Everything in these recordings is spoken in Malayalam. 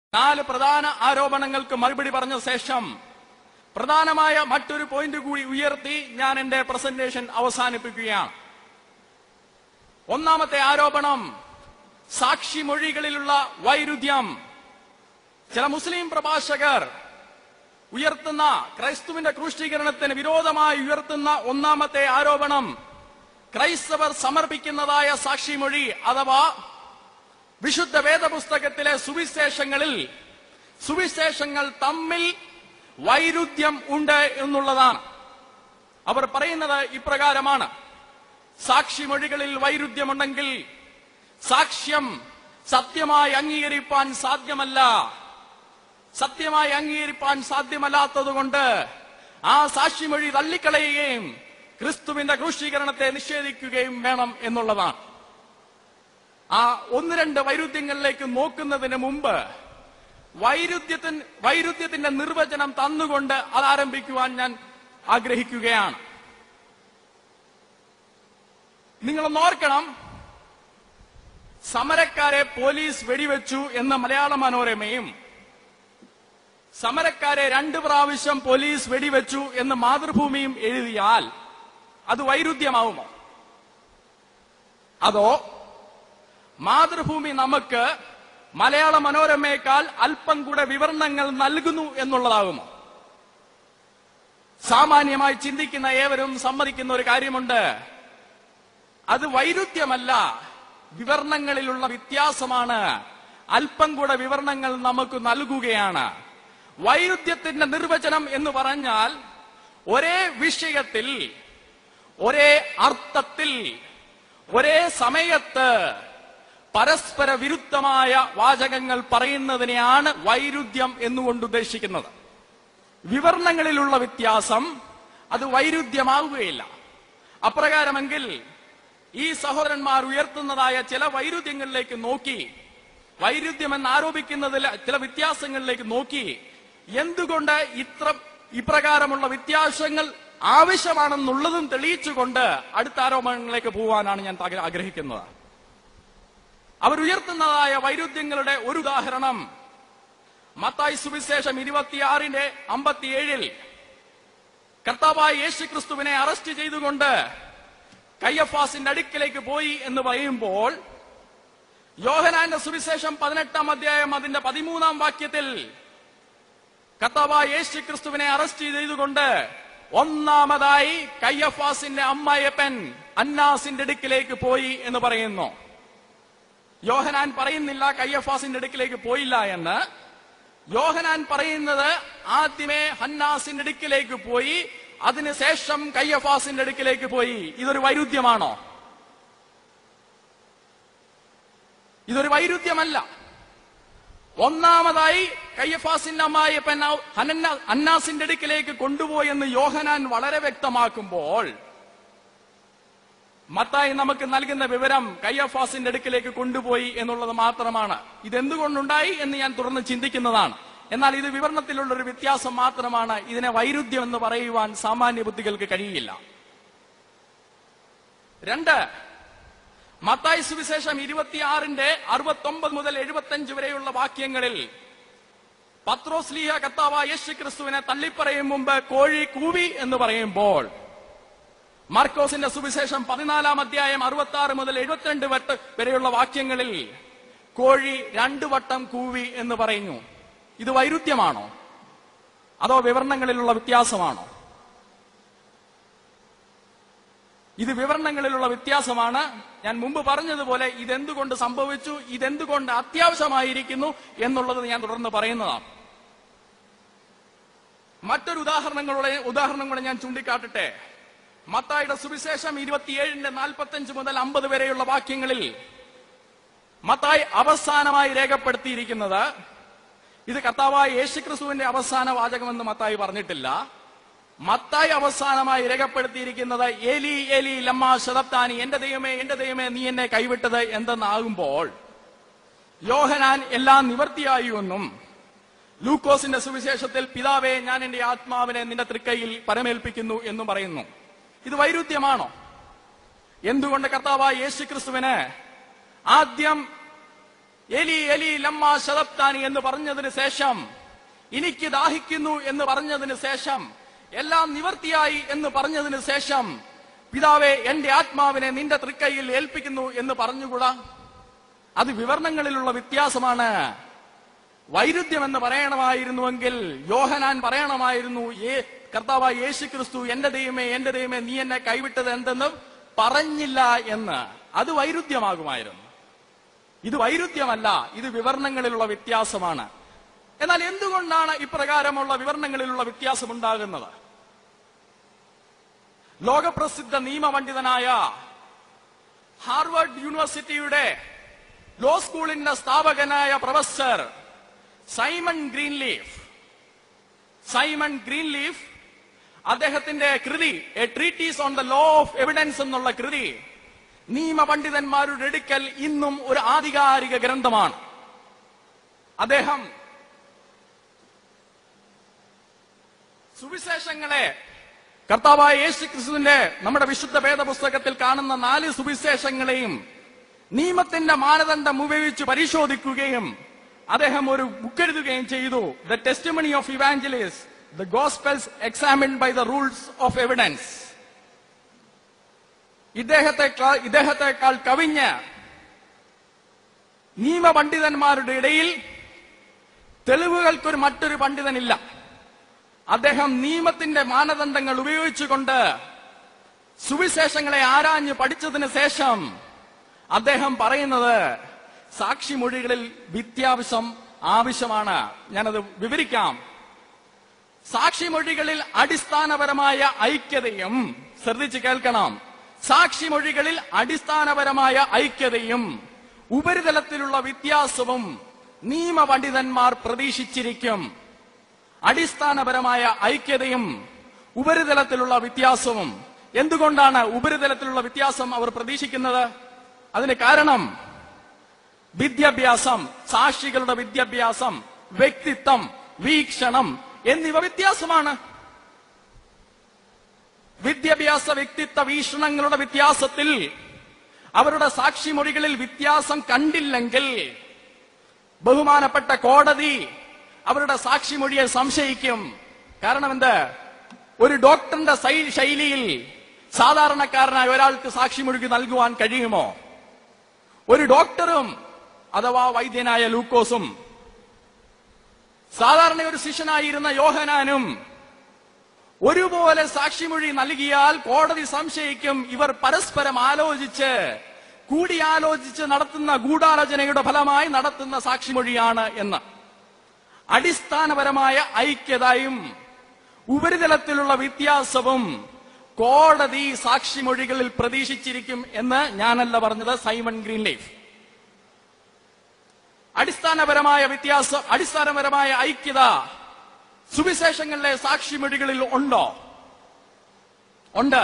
നാല് പ്രധാന ആരോപണങ്ങൾക്ക് മറുപടി പറഞ്ഞ ശേഷം പ്രധാനമായ മറ്റൊരു പോയിന്റ് കൂടി ഉയർത്തി ഞാൻ എന്റെ പ്രസന്റേഷൻ അവസാനിപ്പിക്കുകയാണ് ഒന്നാമത്തെ ആരോപണം സാക്ഷിമൊഴികളിലുള്ള വൈരുദ്ധ്യം ചില മുസ്ലിം പ്രഭാഷകർ ഉയർത്തുന്ന ക്രൈസ്തുവിന്റെ ക്രൂശീകരണത്തിന് വിരോധമായി ഉയർത്തുന്ന ഒന്നാമത്തെ ആരോപണം ക്രൈസ്തവർ സമർപ്പിക്കുന്നതായ സാക്ഷിമൊഴി അഥവാ വിശുദ്ധ വേദപുസ്തകത്തിലെ സുവിശേഷങ്ങളിൽ സുവിശേഷങ്ങൾ തമ്മിൽ വൈരുദ്ധ്യം ഉണ്ട് എന്നുള്ളതാണ് അവർ പറയുന്നത് ഇപ്രകാരമാണ് സാക്ഷിമൊഴികളിൽ വൈരുദ്ധ്യമുണ്ടെങ്കിൽ സാക്ഷ്യം സത്യമായി അംഗീകരിപ്പാൻ സാധ്യമല്ല സത്യമായി അംഗീകരിപ്പാൻ സാധ്യമല്ലാത്തതുകൊണ്ട് ആ സാക്ഷിമൊഴി തള്ളിക്കളയുകയും ക്രിസ്തുവിന്റെ ക്രൂശീകരണത്തെ നിഷേധിക്കുകയും വേണം എന്നുള്ളതാണ് ആ ഒന്ന് രണ്ട് വൈരുദ്ധ്യങ്ങളിലേക്ക് നോക്കുന്നതിന് മുമ്പ് വൈരുദ്ധ്യത്തിന് വൈരുദ്ധ്യത്തിന്റെ നിർവചനം തന്നുകൊണ്ട് അത് ആരംഭിക്കുവാൻ ഞാൻ ആഗ്രഹിക്കുകയാണ് നിങ്ങളൊന്ന് ഓർക്കണം സമരക്കാരെ പോലീസ് വെടിവെച്ചു എന്ന മലയാള മനോരമയും സമരക്കാരെ രണ്ട് പ്രാവശ്യം പോലീസ് വെടിവെച്ചു എന്ന് മാതൃഭൂമിയും എഴുതിയാൽ അത് വൈരുദ്ധ്യമാവുമോ അതോ മാതൃഭൂമി നമുക്ക് മലയാള മനോരമയേക്കാൾ അല്പം കൂടെ വിവരണങ്ങൾ നൽകുന്നു എന്നുള്ളതാകുമോ സാമാന്യമായി ചിന്തിക്കുന്ന ഏവരും സമ്മതിക്കുന്ന ഒരു കാര്യമുണ്ട് അത് വൈരുദ്ധ്യമല്ല വിവരണങ്ങളിലുള്ള വ്യത്യാസമാണ് അല്പം കൂടെ വിവരണങ്ങൾ നമുക്ക് നൽകുകയാണ് വൈരുദ്ധ്യത്തിന്റെ നിർവചനം എന്ന് പറഞ്ഞാൽ ഒരേ വിഷയത്തിൽ ഒരേ അർത്ഥത്തിൽ ഒരേ സമയത്ത് പരസ്പര വിരുദ്ധമായ വാചകങ്ങൾ പറയുന്നതിനെയാണ് വൈരുദ്ധ്യം എന്നുകൊണ്ട് ഉദ്ദേശിക്കുന്നത് വിവരണങ്ങളിലുള്ള വ്യത്യാസം അത് വൈരുദ്ധ്യമാവുകയില്ല അപ്രകാരമെങ്കിൽ ഈ സഹോദരന്മാർ ഉയർത്തുന്നതായ ചില വൈരുദ്ധ്യങ്ങളിലേക്ക് നോക്കി വൈരുദ്ധ്യമെന്ന് ആരോപിക്കുന്നതിൽ ചില വ്യത്യാസങ്ങളിലേക്ക് നോക്കി എന്തുകൊണ്ട് ഇത്ര ഇപ്രകാരമുള്ള വ്യത്യാസങ്ങൾ ആവശ്യമാണെന്നുള്ളതും തെളിയിച്ചുകൊണ്ട് അടുത്ത ആരോപണങ്ങളിലേക്ക് പോകാനാണ് ഞാൻ താങ്കൾ ആഗ്രഹിക്കുന്നത് അവർ ഉയർത്തുന്നതായ വൈരുദ്ധ്യങ്ങളുടെ ഒരു ഉദാഹരണം മത്തായി സുവിശേഷം ഇരുപത്തിയാറിന്റെ അമ്പത്തിയേഴിൽ കർത്താവായ യേശു ക്രിസ്തുവിനെ അറസ്റ്റ് ചെയ്തുകൊണ്ട് കയ്യഫാസിന്റെ അടുക്കിലേക്ക് പോയി എന്ന് പറയുമ്പോൾ യോഹനാന്റെ സുവിശേഷം പതിനെട്ടാം അധ്യായം അതിന്റെ പതിമൂന്നാം വാക്യത്തിൽ കർത്താവായ യേശു ക്രിസ്തുവിനെ അറസ്റ്റ് ചെയ്തുകൊണ്ട് ഒന്നാമതായി കയ്യഫാസിന്റെ അമ്മായപ്പൻ അന്നാസിന്റെ അടുക്കിലേക്ക് പോയി എന്ന് പറയുന്നു യോഹനാൻ പറയുന്നില്ല കയ്യഫാസിന്റെ അടുക്കിലേക്ക് പോയില്ല എന്ന് യോഹനാൻ പറയുന്നത് ആദ്യമേ ഹന്നാസിന്റെ അടുക്കിലേക്ക് പോയി അതിനുശേഷം കയ്യഫാസിന്റെ അടുക്കിലേക്ക് പോയി ഇതൊരു വൈരുദ്ധ്യമാണോ ഇതൊരു വൈരുദ്ധ്യമല്ല ഒന്നാമതായി കയ്യഫാസിന്റെ അമ്മായപ്പൻ ഹനന്ന അന്നാസിന്റെ അടുക്കിലേക്ക് കൊണ്ടുപോയി എന്ന് യോഹനാൻ വളരെ വ്യക്തമാക്കുമ്പോൾ മത്തായി നമുക്ക് നൽകുന്ന വിവരം കയ്യഫാസിന്റെ അടുക്കിലേക്ക് കൊണ്ടുപോയി എന്നുള്ളത് മാത്രമാണ് ഇതെന്തുകൊണ്ടുണ്ടായി എന്ന് ഞാൻ തുറന്ന് ചിന്തിക്കുന്നതാണ് എന്നാൽ ഇത് വിവരണത്തിലുള്ള ഒരു വ്യത്യാസം മാത്രമാണ് ഇതിനെ വൈരുദ്ധ്യം എന്ന് പറയുവാൻ സാമാന്യ ബുദ്ധികൾക്ക് കഴിയില്ല രണ്ട് മത്തായി സുവിശേഷം ഇരുപത്തിയാറിന്റെ അറുപത്തൊമ്പത് മുതൽ എഴുപത്തഞ്ച് വരെയുള്ള വാക്യങ്ങളിൽ പത്രോസ്ലീഹ കത്താവ യേശു ക്രിസ്തുവിനെ തള്ളിപ്പറയും മുമ്പ് കോഴി കൂവി എന്ന് പറയുമ്പോൾ മാർക്കോസിന്റെ സുവിശേഷം പതിനാലാം അധ്യായം അറുപത്തി ആറ് മുതൽ എഴുപത്തിരണ്ട് വട്ട് വരെയുള്ള വാക്യങ്ങളിൽ കോഴി രണ്ടു വട്ടം കൂവി എന്ന് പറയുന്നു ഇത് വൈരുദ്ധ്യമാണോ അതോ വിവരണങ്ങളിലുള്ള വ്യത്യാസമാണോ ഇത് വിവരണങ്ങളിലുള്ള വ്യത്യാസമാണ് ഞാൻ മുമ്പ് പറഞ്ഞതുപോലെ ഇതെന്തുകൊണ്ട് സംഭവിച്ചു ഇതെന്തുകൊണ്ട് അത്യാവശ്യമായിരിക്കുന്നു എന്നുള്ളത് ഞാൻ തുടർന്ന് പറയുന്നതാണ് മറ്റൊരു ഉദാഹരണങ്ങളുടെ ഉദാഹരണം കൂടെ ഞാൻ ചൂണ്ടിക്കാട്ടട്ടെ മത്തായുടെ സുവിശേഷം ഇരുപത്തിയേഴിന്റെ നാൽപ്പത്തഞ്ച് മുതൽ അമ്പത് വരെയുള്ള വാക്യങ്ങളിൽ മത്തായി അവസാനമായി രേഖപ്പെടുത്തിയിരിക്കുന്നത് ഇത് കർത്താവായ യേശുക്രിസ്തുവിന്റെ അവസാന വാചകമെന്ന് മത്തായി പറഞ്ഞിട്ടില്ല മത്തായി അവസാനമായി രേഖപ്പെടുത്തിയിരിക്കുന്നത് ഏലി ഏലി ലമ്മ ശതപ്താനി എന്റെ ദൈവമേ എന്റെ ദൈവമേ നീ എന്നെ കൈവിട്ടത് എന്തെന്നാകുമ്പോൾ യോഹനാൻ എല്ലാം നിവർത്തിയായി എന്നും ലൂക്കോസിന്റെ സുവിശേഷത്തിൽ പിതാവേ ഞാൻ എന്റെ ആത്മാവിനെ നിന്റെ തൃക്കൈയിൽ പരമേൽപ്പിക്കുന്നു എന്നും പറയുന്നു ഇത് വൈരുദ്ധ്യമാണോ എന്തുകൊണ്ട് കർത്താവായ യേശു ക്രിസ്തുവിന് ആദ്യം എലി എലി ലമ്മ ശതപ്താനി എന്ന് പറഞ്ഞതിന് ശേഷം എനിക്ക് ദാഹിക്കുന്നു എന്ന് പറഞ്ഞതിന് ശേഷം എല്ലാം നിവർത്തിയായി എന്ന് പറഞ്ഞതിന് ശേഷം പിതാവെ എന്റെ ആത്മാവിനെ നിന്റെ തൃക്കൈയിൽ ഏൽപ്പിക്കുന്നു എന്ന് പറഞ്ഞുകൂടാ അത് വിവരണങ്ങളിലുള്ള വ്യത്യാസമാണ് വൈരുദ്ധ്യം എന്ന് പറയണമായിരുന്നുവെങ്കിൽ യോഹനാൻ പറയണമായിരുന്നു ഏ കർത്താവായ യേശു ക്രിസ്തു എന്റെ ദൈവമേ എന്റെ ദൈവമേ നീ എന്നെ കൈവിട്ടത് എന്തെന്ന് പറഞ്ഞില്ല എന്ന് അത് വൈരുദ്ധ്യമാകുമായിരുന്നു ഇത് വൈരുദ്ധ്യമല്ല ഇത് വിവരണങ്ങളിലുള്ള വ്യത്യാസമാണ് എന്നാൽ എന്തുകൊണ്ടാണ് ഇപ്രകാരമുള്ള വിവരണങ്ങളിലുള്ള വ്യത്യാസം ഉണ്ടാകുന്നത് ലോകപ്രസിദ്ധ നിയമപണ്ഡിതനായ ഹാർവർഡ് യൂണിവേഴ്സിറ്റിയുടെ ലോ സ്കൂളിന്റെ സ്ഥാപകനായ professor Simon Greenleaf Simon Greenleaf അദ്ദേഹത്തിന്റെ കൃതി a treatise on the law of evidence എന്നുള്ള കൃതി നിയമപണ്ഡിതന്മാരുടെ അടുക്കൽ ഇന്നും ഒരു ആധികാരിക ഗ്രന്ഥമാണ് അദ്ദേഹം സുവിശേഷങ്ങളെ കർത്താവായ യേശു ക്രിസ്തുവിന്റെ നമ്മുടെ വിശുദ്ധ വേദപുസ്തകത്തിൽ കാണുന്ന നാല് സുവിശേഷങ്ങളെയും നിയമത്തിന്റെ മാനദണ്ഡം ഉപയോഗിച്ച് പരിശോധിക്കുകയും അദ്ദേഹം ഒരു ബുക്ക് എഴുതുകയും ചെയ്തു the testimony of evangelists the gospels examined by the rules of evidence ഇദ്ദേഹത്തെ ഇദ്ദേഹത്തെക്കാൾ കവിഞ്ഞ് നിയമപണ്ഡിതന്മാരുടെ ഇടയിൽ തെളിവുകൾക്കൊരു മറ്റൊരു പണ്ഡിതനില്ല അദ്ദേഹം നിയമത്തിന്റെ മാനദണ്ഡങ്ങൾ ഉപയോഗിച്ചുകൊണ്ട് സുവിശേഷങ്ങളെ ആരാഞ്ഞ് പഠിച്ചതിന് ശേഷം അദ്ദേഹം പറയുന്നത് സാക്ഷിമൊഴികളിൽ വിത്യാവശ്യം ആവശ്യമാണ് ഞാനത് വിവരിക്കാം സാക്ഷിമൊഴികളിൽ അടിസ്ഥാനപരമായ ഐക്യതയും ശ്രദ്ധിച്ച് കേൾക്കണം സാക്ഷിമൊഴികളിൽ അടിസ്ഥാനപരമായ ഐക്യതയും ഉപരിതലത്തിലുള്ള വ്യത്യാസവും നിയമപണ്ഡിതന്മാർ പ്രതീക്ഷിച്ചിരിക്കും അടിസ്ഥാനപരമായ ഐക്യതയും ഉപരിതലത്തിലുള്ള വ്യത്യാസവും എന്തുകൊണ്ടാണ് ഉപരിതലത്തിലുള്ള വ്യത്യാസം അവർ പ്രതീക്ഷിക്കുന്നത് അതിന് കാരണം വിദ്യാഭ്യാസം സാക്ഷികളുടെ വിദ്യാഭ്യാസം വ്യക്തിത്വം വീക്ഷണം എന്നിവ വ്യത്യാസമാണ് വിദ്യാഭ്യാസ വ്യക്തിത്വ വീക്ഷണങ്ങളുടെ വ്യത്യാസത്തിൽ അവരുടെ സാക്ഷിമൊഴികളിൽ വ്യത്യാസം കണ്ടില്ലെങ്കിൽ ബഹുമാനപ്പെട്ട കോടതി അവരുടെ സാക്ഷിമൊഴിയെ സംശയിക്കും കാരണം എന്ത് ഒരു ഡോക്ടറിന്റെ ശൈ- ശൈലിയിൽ സാധാരണക്കാരനായ ഒരാൾക്ക് സാക്ഷിമൊഴി നൽകുവാൻ കഴിയുമോ ഒരു ഡോക്ടറും അഥവാ വൈദ്യനായ ലൂക്കോസും സാധാരണ ഒരു ശിഷ്യനായിരുന്ന യോഹനാനും ഒരുപോലെ സാക്ഷിമൊഴി നൽകിയാൽ കോടതി സംശയിക്കും ഇവർ പരസ്പരം ആലോചിച്ച് കൂടിയാലോചിച്ച് നടത്തുന്ന ഗൂഢാലോചനയുടെ ഫലമായി നടത്തുന്ന സാക്ഷിമൊഴിയാണ് എന്ന് അടിസ്ഥാനപരമായ ഐക്യതയും ഉപരിതലത്തിലുള്ള വ്യത്യാസവും കോടതി സാക്ഷിമൊഴികളിൽ പ്രതീക്ഷിച്ചിരിക്കും എന്ന് ഞാനല്ല പറഞ്ഞത് സൈമൺ ഗ്രീൻലീഫ് അടിസ്ഥാനപരമായ വ്യത്യാസം അടിസ്ഥാനപരമായ ഐക്യത സുവിശേഷങ്ങളിലെ സാക്ഷിമൊഴികളിൽ ഉണ്ടോ ഉണ്ട്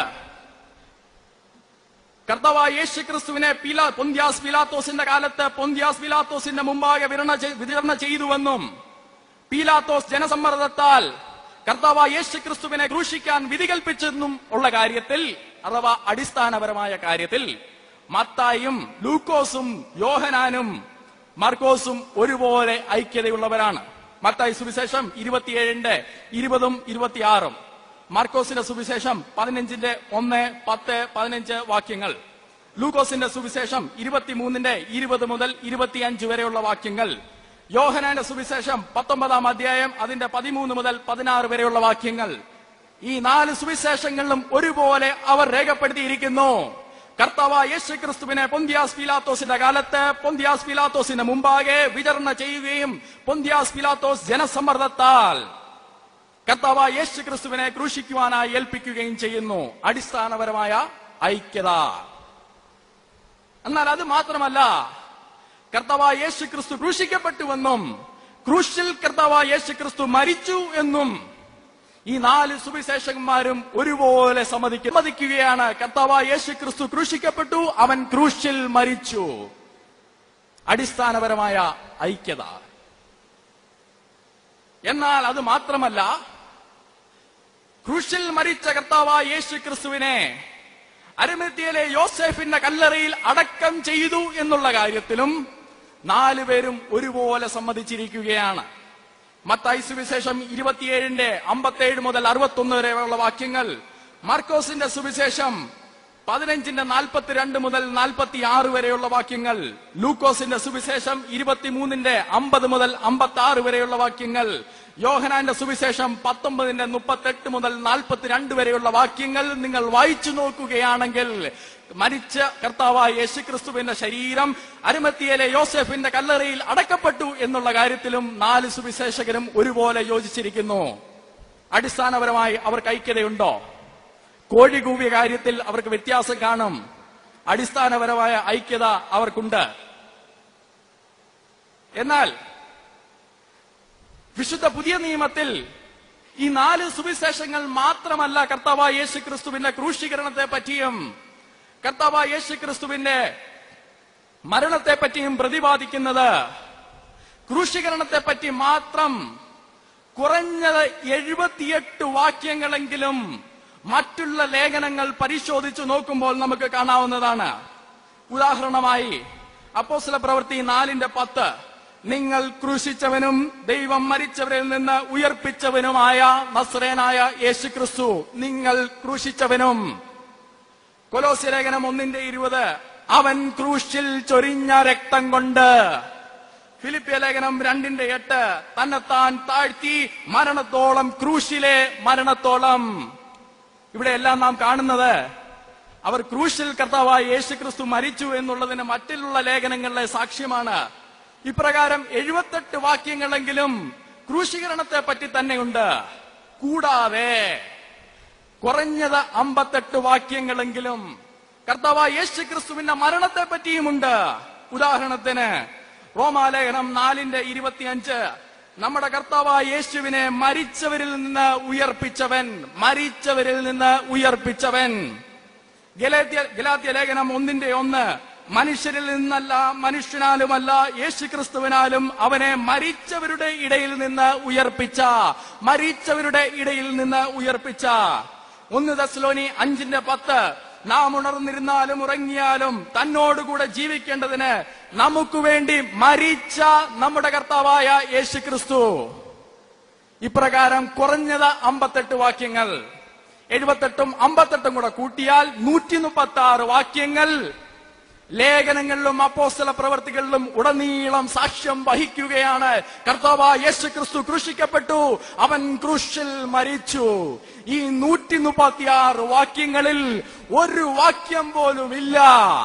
കർത്താവായ യേശു ക്രിസ്തുവിനെ പീല പൊന്ത്യാസ് പീലാത്തോസിന്റെ കാലത്ത് പൊന്ത്യാസ് പീലാത്തോസിന്റെ മുമ്പാകെ വിരണ ചെ- വിതരണ ചെയ്തുവെന്നും പീലാത്തോസ് ജനസമ്മർദ്ദത്താൽ കർത്താവായ യേശു ക്രിസ്തുവിനെ ക്രൂശിക്കാൻ വിധി കൽപ്പിച്ചെന്നും ഉള്ള കാര്യത്തിൽ അഥവാ അടിസ്ഥാനപരമായ കാര്യത്തിൽ മത്തായും ലൂക്കോസും യോഹനാനും മാർക്കോസും ഒരുപോലെ ഐക്യതയുള്ളവരാണ് മത്തായി സുവിശേഷം ഇരുപത്തിയേഴിന്റെ ഇരുപതും ഇരുപത്തിയാറും മാർക്കോസിന്റെ സുവിശേഷം പതിനഞ്ചിന്റെ ഒന്ന് പത്ത് പതിനഞ്ച് വാക്യങ്ങൾ ലൂക്കോസിന്റെ സുവിശേഷം ഇരുപത്തിമൂന്നിന്റെ ഇരുപത് മുതൽ ഇരുപത്തിയഞ്ച് വരെയുള്ള വാക്യങ്ങൾ യോഹനാന്റെ സുവിശേഷം പത്തൊമ്പതാം അധ്യായം അതിന്റെ പതിമൂന്ന് മുതൽ പതിനാറ് വരെയുള്ള വാക്യങ്ങൾ ഈ നാല് സുവിശേഷങ്ങളിലും ഒരുപോലെ അവർ രേഖപ്പെടുത്തിയിരിക്കുന്നു കർത്താവായ യേശു ക്രിസ്തുവിനെ പൊന്തിയാസ് പീലാത്തോസിന്റെ കാലത്ത് പൊന്തിയാസ് പീലാത്തോസിന്റെ മുമ്പാകെ വിചരണ ചെയ്യുകയും പൊന്തിയാസ് പീലാത്തോസ് ജനസമ്മർദ്ദത്താൽ കർത്താവായ യേശു ക്രിസ്തുവിനെ ക്രൂശിക്കുവാനായി ഏൽപ്പിക്കുകയും ചെയ്യുന്നു അടിസ്ഥാനപരമായ ഐക്യത എന്നാൽ അത് മാത്രമല്ല കർത്താവായ യേശു ക്രിസ്തു ക്രൂശിക്കപ്പെട്ടുവെന്നും ക്രൂശിൽ കർത്താവായ യേശു ക്രിസ്തു മരിച്ചു എന്നും ഈ നാല് സുവിശേഷകന്മാരും ഒരുപോലെ സമ്മതിക്കും സമ്മതിക്കുകയാണ് കർത്താവായ യേശു ക്രിസ്തു ക്രൂശിക്കപ്പെട്ടു അവൻ ക്രൂശിൽ മരിച്ചു അടിസ്ഥാനപരമായ ഐക്യത എന്നാൽ അത് മാത്രമല്ല ക്രൂശിൽ മരിച്ച കർത്താവായ യേശു ക്രിസ്തുവിനെ അരമത്യയിലെ യോസേഫിന്റെ കല്ലറയിൽ അടക്കം ചെയ്തു എന്നുള്ള കാര്യത്തിലും നാലുപേരും ഒരുപോലെ സമ്മതിച്ചിരിക്കുകയാണ് മത്തായി സുവിശേഷം ഇരുപത്തിയേഴിന്റെ അമ്പത്തേഴ് മുതൽ അറുപത്തൊന്ന് വരെയുള്ള വാക്യങ്ങൾ മാർക്കോസിന്റെ സുവിശേഷം പതിനഞ്ചിന്റെ നാൽപ്പത്തിരണ്ട് മുതൽ നാൽപ്പത്തി ആറ് വരെയുള്ള വാക്യങ്ങൾ ലൂക്കോസിന്റെ സുവിശേഷം ഇരുപത്തിമൂന്നിന്റെ അമ്പത് മുതൽ അമ്പത്തി ആറ് വരെയുള്ള വാക്യങ്ങൾ യോഹനാന്റെ സുവിശേഷം പത്തൊമ്പതിന്റെ മുപ്പത്തെട്ട് മുതൽ നാൽപ്പത്തിരണ്ട് വരെയുള്ള വാക്യങ്ങൾ നിങ്ങൾ വായിച്ചു നോക്കുകയാണെങ്കിൽ മരിച്ച കർത്താവായ യേശുക്രിസ്തുവിന്റെ ശരീരം അരുമത്തിയിലെ യോസെഫിന്റെ കല്ലറയിൽ അടക്കപ്പെട്ടു എന്നുള്ള കാര്യത്തിലും നാല് സുവിശേഷകരും ഒരുപോലെ യോജിച്ചിരിക്കുന്നു അടിസ്ഥാനപരമായി അവർക്ക് ഐക്യതയുണ്ടോ കോഴി കൂവിയ കാര്യത്തിൽ അവർക്ക് വ്യത്യാസം കാണും അടിസ്ഥാനപരമായ ഐക്യത അവർക്കുണ്ട് എന്നാൽ വിശുദ്ധ പുതിയ നിയമത്തിൽ ഈ നാല് സുവിശേഷങ്ങൾ മാത്രമല്ല കർത്താവായ യേശു ക്രിസ്തുവിന്റെ ക്രൂശീകരണത്തെ പറ്റിയും കർത്താവായ യേശു ക്രിസ്തുവിന്റെ മരണത്തെ പറ്റിയും പ്രതിപാദിക്കുന്നത് ക്രൂശീകരണത്തെ പറ്റി മാത്രം കുറഞ്ഞത് എഴുപത്തിയെട്ട് വാക്യങ്ങളെങ്കിലും മറ്റുള്ള ലേഖനങ്ങൾ പരിശോധിച്ചു നോക്കുമ്പോൾ നമുക്ക് കാണാവുന്നതാണ് ഉദാഹരണമായി അപ്പോസ്തല പ്രവൃത്തി നാലിന്റെ പത്ത് നിങ്ങൾ ക്രൂശിച്ചവനും ദൈവം മരിച്ചവരിൽ നിന്ന് ഉയർപ്പിച്ചവനുമായ നസ്രേനായ യേശുക്രിസ്തു നിങ്ങൾ ക്രൂശിച്ചവനും കൊലോസ്യ ലേഖനം ഒന്നിന്റെ ഇരുപത് അവൻ ക്രൂശിൽ ചൊരിഞ്ഞ രക്തം കൊണ്ട് ഫിലിപ്പിയ ലേഖനം രണ്ടിന്റെ എട്ട് തന്നെത്താൻ താഴ്ത്തി മരണത്തോളം ക്രൂശിലെ മരണത്തോളം ഇവിടെ എല്ലാം നാം കാണുന്നത് അവർ ക്രൂശിൽ കർത്താവായ യേശുക്രിസ്തു മരിച്ചു എന്നുള്ളതിന് മറ്റുള്ള ലേഖനങ്ങളിലെ സാക്ഷ്യമാണ് ഇപ്രകാരം എഴുപത്തെട്ട് വാക്യങ്ങളെങ്കിലും ക്രൂശീകരണത്തെ പറ്റി തന്നെയുണ്ട് കൂടാതെ കുറഞ്ഞത് അമ്പത്തെട്ട് വാക്യങ്ങളെങ്കിലും കർത്താവായ യേശുക്രിസ്തുവിന്റെ മരണത്തെ പറ്റിയുമുണ്ട് ഉദാഹരണത്തിന് റോമാലേഖനം നാലിന്റെ ഇരുപത്തിയഞ്ച് നമ്മുടെ കർത്താവായ യേശുവിനെ മരിച്ചവരിൽ നിന്ന് ഉയർപ്പിച്ചവൻ മരിച്ചവരിൽ നിന്ന് ഉയർപ്പിച്ചവൻ ഗലാത്യ ഗലാത്യ ലേഖനം ഒന്നിന്റെ ഒന്ന് മനുഷ്യരിൽ നിന്നല്ല മനുഷ്യനാലുമല്ല യേശു ക്രിസ്തുവിനാലും അവനെ മരിച്ചവരുടെ ഇടയിൽ നിന്ന് ഉയർപ്പിച്ച മരിച്ചവരുടെ ഇടയിൽ നിന്ന് ഉയർപ്പിച്ച ഒന്ന് ദസ്ലോനി അഞ്ചിന്റെ പത്ത് നാം ഉണർന്നിരുന്നാലും ഉറങ്ങിയാലും തന്നോടുകൂടെ ജീവിക്കേണ്ടതിന് നമുക്ക് വേണ്ടി മരിച്ച നമ്മുടെ കർത്താവായ യേശു ക്രിസ്തു ഇപ്രകാരം കുറഞ്ഞത് അമ്പത്തെട്ട് വാക്യങ്ങൾ എഴുപത്തെട്ടും അമ്പത്തെട്ടും കൂടെ കൂട്ടിയാൽ നൂറ്റി മുപ്പത്തി ആറ് വാക്യങ്ങൾ ലേഖനങ്ങളിലും അപ്പോസ്തല പ്രവർത്തികളിലും ഉടനീളം സാക്ഷ്യം വഹിക്കുകയാണ് കർത്താവ് യേശു ക്രിസ്തു ക്രൂശിക്കപ്പെട്ടു അവൻ ക്രൂശിൽ മരിച്ചു ഈ നൂറ്റി മുപ്പത്തിയാറ് വാക്യങ്ങളിൽ ഒരു വാക്യം പോലും ഇല്ല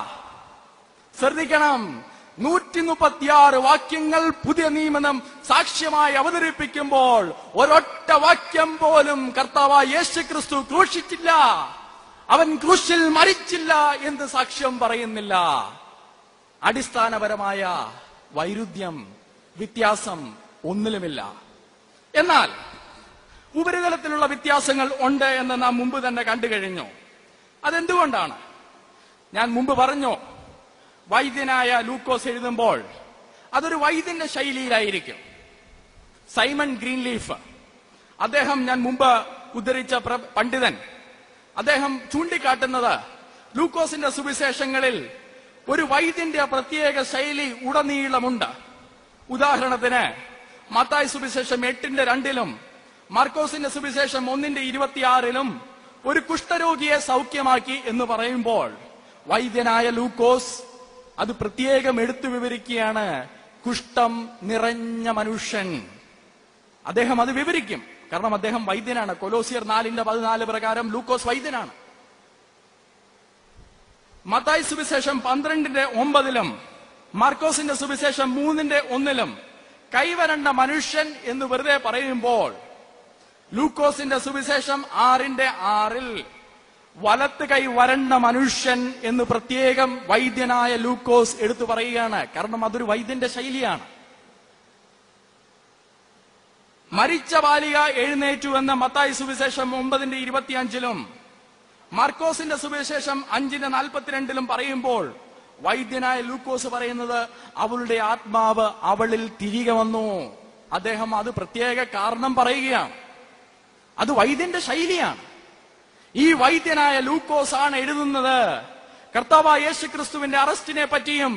ശ്രദ്ധിക്കണം നൂറ്റി മുപ്പത്തിയാറ് വാക്യങ്ങൾ പുതിയ നിയമനം സാക്ഷ്യമായി അവതരിപ്പിക്കുമ്പോൾ ഒരൊറ്റ വാക്യം പോലും കർത്താവ് യേശു ക്രിസ്തു ക്രൂശിച്ചില്ല അവൻ ക്രൂശിൽ മരിച്ചില്ല എന്ന് സാക്ഷ്യം പറയുന്നില്ല അടിസ്ഥാനപരമായ വൈരുദ്ധ്യം വ്യത്യാസം ഒന്നിലുമില്ല എന്നാൽ ഉപരിതലത്തിലുള്ള വ്യത്യാസങ്ങൾ ഉണ്ട് എന്ന് നാം മുമ്പ് തന്നെ കണ്ടു കഴിഞ്ഞു അതെന്തുകൊണ്ടാണ് ഞാൻ മുമ്പ് പറഞ്ഞു വൈദ്യനായ ലൂക്കോസ് എഴുതുമ്പോൾ അതൊരു വൈദ്യന്റെ ശൈലിയിലായിരിക്കും സൈമൺ ഗ്രീൻലീഫ് അദ്ദേഹം ഞാൻ മുമ്പ് ഉദ്ധരിച്ച പ്ര- പണ്ഡിതൻ അദ്ദേഹം ചൂണ്ടിക്കാട്ടുന്നത് ലൂക്കോസിന്റെ സുവിശേഷങ്ങളിൽ ഒരു വൈദ്യന്റെ പ്രത്യേക ശൈലി ഉടനീളമുണ്ട് ഉദാഹരണത്തിന് മത്തായി സുവിശേഷം എട്ടിന്റെ രണ്ടിലും മാർക്കോസിന്റെ സുവിശേഷം ഒന്നിന്റെ ഇരുപത്തിയാറിലും ഒരു കുഷ്ഠരോഗിയെ സൗഖ്യമാക്കി എന്ന് പറയുമ്പോൾ വൈദ്യനായ ലൂക്കോസ് അത് പ്രത്യേകം എടുത്തു വിവരിക്കുകയാണ് കുഷ്ഠം നിറഞ്ഞ മനുഷ്യൻ അദ്ദേഹം അത് വിവരിക്കും കാരണം അദ്ദേഹം വൈദ്യനാണ് കൊലോസിയർ നാലിന്റെ പതിനാല് പ്രകാരം ലൂക്കോസ് വൈദ്യനാണ് മത്തായി സുവിശേഷം പന്ത്രണ്ടിന്റെ ഒമ്പതിലും മാർക്കോസിന്റെ സുവിശേഷം മൂന്നിന്റെ ഒന്നിലും കൈവരണ്ട മനുഷ്യൻ എന്ന് വെറുതെ പറയുമ്പോൾ ലൂക്കോസിന്റെ സുവിശേഷം ആറിന്റെ ആറിൽ വലത്ത് കൈ വരണ്ട മനുഷ്യൻ എന്ന് പ്രത്യേകം വൈദ്യനായ ലൂക്കോസ് എടുത്തു പറയുകയാണ് കാരണം അതൊരു വൈദ്യന്റെ ശൈലിയാണ് മരിച്ച ബാലിക എഴുന്നേറ്റു എന്ന മത്തായി സുവിശേഷം ഒമ്പതിന്റെ ഇരുപത്തിയഞ്ചിലും മാർക്കോസിന്റെ സുവിശേഷം അഞ്ചിന്റെ നാൽപ്പത്തിരണ്ടിലും പറയുമ്പോൾ വൈദ്യനായ ലൂക്കോസ് പറയുന്നത് അവളുടെ ആത്മാവ് അവളിൽ തിരികെ വന്നു അദ്ദേഹം അത് പ്രത്യേക കാരണം പറയുകയാണ് അത് വൈദ്യന്റെ ശൈലിയാണ് ഈ വൈദ്യനായ ലൂക്കോസ് ആണ് എഴുതുന്നത് കർത്താവായ യേശു ക്രിസ്തുവിന്റെ അറസ്റ്റിനെ പറ്റിയും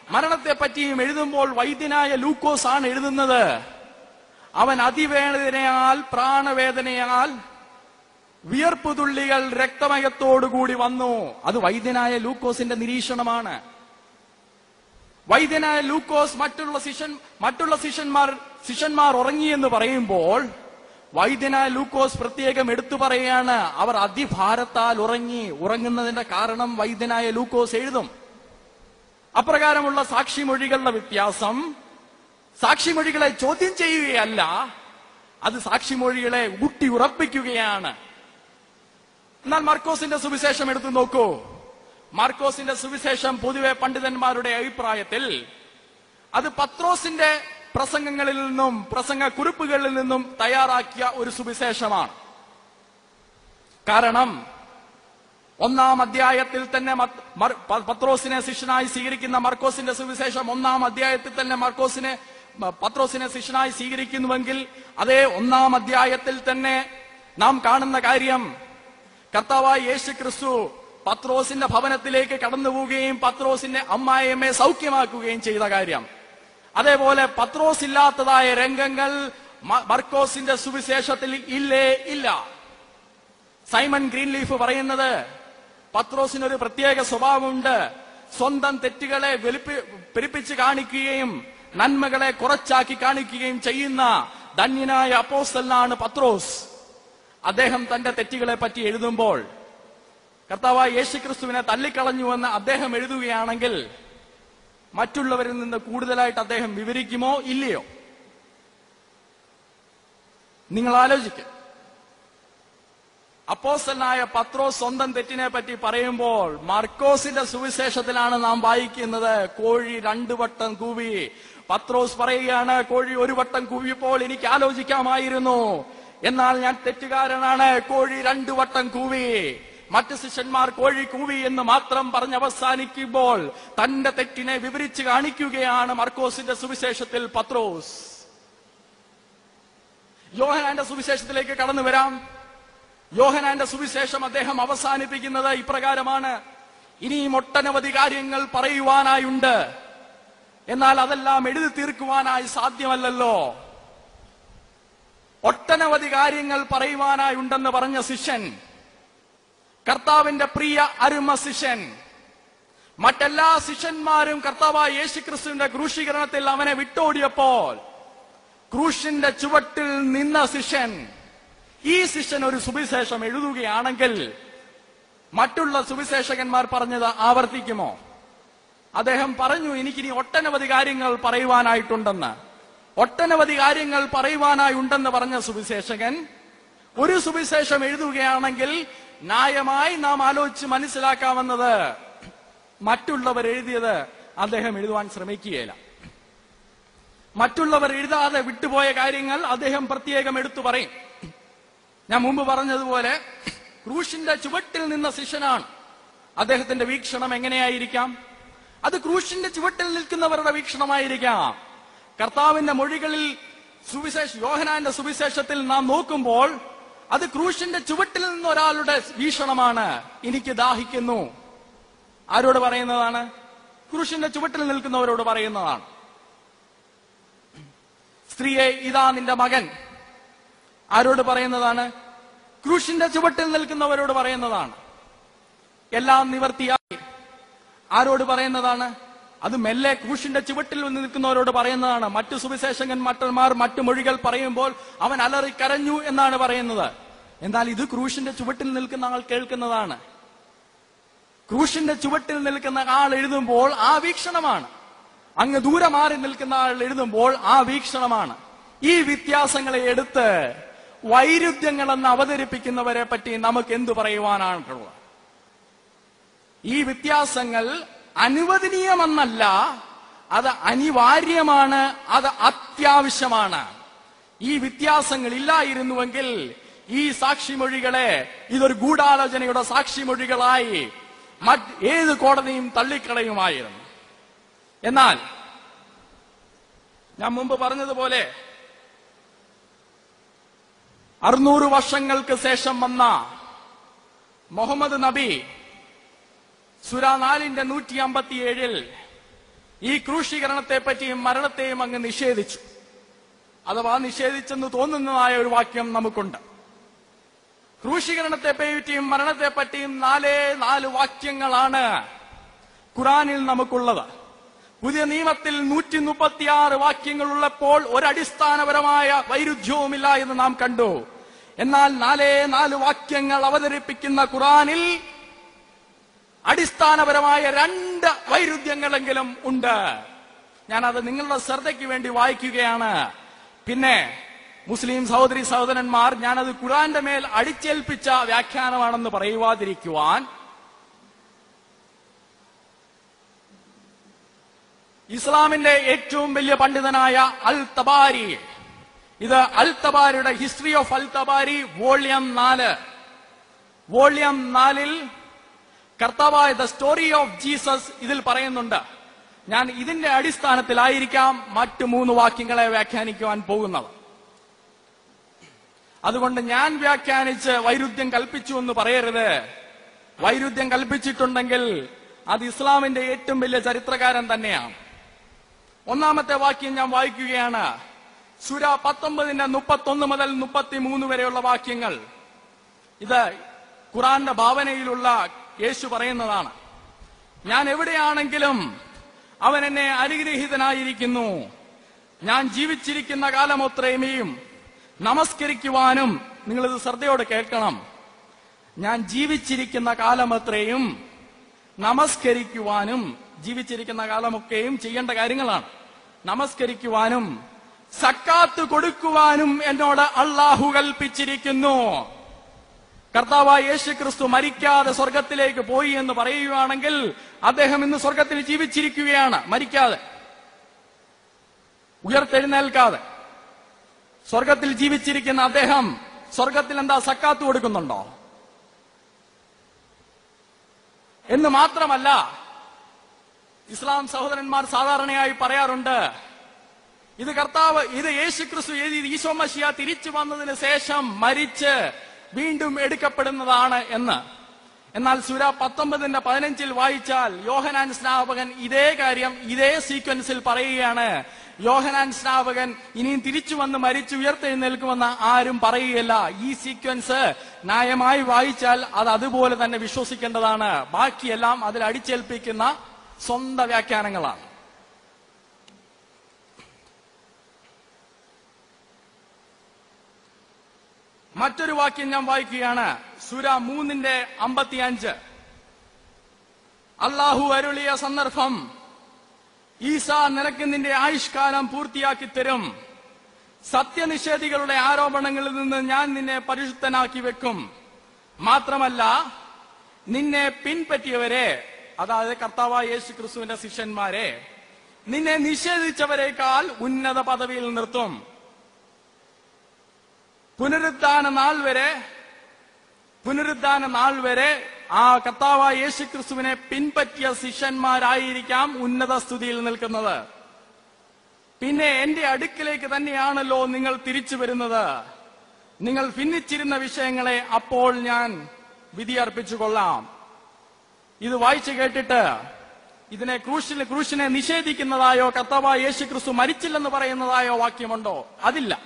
മരണത്തെ പറ്റിയും എഴുതുമ്പോൾ വൈദ്യനായ ലൂക്കോസ് ആണ് എഴുതുന്നത് അവൻ അതിവേദനയാൽ പ്രാണവേദനയാൽ വിയർപ്പ് തുള്ളികൾ രക്തമയത്തോടുകൂടി വന്നു അത് വൈദ്യനായ ലൂക്കോസിന്റെ നിരീക്ഷണമാണ് വൈദ്യനായ ലൂക്കോസ് മറ്റുള്ള ശിഷ്യൻ മറ്റുള്ള ശിഷ്യന്മാർ ശിഷ്യന്മാർ ഉറങ്ങിയെന്ന് പറയുമ്പോൾ വൈദ്യനായ ലൂക്കോസ് പ്രത്യേകം എടുത്തു പറയുകയാണ് അവർ അതിഭാരത്താൽ ഉറങ്ങി ഉറങ്ങുന്നതിന്റെ കാരണം വൈദ്യനായ ലൂക്കോസ് എഴുതും അപ്രകാരമുള്ള സാക്ഷിമൊഴികളുടെ വ്യത്യാസം സാക്ഷിമൊഴികളെ ചോദ്യം ചെയ്യുകയല്ല അത് സാക്ഷിമൊഴികളെ ഊട്ടി ഉറപ്പിക്കുകയാണ് എന്നാൽ മാർക്കോസിന്റെ സുവിശേഷം എടുത്തു നോക്കൂ മാർക്കോസിന്റെ സുവിശേഷം പൊതുവെ പണ്ഡിതന്മാരുടെ അഭിപ്രായത്തിൽ അത് പത്രോസിന്റെ പ്രസംഗങ്ങളിൽ നിന്നും പ്രസംഗ കുറിപ്പുകളിൽ നിന്നും തയ്യാറാക്കിയ ഒരു സുവിശേഷമാണ് കാരണം ഒന്നാം അധ്യായത്തിൽ തന്നെ മത്ത് മർ- പ- പത്രോസിനെ ശിഷ്യനായി സ്വീകരിക്കുന്ന മർക്കോസിന്റെ സുവിശേഷം ഒന്നാം അധ്യായത്തിൽ തന്നെ മർക്കോസിനെ മ- പത്രോസിനെ ശിഷ്യനായി സ്വീകരിക്കുന്നുവെങ്കിൽ അതേ ഒന്നാം അധ്യായത്തിൽ തന്നെ നാം കാണുന്ന കാര്യം കർത്താവായ യേശു ക്രിസ്തു പത്രോസിന്റെ ഭവനത്തിലേക്ക് കടന്നു പോവുകയും പത്രോസിന്റെ അമ്മായിയമ്മയെ സൗഖ്യമാക്കുകയും ചെയ്ത കാര്യം അതേപോലെ പത്രോസ് ഇല്ലാത്തതായ രംഗങ്ങൾ മ- മർക്കോസിന്റെ സുവിശേഷത്തിൽ ഇല്ലേ ഇല്ല സൈമൺ ഗ്രീൻലീഫ് പറയുന്നത് പത്രോസിന് ഒരു പ്രത്യേക സ്വഭാവമുണ്ട് സ്വന്തം തെറ്റുകളെ വെളുപ്പി പെരുപ്പിച്ച് കാണിക്കുകയും നന്മകളെ കുറച്ചാക്കി കാണിക്കുകയും ചെയ്യുന്ന ധന്യനായ അപ്പോസ്റ്റലാണ് പത്രോസ് അദ്ദേഹം തന്റെ തെറ്റുകളെ പറ്റി എഴുതുമ്പോൾ കർത്താവായ യേശുക്രിസ്തുവിനെ തള്ളിക്കളഞ്ഞുവെന്ന് അദ്ദേഹം എഴുതുകയാണെങ്കിൽ മറ്റുള്ളവരിൽ നിന്ന് കൂടുതലായിട്ട് അദ്ദേഹം വിവരിക്കുമോ ഇല്ലയോ നിങ്ങൾ ആലോചിക്കുക അപ്പോസ്റ്റലായ പത്രോസ് സ്വന്തം തെറ്റിനെ പറ്റി പറയുമ്പോൾ മർക്കോസിന്റെ സുവിശേഷത്തിലാണ് നാം വായിക്കുന്നത് കോഴി രണ്ടു വട്ടം കൂവി പത്രോസ് പറയുകയാണ് കോഴി ഒരു വട്ടം കൂവിയപ്പോൾ എനിക്ക് ആലോചിക്കാമായിരുന്നു എന്നാൽ ഞാൻ തെറ്റുകാരനാണ് കോഴി രണ്ടു വട്ടം കൂവി മറ്റ് ശിഷ്യന്മാർ കോഴി കൂവി എന്ന് മാത്രം പറഞ്ഞ് അവസാനിക്കുമ്പോൾ തന്റെ തെറ്റിനെ വിവരിച്ച് കാണിക്കുകയാണ് മർക്കോസിന്റെ സുവിശേഷത്തിൽ പത്രോസ് യോഹനാന്റെ സുവിശേഷത്തിലേക്ക് കടന്നു വരാം യോഹനാന്റെ സുവിശേഷം അദ്ദേഹം അവസാനിപ്പിക്കുന്നത് ഇപ്രകാരമാണ് ഇനിയും ഒട്ടനവധി കാര്യങ്ങൾ പറയുവാനായുണ്ട് എന്നാൽ അതെല്ലാം എഴുതി തീർക്കുവാനായി സാധ്യമല്ലല്ലോ ഒട്ടനവധി കാര്യങ്ങൾ പറയുവാനായുണ്ടെന്ന് പറഞ്ഞ ശിഷ്യൻ കർത്താവിന്റെ പ്രിയ അരുമ ശിഷ്യൻ മറ്റെല്ലാ ശിഷ്യന്മാരും കർത്താവായ യേശുക്രിസ്തുവിന്റെ ക്രൂശീകരണത്തിൽ അവനെ വിട്ടോടിയപ്പോൾ ക്രൂശിന്റെ ചുവട്ടിൽ നിന്ന ശിഷ്യൻ ഈ ശിഷ്യൻ ഒരു സുവിശേഷം എഴുതുകയാണെങ്കിൽ മറ്റുള്ള സുവിശേഷകന്മാർ പറഞ്ഞത് ആവർത്തിക്കുമോ അദ്ദേഹം പറഞ്ഞു എനിക്കിനി ഒട്ടനവധി കാര്യങ്ങൾ പറയുവാനായിട്ടുണ്ടെന്ന് ഒട്ടനവധി കാര്യങ്ങൾ പറയുവാനായി ഉണ്ടെന്ന് പറഞ്ഞ സുവിശേഷകൻ ഒരു സുവിശേഷം എഴുതുകയാണെങ്കിൽ ന്യായമായി നാം ആലോചിച്ച് മനസ്സിലാക്കാവുന്നത് മറ്റുള്ളവർ എഴുതിയത് അദ്ദേഹം എഴുതുവാൻ ശ്രമിക്കുകയില്ല മറ്റുള്ളവർ എഴുതാതെ വിട്ടുപോയ കാര്യങ്ങൾ അദ്ദേഹം പ്രത്യേകം എടുത്തു പറയും ഞാൻ മുമ്പ് പറഞ്ഞതുപോലെ ക്രൂശിന്റെ ചുവട്ടിൽ നിന്ന ശിഷ്യനാണ് അദ്ദേഹത്തിന്റെ വീക്ഷണം എങ്ങനെയായിരിക്കാം അത് ക്രൂശിന്റെ ചുവട്ടിൽ നിൽക്കുന്നവരുടെ വീക്ഷണമായിരിക്കാം കർത്താവിന്റെ മൊഴികളിൽ സുവിശേഷ യോഹനാന്റെ സുവിശേഷത്തിൽ നാം നോക്കുമ്പോൾ അത് ക്രൂശിന്റെ ചുവട്ടിൽ നിന്ന് ഒരാളുടെ വീക്ഷണമാണ് എനിക്ക് ദാഹിക്കുന്നു ആരോട് പറയുന്നതാണ് ക്രൂശിന്റെ ചുവട്ടിൽ നിൽക്കുന്നവരോട് പറയുന്നതാണ് സ്ത്രീയെ ഇതാ നിന്റെ മകൻ ആരോട് പറയുന്നതാണ് ക്രൂശിന്റെ ചുവട്ടിൽ നിൽക്കുന്നവരോട് പറയുന്നതാണ് എല്ലാം നിവർത്തിയായി ആരോട് പറയുന്നതാണ് അത് മെല്ലെ ക്രൂശിന്റെ ചുവട്ടിൽ വന്ന് നിൽക്കുന്നവരോട് പറയുന്നതാണ് മറ്റു സുവിശേഷകൻ മറ്റന്മാർ മറ്റു മൊഴികൾ പറയുമ്പോൾ അവൻ അലറി കരഞ്ഞു എന്നാണ് പറയുന്നത് എന്നാൽ ഇത് ക്രൂശിന്റെ ചുവട്ടിൽ നിൽക്കുന്ന ആൾ കേൾക്കുന്നതാണ് ക്രൂശിന്റെ ചുവട്ടിൽ നിൽക്കുന്ന ആൾ എഴുതുമ്പോൾ ആ വീക്ഷണമാണ് അങ്ങ് ദൂരെ മാറി നിൽക്കുന്ന ആൾ എഴുതുമ്പോൾ ആ വീക്ഷണമാണ് ഈ വ്യത്യാസങ്ങളെ എടുത്ത് വൈരുദ്ധ്യങ്ങളെന്ന് അവതരിപ്പിക്കുന്നവരെ പറ്റി നമുക്ക് എന്തു പറയുവാനാണുള്ളത് ഈ വ്യത്യാസങ്ങൾ അനുവദനീയമെന്നല്ല അത് അനിവാര്യമാണ് അത് അത്യാവശ്യമാണ് ഈ വ്യത്യാസങ്ങൾ ഇല്ലായിരുന്നുവെങ്കിൽ ഈ സാക്ഷിമൊഴികളെ ഇതൊരു ഗൂഢാലോചനയുടെ സാക്ഷിമൊഴികളായി മറ്റ് ഏത് കോടതിയും തള്ളിക്കളയുമായിരുന്നു എന്നാൽ ഞാൻ മുമ്പ് പറഞ്ഞതുപോലെ അറുന്നൂറ് വർഷങ്ങൾക്ക് ശേഷം വന്ന മുഹമ്മദ് നബി സുര നാലിന്റെ നൂറ്റി അമ്പത്തിയേഴിൽ ഈ ക്രൂശീകരണത്തെ പറ്റിയും മരണത്തെയും അങ്ങ് നിഷേധിച്ചു അഥവാ നിഷേധിച്ചെന്ന് തോന്നുന്നതായ ഒരു വാക്യം നമുക്കുണ്ട് ക്രൂശീകരണത്തെ പറ്റിയും മരണത്തെ പറ്റിയും നാലേ നാല് വാക്യങ്ങളാണ് ഖുറാനിൽ നമുക്കുള്ളത് പുതിയ നിയമത്തിൽ നൂറ്റി മുപ്പത്തിയാറ് വാക്യങ്ങൾ ഉള്ളപ്പോൾ ഒരടിസ്ഥാനപരമായ വൈരുദ്ധ്യവുമില്ല എന്ന് നാം കണ്ടു എന്നാൽ നാലേ നാല് വാക്യങ്ങൾ അവതരിപ്പിക്കുന്ന ഖുറാനിൽ അടിസ്ഥാനപരമായ രണ്ട് വൈരുദ്ധ്യങ്ങളെങ്കിലും ഉണ്ട് ഞാനത് നിങ്ങളുടെ ശ്രദ്ധയ്ക്ക് വേണ്ടി വായിക്കുകയാണ് പിന്നെ മുസ്ലിം സഹോദരി സഹോദരന്മാർ ഞാനത് ഖുറാന്റെ മേൽ അടിച്ചേൽപ്പിച്ച വ്യാഖ്യാനമാണെന്ന് പറയുവാതിരിക്കുവാൻ ഇസ്ലാമിന്റെ ഏറ്റവും വലിയ പണ്ഡിതനായ അൽ തബാരി ഇത് അൽ തബാരിയുടെ history of al Tabari volume നാല് വോള്യം നാലിൽ കർത്താവായ ദ സ്റ്റോറി ഓഫ് ജീസസ് ഇതിൽ പറയുന്നുണ്ട് ഞാൻ ഇതിന്റെ അടിസ്ഥാനത്തിലായിരിക്കാം മറ്റു മൂന്ന് വാക്യങ്ങളെ വ്യാഖ്യാനിക്കുവാൻ പോകുന്നത് അതുകൊണ്ട് ഞാൻ വ്യാഖ്യാനിച്ച് വൈരുദ്ധ്യം കൽപ്പിച്ചു എന്ന് പറയരുത് വൈരുദ്ധ്യം കൽപ്പിച്ചിട്ടുണ്ടെങ്കിൽ അത് ഇസ്ലാമിന്റെ ഏറ്റവും വലിയ ചരിത്രകാരൻ തന്നെയാണ് ഒന്നാമത്തെ വാക്യം ഞാൻ വായിക്കുകയാണ് സുര പത്തൊമ്പതിന്റെ മുപ്പത്തൊന്ന് മുതൽ മുപ്പത്തി മൂന്ന് വരെയുള്ള വാക്യങ്ങൾ ഇത് ഖുറാന്റെ ഭാവനയിലുള്ള യേശു പറയുന്നതാണ് ഞാൻ എവിടെയാണെങ്കിലും അവൻ എന്നെ അനുഗ്രഹീതനായിരിക്കുന്നു ഞാൻ ജീവിച്ചിരിക്കുന്ന കാലമൊത്രയുമേയും നമസ്കരിക്കുവാനും നിങ്ങളിത് ശ്രദ്ധയോടെ കേൾക്കണം ഞാൻ ജീവിച്ചിരിക്കുന്ന കാലമത്രയും നമസ്കരിക്കുവാനും ജീവിച്ചിരിക്കുന്ന കാലമൊക്കെയും ചെയ്യേണ്ട കാര്യങ്ങളാണ് നമസ്കരിക്കുവാനും സക്കാത്ത് കൊടുക്കുവാനും എന്നോട് അള്ളാഹു കൽപ്പിച്ചിരിക്കുന്നു കർത്താവായ യേശു ക്രിസ്തു മരിക്കാതെ സ്വർഗത്തിലേക്ക് പോയി എന്ന് പറയുകയാണെങ്കിൽ അദ്ദേഹം ഇന്ന് സ്വർഗത്തിൽ ജീവിച്ചിരിക്കുകയാണ് മരിക്കാതെ ഉയർത്തെഴുന്നേൽക്കാതെ സ്വർഗത്തിൽ ജീവിച്ചിരിക്കുന്ന അദ്ദേഹം സ്വർഗത്തിൽ എന്താ സക്കാത്ത് കൊടുക്കുന്നുണ്ടോ എന്ന് മാത്രമല്ല ഇസ്ലാം സഹോദരന്മാർ സാധാരണയായി പറയാറുണ്ട് ഇത് കർത്താവ് ഇത് യേശു ക്രിസ്തു എഴുതി ഈശോ മഷിയ തിരിച്ചു വന്നതിന് ശേഷം മരിച്ച് വീണ്ടും എടുക്കപ്പെടുന്നതാണ് എന്ന് എന്നാൽ സുര പത്തൊമ്പതിന്റെ പതിനഞ്ചിൽ വായിച്ചാൽ യോഹനാൻ സ്നാപകൻ ഇതേ കാര്യം ഇതേ സീക്വൻസിൽ പറയുകയാണ് യോഹനാൻ സ്നാപകൻ ഇനിയും തിരിച്ചു വന്ന് മരിച്ചു ഉയർത്തെഴുന്നേൽക്കുമെന്ന് ആരും പറയുകയില്ല ഈ സീക്വൻസ് ന്യായമായി വായിച്ചാൽ അത് അതുപോലെ തന്നെ വിശ്വസിക്കേണ്ടതാണ് ബാക്കിയെല്ലാം അതിൽ അടിച്ചേൽപ്പിക്കുന്ന സ്വന്തം വ്യാഖ്യാനങ്ങളാണ് മറ്റൊരു വാക്യം ഞാൻ വായിക്കുകയാണ് സുര മൂന്നിന്റെ അമ്പത്തിയഞ്ച് അള്ളാഹു അരുളിയ സന്ദർഭം ഈസ നിനക്ക് നിന്റെ ആയുഷ്കാലം പൂർത്തിയാക്കി തരും സത്യനിഷേധികളുടെ ആരോപണങ്ങളിൽ നിന്ന് ഞാൻ നിന്നെ പരിശുദ്ധനാക്കി വെക്കും മാത്രമല്ല നിന്നെ പിൻപറ്റിയവരെ അതായത് കർത്താവായ യേശു ക്രിസ്തുവിന്റെ ശിഷ്യന്മാരെ നിന്നെ നിഷേധിച്ചവരെക്കാൾ ഉന്നത പദവിയിൽ നിർത്തും പുനരുദ്ധാന നാൾ വരെ പുനരുദ്ധാന നാൾ വരെ ആ കർത്താവായ യേശു ക്രിസ്തുവിനെ പിൻപറ്റിയ ശിഷ്യന്മാരായിരിക്കാം ഉന്നത സ്തുതിയിൽ നിൽക്കുന്നത് പിന്നെ എന്റെ അടുക്കിലേക്ക് തന്നെയാണല്ലോ നിങ്ങൾ തിരിച്ചു വരുന്നത് നിങ്ങൾ ഭിന്നിച്ചിരുന്ന വിഷയങ്ങളെ അപ്പോൾ ഞാൻ വിധിയർപ്പിച്ചു കൊള്ളാം ഇത് വായിച്ചു കേട്ടിട്ട് ഇതിനെ ക്രൂശിൽ ക്രൂശിനെ നിഷേധിക്കുന്നതായോ കർത്താവായ യേശു ക്രിസ്തു മരിച്ചില്ലെന്ന് പറയുന്നതായോ വാക്യമുണ്ടോ അതില്ല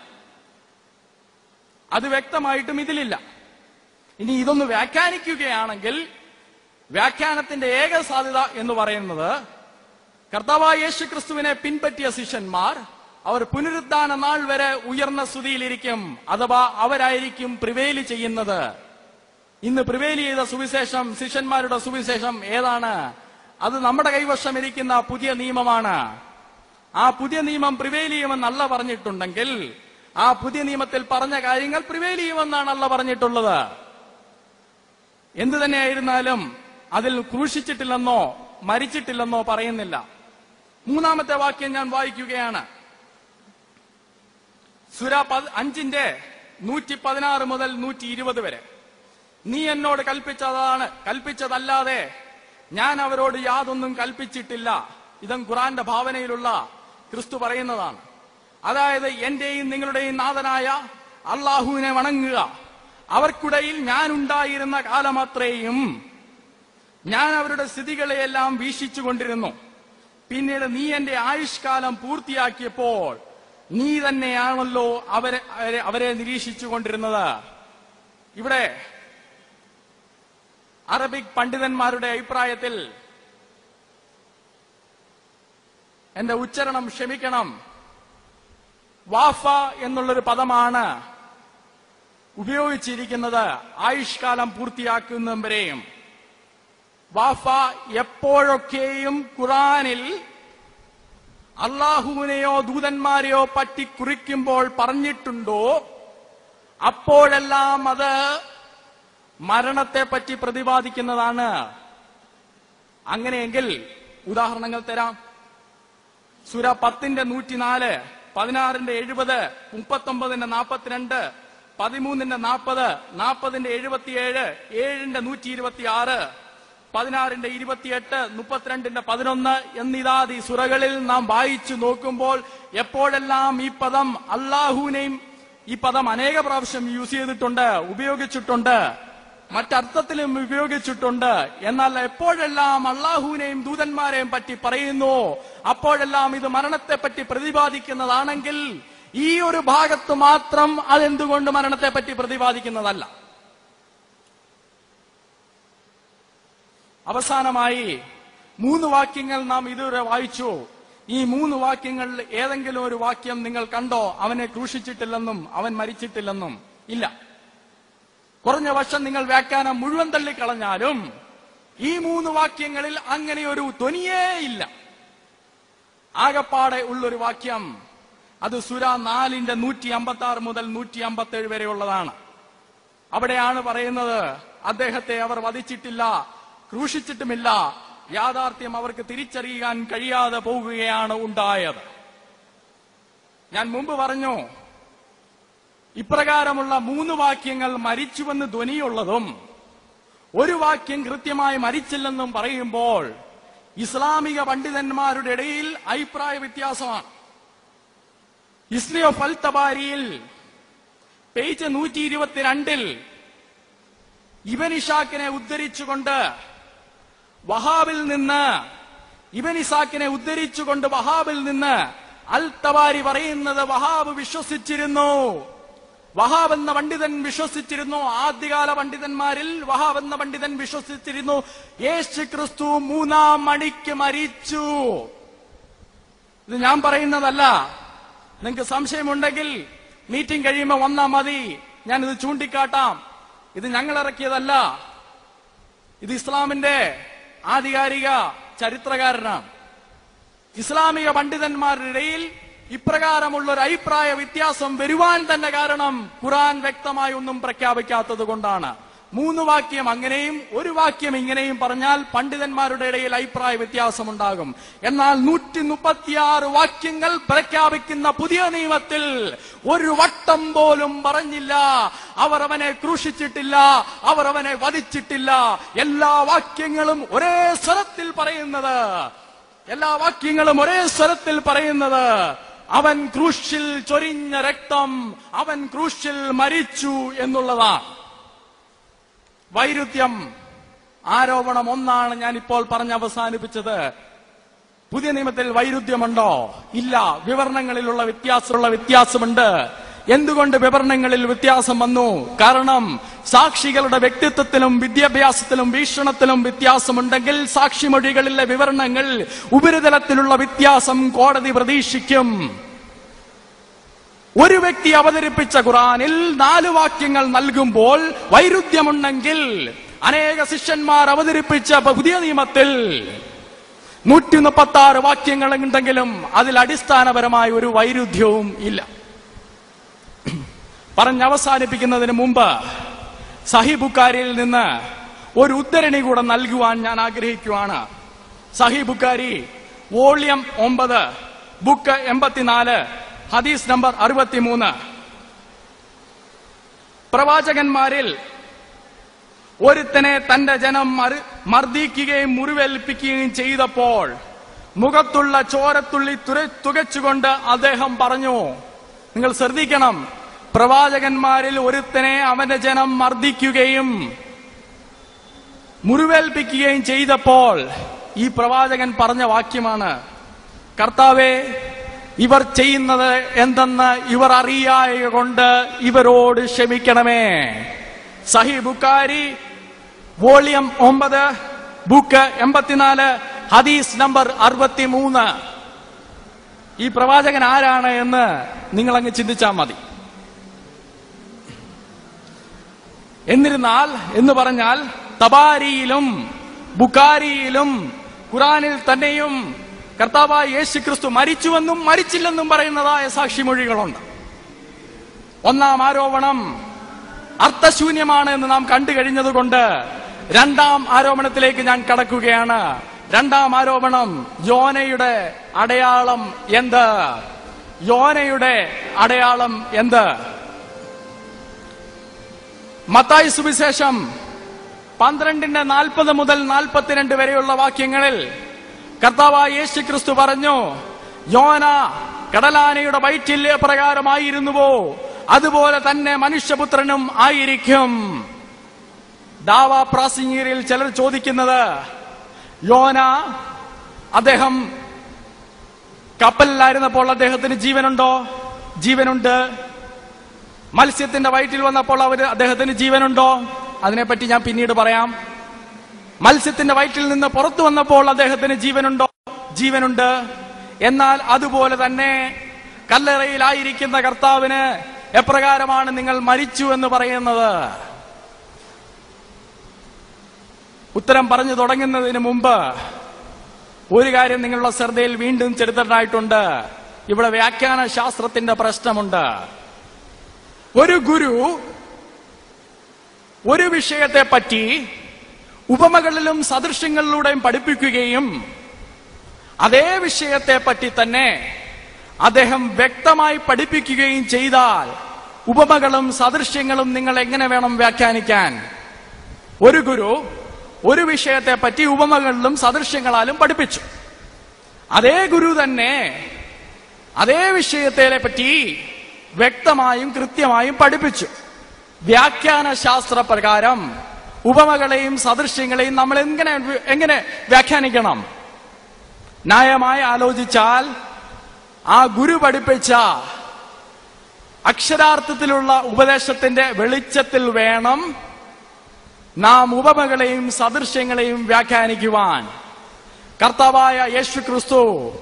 അത് വ്യക്തമായിട്ടും ഇതിലില്ല ഇനി ഇതൊന്ന് വ്യാഖ്യാനിക്കുകയാണെങ്കിൽ വ്യാഖ്യാനത്തിന്റെ ഏക സാധ്യത എന്ന് പറയുന്നത് കർത്താവായ യേശു ക്രിസ്തുവിനെ പിൻപറ്റിയ ശിഷ്യന്മാർ അവർ പുനരുദ്ധാന നാൾ വരെ ഉയർന്ന സ്തുതിയിലിരിക്കും അഥവാ അവരായിരിക്കും പ്രിവേലി ചെയ്യുന്നത് ഇന്ന് പ്രിവേലി ചെയ്ത സുവിശേഷം ശിഷ്യന്മാരുടെ സുവിശേഷം ഏതാണ് അത് നമ്മുടെ കൈവശം ഇരിക്കുന്ന പുതിയ നിയമമാണ് ആ പുതിയ നിയമം പ്രിവേലി ചെയ്യുമെന്നല്ല പറഞ്ഞിട്ടുണ്ടെങ്കിൽ ആ പുതിയ നിയമത്തിൽ പറഞ്ഞ കാര്യങ്ങൾ പ്രിവേലി ചെയ്യുമെന്നാണ് അല്ല പറഞ്ഞിട്ടുള്ളത് എന്തു തന്നെയായിരുന്നാലും അതിൽ ക്രൂശിച്ചിട്ടില്ലെന്നോ മരിച്ചിട്ടില്ലെന്നോ പറയുന്നില്ല മൂന്നാമത്തെ വാക്യം ഞാൻ വായിക്കുകയാണ് സുര പത്- അഞ്ചിന്റെ നൂറ്റി പതിനാറ് മുതൽ നൂറ്റി ഇരുപത് വരെ നീ എന്നോട് കൽപ്പിച്ചതാണ് കൽപ്പിച്ചതല്ലാതെ ഞാൻ അവരോട് യാതൊന്നും കൽപ്പിച്ചിട്ടില്ല ഇതും ഖുറാന്റെ ഭാവനയിലുള്ള ക്രിസ്തു പറയുന്നതാണ് അതായത് എന്റെയും നിങ്ങളുടെയും നാഥനായ അള്ളാഹുവിനെ വണങ്ങുക അവർക്കിടയിൽ ഞാൻ ഉണ്ടായിരുന്ന കാലമത്രയും ഞാൻ അവരുടെ സ്ഥിതികളെയെല്ലാം വീക്ഷിച്ചു കൊണ്ടിരുന്നു പിന്നീട് നീ എന്റെ ആയുഷ്കാലം പൂർത്തിയാക്കിയപ്പോൾ നീ തന്നെയാണല്ലോ അവരെ അവരെ- അവരെ നിരീക്ഷിച്ചു കൊണ്ടിരുന്നത് ഇവിടെ അറബിക് പണ്ഡിതന്മാരുടെ അഭിപ്രായത്തിൽ എന്റെ ഉച്ചാരണം ക്ഷമിക്കണം വാഫ എന്നുള്ളൊരു പദമാണ് ഉപയോഗിച്ചിരിക്കുന്നത് ആയുഷ്കാലം പൂർത്തിയാക്കുന്നവരെയും വാഫ എപ്പോഴൊക്കെയും ഖുറാനിൽ അള്ളാഹുവിനെയോ ദൂതന്മാരെയോ പറ്റി കുറിക്കുമ്പോൾ പറഞ്ഞിട്ടുണ്ടോ അപ്പോഴെല്ലാം അത് മരണത്തെ പറ്റി പ്രതിപാദിക്കുന്നതാണ് അങ്ങനെയെങ്കിൽ ഉദാഹരണങ്ങൾ തരാം സുര പത്തിന്റെ നൂറ്റിനാല് പതിനാറിന്റെ എഴുപത് മുപ്പത്തൊമ്പതിന്റെ നാൽപ്പത്തിരണ്ട് പതിമൂന്നിന്റെ നാൽപ്പത് നാൽപ്പതിന്റെ എഴുപത്തിയേഴ് ഏഴിന്റെ നൂറ്റി ഇരുപത്തി ആറ് പതിനാറിന്റെ ഇരുപത്തിയെട്ട് മുപ്പത്തിരണ്ടിന്റെ പതിനൊന്ന് എന്നിതാദി സുറകളിൽ നാം വായിച്ചു നോക്കുമ്പോൾ എപ്പോഴെല്ലാം ഈ പദം അള്ളാഹുവിനെയും ഈ പദം അനേക പ്രാവശ്യം യൂസ് ചെയ്തിട്ടുണ്ട് ഉപയോഗിച്ചിട്ടുണ്ട് മറ്റർത്ഥത്തിലും ഉപയോഗിച്ചിട്ടുണ്ട് എന്നാൽ എപ്പോഴെല്ലാം അള്ളാഹുവിനെയും ദൂതന്മാരെയും പറ്റി പറയുന്നു അപ്പോഴെല്ലാം ഇത് മരണത്തെ പറ്റി പ്രതിപാദിക്കുന്നതാണെങ്കിൽ ഈ ഒരു ഭാഗത്ത് മാത്രം അതെന്തുകൊണ്ട് മരണത്തെ പറ്റി പ്രതിപാദിക്കുന്നതല്ല അവസാനമായി മൂന്ന് വാക്യങ്ങൾ നാം ഇതുവരെ വായിച്ചു ഈ മൂന്ന് വാക്യങ്ങളിൽ ഏതെങ്കിലും ഒരു വാക്യം നിങ്ങൾ കണ്ടോ അവനെ ക്രൂശിച്ചിട്ടില്ലെന്നും അവൻ മരിച്ചിട്ടില്ലെന്നും ഇല്ല കുറഞ്ഞ വർഷം നിങ്ങൾ വ്യാഖ്യാനം മുഴുവൻ തള്ളിക്കളഞ്ഞാലും ഈ മൂന്ന് വാക്യങ്ങളിൽ അങ്ങനെ ഒരു ധ്വനിയേ ഇല്ല ആകപ്പാടെ ഉള്ളൊരു വാക്യം അത് സുര നാലിന്റെ നൂറ്റി അമ്പത്തി ആറ് മുതൽ നൂറ്റി അമ്പത്തി ഏഴ് വരെയുള്ളതാണ് അവിടെയാണ് പറയുന്നത് അദ്ദേഹത്തെ അവർ വധിച്ചിട്ടില്ല ക്രൂശിച്ചിട്ടുമില്ല യാഥാർത്ഥ്യം അവർക്ക് തിരിച്ചറിയാൻ കഴിയാതെ പോവുകയാണ് ഉണ്ടായത് ഞാൻ മുമ്പ് പറഞ്ഞു ഇപ്രകാരമുള്ള മൂന്ന് വാക്യങ്ങൾ മരിച്ചുവെന്ന് ധ്വനിയുള്ളതും ഒരു വാക്യം കൃത്യമായി മരിച്ചില്ലെന്നും പറയുമ്പോൾ ഇസ്ലാമിക പണ്ഡിതന്മാരുടെ ഇടയിൽ അഭിപ്രായ വ്യത്യാസമാണ് ഹിസ്റ്ററി ഓഫ് അൽ തബാരിയിൽ പേജ് നൂറ്റി ഇരുപത്തിരണ്ടിൽ ഇബൻ ഇഷാക്കിനെ ഉദ്ധരിച്ചുകൊണ്ട് വഹാബിൽ നിന്ന് ഇബൻ ഇസാക്കിനെ ഉദ്ധരിച്ചുകൊണ്ട് വഹാബിൽ നിന്ന് അൽ തബാരി പറയുന്നത് വഹാബ് വിശ്വസിച്ചിരുന്നു വഹാബ് എന്ന പണ്ഡിതൻ വിശ്വസിച്ചിരുന്നു ആദ്യകാല പണ്ഡിതന്മാരിൽ വഹാബ് എന്ന പണ്ഡിതൻ വിശ്വസിച്ചിരുന്നു യേശു ക്രിസ്തു മൂന്നാം മണിക്ക് മരിച്ചു ഇത് ഞാൻ പറയുന്നതല്ല നിങ്ങൾക്ക് സംശയമുണ്ടെങ്കിൽ മീറ്റിംഗ് കഴിയുമ്പോൾ വന്നാ മതി ഞാൻ ഇത് ചൂണ്ടിക്കാട്ടാം ഇത് ഞങ്ങൾ ഇറക്കിയതല്ല ഇത് ഇസ്ലാമിന്റെ ആധികാരിക ചരിത്രകാരനാണ് ഇസ്ലാമിക പണ്ഡിതന്മാരുടെ ഇടയിൽ ഇപ്രകാരമുള്ള ഒരു അഭിപ്രായ വ്യത്യാസം വരുവാൻ തന്നെ കാരണം ഖുറാൻ വ്യക്തമായി ഒന്നും പ്രഖ്യാപിക്കാത്തത് കൊണ്ടാണ് മൂന്ന് വാക്യം അങ്ങനെയും ഒരു വാക്യം ഇങ്ങനെയും പറഞ്ഞാൽ പണ്ഡിതന്മാരുടെ ഇടയിൽ അഭിപ്രായ വ്യത്യാസമുണ്ടാകും എന്നാൽ നൂറ്റി മുപ്പത്തിയാറ് വാക്യങ്ങൾ പ്രഖ്യാപിക്കുന്ന പുതിയ നിയമത്തിൽ ഒരു വട്ടം പോലും പറഞ്ഞില്ല അവർ അവനെ ക്രൂശിച്ചിട്ടില്ല അവർ അവനെ വധിച്ചിട്ടില്ല എല്ലാ വാക്യങ്ങളും ഒരേ സ്വരത്തിൽ പറയുന്നത് എല്ലാ വാക്യങ്ങളും ഒരേ സ്വരത്തിൽ പറയുന്നത് അവൻ ക്രൂശിൽ ചൊരിഞ്ഞ രക്തം അവൻ ക്രൂശിൽ മരിച്ചു എന്നുള്ളതാണ് വൈരുദ്ധ്യം ആരോപണം ഒന്നാണ് ഞാൻ ഇപ്പോൾ പറഞ്ഞ് അവസാനിപ്പിച്ചത് പുതിയ നിയമത്തിൽ വൈരുദ്ധ്യമുണ്ടോ ഇല്ല വിവരണങ്ങളിലുള്ള വ്യത്യാസമുള്ള വ്യത്യാസമുണ്ട് എന്തുകൊണ്ട് വിവരണങ്ങളിൽ വ്യത്യാസം വന്നു കാരണം സാക്ഷികളുടെ വ്യക്തിത്വത്തിലും വിദ്യാഭ്യാസത്തിലും വീക്ഷണത്തിലും വ്യത്യാസമുണ്ടെങ്കിൽ സാക്ഷിമൊഴികളിലെ വിവരണങ്ങൾ ഉപരിതലത്തിലുള്ള വ്യത്യാസം കോടതി പ്രതീക്ഷിക്കും ഒരു വ്യക്തി അവതരിപ്പിച്ച ഖുറാനിൽ നാല് വാക്യങ്ങൾ നൽകുമ്പോൾ വൈരുദ്ധ്യമുണ്ടെങ്കിൽ അനേക ശിഷ്യന്മാർ അവതരിപ്പിച്ച പുതിയ നിയമത്തിൽ നൂറ്റി മുപ്പത്തി ആറ് വാക്യങ്ങൾ ഉണ്ടെങ്കിലും അതിൽ അടിസ്ഥാനപരമായ ഒരു വൈരുദ്ധ്യവും ഇല്ല പറഞ്ഞവസാനിപ്പിക്കുന്നതിന് മുമ്പ് സഹിബുക്കാരിയിൽ നിന്ന് ഒരു ഉദ്ധരണി കൂടെ നൽകുവാൻ ഞാൻ ആഗ്രഹിക്കുവാണ് സഹിബുക്കാരി വോള്യം ഒമ്പത് ബുക്ക് എൺപത്തിനാല് ഹദീസ് നമ്പർ അറുപത്തിമൂന്ന് പ്രവാചകന്മാരിൽ ഒരുത്തനെ തന്റെ ജനം മറി- മർദ്ദിക്കുകയും മുറിവേൽപ്പിക്കുകയും ചെയ്തപ്പോൾ മുഖത്തുള്ള ചോരത്തുള്ളി തുര- തുകച്ചുകൊണ്ട് അദ്ദേഹം പറഞ്ഞു നിങ്ങൾ ശ്രദ്ധിക്കണം പ്രവാചകന്മാരിൽ ഒരുത്തനെ അവന്റെ ജനം മർദ്ദിക്കുകയും മുറിവേൽപ്പിക്കുകയും ചെയ്തപ്പോൾ ഈ പ്രവാചകൻ പറഞ്ഞ വാക്യമാണ് കർത്താവെ ഇവർ ചെയ്യുന്നത് എന്തെന്ന് ഇവർ അറിയായ കൊണ്ട് ഇവരോട് ക്ഷമിക്കണമേ സഹി ബുക്കാരി വോളിയം ഒമ്പത് ബുക്ക് എൺപത്തിനാല് ഹദീസ് നമ്പർ അറുപത്തി മൂന്ന് ഈ പ്രവാചകൻ ആരാണ് എന്ന് നിങ്ങൾ അങ്ങ് ചിന്തിച്ചാൽ മതി എന്നിരുന്നാൽ എന്ന് പറഞ്ഞാൽ തബാരിയിലും ബുക്കാരിയിലും ഖുറാനിൽ തന്നെയും കർത്താവായ യേശു ക്രിസ്തു മരിച്ചുവെന്നും മരിച്ചില്ലെന്നും പറയുന്നതായ സാക്ഷിമൊഴികളുണ്ട് ഒന്നാം ആരോപണം അർത്ഥശൂന്യമാണ് എന്ന് നാം കണ്ടു കഴിഞ്ഞതുകൊണ്ട് രണ്ടാം ആരോപണത്തിലേക്ക് ഞാൻ കടക്കുകയാണ് രണ്ടാം ആരോപണം യോനയുടെ അടയാളം എന്ത് യോനയുടെ അടയാളം എന്ത് മത്തായി സുവിശേഷം പന്ത്രണ്ടിന്റെ നാൽപ്പത് മുതൽ നാൽപ്പത്തിരണ്ട് വരെയുള്ള വാക്യങ്ങളിൽ കർത്താവായ യേശു ക്രിസ്തു പറഞ്ഞു യോന കടലാനയുടെ വയറ്റിൽ പ്രകാരമായിരുന്നുവോ അതുപോലെ തന്നെ മനുഷ്യപുത്രനും ആയിരിക്കും ദാവ പ്രാസംഗികരിൽ ചിലർ ചോദിക്കുന്നത് യോന അദ്ദേഹം കപ്പലിലായിരുന്നപ്പോൾ അദ്ദേഹത്തിന് ജീവനുണ്ടോ ജീവനുണ്ട് മത്സ്യത്തിന്റെ വയറ്റിൽ വന്നപ്പോൾ അവര് അദ്ദേഹത്തിന് ജീവനുണ്ടോ അതിനെപ്പറ്റി ഞാൻ പിന്നീട് പറയാം മത്സ്യത്തിന്റെ വയറ്റിൽ നിന്ന് പുറത്തു വന്നപ്പോൾ അദ്ദേഹത്തിന് ജീവനുണ്ടോ ജീവനുണ്ട് എന്നാൽ അതുപോലെ തന്നെ കല്ലറയിലായിരിക്കുന്ന കർത്താവിന് എപ്രകാരമാണ് നിങ്ങൾ മരിച്ചു എന്ന് പറയുന്നത് ഉത്തരം പറഞ്ഞു തുടങ്ങുന്നതിന് മുമ്പ് ഒരു കാര്യം നിങ്ങളുടെ ശ്രദ്ധയിൽ വീണ്ടും ചെലുത്തണ്ടായിട്ടുണ്ട് ഇവിടെ വ്യാഖ്യാന ശാസ്ത്രത്തിന്റെ പ്രശ്നമുണ്ട് ഒരു ഗുരു ഒരു വിഷയത്തെ പറ്റി ഉപമകളിലും സദൃശ്യങ്ങളിലൂടെയും പഠിപ്പിക്കുകയും അതേ വിഷയത്തെ പറ്റി തന്നെ അദ്ദേഹം വ്യക്തമായി പഠിപ്പിക്കുകയും ചെയ്താൽ ഉപമകളും സദൃശ്യങ്ങളും നിങ്ങൾ എങ്ങനെ വേണം വ്യാഖ്യാനിക്കാൻ ഒരു ഗുരു ഒരു വിഷയത്തെ പറ്റി ഉപമകളിലും സദൃശ്യങ്ങളാലും പഠിപ്പിച്ചു അതേ ഗുരു തന്നെ അതേ വിഷയത്തെ പറ്റി വ്യക്തമായും കൃത്യമായും പഠിപ്പിച്ചു വ്യാഖ്യാന ശാസ്ത്ര പ്രകാരം ഉപമകളെയും സദൃശ്യങ്ങളെയും നമ്മൾ എങ്ങനെ എങ്ങനെ വ്യാഖ്യാനിക്കണം ന്യായമായി ആലോചിച്ചാൽ ആ ഗുരു പഠിപ്പിച്ച അക്ഷരാർത്ഥത്തിലുള്ള ഉപദേശത്തിന്റെ വെളിച്ചത്തിൽ വേണം നാം ഉപമകളെയും സദൃശ്യങ്ങളെയും വ്യാഖ്യാനിക്കുവാൻ കർത്താവായ യേശു ക്രിസ്തു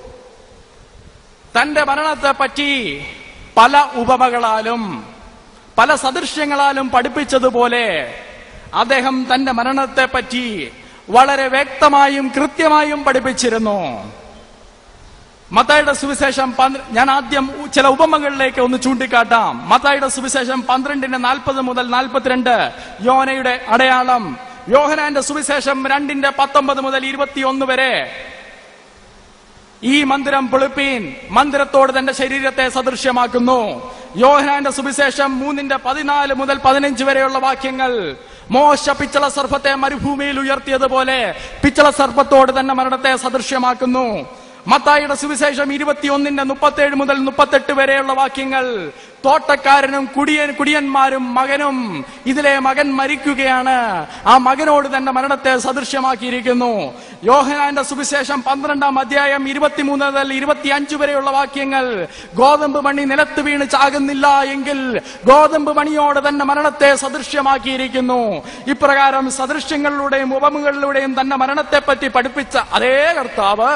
തന്റെ മരണത്തെ പറ്റി പല ഉപമകളാലും പല സദൃശ്യങ്ങളാലും പഠിപ്പിച്ചതുപോലെ അദ്ദേഹം തന്റെ മരണത്തെ പറ്റി വളരെ വ്യക്തമായും കൃത്യമായും പഠിപ്പിച്ചിരുന്നു മത്തായുടെ സുവിശേഷം പന്ത്ര- ഞാൻ ആദ്യം ഉ- ചില ഉപമകളിലേക്ക് ഒന്ന് ചൂണ്ടിക്കാട്ടാം മത്തായുടെ സുവിശേഷം പന്ത്രണ്ടിന്റെ നാൽപ്പത് മുതൽ നാൽപ്പത്തിരണ്ട് യോനയുടെ അടയാളം യോഹനാന്റെ സുവിശേഷം രണ്ടിന്റെ പത്തൊമ്പത് മുതൽ ഇരുപത്തിയൊന്ന് വരെ ഈ മന്ദിരം പൊളിപ്പീൻ മന്ദിരത്തോട് തന്റെ ശരീരത്തെ സദൃശ്യമാക്കുന്നു യോഹനാന്റെ സുവിശേഷം മൂന്നിന്റെ പതിനാല് മുതൽ പതിനഞ്ച് വരെയുള്ള വാക്യങ്ങൾ മോശ പിച്ചള സർപ്പത്തെ മരുഭൂമിയിൽ ഉയർത്തിയതുപോലെ പിച്ചള സർപ്പത്തോട് തന്നെ മരണത്തെ സദൃശ്യമാക്കുന്നു മത്തായിയുടെ സുവിശേഷം ഇരുപത്തിയൊന്നിന്റെ മുപ്പത്തേഴ് മുതൽ മുപ്പത്തെട്ട് വരെയുള്ള വാക്യങ്ങൾ തോട്ടക്കാരനും കുടിയൻ കുടിയന്മാരും മകനും ഇതിലെ മകൻ മരിക്കുകയാണ് ആ മകനോട് തന്നെ മരണത്തെ സദൃശ്യമാക്കിയിരിക്കുന്നു യോഹനാന്റെ സുവിശേഷം പന്ത്രണ്ടാം അധ്യായം ഇരുപത്തിമൂന്ന് മുതൽ ഇരുപത്തിയഞ്ച് വരെയുള്ള വാക്യങ്ങൾ ഗോതമ്പ് മണി നിലത്ത് വീണ് ചാകുന്നില്ല എങ്കിൽ ഗോതമ്പ് മണിയോട് തന്നെ മരണത്തെ സദൃശ്യമാക്കിയിരിക്കുന്നു ഇപ്രകാരം സദൃശ്യങ്ങളിലൂടെയും ഉപമകളിലൂടെയും തന്നെ മരണത്തെപ്പറ്റി പഠിപ്പിച്ച അതേ കർത്താവ്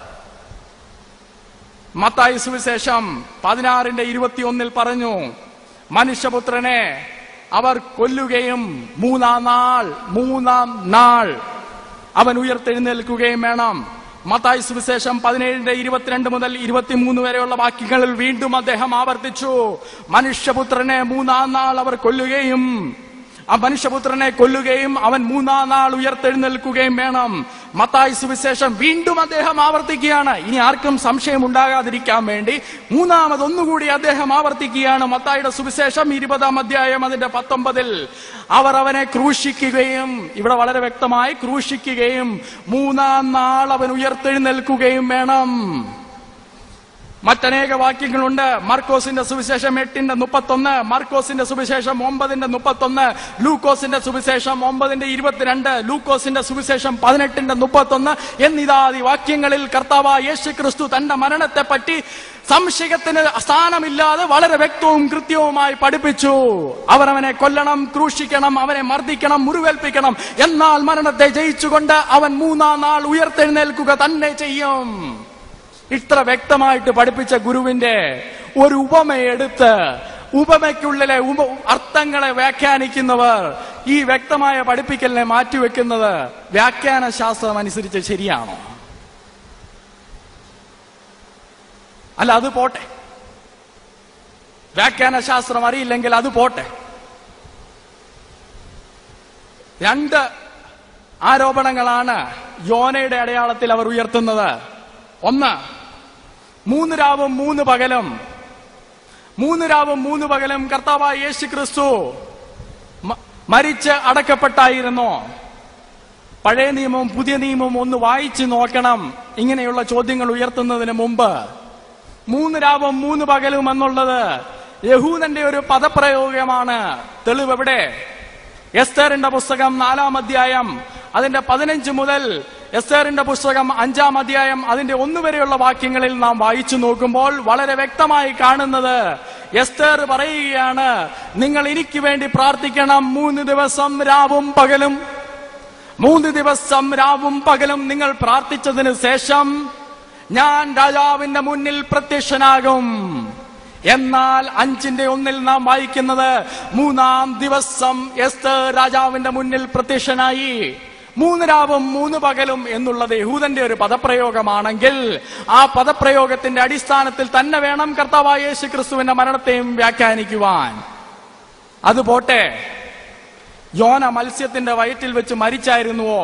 മത്തായി സുവിശേഷം പതിനാറിന്റെ ഇരുപത്തിയൊന്നിൽ പറഞ്ഞു മനുഷ്യപുത്രനെ അവർ കൊല്ലുകയും മൂന്നാം നാൾ മൂന്നാം നാൾ അവൻ ഉയർത്തെഴുന്നേൽക്കുകയും വേണം മത്തായി സുവിശേഷം പതിനേഴിന്റെ ഇരുപത്തിരണ്ട് മുതൽ ഇരുപത്തിമൂന്ന് വരെയുള്ള വാക്യങ്ങളിൽ വീണ്ടും അദ്ദേഹം ആവർത്തിച്ചു മനുഷ്യപുത്രനെ മൂന്നാം നാൾ അവർ കൊല്ലുകയും ആ മനുഷ്യപുത്രനെ കൊല്ലുകയും അവൻ മൂന്നാം നാൾ ഉയർത്തെഴുന്നേൽക്കുകയും വേണം മത്തായി സുവിശേഷം വീണ്ടും അദ്ദേഹം ആവർത്തിക്കുകയാണ് ഇനി ആർക്കും സംശയം ഉണ്ടാകാതിരിക്കാൻ വേണ്ടി മൂന്നാമതൊന്നുകൂടി അദ്ദേഹം ആവർത്തിക്കുകയാണ് മത്തായിയുടെ സുവിശേഷം ഇരുപതാം അധ്യായം അതിന്റെ പത്തൊമ്പതിൽ അവർ അവനെ ക്രൂശിക്കുകയും ഇവിടെ വളരെ വ്യക്തമായി ക്രൂശിക്കുകയും മൂന്നാം നാൾ അവൻ ഉയർത്തെഴുന്നേൽക്കുകയും വേണം മറ്റനേക വാക്യങ്ങളുണ്ട് മാർക്കോസിന്റെ സുവിശേഷം എട്ടിന്റെ മുപ്പത്തൊന്ന് മാർക്കോസിന്റെ സുവിശേഷം ഒമ്പതിന്റെ മുപ്പത്തൊന്ന് ലൂക്കോസിന്റെ സുവിശേഷം ഒമ്പതിന്റെ ഇരുപത്തിരണ്ട് ലൂക്കോസിന്റെ സുവിശേഷം പതിനെട്ടിന്റെ മുപ്പത്തൊന്ന് എന്നിതാദി വാക്യങ്ങളിൽ കർത്താവ് യേശു ക്രിസ്തു തന്റെ മരണത്തെ പറ്റി സംശയത്തിന് സ്ഥാനമില്ലാതെ വളരെ വ്യക്തവും കൃത്യവുമായി പഠിപ്പിച്ചു അവർ അവനെ കൊല്ലണം ക്രൂശിക്കണം അവനെ മർദ്ദിക്കണം മുറിവേൽപ്പിക്കണം എന്നാൽ മരണത്തെ ജയിച്ചുകൊണ്ട് അവൻ മൂന്നാം നാൾ ഉയർത്തെഴുന്നേൽക്കുക തന്നെ ചെയ്യും ഇത്ര വ്യക്തമായിട്ട് പഠിപ്പിച്ച ഗുരുവിന്റെ ഒരു ഉപമയെടുത്ത് ഉപമയ്ക്കുള്ളിലെ ഉപ അർത്ഥങ്ങളെ വ്യാഖ്യാനിക്കുന്നവർ ഈ വ്യക്തമായ പഠിപ്പിക്കലിനെ മാറ്റിവെക്കുന്നത് വ്യാഖ്യാന ശാസ്ത്രം അനുസരിച്ച് ശരിയാണോ അല്ല അത് പോട്ടെ വ്യാഖ്യാന ശാസ്ത്രം അറിയില്ലെങ്കിൽ അത് പോട്ടെ രണ്ട് ആരോപണങ്ങളാണ് യോനയുടെ അടയാളത്തിൽ അവർ ഉയർത്തുന്നത് ഒന്ന് മൂന്ന് രാവും മൂന്ന് പകലും മൂന്ന് രാവും മൂന്ന് പകലും കർത്താവായ യേശു ക്രിസ്തു മ- മരിച്ച് അടക്കപ്പെട്ടായിരുന്നു പഴയ നിയമവും പുതിയ നിയമവും ഒന്ന് വായിച്ചു നോക്കണം ഇങ്ങനെയുള്ള ചോദ്യങ്ങൾ ഉയർത്തുന്നതിന് മുമ്പ് മൂന്ന് രാവും മൂന്ന് പകലും എന്നുള്ളത് യഹൂദന്റെ ഒരു പദപ്രയോഗമാണ് തെളിവ് എവിടെ എസ്തേറിന്റെ പുസ്തകം നാലാം അധ്യായം അതിന്റെ പതിനഞ്ച് മുതൽ എസ്തേറിന്റെ പുസ്തകം അഞ്ചാം അധ്യായം അതിന്റെ ഒന്ന് വരെയുള്ള വാക്യങ്ങളിൽ നാം വായിച്ചു നോക്കുമ്പോൾ വളരെ വ്യക്തമായി കാണുന്നത് എസ്തേർ പറയുകയാണ് നിങ്ങൾ എനിക്ക് വേണ്ടി പ്രാർത്ഥിക്കണം മൂന്ന് ദിവസം രാവും പകലും മൂന്ന് ദിവസം രാവും പകലും നിങ്ങൾ പ്രാർത്ഥിച്ചതിന് ശേഷം ഞാൻ രാജാവിന്റെ മുന്നിൽ പ്രത്യക്ഷനാകും എന്നാൽ അഞ്ചിന്റെ ഒന്നിൽ നാം വായിക്കുന്നത് മൂന്നാം ദിവസം എസ്തർ രാജാവിന്റെ മുന്നിൽ പ്രത്യക്ഷനായി മൂന്ന് രാവും മൂന്ന് പകലും എന്നുള്ളത് യഹൂദന്റെ ഒരു പദപ്രയോഗമാണെങ്കിൽ ആ പദപ്രയോഗത്തിന്റെ അടിസ്ഥാനത്തിൽ തന്നെ വേണം കർത്താവായ യേശു ക്രിസ്തുവിന്റെ മരണത്തെയും വ്യാഖ്യാനിക്കുവാൻ അത് പോട്ടെ യോന മത്സ്യത്തിന്റെ വയറ്റിൽ വെച്ച് മരിച്ചായിരുന്നുവോ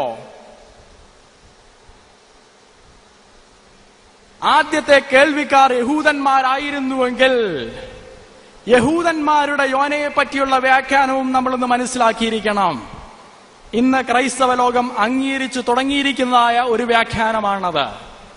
ആദ്യത്തെ കേൾവിക്കാർ യഹൂദന്മാരായിരുന്നുവെങ്കിൽ യഹൂദന്മാരുടെ യോനയെ പറ്റിയുള്ള വ്യാഖ്യാനവും നമ്മളൊന്ന് മനസ്സിലാക്കിയിരിക്കണം ഇന്ന് ക്രൈസ്തവ ലോകം അംഗീകരിച്ചു തുടങ്ങിയിരിക്കുന്നതായ ഒരു വ്യാഖ്യാനമാണത്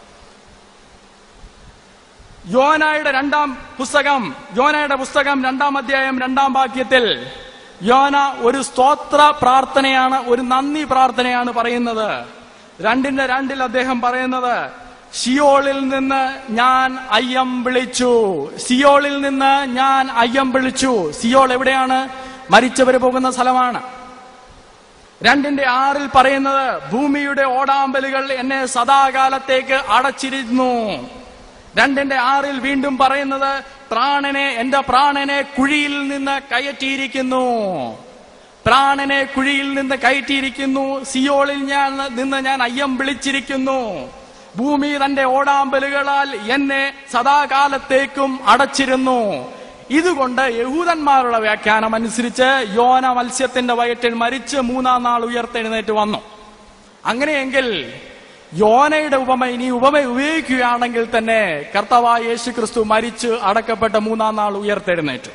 യോനായുടെ രണ്ടാം പുസ്തകം യോനയുടെ പുസ്തകം രണ്ടാം അധ്യായം രണ്ടാം വാക്യത്തിൽ യോന ഒരു സ്തോത്ര പ്രാർത്ഥനയാണ് ഒരു നന്ദി പ്രാർത്ഥനയാണ് പറയുന്നത് രണ്ടിന്റെ രണ്ടിൽ അദ്ദേഹം പറയുന്നത് സിയോളിൽ നിന്ന് ഞാൻ അയ്യം വിളിച്ചു സിയോളിൽ നിന്ന് ഞാൻ അയ്യം വിളിച്ചു സിയോൾ എവിടെയാണ് മരിച്ചവര് പോകുന്ന സ്ഥലമാണ് രണ്ടിന്റെ ആറിൽ പറയുന്നത് ഭൂമിയുടെ ഓടാമ്പലുകൾ എന്നെ സദാകാലത്തേക്ക് അടച്ചിരുന്നു രണ്ടിന്റെ ആറിൽ വീണ്ടും പറയുന്നത് പ്രാണനെ എന്റെ പ്രാണനെ കുഴിയിൽ നിന്ന് കയറ്റിയിരിക്കുന്നു പ്രാണനെ കുഴിയിൽ നിന്ന് കയറ്റിയിരിക്കുന്നു സിയോളിൽ ഞാൻ നിന്ന് ഞാൻ അയ്യം വിളിച്ചിരിക്കുന്നു ഭൂമി തന്റെ ഓടാമ്പലുകളാൽ എന്നെ സദാകാലത്തേക്കും അടച്ചിരുന്നു ഇതുകൊണ്ട് യഹൂദന്മാരുടെ വ്യാഖ്യാനം അനുസരിച്ച് യോന മത്സ്യത്തിന്റെ വയറ്റിൽ മരിച്ച് മൂന്നാം നാൾ ഉയർത്തെഴുന്നേറ്റ് വന്നു അങ്ങനെയെങ്കിൽ യോനയുടെ ഉപമ ഇനി ഉപമ ഉപയോഗിക്കുകയാണെങ്കിൽ തന്നെ കർത്താവായ യേശു ക്രിസ്തു മരിച്ച് അടക്കപ്പെട്ട മൂന്നാം നാൾ ഉയർത്തെഴുന്നേറ്റു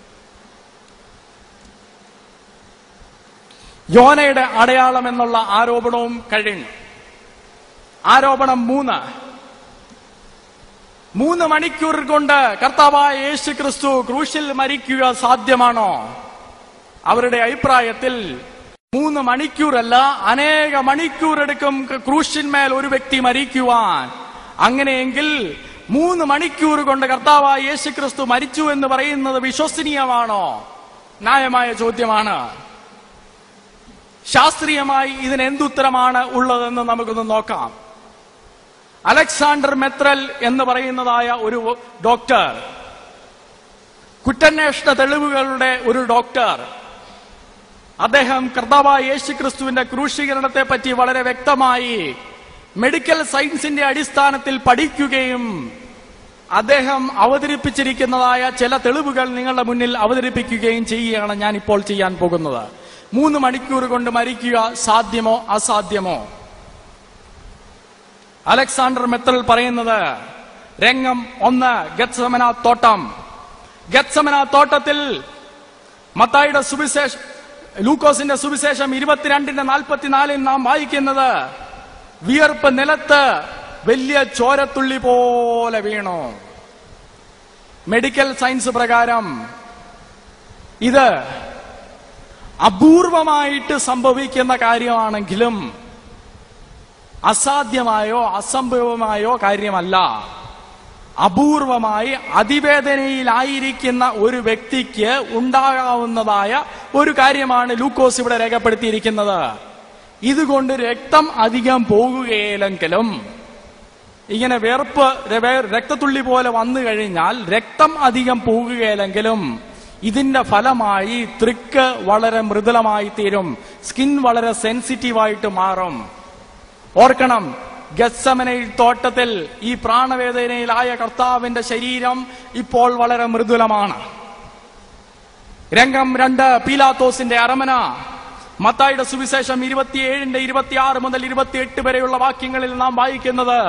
യോനയുടെ അടയാളം എന്നുള്ള ആരോപണവും കഴിഞ്ഞു ആരോപണം മൂന്ന് മൂന്ന് മണിക്കൂർ കൊണ്ട് കർത്താവായ യേശു ക്രിസ്തു ക്രൂശിൽ മരിക്കുക സാധ്യമാണോ അവരുടെ അഭിപ്രായത്തിൽ മൂന്ന് മണിക്കൂറല്ല അനേക മണിക്കൂർ എടുക്കും ക്രൂശിന്മേൽ ഒരു വ്യക്തി മരിക്കുവാൻ അങ്ങനെയെങ്കിൽ മൂന്ന് മണിക്കൂർ കൊണ്ട് കർത്താവായ യേശു ക്രിസ്തു മരിച്ചു എന്ന് പറയുന്നത് വിശ്വസനീയമാണോ ന്യായമായ ചോദ്യമാണ് ശാസ്ത്രീയമായി ഇതിന് എന്തുത്തരമാണ് ഉള്ളതെന്ന് നമുക്കൊന്ന് നോക്കാം അലക്സാണ്ടർ മെത്രൽ എന്ന് പറയുന്നതായ ഒരു ഡോക്ടർ കുറ്റാന്വേഷണ തെളിവുകളുടെ ഒരു ഡോക്ടർ അദ്ദേഹം കർത്താവായ യേശു ക്രിസ്തുവിന്റെ ക്രൂശീകരണത്തെ പറ്റി വളരെ വ്യക്തമായി മെഡിക്കൽ സയൻസിന്റെ അടിസ്ഥാനത്തിൽ പഠിക്കുകയും അദ്ദേഹം അവതരിപ്പിച്ചിരിക്കുന്നതായ ചില തെളിവുകൾ നിങ്ങളുടെ മുന്നിൽ അവതരിപ്പിക്കുകയും ചെയ്യുകയാണ് ഞാൻ ഇപ്പോൾ ചെയ്യാൻ പോകുന്നത് മൂന്ന് മണിക്കൂർ കൊണ്ട് മരിക്കുക സാധ്യമോ അസാധ്യമോ അലക്സാണ്ടർ മെത്തൽ പറയുന്നത് രംഗം ഒന്ന് ഗത്സമന തോട്ടം ഗത്സമന തോട്ടത്തിൽ മത്തായിയുടെ സുവിശേഷം ലൂക്കോസിന്റെ സുവിശേഷം ഇരുപത്തിരണ്ടിന്റെ നാൽപ്പത്തിനാലിൽ നാം വായിക്കുന്നത് വിയർപ്പ് നിലത്ത് വലിയ ചോരത്തുള്ളി പോലെ വീണു മെഡിക്കൽ സയൻസ് പ്രകാരം ഇത് അപൂർവമായിട്ട് സംഭവിക്കുന്ന കാര്യമാണെങ്കിലും അസാധ്യമായോ അസംഭവമായോ കാര്യമല്ല അപൂർവമായി അതിവേദനയിലായിരിക്കുന്ന ഒരു വ്യക്തിക്ക് ഉണ്ടാകാവുന്നതായ ഒരു കാര്യമാണ് ലൂക്കോസ് ഇവിടെ രേഖപ്പെടുത്തിയിരിക്കുന്നത് ഇതുകൊണ്ട് രക്തം അധികം പോകുകയില്ലെങ്കിലും ഇങ്ങനെ വേർപ്പ് ര- രക്തത്തുള്ളി പോലെ വന്നു കഴിഞ്ഞാൽ രക്തം അധികം പോകുകയില്ലെങ്കിലും ഇതിന്റെ ഫലമായി ത്രിക്ക് വളരെ മൃദുലമായി തീരും സ്കിൻ വളരെ സെൻസിറ്റീവായിട്ട് മാറും ഓർക്കണം ഗസ്സമനയിൽ തോട്ടത്തിൽ ഈ പ്രാണവേദനയിലായ കർത്താവിന്റെ ശരീരം ഇപ്പോൾ വളരെ മൃദുലമാണ് രംഗം രണ്ട് പീലാത്തോസിന്റെ അരമന മത്തായിയുടെ സുവിശേഷം ഇരുപത്തിയേഴിന്റെ ഇരുപത്തിയാറ് മുതൽ ഇരുപത്തിയെട്ട് വരെയുള്ള വാക്യങ്ങളിൽ നാം വായിക്കുന്നത്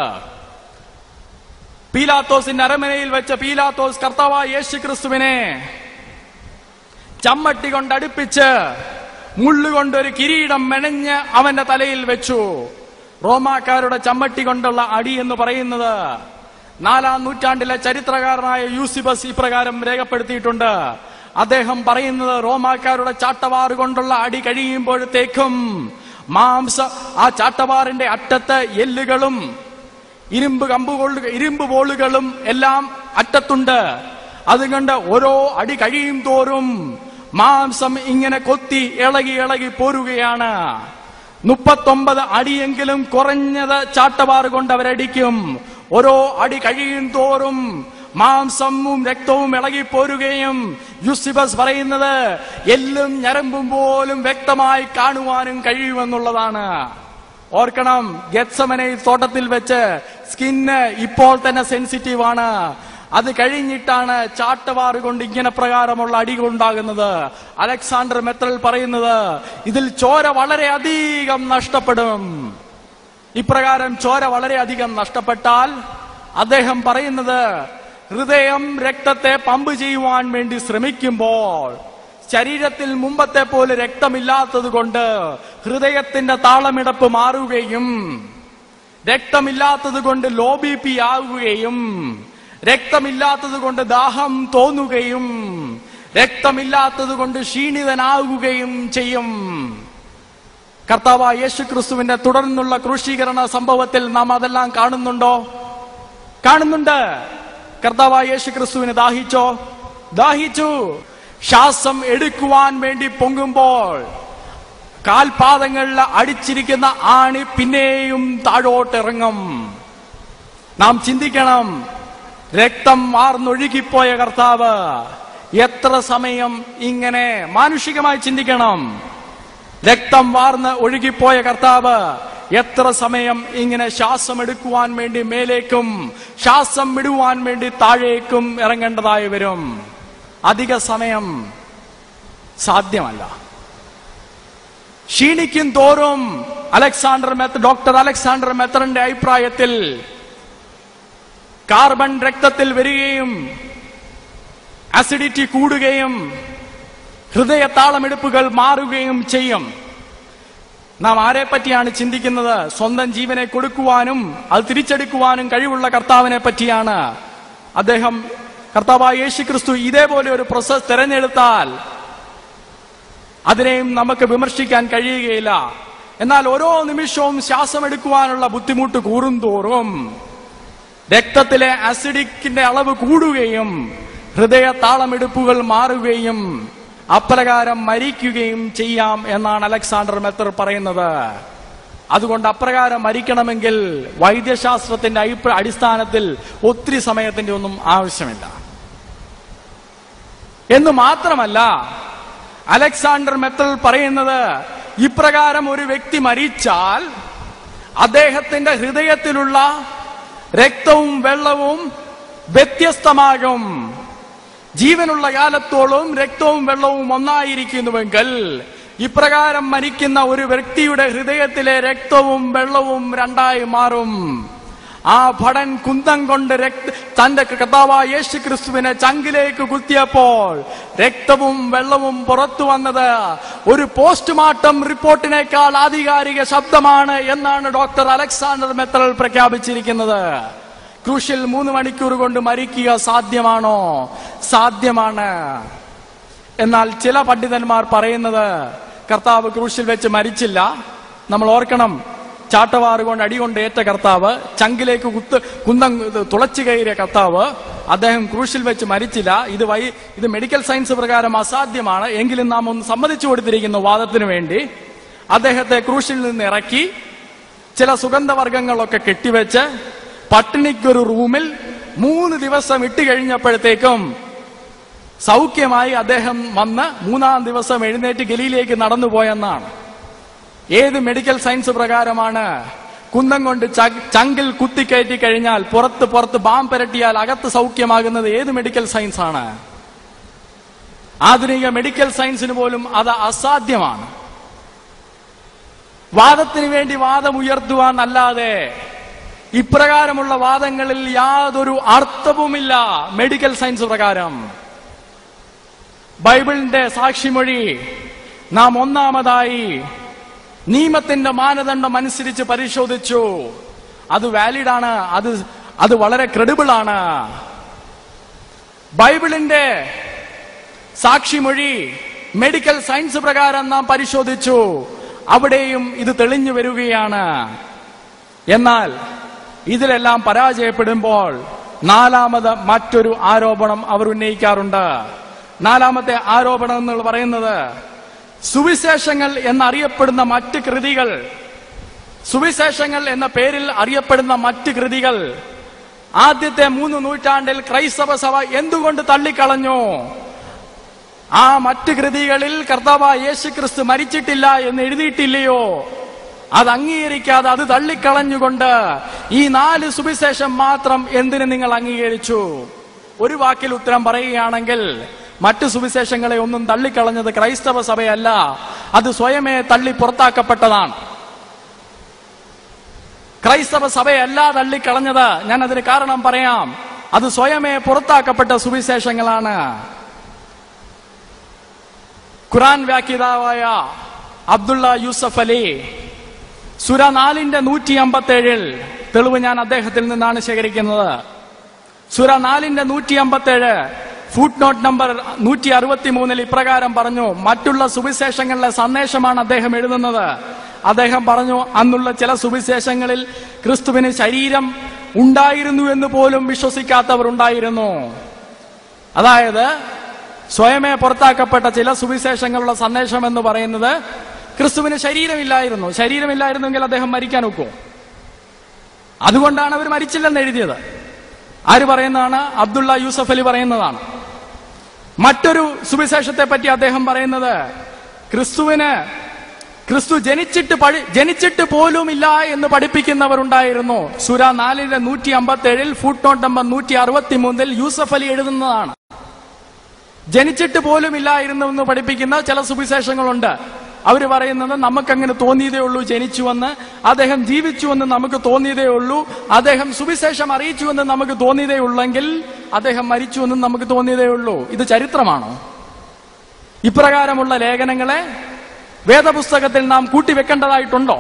പീലാത്തോസിന്റെ അരമനയിൽ വെച്ച പീലാത്തോസ് കർത്താവായ യേശു ക്രിസ്തുവിനെ ചമ്മട്ടി കൊണ്ട് അടുപ്പിച്ച് മുള്ളുകൊണ്ട് ഒരു കിരീടം മെനഞ്ഞ് അവന്റെ തലയിൽ വെച്ചു റോമാക്കാരുടെ ചമ്മട്ടി കൊണ്ടുള്ള അടി എന്ന് പറയുന്നത് നാലാം നൂറ്റാണ്ടിലെ ചരിത്രകാരനായ യൂസിബസ് ഇപ്രകാരം രേഖപ്പെടുത്തിയിട്ടുണ്ട് അദ്ദേഹം പറയുന്നത് റോമാക്കാരുടെ ചാട്ടവാറ് കൊണ്ടുള്ള അടി കഴിയുമ്പോഴത്തേക്കും മാംസ ആ ചാട്ടവാറിന്റെ അറ്റത്ത് എല്ലുകളും ഇരുമ്പ് കമ്പുകൾ ഇരുമ്പ് ബോളുകളും എല്ലാം അറ്റത്തുണ്ട് അതുകൊണ്ട് ഓരോ അടി കഴിയും തോറും മാംസം ഇങ്ങനെ കൊത്തി ഇളകി ഇളകി പോരുകയാണ് മുപ്പത്തൊമ്പത് അടിയെങ്കിലും കുറഞ്ഞത് ചാട്ടവാറ് കൊണ്ട് അവരടിക്കും ഓരോ അടി കഴിയും തോറും മാംസവും രക്തവും ഇളകി പോരുകയും യുസിബസ് പറയുന്നത് എല്ലും ഞരമ്പും പോലും വ്യക്തമായി കാണുവാനും കഴിയുമെന്നുള്ളതാണ് ഓർക്കണം ഗെറ്റ്സമനെ തോട്ടത്തിൽ വെച്ച് സ്കിന്ന് ഇപ്പോൾ തന്നെ സെൻസിറ്റീവ് ആണ് അത് കഴിഞ്ഞിട്ടാണ് ചാട്ടവാറ് കൊണ്ട് ഇങ്ങനെ പ്രകാരമുള്ള അടികൾ ഉണ്ടാകുന്നത് അലക്സാണ്ടർ മെത്രൽ പറയുന്നത് ഇതിൽ ചോര വളരെ അധികം നഷ്ടപ്പെടും ഇപ്രകാരം ചോര വളരെയധികം നഷ്ടപ്പെട്ടാൽ അദ്ദേഹം പറയുന്നത് ഹൃദയം രക്തത്തെ പമ്പ് ചെയ്യുവാൻ വേണ്ടി ശ്രമിക്കുമ്പോൾ ശരീരത്തിൽ മുമ്പത്തെ പോലെ രക്തമില്ലാത്തത് കൊണ്ട് ഹൃദയത്തിന്റെ താളമിടപ്പ് മാറുകയും രക്തമില്ലാത്തത് കൊണ്ട് ലോ ബി പി ആവുകയും രക്തമില്ലാത്തത് കൊണ്ട് ദാഹം തോന്നുകയും രക്തമില്ലാത്തത് കൊണ്ട് ക്ഷീണിതനാവുകയും ചെയ്യും കർത്താവ് യേശു ക്രിസ്തുവിന്റെ തുടർന്നുള്ള ക്രൂശീകരണ സംഭവത്തിൽ നാം അതെല്ലാം കാണുന്നുണ്ടോ കാണുന്നുണ്ട് കർത്താവ് യേശു ക്രിസ്തുവിന് ദാഹിച്ചോ ദാഹിച്ചു ശ്വാസം എടുക്കുവാൻ വേണ്ടി പൊങ്ങുമ്പോൾ കാൽപാദങ്ങളിൽ അടിച്ചിരിക്കുന്ന ആണി പിന്നെയും താഴോട്ടിറങ്ങും നാം ചിന്തിക്കണം രക്തം വാർന്നൊഴുകിപ്പോയ കർത്താവ് എത്ര സമയം ഇങ്ങനെ മാനുഷികമായി ചിന്തിക്കണം രക്തം വാർന്ന് ഒഴുകിപ്പോയ കർത്താവ് എത്ര സമയം ഇങ്ങനെ ശ്വാസം എടുക്കുവാൻ വേണ്ടി മേലേക്കും ശ്വാസം വിടുവാൻ വേണ്ടി താഴേക്കും ഇറങ്ങേണ്ടതായി വരും അധിക സമയം സാധ്യമല്ല ക്ഷീണിക്കും തോറും അലക്സാണ്ടർ മെത്ത ഡോക്ടർ അലക്സാണ്ടർ മെത്തറിന്റെ അഭിപ്രായത്തിൽ കാർബൺ രക്തത്തിൽ വരികയും അസിഡിറ്റി കൂടുകയും ഹൃദയ താളമെടുപ്പുകൾ മാറുകയും ചെയ്യും നാം ആരെ പറ്റിയാണ് ചിന്തിക്കുന്നത് സ്വന്തം ജീവനെ കൊടുക്കുവാനും അത് തിരിച്ചെടുക്കുവാനും കഴിവുള്ള കർത്താവിനെ പറ്റിയാണ് അദ്ദേഹം കർത്താവായ യേശു ക്രിസ്തു ഇതേപോലെ ഒരു പ്രോസസ് തിരഞ്ഞെടുത്താൽ അതിനെയും നമുക്ക് വിമർശിക്കാൻ കഴിയുകയില്ല എന്നാൽ ഓരോ നിമിഷവും ശ്വാസമെടുക്കുവാനുള്ള ബുദ്ധിമുട്ട് കൂടുന്തോറും രക്തത്തിലെ അസിഡിക്കിന്റെ അളവ് കൂടുകയും ഹൃദയ താളമെടുപ്പുകൾ മാറുകയും അപ്രകാരം മരിക്കുകയും ചെയ്യാം എന്നാണ് അലക്സാണ്ടർ മെത്തർ പറയുന്നത് അതുകൊണ്ട് അപ്രകാരം മരിക്കണമെങ്കിൽ വൈദ്യശാസ്ത്രത്തിന്റെ അഭിപ്രായ അടിസ്ഥാനത്തിൽ ഒത്തിരി സമയത്തിന്റെ ഒന്നും ആവശ്യമില്ല എന്ന് മാത്രമല്ല അലക്സാണ്ടർ മെത്തൽ പറയുന്നത് ഇപ്രകാരം ഒരു വ്യക്തി മരിച്ചാൽ അദ്ദേഹത്തിന്റെ ഹൃദയത്തിലുള്ള രക്തവും വെള്ളവും വ്യത്യസ്തമാകും ജീവനുള്ള കാലത്തോളം രക്തവും വെള്ളവും ഒന്നായിരിക്കുന്നുവെങ്കിൽ ഇപ്രകാരം മരിക്കുന്ന ഒരു വ്യക്തിയുടെ ഹൃദയത്തിലെ രക്തവും വെള്ളവും രണ്ടായി മാറും ആ ഭടൻ കുന്തം കൊണ്ട് രക്ത തന്റെ കർത്താവായ യേശു ക്രിസ്തുവിനെ ചങ്കിലേക്ക് കുത്തിയപ്പോൾ രക്തവും വെള്ളവും പുറത്തു വന്നത് ഒരു പോസ്റ്റ്മോർട്ടം റിപ്പോർട്ടിനേക്കാൾ ആധികാരിക ശബ്ദമാണ് എന്നാണ് ഡോക്ടർ അലക്സാണ്ടർ മെത്തൽ പ്രഖ്യാപിച്ചിരിക്കുന്നത് ക്രൂശിൽ മൂന്ന് മണിക്കൂർ കൊണ്ട് മരിക്കുക സാധ്യമാണോ സാധ്യമാണ് എന്നാൽ ചില പണ്ഡിതന്മാർ പറയുന്നത് കർത്താവ് ക്രൂശിൽ വെച്ച് മരിച്ചില്ല നമ്മൾ ഓർക്കണം ചാട്ടവാറ് കൊണ്ട് അടികൊണ്ട് ഏറ്റ കർത്താവ് ചങ്കിലേക്ക് കുത്ത് കുന്തം ഇത് തുളച്ചു കയറിയ കർത്താവ് അദ്ദേഹം ക്രൂശിൽ വെച്ച് മരിച്ചില്ല ഇത് വൈ ഇത് മെഡിക്കൽ സയൻസ് പ്രകാരം അസാധ്യമാണ് എങ്കിലും നാം ഒന്ന് സമ്മതിച്ചു കൊടുത്തിരിക്കുന്നു വാദത്തിന് വേണ്ടി അദ്ദേഹത്തെ ക്രൂശിൽ നിന്ന് ഇറക്കി ചില സുഗന്ധവർഗങ്ങളൊക്കെ കെട്ടിവെച്ച് പട്ടിണിക്കൊരു റൂമിൽ മൂന്ന് ദിവസം ഇട്ട് കഴിഞ്ഞപ്പോഴത്തേക്കും സൗഖ്യമായി അദ്ദേഹം വന്ന് മൂന്നാം ദിവസം എഴുന്നേറ്റ് ഗലിയിലേക്ക് നടന്നുപോയെന്നാണ് ഏത് മെഡിക്കൽ സയൻസ് പ്രകാരമാണ് കുന്തം കൊണ്ട് ച- ചങ്കിൽ കുത്തിക്കയറ്റി കഴിഞ്ഞാൽ പുറത്ത് പുറത്ത് ബാം പുരട്ടിയാൽ അകത്ത് സൗഖ്യമാകുന്നത് ഏത് മെഡിക്കൽ സയൻസ് ആണ് ആധുനിക മെഡിക്കൽ സയൻസിന് പോലും അത് അസാധ്യമാണ് വാദത്തിന് വേണ്ടി വാദം ഉയർത്തുവാൻ അല്ലാതെ ഇപ്രകാരമുള്ള വാദങ്ങളിൽ യാതൊരു അർത്ഥവുമില്ല മെഡിക്കൽ സയൻസ് പ്രകാരം ബൈബിളിന്റെ സാക്ഷിമൊഴി നാം ഒന്നാമതായി നിയമത്തിന്റെ മാനദണ്ഡം അനുസരിച്ച് പരിശോധിച്ചു അത് വാലിഡ് ആണ് അത് അത് വളരെ ക്രെഡിബിൾ ആണ് ബൈബിളിന്റെ സാക്ഷിമൊഴി മെഡിക്കൽ സയൻസ് പ്രകാരം നാം പരിശോധിച്ചു അവിടെയും ഇത് തെളിഞ്ഞു വരികയാണ് എന്നാൽ ഇതിലെല്ലാം പരാജയപ്പെടുമ്പോൾ നാലാമത് മറ്റൊരു ആരോപണം അവർ ഉന്നയിക്കാറുണ്ട് നാലാമത്തെ ആരോപണം എന്ന് പറയുന്നത് സുവിശേഷങ്ങൾ എന്നറിയപ്പെടുന്ന മറ്റ് കൃതികൾ സുവിശേഷങ്ങൾ എന്ന പേരിൽ അറിയപ്പെടുന്ന മറ്റ് കൃതികൾ ആദ്യത്തെ മൂന്ന് നൂറ്റാണ്ടിൽ ക്രൈസ്തവ സഭ എന്തുകൊണ്ട് തള്ളിക്കളഞ്ഞു ആ മറ്റ് കൃതികളിൽ കർത്താവ് യേശു ക്രിസ്തു മരിച്ചിട്ടില്ല എന്ന് എഴുതിയിട്ടില്ലയോ അത് അംഗീകരിക്കാതെ അത് തള്ളിക്കളഞ്ഞുകൊണ്ട് ഈ നാല് സുവിശേഷം മാത്രം എന്തിന് നിങ്ങൾ അംഗീകരിച്ചു ഒരു വാക്കിൽ ഉത്തരം പറയുകയാണെങ്കിൽ മറ്റു സുവിശേഷങ്ങളെ ഒന്നും തള്ളിക്കളഞ്ഞത് ക്രൈസ്തവ സഭയല്ല അത് സ്വയമേ തള്ളി പുറത്താക്കപ്പെട്ടതാണ് ക്രൈസ്തവ സഭയല്ല തള്ളിക്കളഞ്ഞത് ഞാൻ അതിന് കാരണം പറയാം അത് സ്വയമേ പുറത്താക്കപ്പെട്ട സുവിശേഷങ്ങളാണ് ഖുറാൻ വ്യാഖ്യാതാവായ അബ്ദുള്ള യൂസഫ് അലി സുര നാലിന്റെ നൂറ്റി അമ്പത്തി ഏഴിൽ തെളിവ് ഞാൻ അദ്ദേഹത്തിൽ നിന്നാണ് ശേഖരിക്കുന്നത് സുര നാലിന്റെ നൂറ്റി അമ്പത്തി ഏഴ് ഫുട് നോട്ട് നമ്പർ നൂറ്റി അറുപത്തി മൂന്നിൽ ഇപ്രകാരം പറഞ്ഞു മറ്റുള്ള സുവിശേഷങ്ങളിലെ സന്ദേശമാണ് അദ്ദേഹം എഴുതുന്നത് അദ്ദേഹം പറഞ്ഞു അന്നുള്ള ചില സുവിശേഷങ്ങളിൽ ക്രിസ്തുവിന് ശരീരം ഉണ്ടായിരുന്നു എന്ന് പോലും വിശ്വസിക്കാത്തവർ ഉണ്ടായിരുന്നു അതായത് സ്വയമേ പുറത്താക്കപ്പെട്ട ചില സുവിശേഷങ്ങളുടെ സന്ദേശം എന്ന് പറയുന്നത് ക്രിസ്തുവിന് ശരീരമില്ലായിരുന്നു ശരീരമില്ലായിരുന്നെങ്കിൽ അദ്ദേഹം മരിക്കാൻ ഒക്കുമോ അതുകൊണ്ടാണ് അവർ മരിച്ചില്ലെന്ന് എഴുതിയത് ആര് പറയുന്നതാണ് അബ്ദുള്ള യൂസഫ് അലി പറയുന്നതാണ് മറ്റൊരു സുവിശേഷത്തെ പറ്റി അദ്ദേഹം പറയുന്നത് ക്രിസ്തുവിന് ക്രിസ്തു ജനിച്ചിട്ട് പഠി ജനിച്ചിട്ട് പോലുമില്ല എന്ന് പഠിപ്പിക്കുന്നവരുണ്ടായിരുന്നു സുര നാലിലെ നൂറ്റി അമ്പത്തി ഏഴിൽ ഫുട് നോട്ട് നമ്പർ നൂറ്റി അറുപത്തി മൂന്നിൽ യൂസഫ് അലി എഴുതുന്നതാണ് ജനിച്ചിട്ട് പോലും ഇല്ലായിരുന്നു എന്ന് പഠിപ്പിക്കുന്ന ചില സുവിശേഷങ്ങളുണ്ട് അവർ പറയുന്നത് നമുക്കങ്ങനെ തോന്നിയതേ ഉള്ളൂ ജനിച്ചുവെന്ന് അദ്ദേഹം ജീവിച്ചുവെന്ന് നമുക്ക് തോന്നിയതേ ഉള്ളൂ അദ്ദേഹം സുവിശേഷം അറിയിച്ചുവെന്ന് നമുക്ക് തോന്നിയതേ ഉള്ളെങ്കിൽ അദ്ദേഹം മരിച്ചുവെന്ന് നമുക്ക് തോന്നിയതേ ഉള്ളൂ ഇത് ചരിത്രമാണോ ഇപ്രകാരമുള്ള ലേഖനങ്ങളെ വേദപുസ്തകത്തിൽ നാം കൂട്ടിവെക്കേണ്ടതായിട്ടുണ്ടോ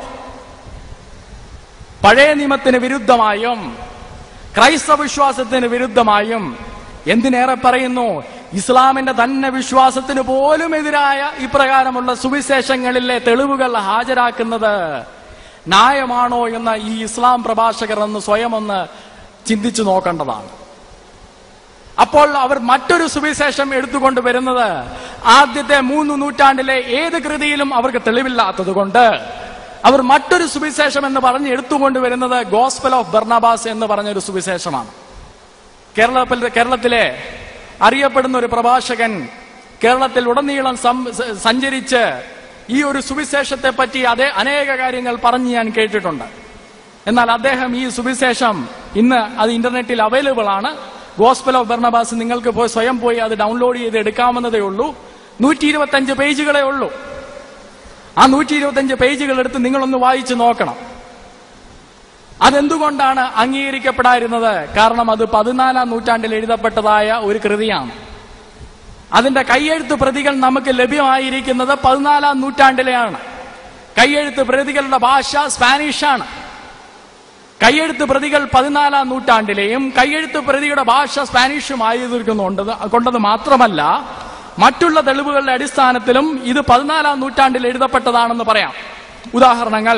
പഴയ നിയമത്തിന് വിരുദ്ധമായും ക്രൈസ്തവ വിശ്വാസത്തിന് വിരുദ്ധമായും എന്തിനേറെ പറയുന്നു ഇസ്ലാമിന്റെ തന്നെ വിശ്വാസത്തിന് പോലും എതിരായ ഇപ്രകാരമുള്ള സുവിശേഷങ്ങളിലെ തെളിവുകൾ ഹാജരാക്കുന്നത് ന്യായമാണോ എന്ന ഈ ഇസ്ലാം പ്രഭാഷകർ എന്ന് സ്വയം ഒന്ന് ചിന്തിച്ചു നോക്കേണ്ടതാണ് അപ്പോൾ അവർ മറ്റൊരു സുവിശേഷം എടുത്തുകൊണ്ട് വരുന്നത് ആദ്യത്തെ മൂന്ന് നൂറ്റാണ്ടിലെ ഏത് കൃതിയിലും അവർക്ക് തെളിവില്ലാത്തത് കൊണ്ട് അവർ മറ്റൊരു സുവിശേഷം എന്ന് പറഞ്ഞ് എടുത്തുകൊണ്ട് വരുന്നത് ഗോസ്പൽ ഓഫ് ബർണബാസ് എന്ന് പറഞ്ഞൊരു സുവിശേഷമാണ് കേരളത്തിൽ കേരളത്തിലെ അറിയപ്പെടുന്ന ഒരു പ്രഭാഷകൻ കേരളത്തിൽ ഉടനീളം സം- സ- സഞ്ചരിച്ച് ഈ ഒരു സുവിശേഷത്തെ പറ്റി അതേ അനേക കാര്യങ്ങൾ പറഞ്ഞ് ഞാൻ കേട്ടിട്ടുണ്ട് എന്നാൽ അദ്ദേഹം ഈ സുവിശേഷം ഇന്ന് അത് ഇന്റർനെറ്റിൽ അവൈലബിൾ ആണ് ഗോസ്പൽ ഓഫ് ബർണബാസ് നിങ്ങൾക്ക് പോയി സ്വയം പോയി അത് ഡൗൺലോഡ് ചെയ്ത് എടുക്കാവുന്നതേ ഉള്ളൂ നൂറ്റി ഇരുപത്തി അഞ്ച് പേജുകളേ ഉള്ളൂ ആ നൂറ്റി ഇരുപത്തി അഞ്ച് പേജുകൾ എടുത്ത് നിങ്ങളൊന്ന് വായിച്ചു നോക്കണം അതെന്തുകൊണ്ടാണ് അംഗീകരിക്കപ്പെടാതിരുന്നത് കാരണം അത് പതിനാലാം നൂറ്റാണ്ടിൽ എഴുതപ്പെട്ടതായ ഒരു കൃതിയാണ് അതിന്റെ കൈയെഴുത്ത് പ്രതികൾ നമുക്ക് ലഭ്യമായിരിക്കുന്നത് പതിനാലാം നൂറ്റാണ്ടിലെയാണ് കൈയെഴുത്ത് പ്രതികളുടെ ഭാഷ സ്പാനിഷാണ് കയ്യെഴുത്ത് പ്രതികൾ പതിനാലാം നൂറ്റാണ്ടിലെയും കയ്യെഴുത്ത് പ്രതിയുടെ ഭാഷ സ്പാനിഷുമായിരിക്കുന്നുണ്ട് കൊണ്ടത് മാത്രമല്ല മറ്റുള്ള തെളിവുകളുടെ അടിസ്ഥാനത്തിലും ഇത് പതിനാലാം നൂറ്റാണ്ടിൽ എഴുതപ്പെട്ടതാണെന്ന് പറയാം ഉദാഹരണങ്ങൾ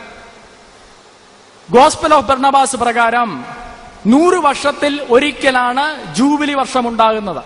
ഗോസ്പൽ ഓഫ് ബർണബാസ് പ്രകാരം നൂറ് വർഷത്തിൽ ഒരിക്കലാണ് ജൂബിലി വർഷമുണ്ടാകുന്നത്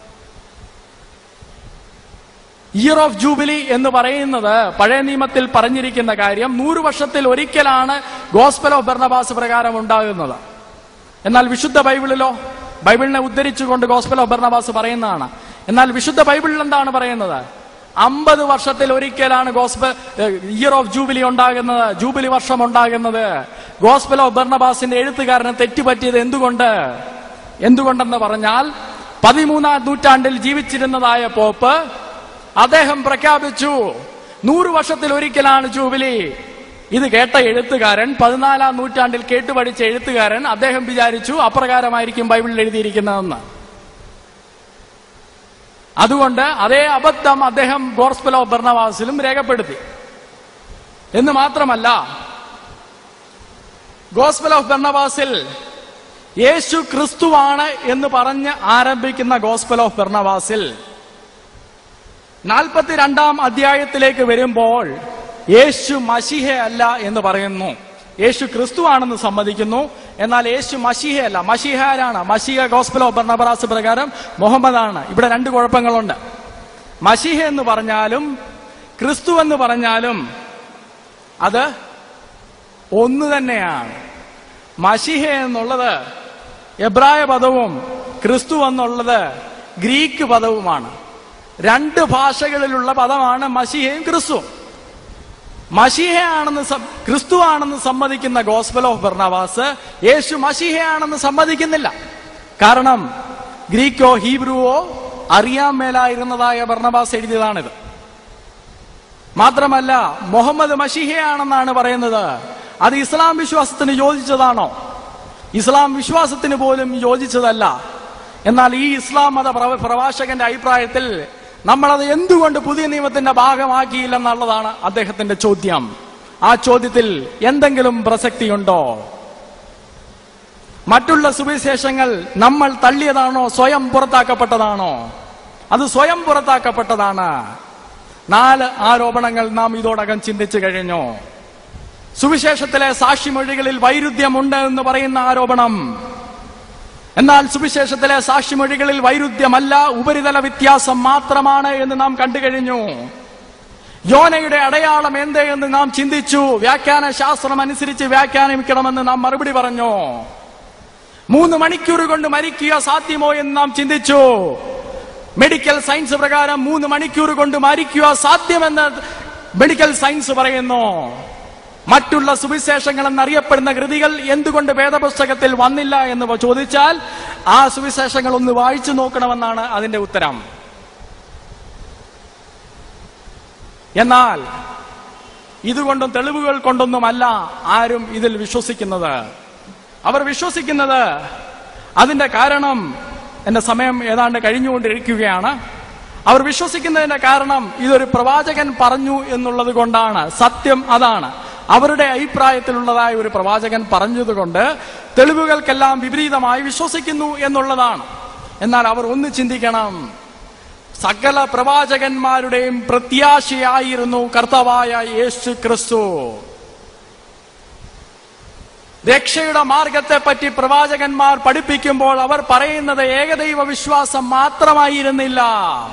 ഇയർ ഓഫ് ജൂബിലി എന്ന് പറയുന്നത് പഴയ നിയമത്തിൽ പറഞ്ഞിരിക്കുന്ന കാര്യം നൂറ് വർഷത്തിൽ ഒരിക്കലാണ് ഗോസ്പൽ ഓഫ് ബർണബാസ് പ്രകാരം ഉണ്ടാകുന്നത് എന്നാൽ വിശുദ്ധ ബൈബിളിലോ ബൈബിളിനെ ഉദ്ധരിച്ചുകൊണ്ട് ഗോസ്പൽ ഓഫ് ബർണബാസ് പറയുന്നതാണ് എന്നാൽ വിശുദ്ധ ബൈബിളിൽ എന്താണ് പറയുന്നത് അമ്പത് വർഷത്തിൽ ഒരിക്കലാണ് ഗോസ്പൽ ഇയർ ഓഫ് ജൂബിലി ഉണ്ടാകുന്നത് ജൂബിലി വർഷം ഉണ്ടാകുന്നത് ഗോസ്പൽ ഓഫ് ബർണബാസിന്റെ എഴുത്തുകാരന് തെറ്റുപറ്റിയത് എന്തുകൊണ്ട് എന്തുകൊണ്ടെന്ന് പറഞ്ഞാൽ പതിമൂന്നാം നൂറ്റാണ്ടിൽ ജീവിച്ചിരുന്നതായ പോപ്പ് അദ്ദേഹം പ്രഖ്യാപിച്ചു നൂറ് വർഷത്തിൽ ഒരിക്കലാണ് ജൂബിലി ഇത് കേട്ട എഴുത്തുകാരൻ പതിനാലാം നൂറ്റാണ്ടിൽ കേട്ടുപഠിച്ച എഴുത്തുകാരൻ അദ്ദേഹം വിചാരിച്ചു അപ്രകാരമായിരിക്കും ബൈബിളിൽ എഴുതിയിരിക്കുന്നതെന്ന് അതുകൊണ്ട് അതേ അബദ്ധം അദ്ദേഹം ഗോർസ്പൽ ഓഫ് ബർണവാസിലും രേഖപ്പെടുത്തി എന്ന് മാത്രമല്ല ഗോസ്പൽ ഓഫ് ബർണവാസിൽ യേശു ക്രിസ്തുവാണ് എന്ന് പറഞ്ഞ് ആരംഭിക്കുന്ന ഗോസ്പൽ ഓഫ് ബർണവാസിൽ നാൽപ്പത്തിരണ്ടാം അധ്യായത്തിലേക്ക് വരുമ്പോൾ യേശു മഷിഹ അല്ല എന്ന് പറയുന്നു യേശു ക്രിസ്തു ആണെന്ന് സമ്മതിക്കുന്നു എന്നാൽ യേശു മഷിഹ അല്ല മഷിഹാരാണ് മഷിഹ ഗോസ്പലോ ഭരണപരാസ് പ്രകാരം മുഹമ്മദാണ് ഇവിടെ രണ്ട് കുഴപ്പങ്ങളുണ്ട് മഷിഹ എന്ന് പറഞ്ഞാലും ക്രിസ്തു എന്ന് പറഞ്ഞാലും അത് ഒന്ന് തന്നെയാണ് മഷിഹ എന്നുള്ളത് എബ്രായ പദവും ക്രിസ്തു എന്നുള്ളത് ഗ്രീക്ക് പദവുമാണ് രണ്ട് ഭാഷകളിലുള്ള പദമാണ് മഷിഹയും ക്രിസ്തുവും മഷിഹയാണെന്ന് സം- ക്രിസ്തു ആണെന്ന് സമ്മതിക്കുന്ന ഗോസ്ബൽ ഓഫ് ബർണവാസ് യേശു മഷിഹയാണെന്ന് സമ്മതിക്കുന്നില്ല കാരണം ഗ്രീക്കോ ഹീബ്രുവോ അറിയാൻ മേലായിരുന്നതായ ബർണബാസ് എഴുതിയതാണിത് മാത്രമല്ല മുഹമ്മദ് മഷിഹയാണെന്നാണ് പറയുന്നത് അത് ഇസ്ലാം വിശ്വാസത്തിന് യോജിച്ചതാണോ ഇസ്ലാം വിശ്വാസത്തിന് പോലും യോജിച്ചതല്ല എന്നാൽ ഈ ഇസ്ലാം മത പ്രവ- പ്രവാചകന്റെ അഭിപ്രായത്തിൽ നമ്മളത് എന്തുകൊണ്ട് പുതിയ നിയമത്തിന്റെ ഭാഗമാക്കിയില്ലെന്നുള്ളതാണ് അദ്ദേഹത്തിന്റെ ചോദ്യം ആ ചോദ്യത്തിൽ എന്തെങ്കിലും പ്രസക്തിയുണ്ടോ മറ്റുള്ള സുവിശേഷങ്ങൾ നമ്മൾ തള്ളിയതാണോ സ്വയം പുറത്താക്കപ്പെട്ടതാണോ അത് സ്വയം പുറത്താക്കപ്പെട്ടതാണ് നാല് ആരോപണങ്ങൾ നാം ഇതോടകം ചിന്തിച്ചു കഴിഞ്ഞു സുവിശേഷത്തിലെ സാക്ഷിമൊഴികളിൽ വൈരുദ്ധ്യമുണ്ട് എന്ന് പറയുന്ന ആരോപണം എന്നാൽ സുവിശേഷത്തിലെ സാക്ഷിമൊഴികളിൽ വൈരുദ്ധ്യമല്ല ഉപരിതല വ്യത്യാസം മാത്രമാണ് എന്ന് നാം കണ്ടു കഴിഞ്ഞു യോനയുടെ അടയാളം എന്ത് എന്ന് നാം ചിന്തിച്ചു വ്യാഖ്യാന ശാസ്ത്രം അനുസരിച്ച് വ്യാഖ്യാനിക്കണമെന്ന് നാം മറുപടി പറഞ്ഞു മൂന്ന് മണിക്കൂർ കൊണ്ട് മരിക്കുക സാധ്യമോ എന്ന് നാം ചിന്തിച്ചു മെഡിക്കൽ സയൻസ് പ്രകാരം മൂന്ന് മണിക്കൂർ കൊണ്ട് മരിക്കുക സാധ്യമെന്ന് മെഡിക്കൽ സയൻസ് പറയുന്നു മറ്റുള്ള സുവിശേഷങ്ങൾ എന്നറിയപ്പെടുന്ന കൃതികൾ എന്തുകൊണ്ട് വേദപുസ്തകത്തിൽ വന്നില്ല എന്ന് ചോദിച്ചാൽ ആ സുവിശേഷങ്ങൾ ഒന്ന് വായിച്ചു നോക്കണമെന്നാണ് അതിന്റെ ഉത്തരം എന്നാൽ ഇതുകൊണ്ടും തെളിവുകൾ കൊണ്ടൊന്നുമല്ല ആരും ഇതിൽ വിശ്വസിക്കുന്നത് അവർ വിശ്വസിക്കുന്നത് അതിന്റെ കാരണം എന്റെ സമയം ഏതാണ്ട് കഴിഞ്ഞുകൊണ്ടിരിക്കുകയാണ് അവർ വിശ്വസിക്കുന്നതിന്റെ കാരണം ഇതൊരു പ്രവാചകൻ പറഞ്ഞു എന്നുള്ളത് കൊണ്ടാണ് സത്യം അതാണ് അവരുടെ അഭിപ്രായത്തിലുള്ളതായ ഒരു പ്രവാചകൻ പറഞ്ഞതുകൊണ്ട് തെളിവുകൾക്കെല്ലാം വിപരീതമായി വിശ്വസിക്കുന്നു എന്നുള്ളതാണ് എന്നാൽ അവർ ഒന്ന് ചിന്തിക്കണം സകല പ്രവാചകന്മാരുടെയും പ്രത്യാശയായിരുന്നു കർത്താവായ യേശു ക്രിസ്തു രക്ഷയുടെ മാർഗത്തെ പറ്റി പ്രവാചകന്മാർ പഠിപ്പിക്കുമ്പോൾ അവർ പറയുന്നത് ഏകദൈവ വിശ്വാസം മാത്രമായിരുന്നില്ല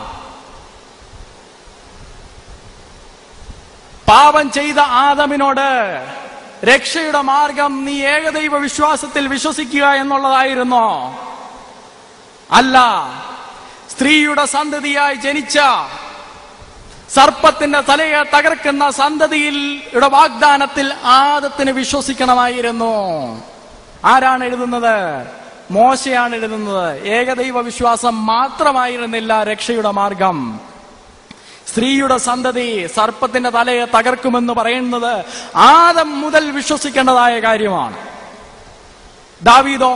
പാപം ചെയ്ത ആദമിനോട് രക്ഷയുടെ മാർഗം നീ ഏകദൈവ വിശ്വാസത്തിൽ വിശ്വസിക്കുക എന്നുള്ളതായിരുന്നോ അല്ല സ്ത്രീയുടെ സന്തതിയായി ജനിച്ച സർപ്പത്തിന്റെ തലയെ തകർക്കുന്ന സന്തതിയുടെ വാഗ്ദാനത്തിൽ ആദത്തിന് വിശ്വസിക്കണമായിരുന്നു ആരാണ് എഴുതുന്നത് മോശയാണ് എഴുതുന്നത് ഏകദൈവ വിശ്വാസം മാത്രമായിരുന്നില്ല രക്ഷയുടെ മാർഗം സ്ത്രീയുടെ സന്തതി സർപ്പത്തിന്റെ തലയെ തകർക്കുമെന്ന് പറയുന്നത് ആദം മുതൽ വിശ്വസിക്കേണ്ടതായ കാര്യമാണ് ദാവീദോ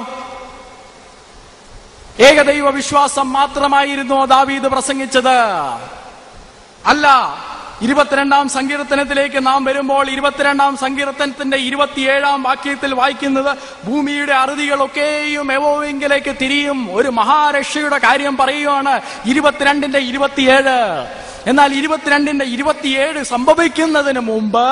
ഏകദൈവ വിശ്വാസം മാത്രമായിരുന്നോ ദാവീദ് പ്രസംഗിച്ചത് അല്ല ഇരുപത്തിരണ്ടാം സങ്കീർത്തനത്തിലേക്ക് നാം വരുമ്പോൾ ഇരുപത്തിരണ്ടാം സങ്കീർത്തനത്തിന്റെ ഇരുപത്തിയേഴാം വാക്യത്തിൽ വായിക്കുന്നത് ഭൂമിയുടെ അറുതികളൊക്കെയും എവോവിങ്കിലേക്ക് തിരിയും ഒരു മഹാരക്ഷയുടെ കാര്യം പറയുകയാണ് ഇരുപത്തിരണ്ടിന്റെ ഇരുപത്തിയേഴ് എന്നാൽ ഇരുപത്തിരണ്ടിന്റെ ഇരുപത്തിയേഴ് സംഭവിക്കുന്നതിന് മുമ്പ്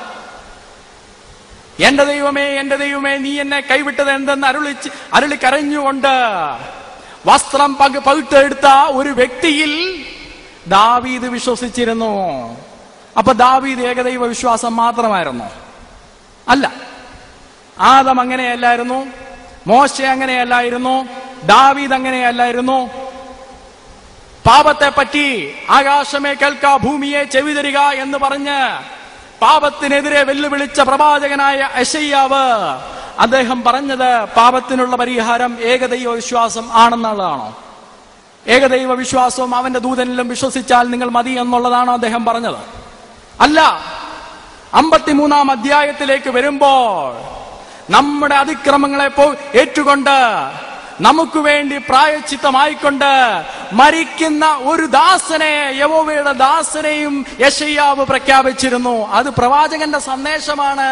എന്റെ ദൈവമേ എന്റെ ദൈവമേ നീ എന്നെ കൈവിട്ടത് എന്തെന്ന് അരുളിച്ച് അരുളി കരഞ്ഞുകൊണ്ട് വസ്ത്രം പകു പകുത്തെടുത്ത ഒരു വ്യക്തിയിൽ ദാവീദ് വിശ്വസിച്ചിരുന്നു അപ്പൊ ദാവീദ് ഏകദൈവ വിശ്വാസം മാത്രമായിരുന്നു അല്ല ആദം അങ്ങനെയല്ലായിരുന്നു മോശ അങ്ങനെയല്ലായിരുന്നു ദാവീദ് അങ്ങനെയല്ലായിരുന്നു പാപത്തെ പറ്റി ആകാശമേ കേൾക്ക ഭൂമിയെ ചെവിതരിക എന്ന് പറഞ്ഞ് പാപത്തിനെതിരെ വെല്ലുവിളിച്ച പ്രവാചകനായ അശയ്യാവ് അദ്ദേഹം പറഞ്ഞത് പാപത്തിനുള്ള പരിഹാരം ഏകദൈവ വിശ്വാസം ആണെന്നുള്ളതാണോ ഏകദൈവ വിശ്വാസവും അവന്റെ ദൂതനിലും വിശ്വസിച്ചാൽ നിങ്ങൾ മതി എന്നുള്ളതാണോ അദ്ദേഹം പറഞ്ഞത് അല്ല അമ്പത്തിമൂന്നാം അധ്യായത്തിലേക്ക് വരുമ്പോൾ നമ്മുടെ അതിക്രമങ്ങളെ പോ ഏറ്റുകൊണ്ട് നമുക്ക് വേണ്ടി പ്രായച്ചിത്തമായിക്കൊണ്ട് മരിക്കുന്ന ഒരു ദാസനെ യവോവയുടെ ദാസനെയും യശയ്യാവ് പ്രഖ്യാപിച്ചിരുന്നു അത് പ്രവാചകന്റെ സന്ദേശമാണ്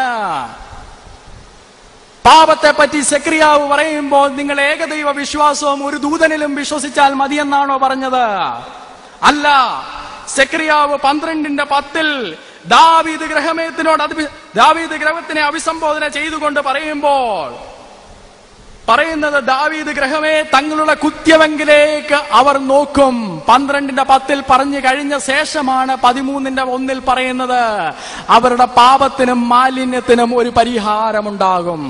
പാപത്തെ പറ്റി സെക്രിയാവ് പറയുമ്പോൾ നിങ്ങൾ ഏകദൈവ വിശ്വാസവും ഒരു ദൂതനിലും വിശ്വസിച്ചാൽ മതിയെന്നാണോ പറഞ്ഞത് അല്ല സെക്രിയാവ് പന്ത്രണ്ടിന്റെ പത്തിൽ ദാവീദ് ഗ്രഹമേത്തിനോട് അത് ദാവീദ് ഗ്രഹത്തിനെ അഭിസംബോധന ചെയ്തുകൊണ്ട് പറയുമ്പോൾ പറയുന്നത് ദാവീദ് ഗ്രഹമേ തങ്ങളുടെ കുത്യവെങ്കിലേക്ക് അവർ നോക്കും പന്ത്രണ്ടിന്റെ പത്തിൽ പറഞ്ഞു കഴിഞ്ഞ ശേഷമാണ് പതിമൂന്നിന്റെ ഒന്നിൽ പറയുന്നത് അവരുടെ പാപത്തിനും മാലിന്യത്തിനും ഒരു പരിഹാരമുണ്ടാകും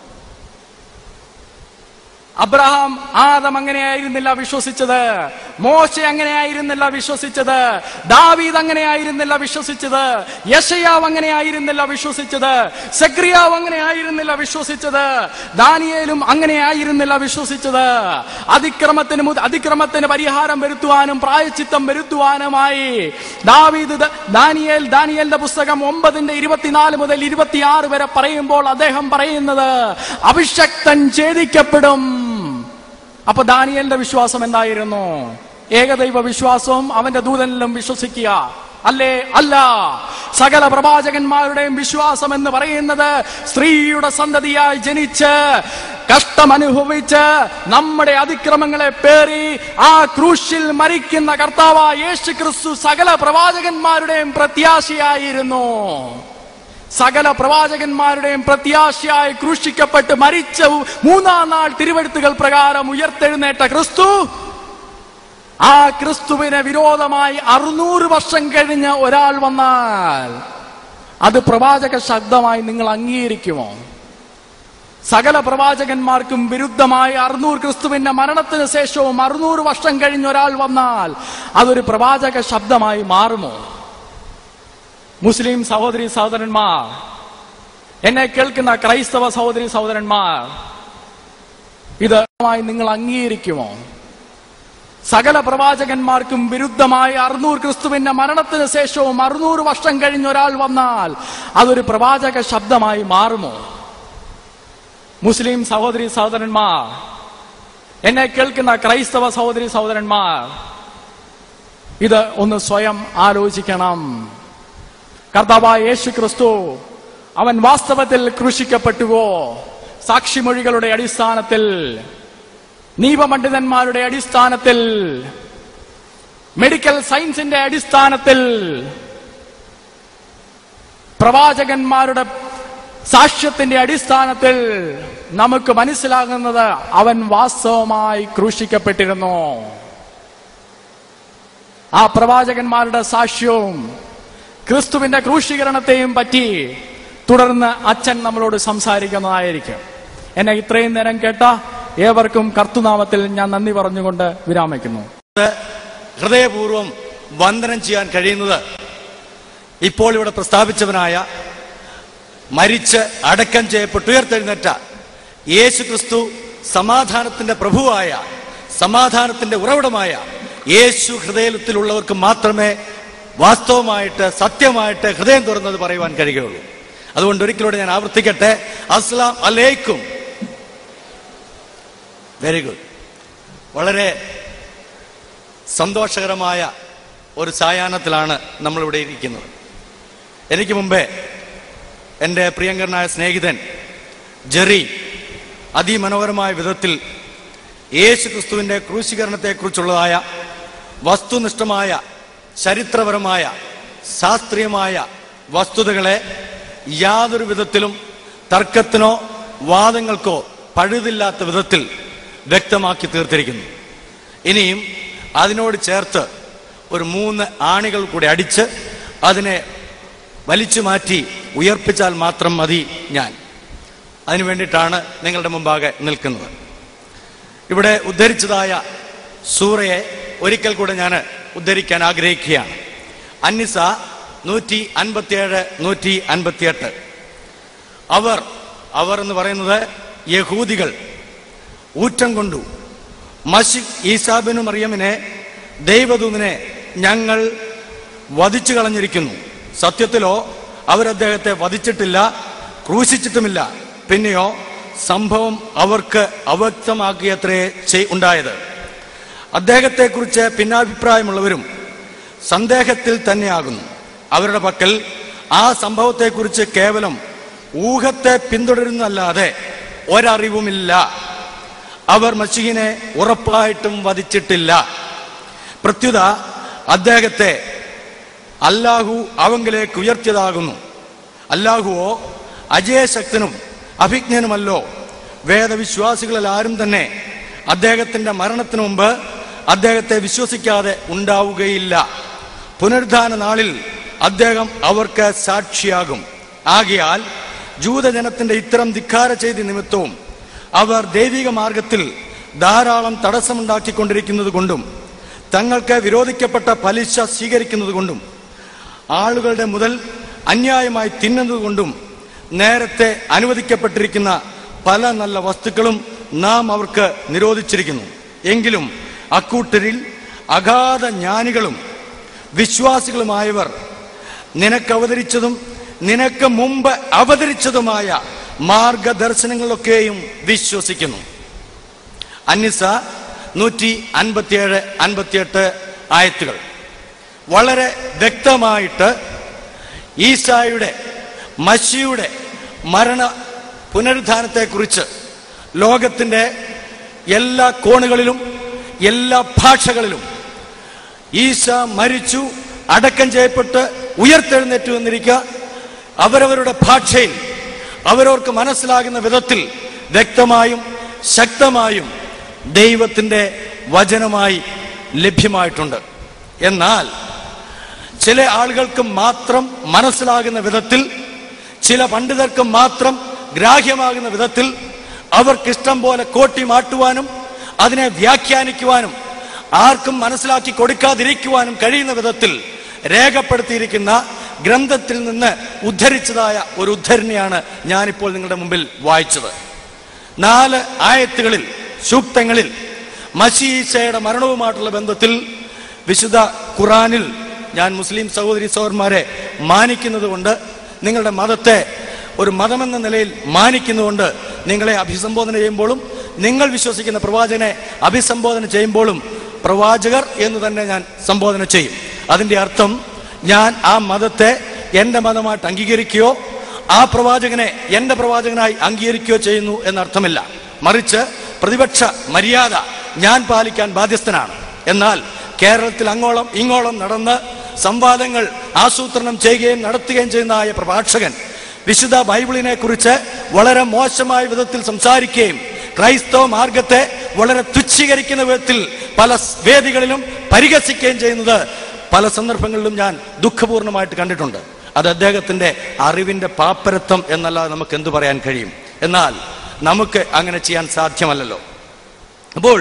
അബ്രഹാം ആദം അങ്ങനെയായിരുന്നില്ല വിശ്വസിച്ചത് മോശ അങ്ങനെയായിരുന്നില്ല വിശ്വസിച്ചത് ദാവീദ് അങ്ങനെയായിരുന്നില്ല വിശ്വസിച്ചത് യശയാവ് അങ്ങനെയായിരുന്നില്ല വിശ്വസിച്ചത് സക്രിയാവ് അങ്ങനെയായിരുന്നില്ല വിശ്വസിച്ചത് ദാനിയേലും അങ്ങനെയായിരുന്നില്ല വിശ്വസിച്ചത് അതിക്രമത്തിന് മുത- അതിക്രമത്തിന് പരിഹാരം വരുത്തുവാനും പ്രായച്ചിത്തം വരുത്തുവാനുമായി ദാവീദ് ദ- ദാനിയേൽ ദാനിയേലിന്റെ പുസ്തകം ഒമ്പതിന്റെ ഇരുപത്തിനാല് മുതൽ ഇരുപത്തിയാറ് വരെ പറയുമ്പോൾ അദ്ദേഹം പറയുന്നത് അഭിഷക്തൻ ഛേദിക്കപ്പെടും അപ്പൊ ദാനിയലിന്റെ വിശ്വാസം എന്തായിരുന്നു ഏകദൈവ വിശ്വാസവും അവന്റെ ദൂതനിലും വിശ്വസിക്കുക അല്ലേ അല്ല സകല പ്രവാചകന്മാരുടെയും വിശ്വാസം എന്ന് പറയുന്നത് സ്ത്രീയുടെ സന്തതിയായി ജനിച്ച് കഷ്ടമനുഭവിച്ച് നമ്മുടെ അതിക്രമങ്ങളെ പേറി ആ ക്രൂശിൽ മരിക്കുന്ന കർത്താവായ യേശു ക്രിസ്തു സകല പ്രവാചകന്മാരുടെയും പ്രത്യാശയായിരുന്നു സകല പ്രവാചകന്മാരുടെയും പ്രത്യാശയായി ക്രൂശിക്കപ്പെട്ട് മരിച്ച മൂന്നാം നാൾ തിരുവെഴുത്തുകൾ പ്രകാരം ഉയർത്തെഴുന്നേറ്റ ക്രിസ്തു ആ ക്രിസ്തുവിന് വിരോധമായി അറുന്നൂറ് വർഷം കഴിഞ്ഞ് ഒരാൾ വന്നാൽ അത് പ്രവാചക ശബ്ദമായി നിങ്ങൾ അംഗീകരിക്കുമോ സകല പ്രവാചകന്മാർക്കും വിരുദ്ധമായി അറുന്നൂറ് ക്രിസ്തുവിന്റെ മരണത്തിന് ശേഷവും അറുന്നൂറ് വർഷം കഴിഞ്ഞ് ഒരാൾ വന്നാൽ അതൊരു പ്രവാചക ശബ്ദമായി മാറുമോ മുസ്ലിം സഹോദരി സഹോദരന്മാർ എന്നെ കേൾക്കുന്ന ക്രൈസ്തവ സഹോദരി സഹോദരന്മാർ ഇത് നിങ്ങൾ അംഗീകരിക്കുമോ സകല പ്രവാചകന്മാർക്കും വിരുദ്ധമായി അറുന്നൂറ് ക്രിസ്തുവിന്റെ മരണത്തിന് ശേഷവും അറുന്നൂറ് വർഷം കഴിഞ്ഞ് ഒരാൾ വന്നാൽ അതൊരു പ്രവാചക ശബ്ദമായി മാറുമോ മുസ്ലിം സഹോദരി സഹോദരന്മാർ എന്നെ കേൾക്കുന്ന ക്രൈസ്തവ സഹോദരി സഹോദരന്മാർ ഇത് ഒന്ന് സ്വയം ആലോചിക്കണം കർത്താവായ യേശു ക്രിസ്തു അവൻ വാസ്തവത്തിൽ ക്രൂശിക്കപ്പെട്ടുവോ സാക്ഷിമൊഴികളുടെ അടിസ്ഥാനത്തിൽ നീപപണ്ഡിതന്മാരുടെ അടിസ്ഥാനത്തിൽ മെഡിക്കൽ സയൻസിന്റെ അടിസ്ഥാനത്തിൽ പ്രവാചകന്മാരുടെ സാക്ഷ്യത്തിന്റെ അടിസ്ഥാനത്തിൽ നമുക്ക് മനസ്സിലാകുന്നത് അവൻ വാസ്തവമായി ക്രൂശിക്കപ്പെട്ടിരുന്നു ആ പ്രവാചകന്മാരുടെ സാക്ഷ്യവും ക്രിസ്തുവിന്റെ ക്രൂശീകരണത്തെയും പറ്റി തുടർന്ന് അച്ഛൻ നമ്മളോട് സംസാരിക്കുന്നതായിരിക്കും എന്നെ ഇത്രയും നേരം കേട്ട ഏവർക്കും കർത്തുനാമത്തിൽ ഞാൻ നന്ദി പറഞ്ഞുകൊണ്ട് വിരാമിക്കുന്നു ഹൃദയപൂർവ്വം വന്ദനം ചെയ്യാൻ കഴിയുന്നത് ഇപ്പോൾ ഇവിടെ പ്രസ്താവിച്ചവനായ മരിച്ച് അടക്കം ചെയ്യപ്പെട്ട് ഉയർത്തെഴുന്നേറ്റ യേശു ക്രിസ്തു സമാധാനത്തിന്റെ പ്രഭുവായ സമാധാനത്തിന്റെ ഉറവിടമായ യേശു ഹൃദയത്തിലുള്ളവർക്ക് മാത്രമേ വാസ്തവമായിട്ട് സത്യമായിട്ട് ഹൃദയം തുറന്നത് പറയുവാൻ കഴിയുകയുള്ളൂ അതുകൊണ്ട് ഒരിക്കലൂടെ ഞാൻ ആവർത്തിക്കട്ടെ അസ്ലാം അലേക്കും വെരി ഗുഡ് വളരെ സന്തോഷകരമായ ഒരു സായാഹ്നത്തിലാണ് നമ്മളിവിടെ ഇരിക്കുന്നത് എനിക്ക് മുമ്പേ എൻ്റെ പ്രിയങ്കരനായ സ്നേഹിതൻ ജെറി അതിമനോഹരമായ വിധത്തിൽ യേശു ക്രിസ്തുവിൻ്റെ ക്രൂശീകരണത്തെക്കുറിച്ചുള്ളതായ വസ്തുനിഷ്ഠമായ ചരിത്രപരമായ ശാസ്ത്രീയമായ വസ്തുതകളെ യാതൊരു വിധത്തിലും തർക്കത്തിനോ വാദങ്ങൾക്കോ പഴുതില്ലാത്ത വിധത്തിൽ വ്യക്തമാക്കി തീർത്തിരിക്കുന്നു ഇനിയും അതിനോട് ചേർത്ത് ഒരു മൂന്ന് ആണികൾ കൂടി അടിച്ച് അതിനെ വലിച്ചു മാറ്റി ഉയർപ്പിച്ചാൽ മാത്രം മതി ഞാൻ അതിനു വേണ്ടിയിട്ടാണ് നിങ്ങളുടെ മുമ്പാകെ നിൽക്കുന്നത് ഇവിടെ ഉദ്ധരിച്ചതായ സൂറയെ ഒരിക്കൽ കൂടെ ഞാൻ ഉദ്ധരിക്കാൻ ആഗ്രഹിക്കുകയാണ് അന്നിസ നൂറ്റി അൻപത്തിയേഴ് നൂറ്റി അൻപത്തിയെട്ട് അവർ അവർ എന്ന് പറയുന്നത് യഹൂദികൾ ഊറ്റം കൊണ്ടു മഷി ഈസാബിനു മറിയമിനെ ദൈവദൂതനെ ഞങ്ങൾ വധിച്ചു കളഞ്ഞിരിക്കുന്നു സത്യത്തിലോ അവരദ്ദേഹത്തെ വധിച്ചിട്ടില്ല ക്രൂശിച്ചിട്ടുമില്ല പിന്നെയോ സംഭവം അവർക്ക് അവ്യക്തമാക്കിയത്രേ ചെയ്- ഉണ്ടായത് അദ്ദേഹത്തെക്കുറിച്ച് ഭിന്നാഭിപ്രായമുള്ളവരും സന്ദേഹത്തിൽ തന്നെയാകുന്നു അവരുടെ പക്കൽ ആ സംഭവത്തെക്കുറിച്ച് കേവലം ഊഹത്തെ പിന്തുടരുന്നല്ലാതെ ഒരറിവുമില്ല അവർ മഷീനെ ഉറപ്പായിട്ടും വധിച്ചിട്ടില്ല പ്രത്യുത അദ്ദേഹത്തെ അല്ലാഹു അവങ്കിലേക്ക് ഉയർത്തിയതാകുന്നു അല്ലാഹുവോ അജയശക്തനും അഭിജ്ഞനുമല്ലോ വേദവിശ്വാസികളിൽ ആരും തന്നെ അദ്ദേഹത്തിന്റെ മരണത്തിനു മുമ്പ് അദ്ദേഹത്തെ വിശ്വസിക്കാതെ ഉണ്ടാവുകയില്ല പുനരുദ്ധാന നാളിൽ അദ്ദേഹം അവർക്ക് സാക്ഷിയാകും ആകയാൽ ജൂതജനത്തിന്റെ ഇത്തരം ധിക്കാര ചെയ്തി നിമിത്തവും അവർ ദൈവിക മാർഗത്തിൽ ധാരാളം തടസ്സമുണ്ടാക്കിക്കൊണ്ടിരിക്കുന്നത് കൊണ്ടും തങ്ങൾക്ക് വിരോധിക്കപ്പെട്ട പലിശ സ്വീകരിക്കുന്നത് കൊണ്ടും ആളുകളുടെ മുതൽ അന്യായമായി തിന്നുന്നത് കൊണ്ടും നേരത്തെ അനുവദിക്കപ്പെട്ടിരിക്കുന്ന പല നല്ല വസ്തുക്കളും നാം അവർക്ക് നിരോധിച്ചിരിക്കുന്നു എങ്കിലും അക്കൂട്ടരിൽ അഗാധ ജ്ഞാനികളും വിശ്വാസികളുമായവർ നിനക്ക് അവതരിച്ചതും നിനക്ക് മുമ്പ് അവതരിച്ചതുമായ മാർഗദർശനങ്ങളിലൊക്കെയും വിശ്വസിക്കുന്നു അന്നിസ നൂറ്റി അൻപത്തിയേഴ് അൻപത്തിയെട്ട് ആയത്തുകൾ വളരെ വ്യക്തമായിട്ട് ഈശായുടെ മഷിയുടെ മരണ പുനരുദ്ധാനത്തെക്കുറിച്ച് ലോകത്തിന്റെ എല്ലാ കോണുകളിലും എല്ലാ ഭാഷകളിലും ഈശ മരിച്ചു അടക്കം ചെയ്യപ്പെട്ട് ഉയർത്തെഴുന്നേറ്റു എന്നിരിക്കുക അവരവരുടെ ഭാഷയിൽ അവരവർക്ക് മനസ്സിലാകുന്ന വിധത്തിൽ വ്യക്തമായും ശക്തമായും ദൈവത്തിന്റെ വചനമായി ലഭ്യമായിട്ടുണ്ട് എന്നാൽ ചില ആളുകൾക്ക് മാത്രം മനസ്സിലാകുന്ന വിധത്തിൽ ചില പണ്ഡിതർക്ക് മാത്രം ഗ്രാഹ്യമാകുന്ന വിധത്തിൽ അവർക്കിഷ്ടം പോലെ കോട്ടി മാട്ടുവാനും അതിനെ വ്യാഖ്യാനിക്കുവാനും ആർക്കും മനസ്സിലാക്കി കൊടുക്കാതിരിക്കുവാനും കഴിയുന്ന വിധത്തിൽ രേഖപ്പെടുത്തിയിരിക്കുന്ന ഗ്രന്ഥത്തിൽ നിന്ന് ഉദ്ധരിച്ചതായ ഒരു ഉദ്ധരണിയാണ് ഞാനിപ്പോൾ നിങ്ങളുടെ മുമ്പിൽ വായിച്ചത് നാല് ആയത്തുകളിൽ സൂക്തങ്ങളിൽ മഷീശയുടെ മരണവുമായിട്ടുള്ള ബന്ധത്തിൽ വിശുദ്ധ ഖുറാനിൽ ഞാൻ മുസ്ലിം സഹോദരി സഹോദരന്മാരെ മാനിക്കുന്നത് കൊണ്ട് നിങ്ങളുടെ മതത്തെ ഒരു മതമെന്ന നിലയിൽ മാനിക്കുന്നതുകൊണ്ട് നിങ്ങളെ അഭിസംബോധന ചെയ്യുമ്പോഴും നിങ്ങൾ വിശ്വസിക്കുന്ന പ്രവാചകനെ അഭിസംബോധന ചെയ്യുമ്പോഴും പ്രവാചകർ എന്ന് തന്നെ ഞാൻ സംബോധന ചെയ്യും അതിന്റെ അർത്ഥം ഞാൻ ആ മതത്തെ എന്റെ മതമായിട്ട് അംഗീകരിക്കുകയോ ആ പ്രവാചകനെ എന്റെ പ്രവാചകനായി അംഗീകരിക്കുകയോ ചെയ്യുന്നു എന്നർത്ഥമില്ല മറിച്ച് പ്രതിപക്ഷ മര്യാദ ഞാൻ പാലിക്കാൻ ബാധ്യസ്ഥനാണ് എന്നാൽ കേരളത്തിൽ അങ്ങോളം ഇങ്ങോളം നടന്ന് സംവാദങ്ങൾ ആസൂത്രണം ചെയ്യുകയും നടത്തുകയും ചെയ്യുന്നതായ പ്രഭാഷകൻ വിശുദ്ധ ബൈബിളിനെ കുറിച്ച് വളരെ മോശമായ വിധത്തിൽ സംസാരിക്കുകയും ക്രൈസ്തവ മാർഗത്തെ വളരെ തുച്ഛീകരിക്കുന്ന വിധത്തിൽ പല വേദികളിലും പരിഹസിക്കുകയും ചെയ്യുന്നത് പല സന്ദർഭങ്ങളിലും ഞാൻ ദുഃഖപൂർണമായിട്ട് കണ്ടിട്ടുണ്ട് അത് അദ്ദേഹത്തിന്റെ അറിവിന്റെ പാപ്പരത്വം എന്നല്ലാതെ നമുക്ക് എന്തു പറയാൻ കഴിയും എന്നാൽ നമുക്ക് അങ്ങനെ ചെയ്യാൻ സാധ്യമല്ലല്ലോ അപ്പോൾ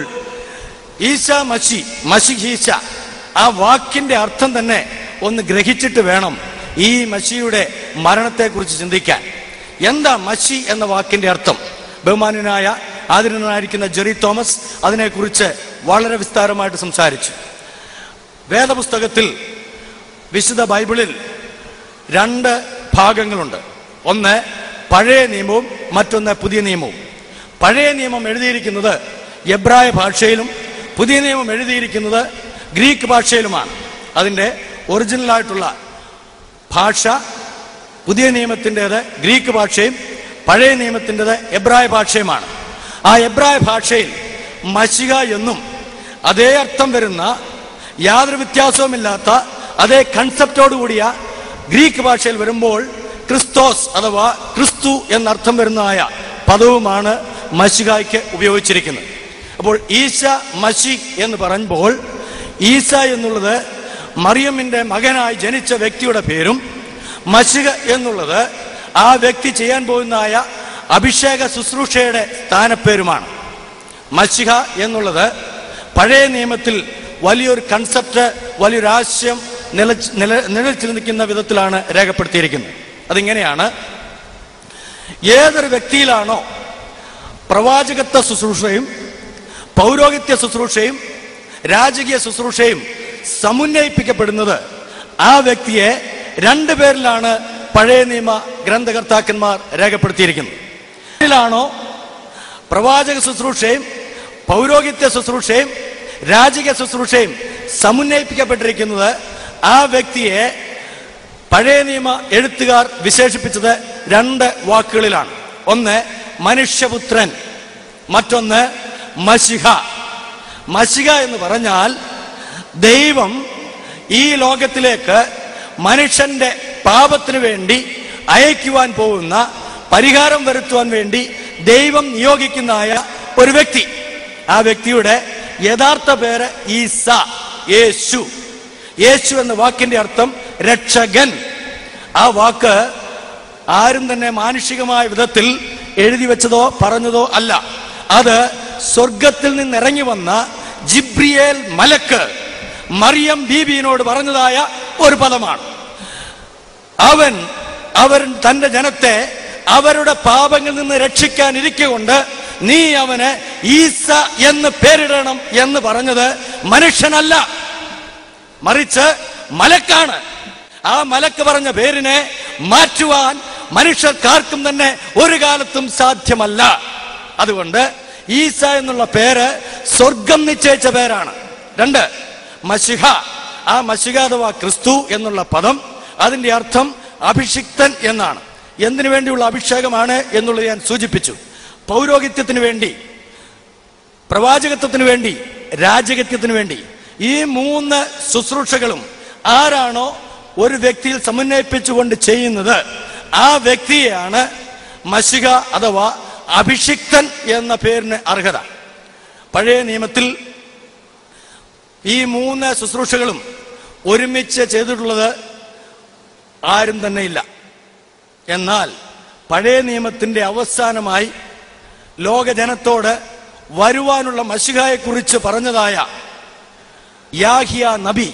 ഈശ മഷി മഷിഹീശ ആ വാക്കിന്റെ അർത്ഥം തന്നെ ഒന്ന് ഗ്രഹിച്ചിട്ട് വേണം ഈ മഷിയുടെ മരണത്തെക്കുറിച്ച് ചിന്തിക്കാൻ എന്താ മഷി എന്ന വാക്കിന്റെ അർത്ഥം ബഹുമാനനായ ആദരണനായിരിക്കുന്ന ജെറി തോമസ് അതിനെക്കുറിച്ച് വളരെ വിസ്താരമായിട്ട് സംസാരിച്ചു വേദപുസ്തകത്തിൽ വിശുദ്ധ ബൈബിളിൽ രണ്ട് ഭാഗങ്ങളുണ്ട് ഒന്ന് പഴയ നിയമവും മറ്റൊന്ന് പുതിയ നിയമവും പഴയ നിയമം എഴുതിയിരിക്കുന്നത് എബ്രായ ഭാഷയിലും പുതിയ നിയമം എഴുതിയിരിക്കുന്നത് ഗ്രീക്ക് ഭാഷയിലുമാണ് അതിൻ്റെ ഒറിജിനലായിട്ടുള്ള ഭാഷ പുതിയ നിയമത്തിൻ്റെത് ഗ്രീക്ക് ഭാഷയും പഴയ നിയമത്തിൻ്റെത് എബ്രായ ഭാഷയുമാണ് ആ എബ്രായ ഭാഷയിൽ മഷിക എന്നും അതേ അർത്ഥം വരുന്ന യാതൊരു വ്യത്യാസവുമില്ലാത്ത അതേ കൺസെപ്റ്റോട് കൂടിയ ഗ്രീക്ക് ഭാഷയിൽ വരുമ്പോൾ ക്രിസ്തോസ് അഥവാ ക്രിസ്തു എന്നർത്ഥം വരുന്നതായ പദവുമാണ് മഷികായ്ക്ക് ഉപയോഗിച്ചിരിക്കുന്നത് അപ്പോൾ ഈശ മഷി എന്ന് പറയുമ്പോൾ ഈസ എന്നുള്ളത് മറിയമ്മിന്റെ മകനായി ജനിച്ച വ്യക്തിയുടെ പേരും മഷിക എന്നുള്ളത് ആ വ്യക്തി ചെയ്യാൻ പോകുന്നതായ അഭിഷേക ശുശ്രൂഷയുടെ സ്ഥാനപ്പേരുമാണ് മഷിക എന്നുള്ളത് പഴയ നിയമത്തിൽ വലിയൊരു കൺസെപ്റ്റ് വലിയൊരു ആശയം നിലച്ച് നില നിലച്ചു നിൽക്കുന്ന വിധത്തിലാണ് രേഖപ്പെടുത്തിയിരിക്കുന്നത് അതിങ്ങനെയാണ് ഏതൊരു വ്യക്തിയിലാണോ പ്രവാചകത്വ ശുശ്രൂഷയും പൗരോഹിത്യ ശുശ്രൂഷയും രാജകീയ ശുശ്രൂഷയും സമുന്നയിപ്പിക്കപ്പെടുന്നത് ആ വ്യക്തിയെ രണ്ടു പേരിലാണ് പഴയ നിയമ ഗ്രന്ഥകർത്താക്കന്മാർ രേഖപ്പെടുത്തിയിരിക്കുന്നത് ഇതിലാണോ പ്രവാചക ശുശ്രൂഷയും പൗരോഹിത്യ ശുശ്രൂഷയും രാജകീയ ശുശ്രൂഷയും സമുന്നയിപ്പിക്കപ്പെട്ടിരിക്കുന്നത് ആ വ്യക്തിയെ പഴയ നിയമ എഴുത്തുകാർ വിശേഷിപ്പിച്ചത് രണ്ട് വാക്കുകളിലാണ് ഒന്ന് മനുഷ്യപുത്രൻ മറ്റൊന്ന് മഷിഹ മഷിഹ എന്ന് പറഞ്ഞാൽ ദൈവം ഈ ലോകത്തിലേക്ക് മനുഷ്യന്റെ പാപത്തിനു വേണ്ടി അയക്കുവാൻ പോകുന്ന പരിഹാരം വരുത്തുവാൻ വേണ്ടി ദൈവം നിയോഗിക്കുന്നതായ ഒരു വ്യക്തി ആ വ്യക്തിയുടെ യഥാർത്ഥ പേര് ഈസ യേശു യേശു എന്ന വാക്കിന്റെ അർത്ഥം രക്ഷകൻ ആ വാക്ക് ആരും തന്നെ മാനുഷികമായ വിധത്തിൽ എഴുതി വെച്ചതോ പറഞ്ഞതോ അല്ല അത് സ്വർഗത്തിൽ നിന്ന് ഇറങ്ങി വന്ന ജിബ്രിയേൽ മലക്ക് മറിയം ബീബിയിനോട് പറഞ്ഞതായ ഒരു പദമാണ് അവൻ അവർ തന്റെ ജനത്തെ അവരുടെ പാപങ്ങളിൽ നിന്ന് രക്ഷിക്കാൻ ഇരിക്കൊണ്ട് നീ അവന് ഈസ എന്ന് പേരിടണം എന്ന് പറഞ്ഞത് മനുഷ്യനല്ല മറിച്ച് മലക്കാണ് ആ മലക്ക് പറഞ്ഞ പേരിനെ മാറ്റുവാൻ മനുഷ്യർക്കാർക്കും തന്നെ ഒരു കാലത്തും സാധ്യമല്ല അതുകൊണ്ട് ഈസ എന്നുള്ള പേര് സ്വർഗം നിശ്ചയിച്ച പേരാണ് രണ്ട് മഷിഹ ആ മഷിഹ അഥവാ ക്രിസ്തു എന്നുള്ള പദം അതിന്റെ അർത്ഥം അഭിഷിക്തൻ എന്നാണ് എന്തിനു വേണ്ടിയുള്ള അഭിഷേകമാണ് എന്നുള്ളത് ഞാൻ സൂചിപ്പിച്ചു പൗരോഹിത്യത്തിന് വേണ്ടി പ്രവാചകത്വത്തിന് വേണ്ടി രാജകത്വത്തിന് വേണ്ടി ഈ മൂന്ന് ശുശ്രൂഷകളും ആരാണോ ഒരു വ്യക്തിയിൽ സമന്വയിപ്പിച്ചുകൊണ്ട് ചെയ്യുന്നത് ആ വ്യക്തിയെയാണ് മഷിക അഥവാ അഭിഷിക്തൻ എന്ന പേരിന് അർഹത പഴയ നിയമത്തിൽ ഈ മൂന്ന് ശുശ്രൂഷകളും ഒരുമിച്ച് ചെയ്തിട്ടുള്ളത് ആരും തന്നെ ഇല്ല എന്നാൽ പഴയ നിയമത്തിന്റെ അവസാനമായി ലോകജനത്തോട് വരുവാനുള്ള മഷികായെക്കുറിച്ച് പറഞ്ഞതായ യാഹിയ നബി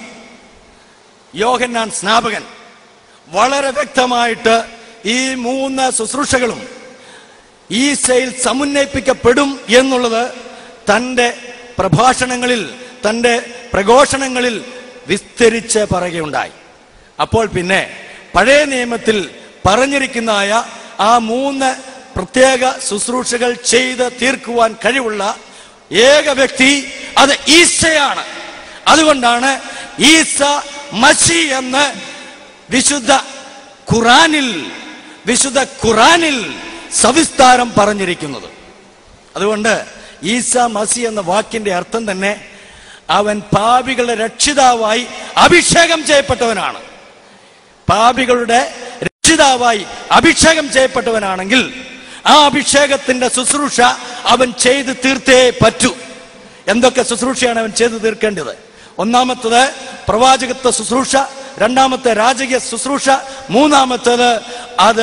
യോഹന്നാൻ സ്നാപകൻ വളരെ വ്യക്തമായിട്ട് ഈ മൂന്ന് ശുശ്രൂഷകളും ഈസയിൽ സമുന്നയിപ്പിക്കപ്പെടും എന്നുള്ളത് തൻ്റെ പ്രഭാഷണങ്ങളിൽ തൻ്റെ പ്രഘോഷണങ്ങളിൽ വിസ്തരിച്ച് പറയുകയുണ്ടായി അപ്പോൾ പിന്നെ പഴയ നിയമത്തിൽ പറഞ്ഞിരിക്കുന്നതായ ആ മൂന്ന് പ്രത്യേക ശുശ്രൂഷകൾ ചെയ്ത് തീർക്കുവാൻ കഴിവുള്ള ഏക വ്യക്തി അത് ഈസയാണ് അതുകൊണ്ടാണ് ഈസ മഷി എന്ന് വിശുദ്ധ ഖുറാനിൽ വിശുദ്ധ ഖുറാനിൽ സവിസ്താരം പറഞ്ഞിരിക്കുന്നത് അതുകൊണ്ട് ഈസ മസി എന്ന വാക്കിന്റെ അർത്ഥം തന്നെ അവൻ പാപികളുടെ രക്ഷിതാവായി അഭിഷേകം ചെയ്യപ്പെട്ടവനാണ് പാപികളുടെ രക്ഷിതാവായി അഭിഷേകം ചെയ്യപ്പെട്ടവനാണെങ്കിൽ ആ അഭിഷേകത്തിന്റെ ശുശ്രൂഷ അവൻ ചെയ്ത് തീർത്തേ പറ്റൂ എന്തൊക്കെ ശുശ്രൂഷയാണ് അവൻ ചെയ്തു തീർക്കേണ്ടത് ഒന്നാമത്തത് പ്രവാചകത്വ ശുശ്രൂഷ രണ്ടാമത്തെ രാജകീയ ശുശ്രൂഷ മൂന്നാമത്തേത് അത്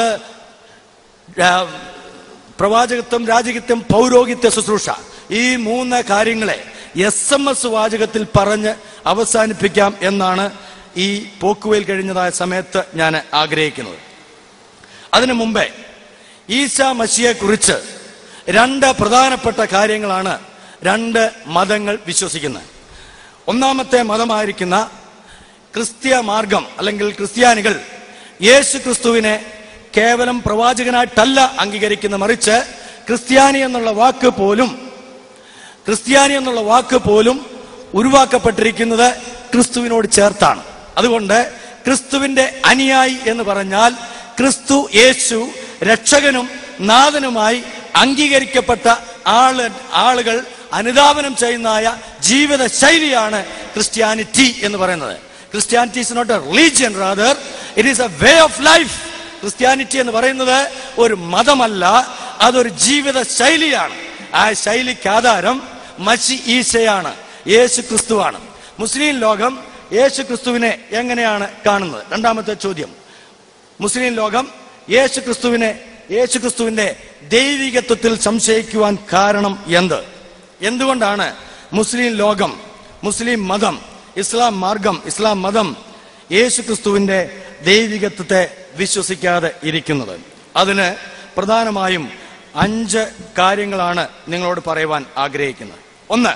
ആ, പ്രവാചകത്വം രാജകത്വം പൗരോഹിത്യ ശുശ്രൂഷ ഈ മൂന്ന് കാര്യങ്ങളെ എസ് എം എസ് വാചകത്തിൽ പറഞ്ഞ് അവസാനിപ്പിക്കാം എന്നാണ് ഈ പോക്കുവയിൽ കഴിഞ്ഞതായ സമയത്ത് ഞാൻ ആഗ്രഹിക്കുന്നത് അതിനു മുമ്പേ ഈശ മഷിയെ കുറിച്ച് രണ്ട് പ്രധാനപ്പെട്ട കാര്യങ്ങളാണ് രണ്ട് മതങ്ങൾ വിശ്വസിക്കുന്നത് ഒന്നാമത്തെ മതമായിരിക്കുന്ന ക്രിസ്ത്യ മാർഗം അല്ലെങ്കിൽ ക്രിസ്ത്യാനികൾ യേശു ക്രിസ്തുവിനെ കേവലം പ്രവാചകനായിട്ടല്ല അംഗീകരിക്കുന്ന മറിച്ച് ക്രിസ്ത്യാനി എന്നുള്ള വാക്ക് പോലും ക്രിസ്ത്യാനി എന്നുള്ള വാക്ക് പോലും ഉരുവാക്കപ്പെട്ടിരിക്കുന്നത് ക്രിസ്തുവിനോട് ചേർത്താണ് അതുകൊണ്ട് ക്രിസ്തുവിന്റെ അനുയായി എന്ന് പറഞ്ഞാൽ ക്രിസ്തു യേശു രക്ഷകനും നാഥനുമായി അംഗീകരിക്കപ്പെട്ട ആള് ആളുകൾ അനുധാവനം ചെയ്യുന്നതായ ജീവിത ശൈലിയാണ് ക്രിസ്ത്യാനിറ്റി എന്ന് പറയുന്നത് Christianity is not a religion rather it is a way of life Christianity എന്ന് പറയുന്നത് ഒരു മതമല്ല അതൊരു ജീവിത ശൈലിയാണ് ആ ശൈലിക്ക് ആധാരം മസി ഈശയാണ് യേശു ക്രിസ്തുവാണ് മുസ്ലിം ലോകം യേശു ക്രിസ്തുവിനെ എങ്ങനെയാണ് കാണുന്നത് രണ്ടാമത്തെ ചോദ്യം മുസ്ലിം ലോകം യേശു ക്രിസ്തുവിനെ യേശു ക്രിസ്തുവിന്റെ ദൈവികത്വത്തിൽ സംശയിക്കുവാൻ കാരണം എന്ത് എന്തുകൊണ്ടാണ് മുസ്ലിം ലോകം മുസ്ലിം മതം ഇസ്ലാം മാർഗം ഇസ്ലാം മതം യേശു ക്രിസ്തുവിന്റെ ദൈവികത്വത്തെ വിശ്വസിക്കാതെ ഇരിക്കുന്നത് അതിന് പ്രധാനമായും അഞ്ച് കാര്യങ്ങളാണ് നിങ്ങളോട് പറയുവാൻ ആഗ്രഹിക്കുന്നത് ഒന്ന്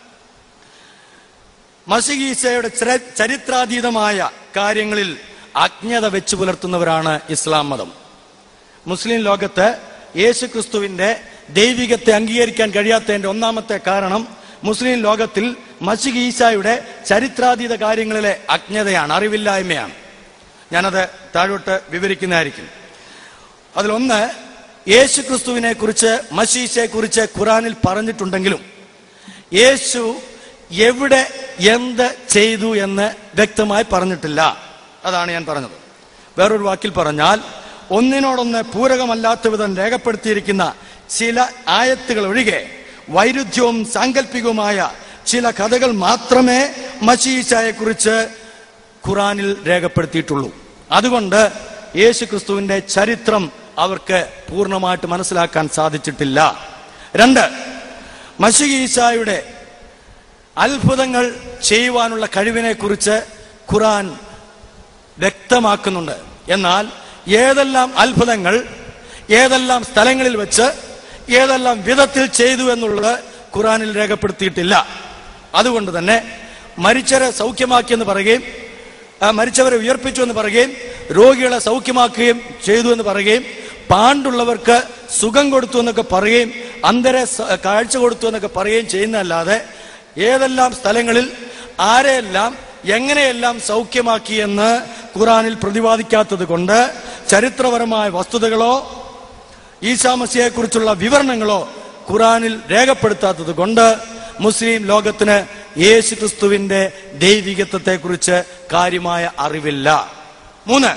മസിഗീസയുടെ ചര- ചരിത്രാതീതമായ കാര്യങ്ങളിൽ അജ്ഞത വെച്ചു പുലർത്തുന്നവരാണ് ഇസ്ലാം മതം മുസ്ലിം ലോകത്ത് യേശു ക്രിസ്തുവിന്റെ ദൈവികത്തെ അംഗീകരിക്കാൻ കഴിയാത്തതിന്റെ ഒന്നാമത്തെ കാരണം മുസ്ലിം ലോകത്തിൽ മസിഗ് ഈസായുടെ ചരിത്രാതീത കാര്യങ്ങളിലെ അജ്ഞതയാണ് അറിവില്ലായ്മയാണ് ഞാനത് താഴോട്ട് വിവരിക്കുന്നതായിരിക്കും അതിലൊന്ന് യേശു ക്രിസ്തുവിനെ കുറിച്ച് മഷീശയെ കുറിച്ച് ഖുറാനിൽ പറഞ്ഞിട്ടുണ്ടെങ്കിലും യേശു എവിടെ എന്ത് ചെയ്തു എന്ന് വ്യക്തമായി പറഞ്ഞിട്ടില്ല അതാണ് ഞാൻ പറഞ്ഞത് വേറൊരു വാക്കിൽ പറഞ്ഞാൽ ഒന്നിനോടൊന്ന് പൂരകമല്ലാത്ത വിധം രേഖപ്പെടുത്തിയിരിക്കുന്ന ചില ആയത്തുകൾ ഒഴികെ വൈരുദ്ധ്യവും സാങ്കല്പികവുമായ ചില കഥകൾ മാത്രമേ മഷീശയെ കുറിച്ച് ഖുറാനിൽ രേഖപ്പെടുത്തിയിട്ടുള്ളൂ അതുകൊണ്ട് യേശു ക്രിസ്തുവിന്റെ ചരിത്രം അവർക്ക് പൂർണ്ണമായിട്ട് മനസ്സിലാക്കാൻ സാധിച്ചിട്ടില്ല രണ്ട് മഷിക് ഈസായുടെ അത്ഭുതങ്ങൾ ചെയ്യുവാനുള്ള കഴിവിനെ കുറിച്ച് ഖുറാൻ വ്യക്തമാക്കുന്നുണ്ട് എന്നാൽ ഏതെല്ലാം അത്ഭുതങ്ങൾ ഏതെല്ലാം സ്ഥലങ്ങളിൽ വെച്ച് ഏതെല്ലാം വിധത്തിൽ ചെയ്തു എന്നുള്ളത് ഖുറാനിൽ രേഖപ്പെടുത്തിയിട്ടില്ല അതുകൊണ്ട് തന്നെ മരിച്ചവരെ സൗഖ്യമാക്കിയെന്ന് പറയുകയും ആ, മരിച്ചവരെ ഉയർപ്പിച്ചു എന്ന് പറയുകയും രോഗികളെ സൗഖ്യമാക്കുകയും ചെയ്തു എന്ന് പറയുകയും പാണ്ടുള്ളവർക്ക് സുഖം കൊടുത്തു എന്നൊക്കെ പറയുകയും അന്തരെ സ- കാഴ്ച കൊടുത്തു എന്നൊക്കെ പറയുകയും ചെയ്യുന്നതല്ലാതെ ഏതെല്ലാം സ്ഥലങ്ങളിൽ ആരെയെല്ലാം എങ്ങനെയെല്ലാം സൗഖ്യമാക്കിയെന്ന് ഖുറാനിൽ പ്രതിപാദിക്കാത്തത് കൊണ്ട് ചരിത്രപരമായ വസ്തുതകളോ ഈശാമസിയെ കുറിച്ചുള്ള വിവരണങ്ങളോ ഖുറാനിൽ രേഖപ്പെടുത്താത്തത് കൊണ്ട് മുസ്ലിം ലോകത്തിന് യേശു ക്രിസ്തുവിന്റെ ദൈവികത്വത്തെ കുറിച്ച് കാര്യമായ അറിവില്ല മൂന്ന്